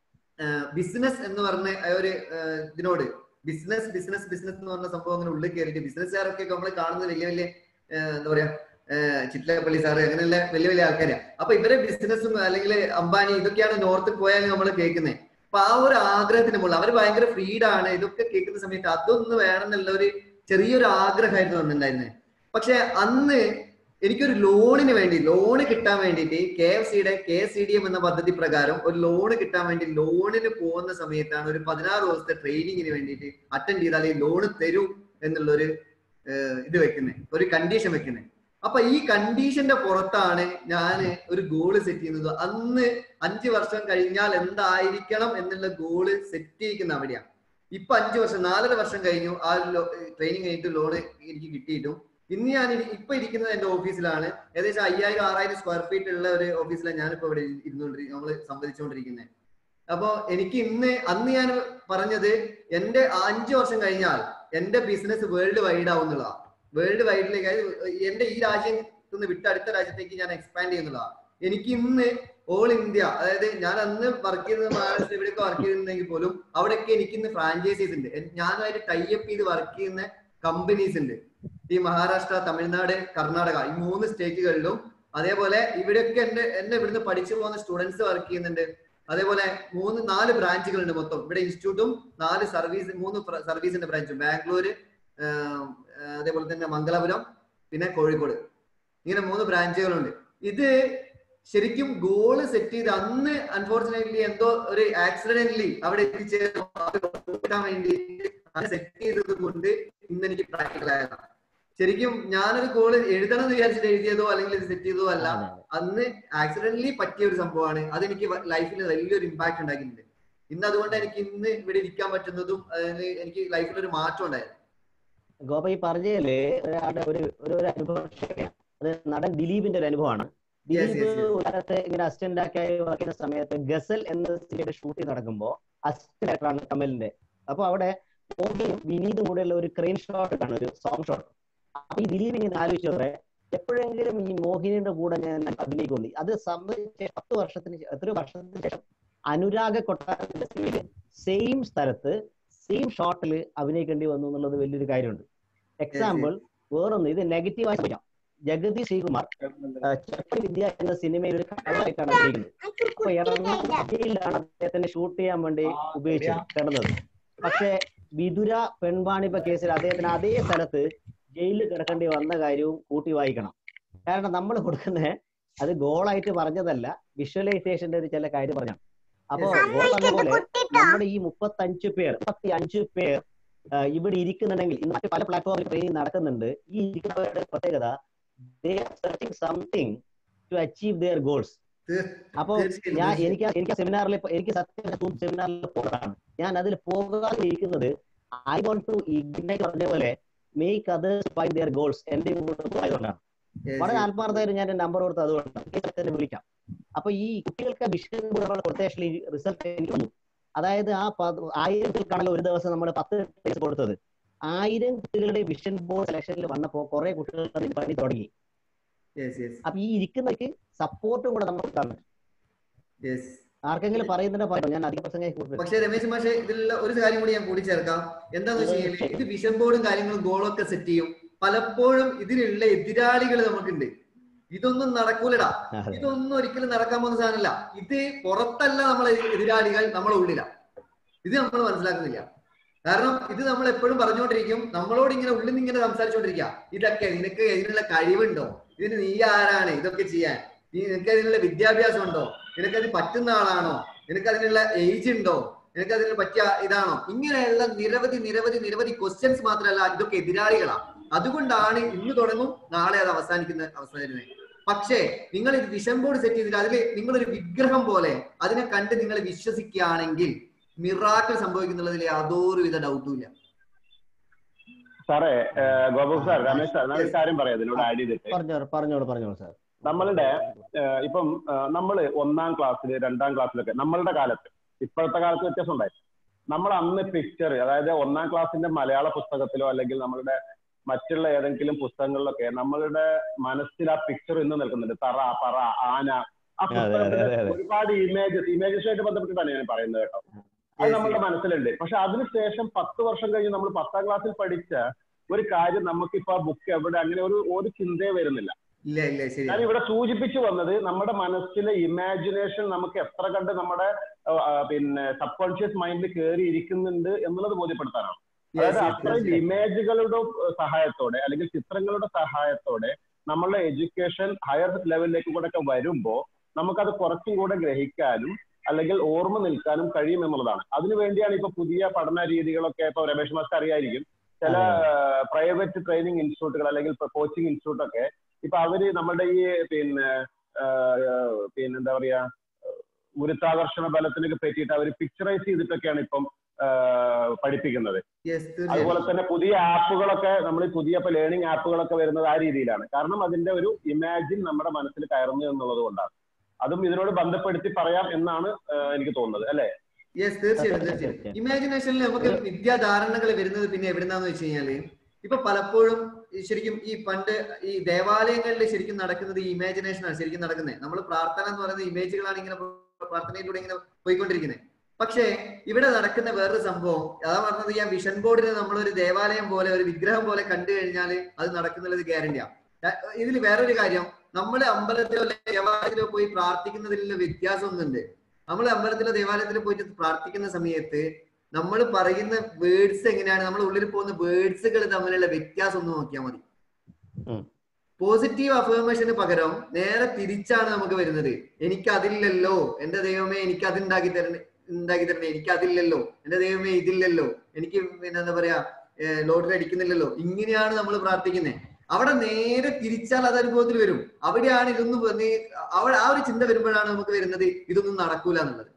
ബിസിനസ് എന്ന് പറഞ്ഞ ആ ഒരു ആ, ഇതിനോട് ബിസിനസ് ബിസിനസ് ബിസിനസ് എന്ന് പറഞ്ഞ സംഭവം അങ്ങനെ ഉള്ളിൽ കയറിയിട്ട് ബിസിനസ്സുകാരൊക്കെ നമ്മൾ കാണുന്നത് വലിയ വലിയ ആ, എന്താ പറയാ ആ, ചിറ്റലപ്പള്ളി സാറ് അങ്ങനെയുള്ള വലിയ വലിയ ആൾക്കാരാണ് അപ്പൊ ഇവരെ ബിസിനസ്സും അല്ലെങ്കിൽ അംബാനി ഇതൊക്കെയാണ് നോർത്തിൽ പോയാൽ നമ്മൾ കേൾക്കുന്നത് അപ്പൊ ആ ഒരു ആഗ്രഹത്തിന് മുകളിൽ അവർ ഭയങ്കര ഫ്രീഡാണ് ഇതൊക്കെ കേൾക്കുന്ന സമയത്ത് അതൊന്ന് വേണം എന്നുള്ള ഒരു ചെറിയൊരു ആഗ്രഹമായിരുന്നു വന്നിട്ടുണ്ടായിരുന്നത് പക്ഷെ അന്ന് എനിക്കൊരു ലോണിന് വേണ്ടി ലോണ് കിട്ടാൻ വേണ്ടിയിട്ട് കെ എഫ് സിയുടെ കെ സി ഡി എം എന്ന പദ്ധതി പ്രകാരം ഒരു ലോണ് കിട്ടാൻ വേണ്ടി ലോണിന് പോകുന്ന സമയത്താണ് ഒരു പതിനാറ് ദിവസത്തെ ട്രെയിനിങ്ങിന് വേണ്ടിയിട്ട് അറ്റൻഡ് ചെയ്താൽ ഈ ലോണ് തരൂ എന്നുള്ളൊരു ഏഹ്, ഇത് വെക്കുന്നത് ഒരു കണ്ടീഷൻ വെക്കുന്നത് അപ്പൊ ഈ കണ്ടീഷന്റെ പുറത്താണ് ഞാൻ ഒരു ഗോള് സെറ്റ് ചെയ്യുന്നത് അന്ന് അഞ്ച് വർഷം കഴിഞ്ഞാൽ എന്തായിരിക്കണം എന്നുള്ള ഗോള് സെറ്റ് ചെയ്യിക്കുന്ന അവിടെയാണ് ഇപ്പൊ അഞ്ചു വർഷം നാലര വർഷം കഴിഞ്ഞു ആ ട്രെയിനിങ് കഴിഞ്ഞിട്ട് ലോണ് എനിക്ക് കിട്ടിയിട്ടും ഇന്ന് ഞാൻ ഇരി- ഇപ്പൊ ഇരിക്കുന്നത് എന്റെ ഓഫീസിലാണ് ഏകദേശം അയ്യായിരം ആറായിരം സ്ക്വയർ ഫീറ്റ് ഉള്ള ഒരു ഓഫീസിലാണ് ഞാനിപ്പോ ഇവിടെ ഇരുന്നുകൊണ്ടിരിക്കുന്നത് നമ്മൾ സംവദിച്ചുകൊണ്ടിരിക്കുന്നത് അപ്പൊ എനിക്ക് ഇന്ന് അന്ന് ഞാൻ പറഞ്ഞത് എന്റെ അഞ്ചു വർഷം കഴിഞ്ഞാൽ എന്റെ ബിസിനസ് വേൾഡ് വൈഡ് ആവുന്നതാണ് വേൾഡ് വൈഡിലേക്ക് അതായത് എന്റെ ഈ രാജ്യത്ത് നിന്ന് വിട്ട് അടുത്ത രാജ്യത്തേക്ക് ഞാൻ എക്സ്പാൻഡ് ചെയ്യുന്നതാണ് എനിക്ക് ഇന്ന് ഓൾ ഇന്ത്യ അതായത് ഞാൻ അന്ന് വർക്ക് ചെയ്തത് മഹാരാഷ്ട്ര ഇവിടെയൊക്കെ വർക്ക് ചെയ്തിട്ടുണ്ടെങ്കിൽ പോലും അവിടെയൊക്കെ എനിക്ക് ഇന്ന് ഫ്രാഞ്ചൈസീസ് ഉണ്ട് എൻ- ഞാനുമായിട്ട് ടൈപ്പ് ചെയ്ത് വർക്ക് ചെയ്യുന്ന കമ്പനീസ് ഉണ്ട് ഈ മഹാരാഷ്ട്ര തമിഴ്നാട് കർണാടക ഈ മൂന്ന് സ്റ്റേറ്റുകളിലും അതേപോലെ ഇവിടെയൊക്കെ എന്റെ എന്നെ ഇവിടുന്ന് പഠിച്ചു പോകുന്ന സ്റ്റുഡൻസ് വർക്ക് ചെയ്യുന്നുണ്ട് അതേപോലെ മൂന്ന് നാല് ബ്രാഞ്ചുകളുണ്ട് മൊത്തം ഇവിടെ ഇൻസ്റ്റിറ്റ്യൂട്ടും നാല് സർവീസ് മൂന്ന് സർവീസിന്റെ ബ്രാഞ്ചും ബാംഗ്ലൂര് ആഹ് ആഹ് അതേപോലെ തന്നെ മംഗലാപുരം പിന്നെ കോഴിക്കോട് ഇങ്ങനെ മൂന്ന് ബ്രാഞ്ചുകളുണ്ട് ഇത് ശരിക്കും ഗോള് സെറ്റ് ചെയ്ത് അന്ന് അൺഫോർച്ചുനേറ്റ്ലി എന്തോ ഒരു ആക്സിഡന്റലി അവിടെ എത്തിച്ചേരാൻ വേണ്ടി സെറ്റ് ചെയ്തത് കൊണ്ട് ഇന്ന് എനിക്ക് പ്രാക്ടിക്കൽ ആയതാണ് ശരിക്കും ഞാനൊരു ഗോള് എഴുതണം എന്ന് വിചാരിച്ചിട്ട് എഴുതിയതോ അല്ലെങ്കിൽ ഇത് സെറ്റ് ചെയ്തതോ അല്ല അന്ന് ആക്സിഡന്റലി പറ്റിയ ഒരു സംഭവമാണ് അതെനിക്ക് ലൈഫിൽ വലിയൊരു ഇമ്പാക്ട് ഉണ്ടാക്കിയിട്ടുണ്ട് ഇന്ന് അതുകൊണ്ട് എനിക്ക് ഇന്ന് ഇവിടെ ഇരിക്കാൻ പറ്റുന്നതും അതിന് എനിക്ക് ലൈഫിൽ ഒരു മാറ്റം ഉണ്ടായിരുന്നു ഗോപ ഈ പറഞ്ഞതില് ഒരാളുടെ ഒരു ഒരു ഒരു അനുഭവം share ചെയ്യാം. അത് നടൻ ദിലീപിന്റെ ഒരു അനുഭവമാണ് Yes, ദിലീപ് yes, yes. ഒരു കാലത്ത് ഇങ്ങനെ അസിസ്റ്റന്റ് ആക്കി വർക്ക് ചെയ്യുന്ന സമയത്ത് ഗസൽ എന്ന സിനിമയുടെ ഷൂട്ടിംഗ് നടക്കുമ്പോൾ അസിസ്റ്റന്റ് ഡയറക്ടറാണ് കമലിന്റെ അപ്പൊ അവിടെ മോഹിയും വിനീതും കൂടെയുള്ള ഒരു ക്രെയിൻ ഷോട്ട് ആണ് ഒരു സോങ് ഷോട്ട് അപ്പൊ ഈ ദിലീപ് ഇങ്ങനെ ആലോചിച്ചോടെ എപ്പോഴെങ്കിലും ഈ മോഹിനിയുടെ കൂടെ ഞാൻ അഭിനയിക്കുന്നു അത് സംബന്ധിച്ച് പത്ത് വർഷത്തിന് ശേ- എത്രയോ വർഷത്തിന് ശേഷം അനുരാഗ കൊട്ടാരത്തിന്റെ സിനിമയില് സെയിം സ്ഥലത്ത് സെയിം ഷോട്ടിൽ അഭിനയിക്കേണ്ടി വന്നു എന്നുള്ളത് വലിയൊരു കാര്യമുണ്ട് എക്സാമ്പിൾ വേറൊന്ന് ഇത് നെഗറ്റീവായി പറയാം ജഗതി ശ്രീകുമാർ ആ, ചട്ടം വിദ്യ എന്ന സിനിമയിൽ ഒരു കള്ളായിട്ടാണ് അഭിനയിക്കുന്നത് അപ്പൊ എറണാകുളത്തിലാണ് അദ്ദേഹത്തിന് ഷൂട്ട് ചെയ്യാൻ വേണ്ടി ഉപയോഗിച്ചത് കിടന്നത് പക്ഷെ വിതുര പെൺവാണിഭ കേസിൽ അദ്ദേഹത്തിന് അതേ സ്ഥലത്ത് ജയിലിൽ കിടക്കേണ്ടി വന്ന കാര്യവും കൂട്ടി വായിക്കണം കാരണം നമ്മൾ കൊടുക്കുന്ന അത് ഗോളായിട്ട് പറഞ്ഞതല്ല വിഷ്വലൈസേഷന്റെ ഒരു ചില കാര്യം പറഞ്ഞാണ് അപ്പോ ഗോൾ പറഞ്ഞ പോലെ നമ്മുടെ ഈ മുപ്പത്തഞ്ച് പേർ മുപ്പത്തി അഞ്ച് പേർ ആ, ഇവിടെ ഇരിക്കുന്നുണ്ടെങ്കിൽ ഇന്ന് മറ്റ് പല പ്ലാറ്റ്ഫോമിൽ ട്രെയിനിങ് നടക്കുന്നുണ്ട് ഈ ഇരിക്കുന്നവരുടെ പ്രത്യേകത they are searching something to achieve their goals അപ്പോ തീർച്ചയായും, ഞാൻ തീർച്ചയായും. എനിക്ക് എനിക്ക് സെമിനാറിൽ എനിക്ക് സത്യം സെമിനാറിൽ പോകാനാണ് ഞാൻ അതിൽ പോകാതെ ഇരിക്കുന്നത് ഐ വോണ്ട് ടു ഇഗ്നൈറ്റ് പറഞ്ഞ പോലെ make others find their goals എന്റെ കൂടെ ആയതുകൊണ്ടാണ് Yes, വളരെ yes. ആത്മാർത്ഥമായിട്ട് ഞാൻ നമ്പർ കൊടുത്ത് അതുകൊണ്ടാണ് തന്നെ വിളിക്കാം അപ്പൊ ഈ കുട്ടികൾക്ക് വിഷയം കൂടെ കൊടുത്ത റിസൾട്ട് എനിക്ക് വന്നു അതായത് ആ പത് ആയിരത്തിൽക്കാണല്ലോ ഒരു ദിവസം നമ്മൾ പത്ത് ടീച്ചർ കൊടുത്തത് ആയിരം കുട്ടികളുടെ വിഷൻ ബോർഡ് സെലക്ഷനിൽ വന്നപ്പോൾ കുറെ കുട്ടികൾ അതിന് പണി തുടങ്ങി Yes, yes, അപ്പൊ ഈ ഇരിക്കുന്നവർക്ക് സപ്പോർട്ടും കൂടെ നമ്മൾ കൊടുക്കാൻ പറ്റും yes. ആർക്കെങ്കിലും പറയുന്നുണ്ടോ പറയാം ഞാൻ അധിക പ്രസംഗം കൂടുതൽ പക്ഷേ രമേശ് മാഷെ ഇതിലുള്ള ഒരു കാര്യം കൂടി ഞാൻ കൂടിച്ചേർക്കാം എന്താന്ന് വെച്ച് കഴിഞ്ഞാൽ ഇത് വിഷൻ ബോർഡും കാര്യങ്ങളും ഗോളൊക്കെ സെറ്റ് ചെയ്യും പലപ്പോഴും ഇതിലുള്ള എതിരാളികൾ നമുക്കുണ്ട് ഇതൊന്നും നടക്കൂലടാ അതെ. ഇതൊന്നും ഒരിക്കലും നടക്കാൻ പോകുന്ന സാധനമല്ല ഇത് പുറത്തല്ല നമ്മളെ എതിരാളികൾ നമ്മളെ ഉള്ളിലാ ഇത് നമ്മൾ മനസ്സിലാക്കുന്നില്ല കാരണം ഇത് നമ്മൾ എപ്പോഴും പറഞ്ഞുകൊണ്ടിരിക്കും നമ്മളോട് ഇങ്ങനെ ഉള്ളിൽ നിന്ന് ഇങ്ങനെ സംസാരിച്ചുകൊണ്ടിരിക്കുക ഇതൊക്കെ നിനക്ക് ഇതിനുള്ള കഴിവുണ്ടോ ഇതിന് നീ ആരാണ് ഇതൊക്കെ ചെയ്യാൻ നീ നിനക്ക് അതിനുള്ള വിദ്യാഭ്യാസം ഉണ്ടോ നിനക്ക് അത് പറ്റുന്ന ആളാണോ നിനക്ക് അതിനുള്ള ഏജ് ഉണ്ടോ നിനക്ക് അതിന് പറ്റിയ ഇതാണോ ഇങ്ങനെയുള്ള നിരവധി നിരവധി നിരവധി ക്വസ്റ്റ്യൻസ് മാത്രമല്ല ഇതൊക്കെ എതിരാളികളാ അതുകൊണ്ടാണ് ഇന്ന് തുടങ്ങും നാളെ അത് അവസാനിക്കുന്ന അവസ്ഥ വരുന്നത് പക്ഷേ നിങ്ങൾ ഇത് വിഷൻ ബോർഡ് സെറ്റ് ചെയ്തിട്ട് അതിൽ നിങ്ങളൊരു വിഗ്രഹം പോലെ അതിനെ കണ്ട് നിങ്ങൾ വിശ്വസിക്കുകയാണെങ്കിൽ മിറാക്കൾ സംഭവിക്കുന്നുള്ളതിൽ യാതൊരുവിധ ഡൗട്ടും ഇല്ല സാറേ ഏഹ് ഗോപു സാർ രമേശ് സാർ ഞാൻ ഒരു കാര്യം പറയാം ഇതിനോട് ആഡ് ചെയ്തിട്ട് പറഞ്ഞോളൂ പറഞ്ഞോളൂ പറഞ്ഞോളൂ സാർ നമ്മളുടെ ഏഹ് ഇപ്പം ഏഹ് നമ്മള് ഒന്നാം ക്ലാസ്സിൽ രണ്ടാം ക്ലാസ്സിലൊക്കെ നമ്മളുടെ കാലത്ത് ഇപ്പോഴത്തെ കാലത്ത് വ്യത്യാസം ഉണ്ടായി നമ്മൾ അന്ന് പിക്ചർ അതായത് ഒന്നാം ക്ലാസ്സിന്റെ മലയാള പുസ്തകത്തിലോ അല്ലെങ്കിൽ നമ്മളുടെ മറ്റുള്ള ഏതെങ്കിലും പുസ്തകങ്ങളിലൊക്കെ നമ്മളുടെ മനസ്സിൽ ആ പിക്ചർ ഇന്ന് നിൽക്കുന്നുണ്ട് തറ പറ ആന ആ അതെ, അതെ, പുസ്തകത്തില് അതെ, അതെ. ഒരുപാട് ഇമേജസ് ഇമേജസുമായിട്ട് ബന്ധപ്പെട്ടിട്ടാണ് ഞാൻ പറയുന്നത് കേട്ടോ അത് നമ്മളുടെ മനസ്സിലുണ്ട് പക്ഷെ അതിനുശേഷം പത്ത് വർഷം കഴിഞ്ഞ് നമ്മൾ പത്താം ക്ലാസ്സിൽ പഠിച്ച ഒരു കാര്യം നമുക്കിപ്പോ ആ ബുക്ക് എവിടെ അങ്ങനെ ഒരു ഒരു ചിന്തയെ വരുന്നില്ല ഇല്ല ഇല്ല ശരി ഞാൻ ഇവിടെ സൂചിപ്പിച്ചു വന്നത് നമ്മുടെ മനസ്സിലെ ഇമാജിനേഷൻ നമുക്ക് എത്ര കണ്ട് നമ്മുടെ ആ, ആ, പിന്നെ സബ് കോൺഷ്യസ് മൈൻഡിൽ കയറി ഇരിക്കുന്നുണ്ട് എന്നുള്ളത് ബോധ്യപ്പെടുത്താനാണ് Yes, അതായത് yes, അത്രയും തീർച്ചയായും. ഇമേജുകളുടെ സഹായത്തോടെ അല്ലെങ്കിൽ ചിത്രങ്ങളുടെ സഹായത്തോടെ നമ്മളുടെ എഡ്യൂക്കേഷൻ ഹയർ ലെവലിലേക്ക് കൂടെ ഒക്കെ വരുമ്പോ നമുക്കത് കുറച്ചും കൂടെ ഗ്രഹിക്കാനും അല്ലെങ്കിൽ ഓർമ്മ നിൽക്കാനും കഴിയും എന്നുള്ളതാണ് അതിനു വേണ്ടിയാണ് ഇപ്പൊ പുതിയ പഠന രീതികളൊക്കെ ഇപ്പൊ രമേശ് മാസ്റ്റർ അറിയായിരിക്കും ചില പ്രൈവറ്റ് ട്രെയിനിങ് ഇൻസ്റ്റിറ്റ്യൂട്ടുകൾ അല്ലെങ്കിൽ കോച്ചിങ് ഇൻസ്റ്റിറ്റ്യൂട്ട് ഒക്കെ ഇപ്പൊ അവര് നമ്മുടെ ഈ പിന്നെ ആ, ആ, പിന്നെ എന്താ പറയാ ഗുരുത്വാകർഷണ ബലത്തിനൊക്കെ പറ്റിയിട്ട് അവർ പിക്ചറൈസ് ചെയ്തിട്ടൊക്കെയാണ് ഇപ്പം ആ, പഠിപ്പിക്കുന്നത് Yes, തീർച്ചയായും. അതുപോലെ തന്നെ പുതിയ ആപ്പുകളൊക്കെ നമ്മൾ പുതിയ ഇപ്പൊ ലേണിംഗ് ആപ്പുകളൊക്കെ വരുന്നത് ആ രീതിയിലാണ് കാരണം അതിന്റെ ഒരു ഇമാജിൻ നമ്മുടെ മനസ്സിൽ കയറുന്നു എന്നുള്ളത് കൊണ്ടാണ് അതും ഇതിനോട് ബന്ധപ്പെടുത്തി പറയാം എന്നാണ് ആ, എനിക്ക് തോന്നുന്നത് അല്ലെ യെസ് തീർച്ചയായും തീർച്ചയായും ഇമാജിനേഷനിൽ നമുക്ക് വിദ്യാധാരണകൾ വരുന്നത് പിന്നെ എവിടുന്നാന്ന് വെച്ച് കഴിഞ്ഞാല് ഇപ്പൊ പലപ്പോഴും ഈ ശരിക്കും ഈ പണ്ട് ഈ ദേവാലയങ്ങളിൽ ശരിക്കും നടക്കുന്നത് ഈ ഇമാജിനേഷൻ ആണ് ശരിക്കും നടക്കുന്നത് നമ്മൾ പ്രാർത്ഥന എന്ന് പറയുന്നത് ഇമേജുകളാണ് ഇങ്ങനെ പ്രാർത്ഥനയിലൂടെ ഇങ്ങനെ പോയിക്കൊണ്ടിരിക്കുന്നത് പക്ഷേ ഇവിടെ നടക്കുന്ന വേറൊരു സംഭവം അതാ പറഞ്ഞത് ഈ ആ വിഷൻ ബോർഡിന് നമ്മളൊരു ദേവാലയം പോലെ ഒരു വിഗ്രഹം പോലെ കണ്ടു കഴിഞ്ഞാൽ അത് നടക്കുന്നുള്ളത് ഗ്യാരണ്ടിയാ ഇതിൽ വേറൊരു കാര്യം നമ്മൾ അമ്പലത്തിലോ അല്ലെങ്കിൽ ദേവാലയത്തിലോ പോയി പ്രാർത്ഥിക്കുന്നതിലുള്ള വ്യത്യാസം ഒന്നുണ്ട് നമ്മൾ അമ്പലത്തിലോ ദേവാലയത്തിലോ പോയിട്ട് പ്രാർത്ഥിക്കുന്ന സമയത്ത് നമ്മൾ പറയുന്ന വേർഡ്സ് എങ്ങനെയാണ് നമ്മുടെ ഉള്ളിൽ പോകുന്ന വേർഡ്സുകൾ തമ്മിലുള്ള വ്യത്യാസം ഒന്ന് നോക്കിയാൽ മതി പോസിറ്റീവ് അഫർമേഷന് പകരം നേരെ തിരിച്ചാണ് നമുക്ക് വരുന്നത് എനിക്ക് അതില്ലല്ലോ എന്റെ ദൈവമേ എനിക്ക് അത് ഉണ്ടാക്കി തരണേ ഉണ്ടാക്കി തരണേ എനിക്ക് അതില്ലല്ലോ എന്റെ ദൈവമേ ഇതില്ലല്ലോ എനിക്ക് പിന്നെ എന്താ പറയാ ലോട്ടറി അടിക്കുന്നില്ലല്ലോ ഇങ്ങനെയാണ് നമ്മൾ പ്രാർത്ഥിക്കുന്നത് അവിടെ നേരെ തിരിച്ചാൽ അത് അനുഭവത്തിൽ വരും അവിടെയാണ് ഇതൊന്നും വന്ന് അവിടെ ആ ഒരു ചിന്ത വരുമ്പോഴാണ് നമുക്ക് വരുന്നത് ഇതൊന്നും നടക്കൂല എന്നുള്ളത്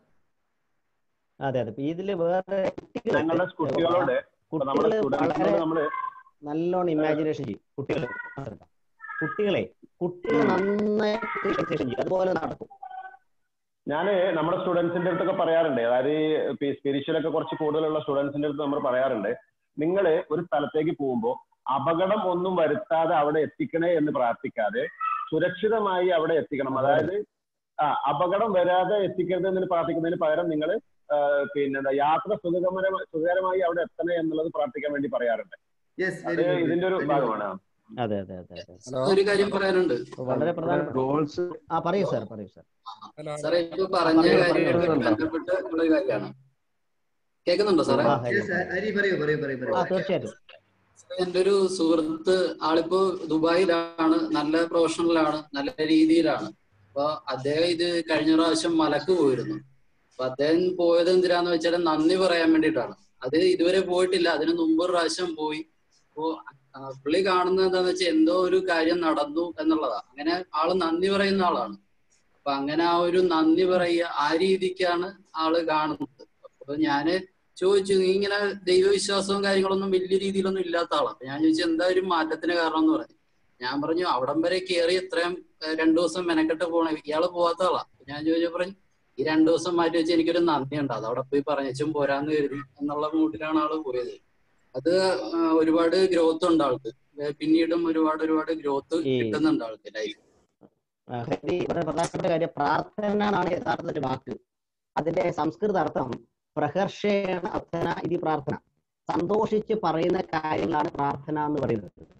അതെ അതെ ഇപ്പൊ ഇതില് വേറെ കുട്ടികള് ഞങ്ങളുടെ കുട്ടികളോട് ഇപ്പൊ നമ്മുടെ കുട്ടികള് വളരെ സ്റ്റുഡൻസിനോട് നമ്മള് നല്ലോണം ഇമാജിനേഷൻ ചെയ്യും കുട്ടികൾ കുട്ടികളെ കുട്ടികൾ നന്നായി ഇമാജിനേഷൻ ചെയ്യും അതുപോലെ നടക്കും ഞാൻ നമ്മുടെ സ്റ്റുഡൻസിന്റെ അടുത്തൊക്കെ പറയാറുണ്ട് അതായത് ഈ സ്പിരിച്വൽ ഒക്കെ കുറച്ച് കൂടുതലുള്ള സ്റ്റുഡൻസിന്റെ അടുത്ത് നമ്മൾ പറയാറുണ്ട് നിങ്ങൾ ഒരു സ്ഥലത്തേക്ക് പോകുമ്പോൾ അപകടം ഒന്നും വരുത്താതെ അവിടെ എത്തിക്കണേ എന്ന് പ്രാർത്ഥിക്കാതെ സുരക്ഷിതമായി അവിടെ എത്തിക്കണം അതായത് ആ അപകടം വരാതെ എത്തിക്കരുത് എന്ന് പ്രാർത്ഥിക്കുന്നതിന് പകരം നിങ്ങൾ പിന്നെ എന്താ യാത്ര സുഖകരമായി സുഖകരമായി അവിടെ എത്തണേ എന്നുള്ളത് പ്രാർത്ഥിക്കാൻ വേണ്ടി പറയാറുണ്ട് അത് ഇതിന്റെ ഒരു ഭാഗമാണ് അതെ അതെ അതെ അതെ ഒരു കാര്യം പറയാനുണ്ട് വളരെ പ്രധാനപ്പെട്ട ആ പറയൂ സാർ പറയൂ സാർ സാറേ ഇപ്പൊ പറഞ്ഞ കാര്യമായിട്ട് ബന്ധപ്പെട്ട് ഉള്ള ഒരു കാര്യമാണ് കേൾക്കുന്നുണ്ടോ സാറേ ഹരി പറയൂ പറയൂ പറയൂ പറയൂ തീർച്ചയായിട്ടും എന്റെ ഒരു സുഹൃത്ത് ആളിപ്പോ ദുബായിലാണ് നല്ല പ്രൊഫഷണലാണ് നല്ല രീതിയിലാണ് അപ്പൊ അദ്ദേഹം ഇത് കഴിഞ്ഞ പ്രാവശ്യം മലക്ക് പോയിരുന്നു അപ്പൊ അദ്ദേഹം പോയത് എന്തിനാന്ന് വെച്ചാൽ നന്ദി പറയാൻ വേണ്ടിയിട്ടാണ് അത് ഇതുവരെ പോയിട്ടില്ല അതിന് മുമ്പ് ഒരു പ്രാവശ്യം പോയി അപ്പോ ആ, പുള്ളി കാണുന്നത് എന്താന്ന് വെച്ചാൽ എന്തോ ഒരു കാര്യം നടന്നു എന്നുള്ളതാ അങ്ങനെ ആള് നന്ദി പറയുന്ന ആളാണ് അപ്പൊ അങ്ങനെ ആ ഒരു നന്ദി പറയുക ആ രീതിക്കാണ് ആള് കാണുന്നത് അപ്പൊ ഞാന് ചോദിച്ചു നീ ഇങ്ങനെ ദൈവവിശ്വാസവും കാര്യങ്ങളൊന്നും വലിയ രീതിയിലൊന്നും ഇല്ലാത്ത ആളാണ് അപ്പൊ ഞാൻ ചോദിച്ചു എന്താ ഒരു മാറ്റത്തിന് കാരണം എന്ന് പറഞ്ഞു ഞാൻ പറഞ്ഞു അവിടം വരെ കയറി ഇത്രയും ഏഹ്, രണ്ടു ദിവസം മെനക്കെട്ട് പോണേ ഇയാള് പോവാത്ത ആളാ അപ്പൊ ഞാൻ ചോദിച്ചു പറഞ്ഞു ഈ രണ്ടു ദിവസം മാറ്റി വെച്ച് എനിക്കൊരു നന്ദി ഉണ്ട് അത് അവിടെ പോയി പറഞ്ഞും പോരാന്ന് കരുതി എന്നുള്ള മൂഡിലാണ് ആള് പോയത് അത് ആ, ഒരുപാട് ഗ്രോത്ത് ഉണ്ട് ആൾക്ക് ഏഹ്, പിന്നീടും ഒരുപാട് ഒരുപാട് ഗ്രോത്ത് ഈ- കിട്ടുന്നുണ്ട് ആൾക്ക് ലൈഫ് ആ, ഹരി വളരെ പ്രധാനപ്പെട്ട കാര്യം പ്രാർത്ഥന എന്നാണ് യഥാർത്ഥത്തിൽ വാക്ക് അതിന്റെ സംസ്കൃത അർത്ഥം പ്രഹർഷേണ അർത്ഥന ഇതി പ്രാർത്ഥന സന്തോഷിച്ച് പറയുന്ന കാര്യങ്ങളാണ് പ്രാർത്ഥന എന്ന് പറയുന്നത്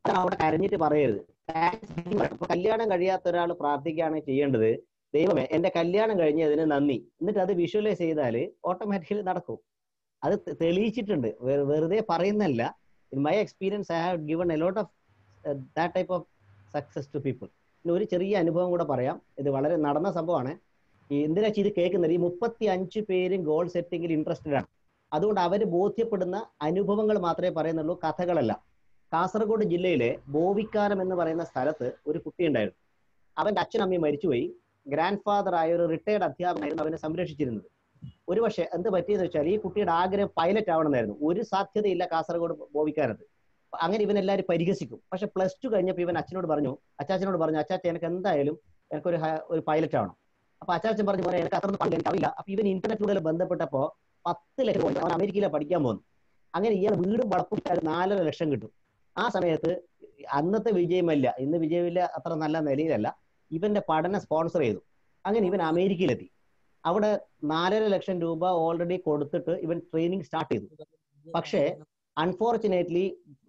അവിടെ കരഞ്ഞിട്ട് പറയരുത് ഇപ്പൊ കല്യാണം കഴിയാത്ത ഒരാൾ പ്രാർത്ഥിക്കുകയാണ് ചെയ്യേണ്ടത് ദൈവമേ എന്റെ കല്യാണം കഴിഞ്ഞതിന് നന്ദി എന്നിട്ട് അത് വിഷ്വലൈസ് ചെയ്താൽ ഓട്ടോമാറ്റിക്കലി നടക്കും അത് തെ- തെളിയിച്ചിട്ടുണ്ട് വെ- വെറുതെ പറയുന്നല്ല in my experience I have given a lot of that type of success to people പിന്നെ ഒരു ചെറിയ അനുഭവം കൂടെ പറയാം ഇത് വളരെ നടന്ന സംഭവമാണ് ഈ എന്തിനാ ഇത് കേൾക്കുന്നത് ഈ മുപ്പത്തി അഞ്ച് പേരും ഗോൾ സെറ്റിംഗിൽ ഇൻട്രസ്റ്റഡ് ആണ് അതുകൊണ്ട് അവർ ബോധ്യപ്പെടുന്ന അനുഭവങ്ങൾ മാത്രമേ പറയുന്നുള്ളൂ കഥകളല്ല കാസർഗോഡ് ജില്ലയിലെ ബോവിക്കാനം എന്ന് പറയുന്ന സ്ഥലത്ത് ഒരു കുട്ടി ഉണ്ടായിരുന്നു അവന്റെ അച്ഛനമ്മയും മരിച്ചുപോയി ഗ്രാൻഡ് ഫാദർ ആയ ഒരു റിട്ടയർഡ് അധ്യാപകനായിരുന്നു അവനെ സംരക്ഷിച്ചിരുന്നത് ഒരു പക്ഷേ എന്ത് പറ്റിയെന്ന് വെച്ചാൽ ഈ കുട്ടിയുടെ ആഗ്രഹം പൈലറ്റ് ആവണമെന്നായിരുന്നു ഒരു സാധ്യതയില്ല കാസർഗോഡ് ബോവിക്കാനത്ത് അപ്പൊ അങ്ങനെ ഇവൻ എല്ലാവരും പരിഹസിക്കും പക്ഷെ പ്ലസ് ടു കഴിഞ്ഞപ്പോൾ ഇവൻ അച്ഛനോട് പറഞ്ഞു അച്ചാച്ചനോട് പറഞ്ഞു അച്ചാച്ച എനിക്ക് എന്തായാലും എനിക്കൊരു ഹ- ഒരു പൈലറ്റ് ആവണം അപ്പൊ അച്ചാച്ചൻ പറഞ്ഞു പോലെ എനിക്ക് അത്ര പണ്ട് എനിക്ക് അറിയില്ല അപ്പൊ ഇവൻ ഇന്റർനെറ്റിലൂടെ ബന്ധപ്പെട്ടപ്പോ പത്ത് ലക്ഷം കൊണ്ട് അവൻ അമേരിക്കയിലെ പഠിക്കാൻ പോകുന്നു അങ്ങനെ ഇയാൾ വീടും വളപ്പും ഇട്ടാൽ നാലര ലക്ഷം കിട്ടും ആ സമയത്ത് അന്നത്തെ വിജയമല്ല ഇന്ന് വിജയമില്ല അത്ര നല്ല നിലയിലല്ല ഇവന്റെ പഠനം സ്പോൺസർ ചെയ്തു അങ്ങനെ ഇവൻ അമേരിക്കയിലെത്തി അവിടെ നാലര ലക്ഷം രൂപ ഓൾറെഡി കൊടുത്തിട്ട് ഇവൻ ട്രെയിനിങ് സ്റ്റാർട്ട് ചെയ്തു പക്ഷേ അൺഫോർച്ചുനേറ്റ്ലി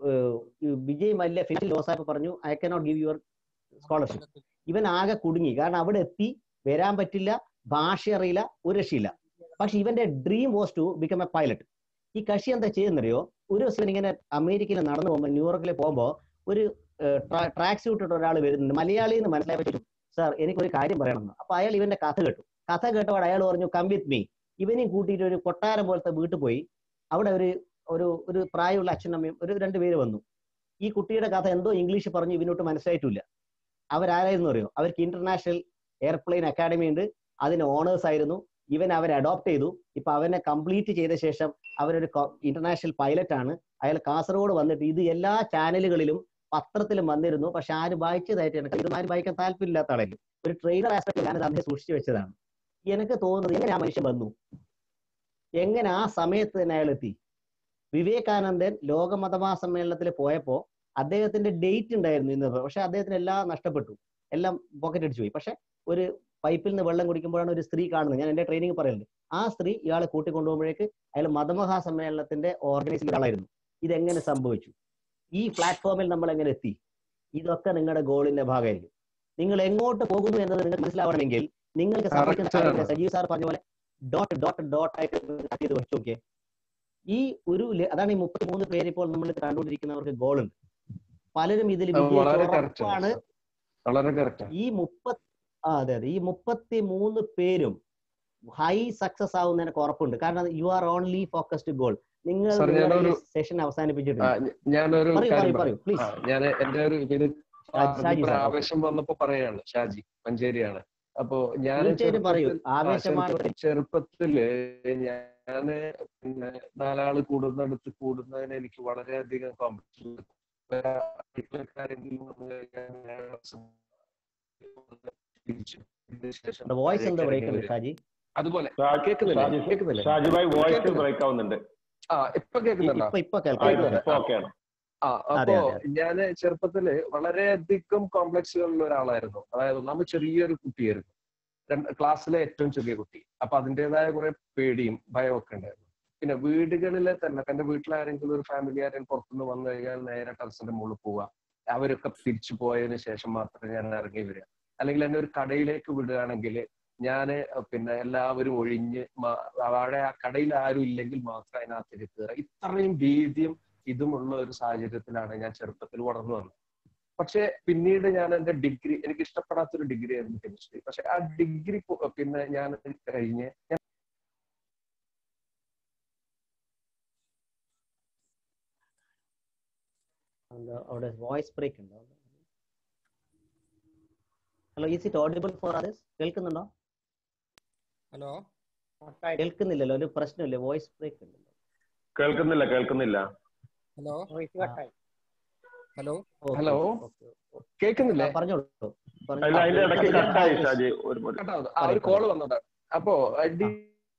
വിജയ് മല്യ ഫിനിൽ ലോസാപ്പ് പറഞ്ഞു I cannot give your scholarship ഇവൻ ആകെ കുടുങ്ങി കാരണം അവിടെ എത്തി വരാൻ പറ്റില്ല ഭാഷ അറിയില്ല ഒരു രക്ഷയില്ല പക്ഷെ ഇവന്റെ dream was to become a pilot ഈ കക്ഷി എന്താ ചെയ്യുന്നറിയോ ഒരു ദിവസം ഇവൻ ഇങ്ങനെ അമേരിക്കയിൽ നടന്നു പോകുമ്പോൾ ന്യൂയോർക്കിൽ പോകുമ്പോൾ ഒരു ട്രാക്ക് സ്യൂട്ട് ഇട്ട ഒരാൾ വരുന്നുണ്ട് മലയാളി എന്ന് മനസ്സിലായി പറ്റും സാർ എനിക്കൊരു കാര്യം പറയണമെന്ന് അപ്പൊ അയാൾ ഇവന്റെ കഥ കേട്ടു കഥ കേട്ടപ്പോൾ അയാൾ പറഞ്ഞു കം വിത്ത് മീ ഇവനെയും കൂട്ടിയിട്ട് ഒരു കൊട്ടാരം പോലത്തെ വീട്ടിൽ പോയി അവിടെ ഒരു ഒരു ഒരു പ്രായമുള്ള അച്ഛനമ്മയും ഒരു രണ്ട് പേര് വന്നു ഈ കുട്ടിയുടെ കഥ എന്തോ ഇംഗ്ലീഷ് പറഞ്ഞു ഇവനോട്ട് മനസ്സിലായിട്ടില്ല അവരാരായിരുന്നു അറിയോ അവർക്ക് ഇന്റർനാഷണൽ എയർപ്ലെയിൻ അക്കാഡമി ഉണ്ട് അതിന് ഓണേഴ്സ് ആയിരുന്നു ഇവൻ അവരെ അഡോപ്റ്റ് ചെയ്തു ഇപ്പൊ അവനെ കംപ്ലീറ്റ് ചെയ്ത ശേഷം അവരൊരു ഇന്റർനാഷണൽ പൈലറ്റ് ആണ് അയാൾ കാസർഗോഡ് വന്നിട്ട് ഇത് എല്ലാ ചാനലുകളിലും പത്രത്തിലും വന്നിരുന്നു പക്ഷെ ആരും വായിച്ചതായിട്ട് എനിക്ക് ഇത് ആരും വായിക്കാൻ താല്പര്യമില്ലാത്ത ആളായിരുന്നു ഒരു ട്രെയിനർ ആസ്പെക്ട് ഞാനത് അന്നേ സൂക്ഷിച്ചു വെച്ചതാണ് എനിക്ക് തോന്നുന്നത് എങ്ങനെ ആ മനുഷ്യൻ വന്നു എങ്ങനെ ആ സമയത്ത് തന്നെ അയാൾ എത്തി വിവേകാനന്ദൻ ലോക മതമാ സമ്മേളനത്തിൽ പോയപ്പോ അദ്ദേഹത്തിന്റെ ഡേറ്റ് ഉണ്ടായിരുന്നു ഇന്ന് പക്ഷെ അദ്ദേഹത്തിന് എല്ലാം നഷ്ടപ്പെട്ടു എല്ലാം പോക്കറ്റ് അടിച്ചു പോയി പക്ഷെ ഒരു പൈപ്പിൽ നിന്ന് വെള്ളം കുടിക്കുമ്പോഴാണ് ഒരു സ്ത്രീ കാണുന്നത് ഞാൻ എന്റെ ട്രെയിനിങ് പറയുന്നുണ്ട് ആ സ്ത്രീ ഇയാളെ കൂട്ടിക്കൊണ്ടുപോകുമ്പോഴേക്ക് അയാൾ മതമഹാ സമ്മേളനത്തിന്റെ ഓർഗനൈസിംഗ് ആളായിരുന്നു ഇതെങ്ങനെ സംഭവിച്ചു ഈ പ്ലാറ്റ്ഫോമിൽ നമ്മൾ എങ്ങനെ എത്തി ഇതൊക്കെ നിങ്ങളുടെ ഗോളിന്റെ ഭാഗമായിരിക്കും നിങ്ങൾ എങ്ങോട്ട് പോകുന്നു എന്നത് നിങ്ങൾക്ക് മനസ്സിലാവണമെങ്കിൽ നിങ്ങൾക്ക് സംഭവിക്കുന്ന Correct ആണ്. കാര്യങ്ങൾ സജീവ് സാർ പറഞ്ഞ പോലെ ഡോട്ട് ഡോട്ട് ഡോട്ട് ആയിട്ട് cut ചെയ്ത് വെച്ച് നോക്കിയേ ഈ ഒരു ല- അതാണ് ഈ മുപ്പത്തി മൂന്ന് പേര് ഇപ്പോൾ നമ്മൾ കണ്ടുകൊണ്ടിരിക്കുന്നവർക്ക് ഗോൾ ഉണ്ട് പലരും ഇതിൽ അത് വളരെ വിജയിച്ച correct ആണ് ഉറപ്പാണ് sir. വളരെ കറക്റ്റ് ഈ മുപ്പത്തി ആ അതെ അതെ ഈ മുപ്പത്തി മൂന്ന് പേരും ഹൈ സക്സസ് ആവുന്ന എനിക്ക് ഉറപ്പുണ്ട് കാരണം you are only focused goal നിങ്ങൾ Sir, ഞാനൊരു സെഷൻ ആ, അവസാനിപ്പിച്ചിട്ടില്ല ഞ- ഞാനൊരു പറയൂ കാര്യം പറയൂ പറയൂ പറയാം പ്ലീസ് ആ, ഞാൻ എന്റെ ഒരു ഇതിന് ഷാജി ഷാജി ഒരു സാർ ഓക്കെ ആവേശം വന്നപ്പോ പറയാണ് ഷാജി മഞ്ചേരിയാണ് അപ്പോ ഞാൻ തീർച്ചയായിട്ടും പറയൂ ചെറുപ്പത്തിൽ ആ ആവേശമാണ് ചെറുപ്പ ചെറുപ്പത്തില് ഞാന് പിന്നെ നാലാള് കൂടുന്നിടത്ത് കൂടുന്നതിന് എനിക്ക് വളരെയധികം കോമ്പറ്റീഷൻ വീട്ടിലേക്കാരെങ്കിലും വന്നു കഴിഞ്ഞാൽ ഞാൻ തിരിച്ചു ഇതിന് ശേഷം വോയിസ് എന്താ താഴേക്ക് ബ്രേക്ക് ഇറങ്ങി ഉണ്ട് വരിക ഷാജി അതുപോലെ ഷാജി കേൾക്കുന്നില്ലേ ഷാജി കേൾക്കുന്നില്ലേ ഷാജിബായി വോയിസ് കേൾക്കുന്നില്ലേ ബ്രേക്ക് ആവുന്നുണ്ട് ആ ഇപ്പൊ കേൾക്കുന്നുണ്ടോ ഇപ്പൊ ഇപ്പൊ ആ കേൾക്കാം ഇപ്പൊ കേൾക്കുന്നുണ്ട് ഇപ്പൊ ആ ഓക്കെയാണ് ആ അതെ അപ്പോ അതെ അതെ ഞാന് ചെറുപ്പത്തില് വളരെയധികം കോംപ്ലക്സുകളുള്ള ഒരാളായിരുന്നു അതായത് നമ്മൾ ചെറിയൊരു കുട്ടിയായിരുന്നു രണ്ട് ക്ലാസ്സിലെ ഏറ്റവും ചെറിയ കുട്ടി അപ്പൊ അതിൻ്റെതായ കുറെ പേടിയും ഭയവും ഒക്കെ ഉണ്ടായിരുന്നു പിന്നെ വീടുകളിലെ തന്നെ എന്റെ വീട്ടിലാരെങ്കിലും ഒരു ഫാമിലി ആരെങ്കിലും പുറത്തുനിന്ന് വന്നു കഴിഞ്ഞാൽ നേരെ ടെറസിന്റെ മുകളിൽ പോവുക അവരൊക്കെ തിരിച്ചു പോയതിനു ശേഷം മാത്രമേ ഞാൻ ഇറങ്ങി വരിക അല്ലെങ്കിൽ എന്നെ ഒരു കടയിലേക്ക് വിടുകയാണെങ്കിൽ ഞാൻ പിന്നെ എല്ലാവരും ഒഴിഞ്ഞ് മ- അവിടെ ആ കടയിൽ ആരും ഇല്ലെങ്കിൽ മാത്രം അതിനകത്തേക്ക് കയറുക ഇത്രയും ഭീതിയും ഇതുമുള്ള ഒരു സാഹചര്യത്തിലാണ് ഞാൻ ചെറുപ്പത്തിൽ വളർന്നു വന്നത് പക്ഷെ പിന്നീട് ഞാൻ എന്റെ ഡിഗ്രി എനിക്ക് ഇഷ്ടപ്പെടാത്തൊരു ഡിഗ്രി ആയിരുന്നു കെമിസ്ട്രി പക്ഷെ ആ ഡിഗ്രി പിന്നെ ഞാൻ കഴിഞ്ഞ് ഞാൻ എന്താ അവിടെ വോയിസ് ബ്രേക്ക് ഉണ്ടോ hello is it audible for others കേൾക്കുന്നുണ്ടോ ഹലോ കേൾക്കുന്നില്ലല്ലോ ഒരു പ്രശ്നമില്ല വോയിസ് ബ്രേക്ക് ഉണ്ട് കേൾക്കുന്നില്ല കേൾക്കുന്നില്ല ഹലോ ഹലോ ഹലോ കേൾക്കുന്നില്ലേ പറഞ്ഞോളൂ അല്ല അതിന്റെ ഇടയ്ക്ക് കട്ടായി ഷാജി ഒരു ഒരു- കട്ടാവുന്നു. ആ ഒരു കോള് വന്നതാണ് അപ്പോ ഡി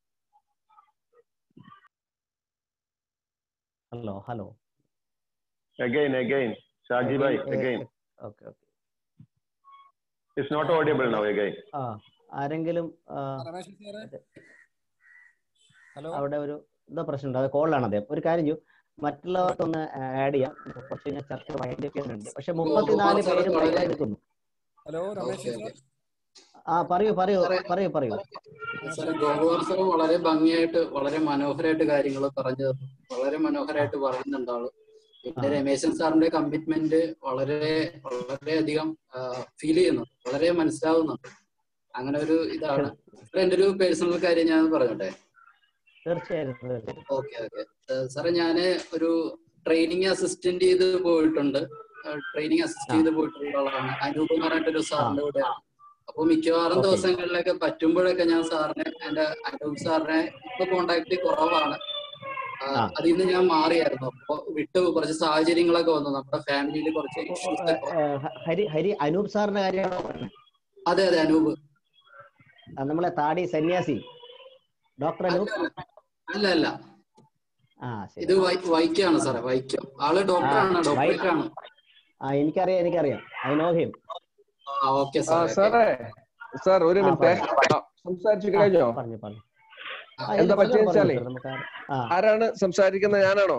hello hello again again Shaji bhai again okay okay it's not audible now again ആ ആരെങ്കിലും ആ, രമേശ് സാറേ അതെ. ഹലോ അവിടെ ഒരു എന്താ പ്രശ്നമുണ്ട് അത് കോളിലാണ് അദ്ദേഹം ഒരു കാര്യം ചെയ്യൂ മറ്റുള്ളവർക്കൊന്ന് ആഡ് ചെയ്യാം കുറച്ച് ഞാൻ ചർച്ച വൈകിട്ടുണ്ട് പക്ഷെ ഗോപാൽ മുപ്പത്തിനാല് സാർ പേരും വളരെ ലൈനായി നിൽക്കുന്നു hello Ramesh okay sir okay ആ പറയൂ പറയൂ സാറേ പറയൂ പറയൂ സാറേ ഗോപാൽ സാർ വളരെ ഭംഗിയായിട്ട് വളരെ മനോഹരമായിട്ട് കാര്യങ്ങൾ പറഞ്ഞു തന്നു വളരെ മനോഹരമായിട്ട് പറയുന്നുണ്ട് ആള് പിന്നെ ആ. രമേശൻ സാറിന്റെ കമ്മിറ്റ്മെന്റ് വളരെ വളരെയധികം ഫീൽ ചെയ്യുന്നു വളരെ മനസ്സിലാവുന്നുണ്ട് അങ്ങനെ ഒരു ഇതാണ് സാറേ എന്റെ ഒരു പേഴ്സണൽ കാര്യം ഞാൻ പറഞ്ഞോട്ടെ തീർച്ചയായും തീർച്ചയായും ഓക്കെ ഓക്കെ സാറേ ഞാന് ഒരു ട്രെയിനിങ് അസിസ്റ്റന്റ് ചെയ്ത് പോയിട്ടുണ്ട് ട്രെയിനിങ് അസിസ്റ്റ് ചെയ്ത് പോയിട്ടുള്ള ആളാണ് അനൂപ് എന്ന് പറഞ്ഞിട്ടൊരു സാറിന്റെ കൂടെയാണ് അപ്പൊ മിക്കവാറും ഓക്കെ ദിവസങ്ങളിലൊക്കെ പറ്റുമ്പോഴൊക്കെ ഞാൻ സാറിനെ എന്റെ അനൂപ് സാറിനെ ഇപ്പൊ കോണ്ടാക്ട് കുറവാണ് ആ, ആ അതിൽ നിന്ന് ഞാൻ മാറിയായിരുന്നു അപ്പൊ വിട്ടു കുറച്ച് സാഹചര്യങ്ങളൊക്കെ വന്നു നമ്മുടെ ഫാമിലിയിൽ കുറച്ച് ഓ, ഓ, ഇഷ്യൂസ് ഏ, ഒക്കെ ഏ, ഹ- ഹരി ഹരി അനൂപ് സാറിന്റെ കാര്യമാണോ പറഞ്ഞത് അതെ അതെ അനൂപ് ആ, നമ്മളെ താടി സന്യാസി ഡോക്ടർ അനൂപ് അല്ല അല്ല ആ ശരി ഇത് വൈ- വൈക്കാണ് സാറേ വൈക്കം ആള് ആ ഡോക്ടറാണ് വൈ ഡോക്ടറേറ്റ് ആണ് ആ എനിക്കറിയാം എനിക്കറിയാം ഐ നോ ഹിം ആ ഓക്കെ ആ സാറേ ഓക്കെ സാറേ സാർ ഒരു ആ മിനിറ്റ് പറഞ്ഞു സംസാരിച്ചു ആ കഴിഞ്ഞോ പറഞ്ഞു പറഞ്ഞു ആ, ആ ഇല്ല എന്താ പറഞ്ഞോളൂ പറ്റിയെന്ന് പറഞ്ഞോളൂ വെച്ചാലേ സാർ നമുക്ക് ആ ആ ആരാണ് സംസാരിക്കുന്നത് ഞാനാണോ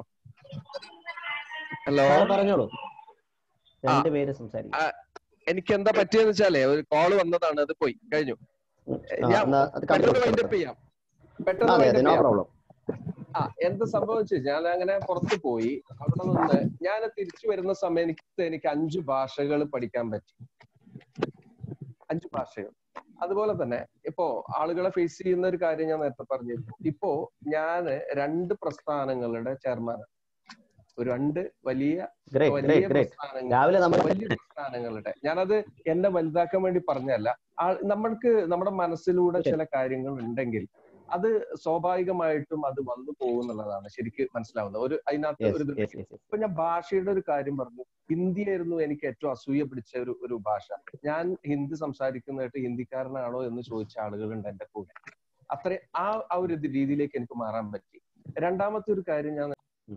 ഹലോ സാറ് പറഞ്ഞോളൂ ആ രണ്ടുപേര് സംസാരിക്കും ആ, എനിക്ക് എന്താ പറ്റിയെന്ന് വെച്ചാലേ ഒരു കോള് വന്നതാണ് അത് പോയി കഴിഞ്ഞു ആ ഞാൻ എന്നാ അത് പെട്ടെന്ന് കണ്ടിന്യൂ വൈൻഡപ്പ് ചെയ്യാം പെട്ടെന്ന് അതെ അതെ വൈൻഡപ്പ് നോ ചെയ്യാം പ്രോബ്ലം ആ എന്ത് സംഭവിച്ചു ഞാൻ അങ്ങനെ പുറത്തു പോയി അവിടെ നിന്ന് ഞാൻ തിരിച്ചു വരുന്ന സമയത്ത് എനിക്ക് അഞ്ച് ഭാഷകൾ പഠിക്കാൻ പറ്റി അഞ്ച് ഭാഷകൾ അതുപോലെ തന്നെ ഇപ്പോ ആളുകളെ ഫേസ് ചെയ്യുന്ന ഒരു കാര്യം ഞാൻ നേരത്തെ പറഞ്ഞിരുന്നു ഇപ്പോ ഞാന് രണ്ട് പ്രസ്ഥാനങ്ങളുടെ ചെയർമാൻ ഒരു രണ്ട് വലിയ ഗ്രേറ്റ് വലിയ ഗ്രേറ്റ് ഗ്രേറ്റ് പ്രസ്ഥാനങ്ങൾ രാവിലെ നമ്മൾ വലിയ പ്രസ്ഥാനങ്ങളുടെ ഞാനത് എന്നെ വലുതാക്കാൻ വേണ്ടി പറഞ്ഞല്ല ആ- നമ്മൾക്ക് നമ്മുടെ മനസ്സിലൂടെ ചില കാര്യങ്ങൾ ഉണ്ടെങ്കിൽ അത് സ്വാഭാവികമായിട്ടും അത് വന്നു പോകുന്നുള്ളതാണ് ശരിക്ക് മനസ്സിലാവുന്നത് ഒരു അതിനകത്ത് യെസ് ഒരു യെസ് ഇതുണ്ടെങ്കിൽ യെസ് ഇപ്പൊ ഞാൻ ഭാഷയുടെ ഒരു കാര്യം പറഞ്ഞു ഹിന്ദിയായിരുന്നു എനിക്ക് ഏറ്റവും അസൂയ പിടിച്ച ഒരു ഒരു ഭാഷ ഞാൻ ഹിന്ദി സംസാരിക്കുന്നതായിട്ട് ഹിന്ദിക്കാരനാണോ എന്ന് ചോദിച്ച ആളുകളുണ്ട് എന്റെ കൂടെ അത്ര ആ ആ ഒരു ഇത് രീതിയിലേക്ക് എനിക്ക് മാറാൻ പറ്റി രണ്ടാമത്തെ ഒരു കാര്യം ഞാൻ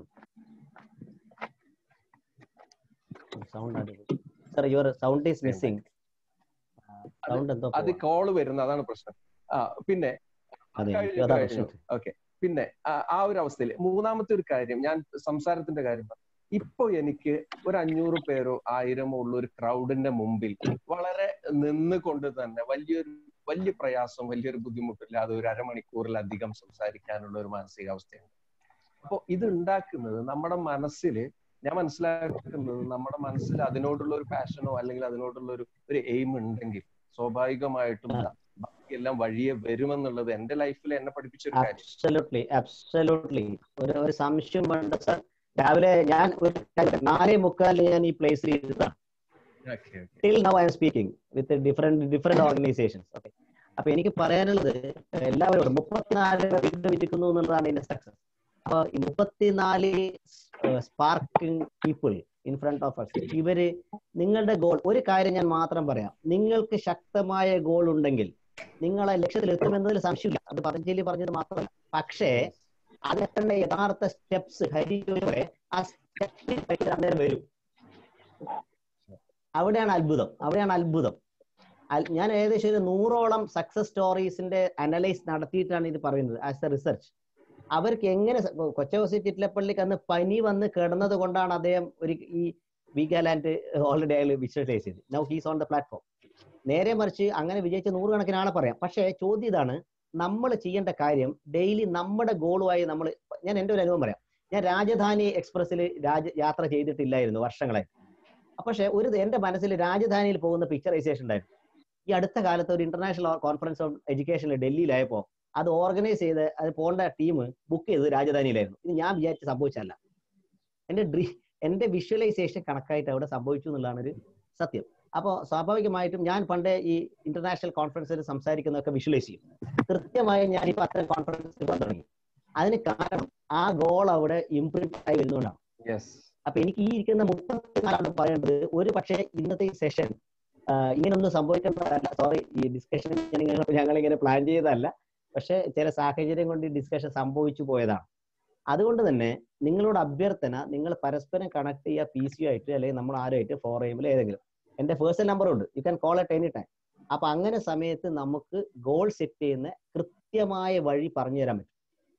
sound sir your sound is missing sound എന്തോ അത് കോള് വരുന്ന അതാണ് പ്രശ്നം ആ പിന്നെ അതെ കഴിഞ്ഞു അതാ കഴിഞ്ഞു പ്രശ്നം ഓക്കെ പിന്നെ ആ ആ ഒരു അവസ്ഥയിൽ മൂന്നാമത്തെ ഒരു കാര്യം ഞാൻ സംസാരത്തിന്റെ കാര്യം പറഞ്ഞു ഇപ്പൊ എനിക്ക് ഒരു അഞ്ഞൂറ് പേരോ ആയിരമോ ഉള്ള ഒരു ക്രൗഡിന്റെ മുമ്പിൽ വളരെ നിന്നുകൊണ്ട് തന്നെ വലിയൊരു വലിയ പ്രയാസം വലിയൊരു ബുദ്ധിമുട്ടില്ലാതെ ഒരു അരമണിക്കൂറിലധികം സംസാരിക്കാനുള്ള ഒരു മാനസികാവസ്ഥയുണ്ട് അപ്പൊ ഇത് ഉണ്ടാക്കുന്നത് നമ്മുടെ മനസ്സിൽ ഞാൻ മനസ്സിലാക്കുന്നത് നമ്മുടെ മനസ്സിൽ അതിനോടുള്ള ഒരു പാഷനോ അല്ലെങ്കിൽ അതിനോടുള്ള ഒരു ഒരു എയിം ഉണ്ടെങ്കിൽ സ്വാഭാവികമായിട്ടും ബാക്കിയെല്ലാം വഴിയെ വരുമെന്നുള്ളത് എന്റെ ലൈഫിൽ എന്നെ പഠിപ്പിച്ച ഒരു കാര്യം അബ്സല്യൂട്ട്ലി അബ്സല്യൂട്ട്ലി ഒരു ഒരു സംശയം വേണ്ട സർ രാവിലെ ഞാൻ ഒരു കാര്യം- നാലേ മുക്കാലിന് ഞാൻ ഈ പ്ലേസിൽ ഇരുന്നതാണ് okay okay till now I am speaking with different different organisations okay അപ്പൊ എനിക്ക് പറയാനുള്ളത് എല്ലാവരോടും മുപ്പത്തിനാല് വീട് വിരിക്കുന്നു എന്നുള്ളതാണ് ഇതിന്റെ സക്സസ് അപ്പൊ ഈ മുപ്പത്തിനാല് sparking people in front of us ഇവര് നിങ്ങളുടെ ഗോൾ ഒരു കാര്യം ഞാൻ മാത്രം പറയാം നിങ്ങൾക്ക് ശക്തമായ ഗോൾ ഉണ്ടെങ്കിൽ നിങ്ങളെ ലക്ഷ്യത്തിൽ എത്തുമെന്നതിൽ സംശയമില്ല അത് പതഞ്ജലി പറഞ്ഞത് മാത്രമല്ല പക്ഷേ അതിനെത്തേണ്ട യഥാർത്ഥ സ്റ്റെപ്സ് ഹരി പോലെ ആ സ്റ്റെപ്പ് അന്നേരം വരും അവിടെയാണ് അത്ഭുതം അവിടെയാണ് അത്ഭുതം അൽ- ഞാൻ ഏകദേശം ഒരു നൂറോളം സക്സസ് സ്റ്റോറീസിന്റെ അനലൈസ് നടത്തിയിട്ടാണ് ഇത് പറയുന്നത് ആസ് എ റിസർച്ച് അവർക്ക് എങ്ങനെ സ- ഇപ്പൊ കൊച്ചവസി ചിറ്റലപ്പള്ളിക്ക് അന്ന് പനി വന്ന് കിടന്നത് കൊണ്ടാണ് അദ്ദേഹം ഒരു ഈ വീഗാലാൻഡ് ഓൾറെഡി അയാൾ വിഷ്വലൈസ് ചെയ്ത് now he's on the platform നേരെ മറിച്ച് അങ്ങനെ വിജയിച്ച നൂറുകണക്കിന് ആളെ പറയാം പക്ഷേ ചോദ്യം ഇതാണ് നമ്മൾ ചെയ്യേണ്ട കാര്യം ഡെയിലി നമ്മുടെ ഗോളുമായി നമ്മൾ ഞാൻ എൻ്റെ ഒരു അനുഭവം പറയാം ഞാൻ രാജധാനി എക്സ്പ്രസ്സിൽ രാജ യാത്ര ചെയ്തിട്ടില്ലായിരുന്നു വർഷങ്ങളായി പക്ഷെ ഒരു എന്റെ മനസ്സിൽ രാജധാനിയിൽ പോകുന്ന പിക്ചറൈസേഷൻ ഉണ്ടായിരുന്നു ഈ അടുത്ത കാലത്ത് ഒരു ഇന്റർനാഷണൽ കോൺഫറൻസ് ഓൺ എഡ്യൂക്കേഷനിൽ ഡൽഹിയിലായപ്പോ അത് ഓർഗനൈസ് ചെയ്ത് അത് പോകേണ്ട ടീം ബുക്ക് ചെയ്തത് രാജധാനിയിലായിരുന്നു ഇത് ഞാൻ വിചാരിച്ച് സംഭവിച്ചല്ല എന്റെ ഡ്രീ എന്റെ വിഷ്വലൈസേഷൻ കണക്കായിട്ട് അവിടെ സംഭവിച്ചു എന്നുള്ളതാണ് ഒരു സത്യം അപ്പോൾ സ്വാഭാവികമായിട്ടും ഞാൻ പണ്ട് ഈ ഇന്റർനാഷണൽ കോൺഫറൻസിൽ സംസാരിക്കുന്നതൊക്കെ വിഷ്വലൈസ് ചെയ്യും കൃത്യമായി ഞാൻ ഇപ്പൊ അത്തരം കോൺഫറൻസിൽ പോകാൻ തുടങ്ങി അതിന് കാരണം ആ ഗോൾ അവിടെ ഇംപ്രൂവ് ആയി വരുന്നതുകൊണ്ടാണ് യെസ് അപ്പൊ എനിക്ക് ഈ ഇരിക്കുന്ന മുപ്പത്തിനാലാണ് പറയേണ്ടത് ഒരു പക്ഷേ ഇന്നത്തെ ഈ സെഷൻ ഇങ്ങനൊന്നും സംഭവിക്കുന്നതല്ല സോറി ഈ ഡിസ്കഷൻ ഞങ്ങൾ ഇങ്ങനെ പ്ലാൻ ചെയ്തതല്ല പക്ഷെ ചില സാഹചര്യം കൊണ്ട് ഈ ഡിസ്കഷൻ സംഭവിച്ചു പോയതാണ് അതുകൊണ്ട് തന്നെ നിങ്ങളോട് അഭ്യർത്ഥന നിങ്ങൾ പരസ്പരം കണക്ട് ചെയ്യുക പി സി ആയിട്ട് അല്ലെങ്കിൽ നമ്മൾ ആരുമായിട്ട് ഫോറമിൽ ഏതെങ്കിലും എന്റെ പേഴ്സണൽ നമ്പർ ഉണ്ട് you can call at any time അപ്പൊ അങ്ങനെ സമയത്ത് നമുക്ക് ഗോൾ സെറ്റ് ചെയ്യുന്ന കൃത്യമായ വഴി പറഞ്ഞു തരാൻ പറ്റും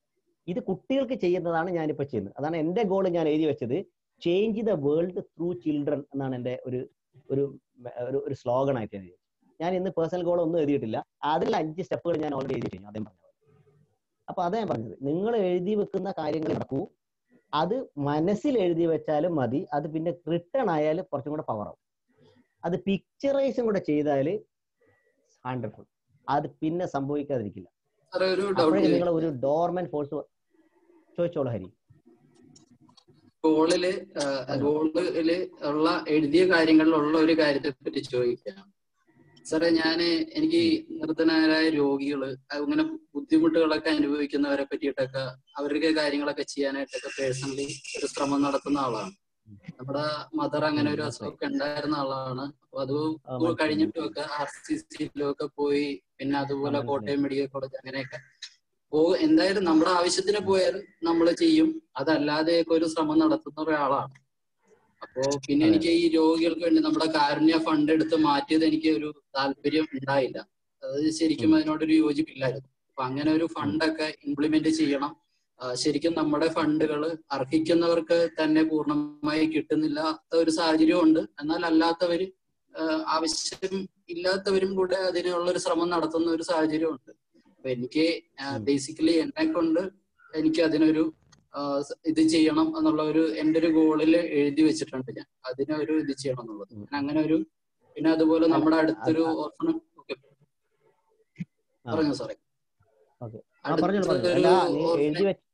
ഇത് കുട്ടികൾക്ക് ചെയ്യുന്നതാണ് ഞാനിപ്പോൾ ചെയ്യുന്നത് അതാണ് എൻ്റെ ഗോൾ ഞാൻ എഴുതി വെച്ചത് change the world through children എന്നാണ് എൻ്റെ ഒരു ഒരു ഒരു ഒരു സ്ലോഗൺ ആയിട്ട് എഴുതി ഞാൻ ഇന്ന് പേഴ്സണൽ ഗോൾ ഒന്നും എഴുതിയിട്ടില്ല അതിൽ അഞ്ച് സ്റ്റെപ്പുകൾ ഞാൻ ഓൾറെഡി എഴുതി കഴിഞ്ഞു അദ്ദേഹം പറഞ്ഞു അപ്പൊ അതാ ഞാൻ പറഞ്ഞത് നിങ്ങൾ എഴുതി വെക്കുന്ന കാര്യങ്ങൾ നടക്കൂ അത് മനസ്സിൽ എഴുതി വെച്ചാലും മതി അത് പിന്നെ റിട്ടേൺ ആയാലും കുറച്ചും കൂടെ പവർ ആവും അത് പിക്ചറൈസും കൂടെ ചെയ്താൽ വണ്ടർഫുൾ അത് പിന്നെ സംഭവിക്കാതിരിക്കില്ല സാറേ ഒരു ഡൗട്ട് അപ്പോഴേ നിങ്ങൾ ഒരു ഡോർമൻ ഫോഴ്സ് ചോദിച്ചോളൂ ഹരി ഗോളില് ഗോളില് ഉള്ള എഴുതിയ കാര്യങ്ങളിലുള്ള ഒരു കാര്യത്തെ പറ്റി ചോദിക്കാം സാറേ ഞാന് എനിക്ക് നിർധനരായ രോഗികള് അങ്ങനെ ബുദ്ധിമുട്ടുകളൊക്കെ അനുഭവിക്കുന്നവരെ പറ്റിയിട്ടൊക്കെ അവരുടെ കാര്യങ്ങളൊക്കെ ചെയ്യാനായിട്ടൊക്കെ പേഴ്സണലി ഒരു ശ്രമം നടത്തുന്ന ആളാണ് നമ്മുടെ മദർ അങ്ങനെ ഒരു അസുഖമൊക്കെ ഉണ്ടായിരുന്ന ആളാണ് അപ്പൊ അത് കഴിഞ്ഞിട്ടും ഒക്കെ ആർ സി സിയിലും ഒക്കെ പോയി പിന്നെ അതുപോലെ കോട്ടയം മെഡിക്കൽ കോളേജ് അങ്ങനെയൊക്കെ പോ എന്തായാലും നമ്മുടെ ആവശ്യത്തിന് പോയാൽ നമ്മൾ ചെയ്യും അതല്ലാതെയൊക്കെ ഒരു ശ്രമം നടത്തുന്ന ഒരാളാണ് അപ്പോ പിന്നെ എനിക്ക് ഈ രോഗികൾക്ക് വേണ്ടി നമ്മുടെ കാരുണ്യ ഫണ്ട് എടുത്ത് മാറ്റിയത് എനിക്ക് ഒരു താല്പര്യം ഉണ്ടായില്ല അത് ശരിക്കും അതിനോടൊരു യോജിപ്പില്ലായിരുന്നു അപ്പൊ അങ്ങനെ ഒരു ഫണ്ടൊക്കെ ഇംപ്ലിമെന്റ് ചെയ്യണം ആ, ശരിക്കും നമ്മുടെ ഫണ്ടുകൾ അർഹിക്കുന്നവർക്ക് തന്നെ പൂർണ്ണമായി കിട്ടുന്നില്ലാത്ത ഒരു സാഹചര്യം ഉണ്ട് എന്നാൽ അല്ലാത്തവര് ആ, ആവശ്യം ഇല്ലാത്തവരും കൂടെ അതിനുള്ള ഒരു ശ്രമം നടത്തുന്ന ഒരു സാഹചര്യം ഉണ്ട് അപ്പൊ എനിക്ക് ബേസിക്കലി എന്നെ കൊണ്ട് എനിക്ക് അതിനൊരു ആ, സ- ഇത് ചെയ്യണം എന്നുള്ള ഒരു എന്റെ ഒരു ഗോളിൽ എഴുതി വെച്ചിട്ടുണ്ട് ഞാൻ അതിനൊരു ഇത് ചെയ്യണം എന്നുള്ളത് ഞാൻ അങ്ങനെ ഒരു പിന്നെ അതുപോലെ നമ്മുടെ അടുത്തൊരു ഓർഫണ ഓക്കെ പറഞ്ഞു സാറേ ഓക്കെ ആ പറഞ്ഞോളൂ പറഞ്ഞു അല്ല നീ എഴുതി വെച്ച്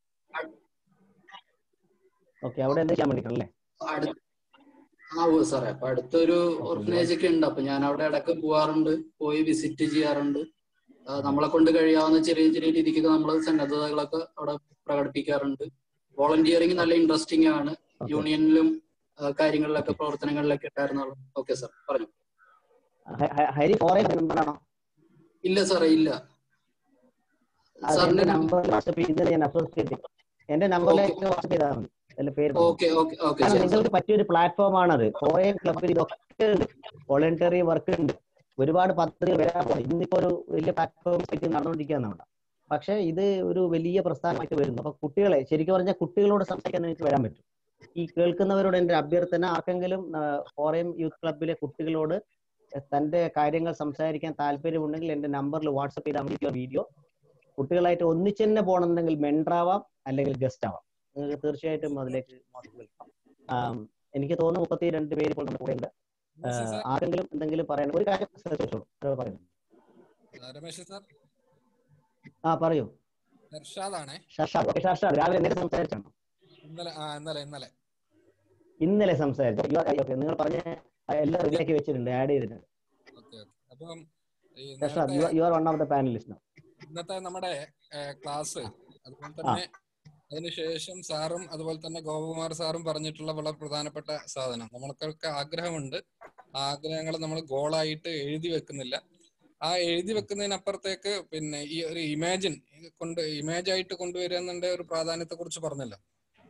ഓക്കെ അവിടെ എന്താ ചെയ്യാൻ വേണ്ടിട്ടല്ലേ അടു- ആ ഓ സാറേ അപ്പൊ അടുത്തൊരു ഓർഫനേജ് ഒക്കെ ഉണ്ട് അപ്പൊ ഞാൻ അവിടെ ഇടയ്ക്ക് പോവാറുണ്ട് പോയി വിസിറ്റ് ചെയ്യാറുണ്ട് ആ, നമ്മളെ കൊണ്ട് കഴിയാവുന്ന ചെറിയ ചെറിയ രീതിക്കൊക്കെ നമ്മൾ സന്നദ്ധതകളൊക്കെ അവിടെ പ്രകടിപ്പിക്കാറുണ്ട് വോളണ്ടിയറിങ് നല്ല ഇൻട്രസ്റ്റിംഗ് ആണ് യൂണിയനിലും ആ, കാര്യങ്ങളിലൊക്കെ പ്രവർത്തനങ്ങളിലൊക്കെ ഉണ്ടായിരുന്നുള്ളൂ ഓക്കെ സാർ പറഞ്ഞു ഹ- ഹ- ഹരി ഫോറേ മെമ്പറാണോ ഇല്ല സാറേ ഇല്ല അത് സാറിന്റെ എന്റെ നമ്പർ വാട്സപ്പ് ചെയ്ത് ഞാൻ അസോസിയേറ്റ് ചെയ്യും എന്റെ നമ്പറിലേക്ക് വാട്സപ്പ് ചെയ്താൽ മതി അതിന്റെ പേര് പറഞ്ഞാൽ മതി. ഓക്കെ ഓക്കെ ഓക്കെ കാരണം ശരി സാർ നിങ്ങൾക്ക് പറ്റിയൊരു പ്ലാറ്റ്ഫോം ആണത് കുറേ ക്ലബിൽ ഇതൊക്കെ ഉണ്ട് വോളണ്ടറി വർക്ക് ഉണ്ട് ഒരുപാട് പദ്ധതികൾ വരാൻ പോകും ഇന്നിപ്പോ ഒരു വലിയ പ്ലാറ്റ്ഫോം സെറ്റ് നടന്നുകൊണ്ടിരിക്കുകയാണ് പക്ഷെ ഇത് ഒരു വലിയ പ്രസ്ഥാനമായിട്ട് വരുന്നു അപ്പൊ കുട്ടികളെ ശരിക്കും പറഞ്ഞാൽ കുട്ടികളോട് സംസാരിക്കാൻ നിങ്ങൾക്ക് വരാൻ പറ്റും ഈ കേൾക്കുന്നവരോട് എന്റെ അഭ്യർത്ഥന ആർക്കെങ്കിലും ഫോറം യൂത്ത് ക്ലബിലെ കുട്ടികളോട് തന്റെ കാര്യങ്ങൾ സംസാരിക്കാൻ താല്പര്യമുണ്ടെങ്കിൽ എന്റെ നമ്പറിൽ വാട്സപ്പ് ചെയ്താൽ മതി വീഡിയോ കുട്ടികളായിട്ട് ഒന്നിച്ച് തന്നെ പോകണമെന്നുണ്ടെങ്കിൽ മെൻഡറാവാം അല്ലെങ്കിൽ ഗസ്റ്റ് ആവാം നിങ്ങൾക്ക് തീർച്ചയായിട്ടും അതിലേക്ക് മോസ്റ്റ് വെൽക്കം ആം, എനിക്ക് തോന്നുന്നു മുപ്പത്തി രണ്ട് പേര് ഇപ്പോൾ നമ്മുടെ കൂടെ ഉണ്ട് ആഹ് ആരെങ്കിലും എന്തെങ്കിലും പറയാൻ ഒരു കാര്യം sir ചോദിച്ചോളൂ sir പറയുന്നു രമേശ് സാർ ആ പറയൂ ഹർഷാദാണേ ഷർഷാദ് ഓക്കെ ഷർഷാദ് രാവിലെ നേരെ സംസാരിച്ചാണ് ഇന്നലെ ആ ഇന്നലെ ഇന്നലെ ഇന്നലെ സംസാരിച്ചു ഓക്കെ നിങ്ങൾ പറഞ്ഞ എല്ലാം റെഡിയാക്കി വെച്ചിട്ടുണ്ട് ആഡ് ചെയ്തിട്ടുണ്ട് ഓക്കെ ഓക്കെ അപ്പം ഈ ഷർഷാദ് നേരത്തെ you are one of the panelist ഇന്നത്തെ നമ്മുടെ ക്ലാസ് അതുപോലെ തന്നെ അതിനുശേഷം സാറും അതുപോലെ തന്നെ ഗോപകുമാർ സാറും പറഞ്ഞിട്ടുള്ള വളരെ പ്രധാനപ്പെട്ട സാധനം നമ്മൾക്കൊക്കെ ആഗ്രഹമുണ്ട് ആ ആഗ്രഹങ്ങൾ നമ്മൾ ഗോളായിട്ട് എഴുതി വെക്കുന്നില്ല ആ എഴുതി വെക്കുന്നതിനപ്പുറത്തേക്ക് പിന്നെ ഈ ഒരു ഇമാജിൻ കൊണ്ട് ഇമേജ് ആയിട്ട് കൊണ്ടുവരുന്നതിന്റെ ഒരു പ്രാധാന്യത്തെ കുറിച്ച് പറഞ്ഞല്ലോ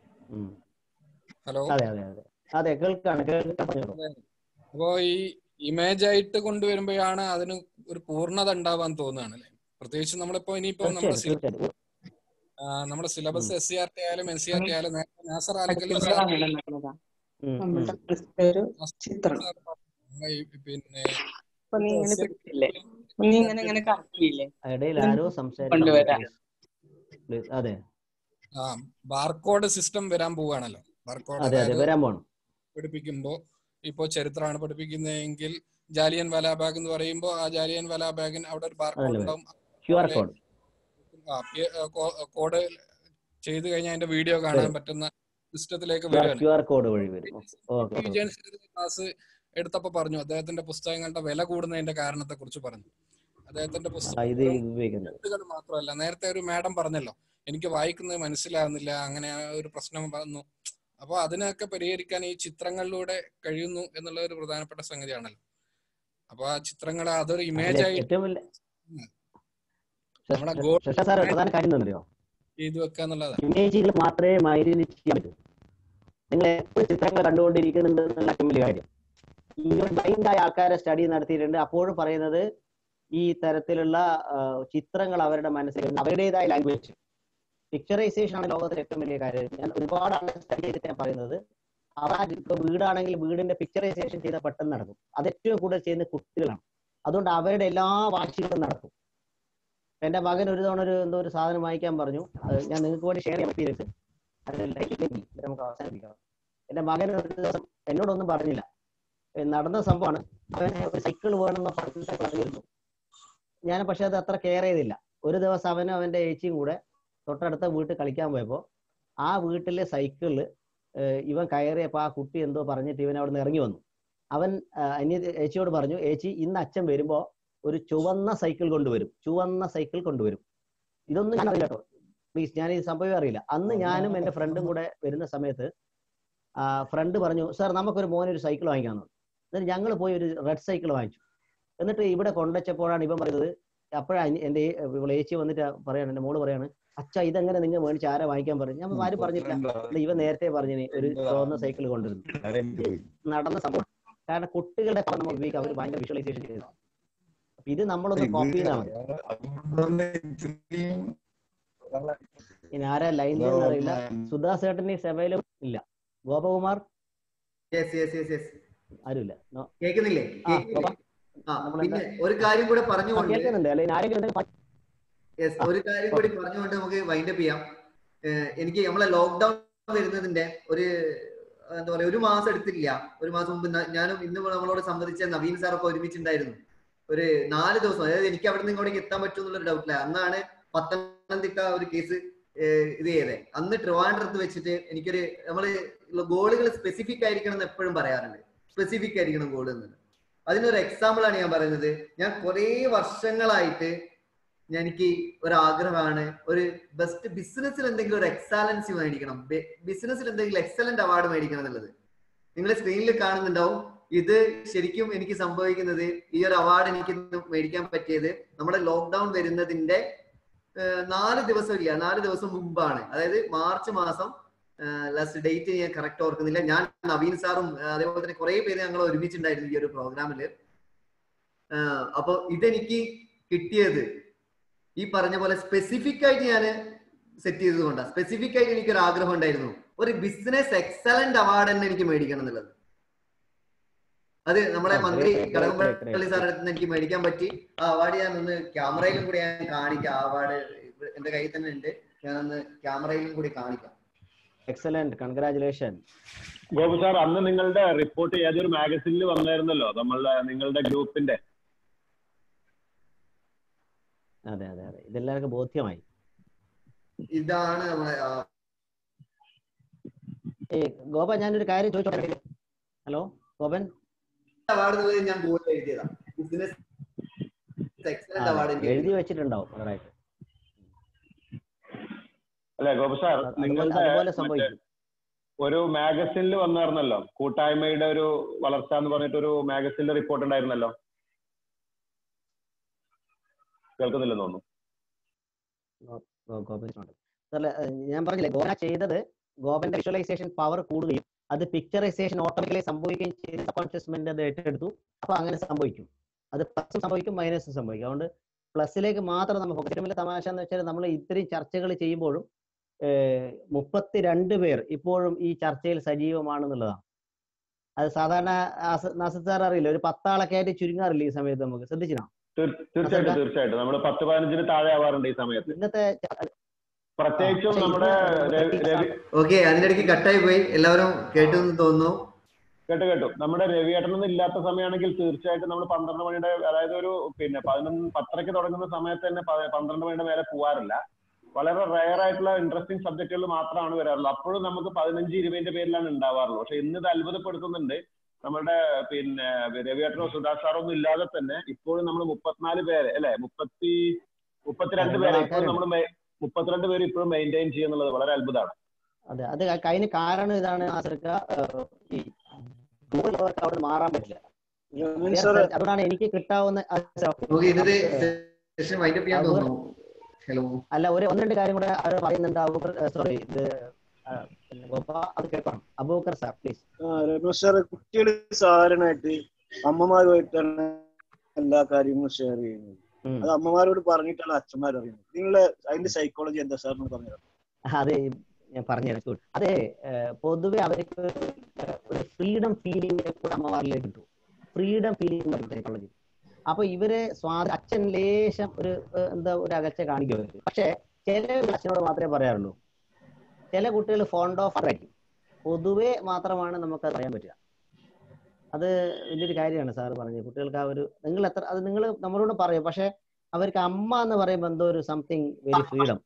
ഹലോ അതെ അതെ അതെ അതെ കേൾക്കാണ് കേൾക്കാൻ പറഞ്ഞോളൂ അപ്പോ ഈ ഇമേജ് ആയിട്ട് കൊണ്ടുവരുമ്പോഴാണ് അതിന് ഒരു പൂർണ്ണത ഉണ്ടാവാൻ തോന്നുകയാണ് അല്ലെ പ്രത്യേകിച്ച് നമ്മളിപ്പോ ഇനിയിപ്പോ നമ്മുടെ തീർച്ചയായിട്ടും സിലബസ് തീർച്ചയായിട്ടും നമ്മുടെ syllabus S C R T ആയാലും എൻ സി ആർ ടി ആയാലും നേരത്തെ നാസർ ആലക്കൽ ഉം, ഉം. ഒരു ചിത്രം പിന്നെ അപ്പൊ നീ ഇങ്ങനെ പിടിച്ചില്ലേ അപ്പൊ നീ ഇങ്ങനെ ഇങ്ങനെ കറക്കിയില്ലേ ഇടയിൽ ആരോ സംസാരിക്കുന്നു കൊണ്ടുവരാൻ Please, please. അതെ ആ ബാർകോഡ് സിസ്റ്റം വരാൻ പോവുകയാണല്ലോ ബാർകോഡ് അതെ അതെ വരാൻ പോണം പഠിപ്പിക്കുമ്പോ ഇപ്പോ ചരിത്രമാണ് പഠിപ്പിക്കുന്നതെങ്കിൽ ജാലിയൻ വാലാബാഗ് എന്ന് പറയുമ്പോൾ ആ ജാലിയൻ വാലാബാഗിന് അവിടെ ഒരു ബാർകോഡ് അതല്ലേ ഉണ്ടാവും ക്യു ആർ കോഡ് കോഡ് ചെയ്ത് കഴിഞ്ഞാൽ അതിന്റെ വീഡിയോ കാണാൻ വരും പറ്റുന്ന സിസ്റ്റത്തിലേക്ക് ക്യു ആർ വരികയാണ് ക്യു ആർ കോഡ് വഴി വരും ഓക്കെ ഓക്കെ വിജയൻ ക്ലാസ് എടുത്തപ്പോ പറഞ്ഞു അദ്ദേഹത്തിന്റെ പുസ്തകങ്ങളുടെ വില കൂടുന്നതിന്റെ കാരണത്തെ കുറിച്ച് പറഞ്ഞു അദ്ദേഹത്തിന്റെ ആ ഇത് പുസ്തകങ്ങളും ഉപയോഗിക്കുന്നത് എഴുത്തുകൾ മാത്രമല്ല നേരത്തെ ഒരു മാഡം പറഞ്ഞല്ലോ എനിക്ക് വായിക്കുന്നത് മനസ്സിലാവുന്നില്ല അങ്ങനെ ആ ഒരു പ്രശ്നം വന്നു അപ്പൊ അതിനൊക്കെ പരിഹരിക്കാൻ ഈ ചിത്രങ്ങളിലൂടെ കഴിയുന്നു എന്നുള്ള ഒരു പ്രധാനപ്പെട്ട സംഗതിയാണല്ലോ അപ്പൊ ആ ചിത്രങ്ങളെ അതൊരു ഇമേജ് അതിൽ ആയിട്ട് ഏറ്റവും വലിയ നമ്മളെ ഗോൾ ശശ സാർ പ്രധാന കാര്യം എന്താണെന്നറിയോ ചെയ്തു വെക്കുക എന്നുള്ളതാണ് ഇമേജുകൾ മാത്രമേ മൈൻഡിൽ ചെയ്യാൻ പറ്റൂ നിങ്ങൾ എപ്പോഴും ചിത്രങ്ങൾ കണ്ടുകൊണ്ടിരിക്കുന്നുണ്ട് എന്നുള്ള ഏറ്റവും വലിയ കാര്യം ഇങ്ങനെ ബ്ലൈൻഡ് ആയ ആൾക്കാരെ സ്റ്റഡി നടത്തിയിട്ടുണ്ട് അപ്പോഴും പറയുന്നത് ഈ തരത്തിലുള്ള ആ, ചിത്രങ്ങൾ അവരുടെ മനസ്സിൽ അവരുടേതായ ലാംഗ്വേജ് പിക്ചറൈസേഷൻ ആണ് ലോകത്തിലെ ഏറ്റവും വലിയ കാര്യം ഞാൻ ഒരുപാട് സ്റ്റഡി ചെയ്തിട്ട് ഞാൻ പറയുന്നത് അവർ ഇപ്പൊ വീടാണെങ്കിൽ വീടിന്റെ പിക്ചറൈസേഷൻ ചെയ്താൽ പെട്ടെന്ന് നടക്കും അത് ഏറ്റവും കൂടുതൽ ചെയ്യുന്ന കുട്ടികളാണ് അതുകൊണ്ട് അവരുടെ എല്ലാ വാശികളും നടക്കും എന്റെ മകൻ ഒരു തവണ ഒരു എന്തോ ഒരു സാധനം വാങ്ങിക്കാൻ പറഞ്ഞു അത് ഞാൻ നിങ്ങൾക്ക് വേണ്ടി ഷെയർ ചെയ്യാൻ എക്സ്പീരിയൻസ് അത് ലൈഫിലേക്ക് നമുക്ക് അവസാനിപ്പിക്കാം എന്റെ മകൻ ഒരു ദിവസം എന്നോടൊന്നും പറഞ്ഞില്ല ഏ, നടന്ന സംഭവമാണ് അവന് ഒരു സൈക്കിൾ വേണമെന്ന് പറഞ്ഞിട്ട് പറഞ്ഞിരുന്നു ഞാൻ പക്ഷെ അത് അത്ര കെയർ ചെയ്തില്ല ഒരു ദിവസം അവനും അവന്റെ ഏച്ചിയും കൂടെ തൊട്ടടുത്ത വീട്ടിൽ കളിക്കാൻ പോയപ്പോൾ ആ വീട്ടിലെ സൈക്കിളിൽ ഇവൻ കയറിയപ്പോൾ ആ കുട്ടി എന്തോ പറഞ്ഞിട്ട് ഇവൻ അവിടെ നിന്ന് ഇറങ്ങി വന്നു അവൻ ആ, അന്യ ഏച്ചിയോട് പറഞ്ഞു ഏച്ചി ഇന്ന് അച്ഛൻ വരുമ്പോ ഒരു ചുവന്ന സൈക്കിൾ കൊണ്ടുവരും ചുവന്ന സൈക്കിൾ കൊണ്ടുവരും ഇതൊന്നും ഞാൻ അറിയില്ല കേട്ടോ പ്ലീസ് ഞാൻ ഈ സംഭവം അറിയില്ല അന്ന് ഞാനും എന്റെ ഫ്രണ്ടും കൂടെ വരുന്ന സമയത്ത് ഫ്രണ്ട് പറഞ്ഞു സാർ നമുക്കൊരു മോനൊരു സൈക്കിൾ വാങ്ങിക്കാമെന്ന് പറഞ്ഞു. എന്നിട്ട് ഞങ്ങൾ പോയി ഒരു റെഡ് സൈക്കിൾ വാങ്ങിച്ചു എന്നിട്ട് ഇവിടെ കൊണ്ടുവച്ചപ്പോഴാണ് ഇവൻ പറയുന്നത് അപ്പോഴാണ് എന്റെ ഈ- ഇവിടെ ഏച്ചി വന്നിട്ട് പറയാണ് എന്റെ മോള് പറയാണ് അച്ഛ ഇതെങ്ങനെ നിങ്ങൾ മേടിച്ച് ആരാ വാങ്ങിക്കാൻ പറഞ്ഞു ഞാൻ ആരും പറഞ്ഞിട്ടില്ല അല്ല, ഇവൻ നേരത്തെ പറഞ്ഞിനി ഒരു ചുവന്ന സൈക്കിൾ കൊണ്ടുവരുന്നു നടന്ന സംഭവം കാരണം കുട്ടികളുടെ പണം നമ്മൾ ഉപയോഗിക്കുക അവർ ഭയങ്കര വിഷ്വലൈസേഷൻ ചെയ്തതാണ് അപ്പൊ ഇത് നമ്മളൊന്ന് കോപ്പി ചെയ്താൽ മതി ഇനി ആരാ ലൈൻ അറിയില്ല സുധാ സേട്ടൻ ഈസ് അവൈലബിൾ ഇല്ല Gopakumar yes yes yes yes ആരുമില്ല No. കേൾക്കുന്നില്ലേ ആ, കേൾക്കുന്നില്ലേ? ഗോപ. ആ നമ്മളെന്താ- പിന്നെ ഒരു കാര്യം കൂടെ ആ, പറഞ്ഞുകൊണ്ട് കേൾക്കുന്നുണ്ട് അല്ലെങ്കിൽ ആരെങ്കിലും എന്തെങ്കിലും പ- യെസ് ഒരു കാര്യം കൂടി പറഞ്ഞുകൊണ്ട് നമുക്ക് വൈൻഡ് അപ്പ് ചെയ്യാം ഏഹ് എനിക്ക് നമ്മളെ ലോക്ക്ഡൌൺ വരുന്നതിന്റെ ഒരു എന്താ പറയാ ഒരു മാസം എടുത്തില്ല ഒരു മാസം മുമ്പ് ന- ഞാനും ഇന്ന് നമ്മളോട് സംബന്ധിച്ച നവീൻ സാറൊക്കെ ഒരുമിച്ചുണ്ടായിരുന്നു ഒരു നാല് ദിവസം അതായത് എനിക്ക് അവിടെ നിന്ന് ഇങ്ങോട്ടേക്ക് എത്താൻ പറ്റും എന്നുള്ള ഡൗട്ടില്ല അന്നാണ് പത്തനംതിട്ട ഒരു കേസ് ഇത് ചെയ്തേ അന്ന് ട്രിവാൻഡ്രത്ത് വെച്ചിട്ട് എനിക്കൊരു നമ്മള് ഗോളുകൾ സ്പെസിഫിക് ആയിരിക്കണം എന്ന് എപ്പോഴും പറയാറുണ്ട് സ്പെസിഫിക് ആയിരിക്കണം ഗോൾ എന്നത് അതിനൊരു എക്സാമ്പിൾ ആണ് ഞാൻ പറയുന്നത് ഞാൻ കുറേ വർഷങ്ങളായിട്ട് ഞാൻ എനിക്ക് ഒരു ആഗ്രഹമാണ് ഒരു ബെസ്റ്റ് ബിസിനസ്സിൽ എന്തെങ്കിലും ഒരു എക്സാലൻസി മേടിക്കണം ബിസിനസ്സിൽ എന്തെങ്കിലും എക്സലന്റ് അവാർഡ് മേടിക്കണം എന്നുള്ളത് നിങ്ങൾ സ്ക്രീനിൽ കാണുന്നുണ്ടാവും ഇത് ശരിക്കും എനിക്ക് സംഭവിക്കുന്നത് ഈ ഒരു അവാർഡ് എനിക്ക് ഇന്ന് മേടിക്കാൻ പറ്റിയത് നമ്മുടെ ലോക്ക്ഡൌൺ വരുന്നതിന്റെ ഏഹ്, നാല് ദിവസം ഇല്ല നാല് ദിവസം മുമ്പാണ് അതായത് മാർച്ച് മാസം ലാസ്റ്റ് ഡേറ്റ് ഞാൻ കറക്റ്റ് ഓർക്കുന്നില്ല ഞാൻ നവീൻ സാറും ഏഹ്, അതേപോലെ തന്നെ കുറെ പേര് ഞങ്ങൾ ഒരുമിച്ചുണ്ടായിരുന്നു ഈ ഒരു പ്രോഗ്രാമിൽ അപ്പൊ ഇതെനിക്ക് കിട്ടിയത് ഈ പറഞ്ഞ പോലെ സ്പെസിഫിക് ആയിട്ട് ഞാൻ സെറ്റ് ചെയ്തത് കൊണ്ടാണ് സ്പെസിഫിക് ആയിട്ട് എനിക്ക് ഒരു ആഗ്രഹം ഉണ്ടായിരുന്നു ഒരു ബിസിനസ് എക്സലന്റ് അവാർഡ് തന്നെ എനിക്ക് മേടിക്കണം എന്നുള്ളത് അത് നമ്മുടെ ആ, മന്ത്രി great, great, Kadakampally great, great. സാറിന്റെ അടുത്ത് നിന്ന് എനിക്ക് മേടിക്കാൻ പറ്റി ആ അവാർഡ് ഞാൻ ഒന്ന് ക്യാമറയിലും കൂടി ഞാൻ കാണിക്കാം ആ അവാർഡ് എന്റെ കയ്യിൽ തന്നെ ഉണ്ട് ഞാനൊന്ന് ക്യാമറയിലും കൂടി കാണിക്കാം എക്സലന്റ് കൺഗ്രാചുലേഷൻ ഗോപു സാർ അന്ന് നിങ്ങളുടെ റിപ്പോർട്ട് ഏതൊരു മാഗസിനിൽ വന്നായിരുന്നല്ലോ നമ്മളുടെ നിങ്ങളുടെ ഗ്രൂപ്പിന്റെ അതെ അതെ അതെ ഇതെല്ലാവർക്കും ബോധ്യമായി ഇതാണ് നമ്മളെ ആ, ഏ ഗോപ ഞാനൊരു കാര്യം ചോദിച്ചോട്ടെ ഹലോ ഗോപൻ അവാർഡ് എന്നുള്ളത് ഞാൻ ഗോൾ എഴുതിയതാണ് ബിസിനസ് എക്സലന്റ് അവാർഡ് എനിക്ക് എഴുതി വെച്ചിട്ടുണ്ടാവും റൈറ്റ് അല്ലെ ഗോപു സാർ അതുപോലെ നിങ്ങളുടെ അതുപോലെ മറ്റേ സംഭവിക്കും ഒരു മാഗസിനിൽ വന്നായിരുന്നല്ലോ കൂട്ടായ്മയുടെ ഒരു വളർച്ച എന്ന് പറഞ്ഞിട്ട് ഒരു മാഗസിനിൽ റിപ്പോർട്ട് ഉണ്ടായിരുന്നല്ലോ കേൾക്കുന്നില്ലെന്ന് തോന്നുന്നു ഗോ- ഗോപൻ ഉണ്ട്. അല്ല ഏഹ് ഞാൻ പറഞ്ഞില്ലേ ഗോപന ചെയ്തത് ഗോപന്റെ വിഷ്വലൈസേഷൻ പവർ കൂടുകയും അത് പിക്ചറൈസേഷൻ ഓട്ടോമാറ്റിക്കലി സംഭവിക്കുകയും ചെയ്ത് സബ് കോൺഷ്യസ് മൈൻഡ് അത് ഏറ്റെടുത്തു അപ്പൊ അങ്ങനെ സംഭവിക്കും അത് പ്ലസ് സംഭവിക്കും മൈനസ് സംഭവിക്കും അതുകൊണ്ട് പ്ലസിലേക്ക് മാത്രം നമ്മൾ ഫോക്കസ് ഏറ്റവും വലിയ തമാശ എന്ന് വെച്ചാൽ നമ്മൾ ഇത്രയും ചർച്ചകൾ ചെയ്യുമ്പോഴും മുപ്പത്തിരണ്ട് പേർ ഇപ്പോഴും ഈ ചർച്ചയിൽ സജീവമാണെന്നുള്ളതാണ് അത് സാധാരണ ആസ- നാസിർ സാർ അറിയില്ല ഒരു പത്താളൊക്കെ ആയിട്ട് ചുരുങ്ങാറില്ല ഈ സമയത്ത് നമുക്ക് ശ്രദ്ധിച്ചിനാ തീർ- തീർച്ചയായിട്ടും തീർച്ചയായിട്ടും നമ്മൾ പത്ത് പതിനഞ്ചിന് താഴെ ആവാറുണ്ട് ഈ സമയത്ത് ഇന്നത്തെ പ്രത്യേകിച്ചും നമ്മുടെ രവി രവി ഓക്കെ അതിനിടയ്ക്ക് കട്ടായി പോയി എല്ലാവരും കേട്ടു എന്ന് തോന്നുന്നു കേട്ടു കേട്ടു നമ്മുടെ രവിയേട്ടനൊന്നും ഇല്ലാത്ത സമയമാണെങ്കിൽ തീർച്ചയായിട്ടും നമ്മൾ പന്ത്രണ്ട് മണിയുടെ അതായത് ഒരു പിന്നെ പതിനൊന്ന് പത്തരയ്ക്ക് തുടങ്ങുന്ന സമയത്ത് തന്നെ പ- പന്ത്രണ്ട് മണിയുടെ മേലെ പോവാറില്ല വളരെ റയർ ആയിട്ടുള്ള ഇൻട്രസ്റ്റിംഗ് സബ്ജക്റ്റുകൾ മാത്രമാണ് വരാറുള്ളത് അപ്പോഴും നമുക്ക് പതിനഞ്ച് ഇരുപതിന്റെ പേരിലാണ് ഉണ്ടാവാറുള്ളത് പക്ഷെ ഇന്ന് ഇത് അത്ഭുതപ്പെടുത്തുന്നുണ്ട് നമ്മുടെ പിന്നെ രവിയേട്ടനോ സുധാകർ സാറോ ഒന്നും ഇല്ലാതെ തന്നെ ഇപ്പോഴും നമ്മൾ മുപ്പത്തിനാല് പേര് അല്ലെ മുപ്പത്തി മുപ്പത്തിരണ്ട് ഒരുപാട് പേര് ഇപ്പോഴും ആൾക്കാരുണ്ട്. നമ്മൾ മുപ്പത്തിരണ്ട് പേര് ഇപ്പോഴും മെയിൻറ്റെയിൻ ചെയ്യുന്നുള്ളത് വളരെ അത്ഭുതമാണ് അതെ അത് ക- അതിന് കാരണം ഇതാണ് ആശ്രക്ക ഈ കൂടുതലുള്ളവർക്ക് അവിടെ മാറാൻ പറ്റില്ല രമേശ് വേറെ സാറേ. സ്ഥലത്ത് അതുകൊണ്ടാണ് എനിക്ക് കിട്ടാവുന്ന ആ, നമുക്ക് ഇന്നത്തെ സെഷൻ വൈൻഡപ്പ് ചെയ്യാൻ അത് തോന്നുന്നു ഹലോ അല്ല ഒരു ഒന്ന് രണ്ട് കാര്യം കൂടെ അവർ പറയുന്നുണ്ട് അബൂക്കർ സോറി ഇത് ആ, പിന്നെ ഗോപ അത് കേൾക്കണം അബൂക്കർ സാർ പ്ലീസ് ആ രമേശ് സാറ് കുട്ടികൾ സാധാരണയായിട്ട് അമ്മമാരുമായിട്ടാണ് എല്ലാ കാര്യങ്ങളും ഷെയർ ചെയ്യുന്നത് അത് അമ്മമാരോട് പറഞ്ഞിട്ടാണ് അച്ഛന്മാർ അറിയുന്നത് നിങ്ങളെ അതിന്റെ സൈക്കോളജി എന്താ സാറിന് പറഞ്ഞു അതെ ഞാൻ പറഞ്ഞുതരാം good. അതെ ഏഹ് പൊതുവെ അവർക്ക് ഒരു ഫ്രീഡം ഫീലിംഗ് കൂടെ അമ്മമാരിലേക്ക് കിട്ടും ഫ്രീഡം ഫീലിംഗ് സൈക്കോളജി അപ്പൊ ഇവരെ സ്വാത അച്ഛൻ ലേശം ഒരു ഏഹ് എന്താ ഒരു അകച്ച കാണിക്കും അവർക്ക് പക്ഷെ ചില അച്ഛനോട് മാത്രമേ പറയാറുള്ളൂ ചില കുട്ടികൾ ഫോണ്ട് ഓഫ് ആയിരിക്കും പൊതുവെ മാത്രമാണ് നമുക്ക് അത് പറയാൻ പറ്റുക അത് വലിയൊരു കാര്യമാണ് സാറ് പറഞ്ഞത് കുട്ടികൾക്ക് ആ ഒരു നിങ്ങൾ എത്ര അത് നിങ്ങൾ നമ്മളോട് പറയും പക്ഷെ അവർക്ക് അമ്മ എന്ന് പറയുമ്പോൾ എന്തോ ഒരു സംതിങ് വെരി ഫ്രീഡം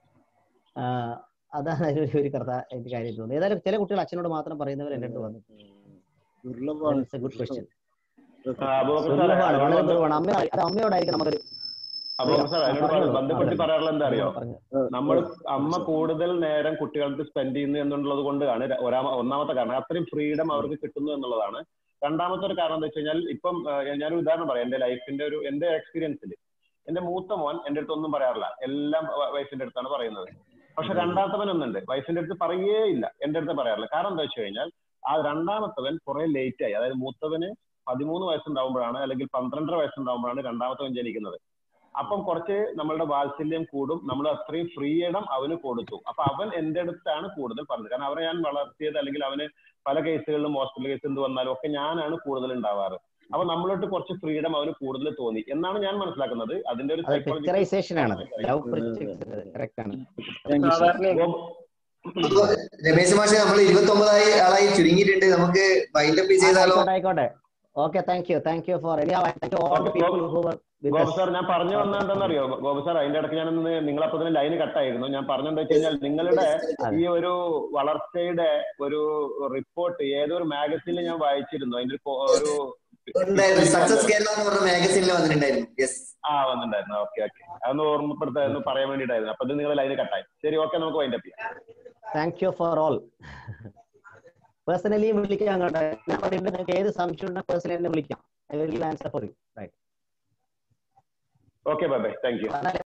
അതാണ് അതിലൊരു ഒരു കഥ എനിക്ക് കാര്യം തോന്നുന്നത് ഏതായാലും ചില കുട്ടികൾ അച്ഛനോട് മാത്രം പറയുന്നവർ എൻ്റെ അടുത്ത് വന്നു ദുർലഭമാണ് ഗുഡ് ക്വസ്റ്റ്യൻ അബൂബക്കർ സാറേ ദുർലഭമാണ് വളരെ അതിനോട് ദുർലഭമാണ് അമ്മ അത് അമ്മയോടായിരിക്കും നമുക്കൊരു അബൂബക്കർ സാർ അതിനോട് പറഞ്ഞോളൂ. ബന്ധപ്പെട്ട് പറഞ്ഞോളൂ. പറയാനുള്ളത് എന്താ അറിയോ പറഞ്ഞു നമ്മൾ അമ്മ കൂടുതൽ നേരം കുട്ടികൾക്ക് സ്പെൻഡ് ചെയ്യുന്നു എന്നുള്ളത് കൊണ്ടാണ് ര- ഒരാ ഒന്നാമത്തെ കാരണം അത്രയും ഫ്രീഡം അവർക്ക് കിട്ടുന്നു എന്നുള്ളതാണ് രണ്ടാമത്തെ ഒരു കാരണം എന്താ വെച്ച് കഴിഞ്ഞാൽ ഇപ്പം ഏഹ്, ഞാനൊരു ഉദാഹരണം പറയാം എന്റെ ലൈഫിന്റെ ഒരു എന്റെ എക്സ്പീരിയൻസിൽ എന്റെ മൂത്ത മോൻ എന്റെ അടുത്ത് ഒന്നും പറയാറില്ല എല്ലാം വ- വൈഫിന്റെ അടുത്താണ് പറയുന്നത് പക്ഷെ രണ്ടാമത്തവൻ ഒന്നുണ്ട് വൈഫിന്റെ അടുത്ത് പറയേ ഇല്ല എന്റെ അടുത്ത് പറയാറില്ല കാരണം എന്താ വെച്ച് കഴിഞ്ഞാൽ ആ രണ്ടാമത്തവൻ കുറെ ലേറ്റ് ആയി അതായത് മൂത്തവന് പതിമൂന്ന് വയസ്സുണ്ടാവുമ്പോഴാണ് അല്ലെങ്കിൽ പന്ത്രണ്ടര വയസ്സുണ്ടാവുമ്പോഴാണ് രണ്ടാമത്തവൻ ജനിക്കുന്നത് അപ്പം കുറച്ച് നമ്മളുടെ വാത്സല്യം കൂടും നമ്മൾ അത്രയും ഫ്രീഡം അവന് കൊടുത്തു അപ്പൊ അവൻ എന്റെ അടുത്താണ് കൂടുതൽ പറഞ്ഞത് കാരണം അവനെ ഞാൻ വളർത്തിയത് അല്ലെങ്കിൽ അവന് പല കേസുകളിലും ഹോസ്പിറ്റൽ കേസ് എന്ത് വന്നാലും ഒക്കെ ഞാനാണ് കൂടുതൽ ഉണ്ടാവാറ് അപ്പൊ നമ്മളോട്ട് കുറച്ച് ഫ്രീഡം അവന് കൂടുതൽ തോന്നി എന്നാണ് ഞാൻ മനസ്സിലാക്കുന്നത് അതിന്റെ ഒരു അത് psychological പിക്ചറൈസേഷൻ ആണ് ലവ് കറക്റ്റ് ആണ് അപ്പൊ രമേശ് മാഷെ നമ്മൾ ഇരുപത്തി ഒമ്പതായി ആളായി ചുരുങ്ങിയിട്ടുണ്ട് നമുക്ക് വൈൻഡപ്പ് ചെയ്താലോ ആയിക്കോട്ടെ ആയിക്കോട്ടെ okay thank you thank you for any thank you all the people who were Gopa sir ഞാൻ പറഞ്ഞു വന്ന എന്താണെന്നറിയോ ഗോപ സാർ അതിന്റെ ഇടയ്ക്ക് ഞാൻ നിങ്ങളപ്പോ തന്നെ ലൈന് കട്ടായിരുന്നു ഞാൻ പറഞ്ഞെന്താ വെച്ച് കഴിഞ്ഞാൽ നിങ്ങളുടെ ഈ ഒരു വളർച്ചയുടെ ഒരു റിപ്പോർട്ട് ഏതൊരു മാഗസീനിൽ ഞാൻ വായിച്ചിരുന്നു അതിന്റെ ഒരു കൊ- ഒരു ഉണ്ടായിരുന്നു സക്സസ് കേരള എന്ന് പറഞ്ഞ മാഗസീനിൽ വന്നിട്ടുണ്ടായിരുന്നു യെസ് ആ വന്നിട്ടുണ്ടായിരുന്നു ഓക്കെ ഓക്കെ അതൊന്ന് ഓർമ്മപ്പെടുത്താൻ പറയാൻ വേണ്ടിയിട്ടായിരുന്നു അപ്പൊ ഇത് നിങ്ങളുടെ ലൈന് കട്ടായി ശരി ഓക്കെ നമുക്ക് വൈൻഡപ്പ് ചെയ്യാം thank you for all personally വിളിക്കാം അങ്ങോട്ട് ഞാൻ പറയുന്നത് നിങ്ങൾക്ക് ഏത് സംശയം ഉണ്ടെങ്കിൽ പേഴ്സണലി എന്നെ വിളിക്കാം I will answer for you right okay bye bye thank U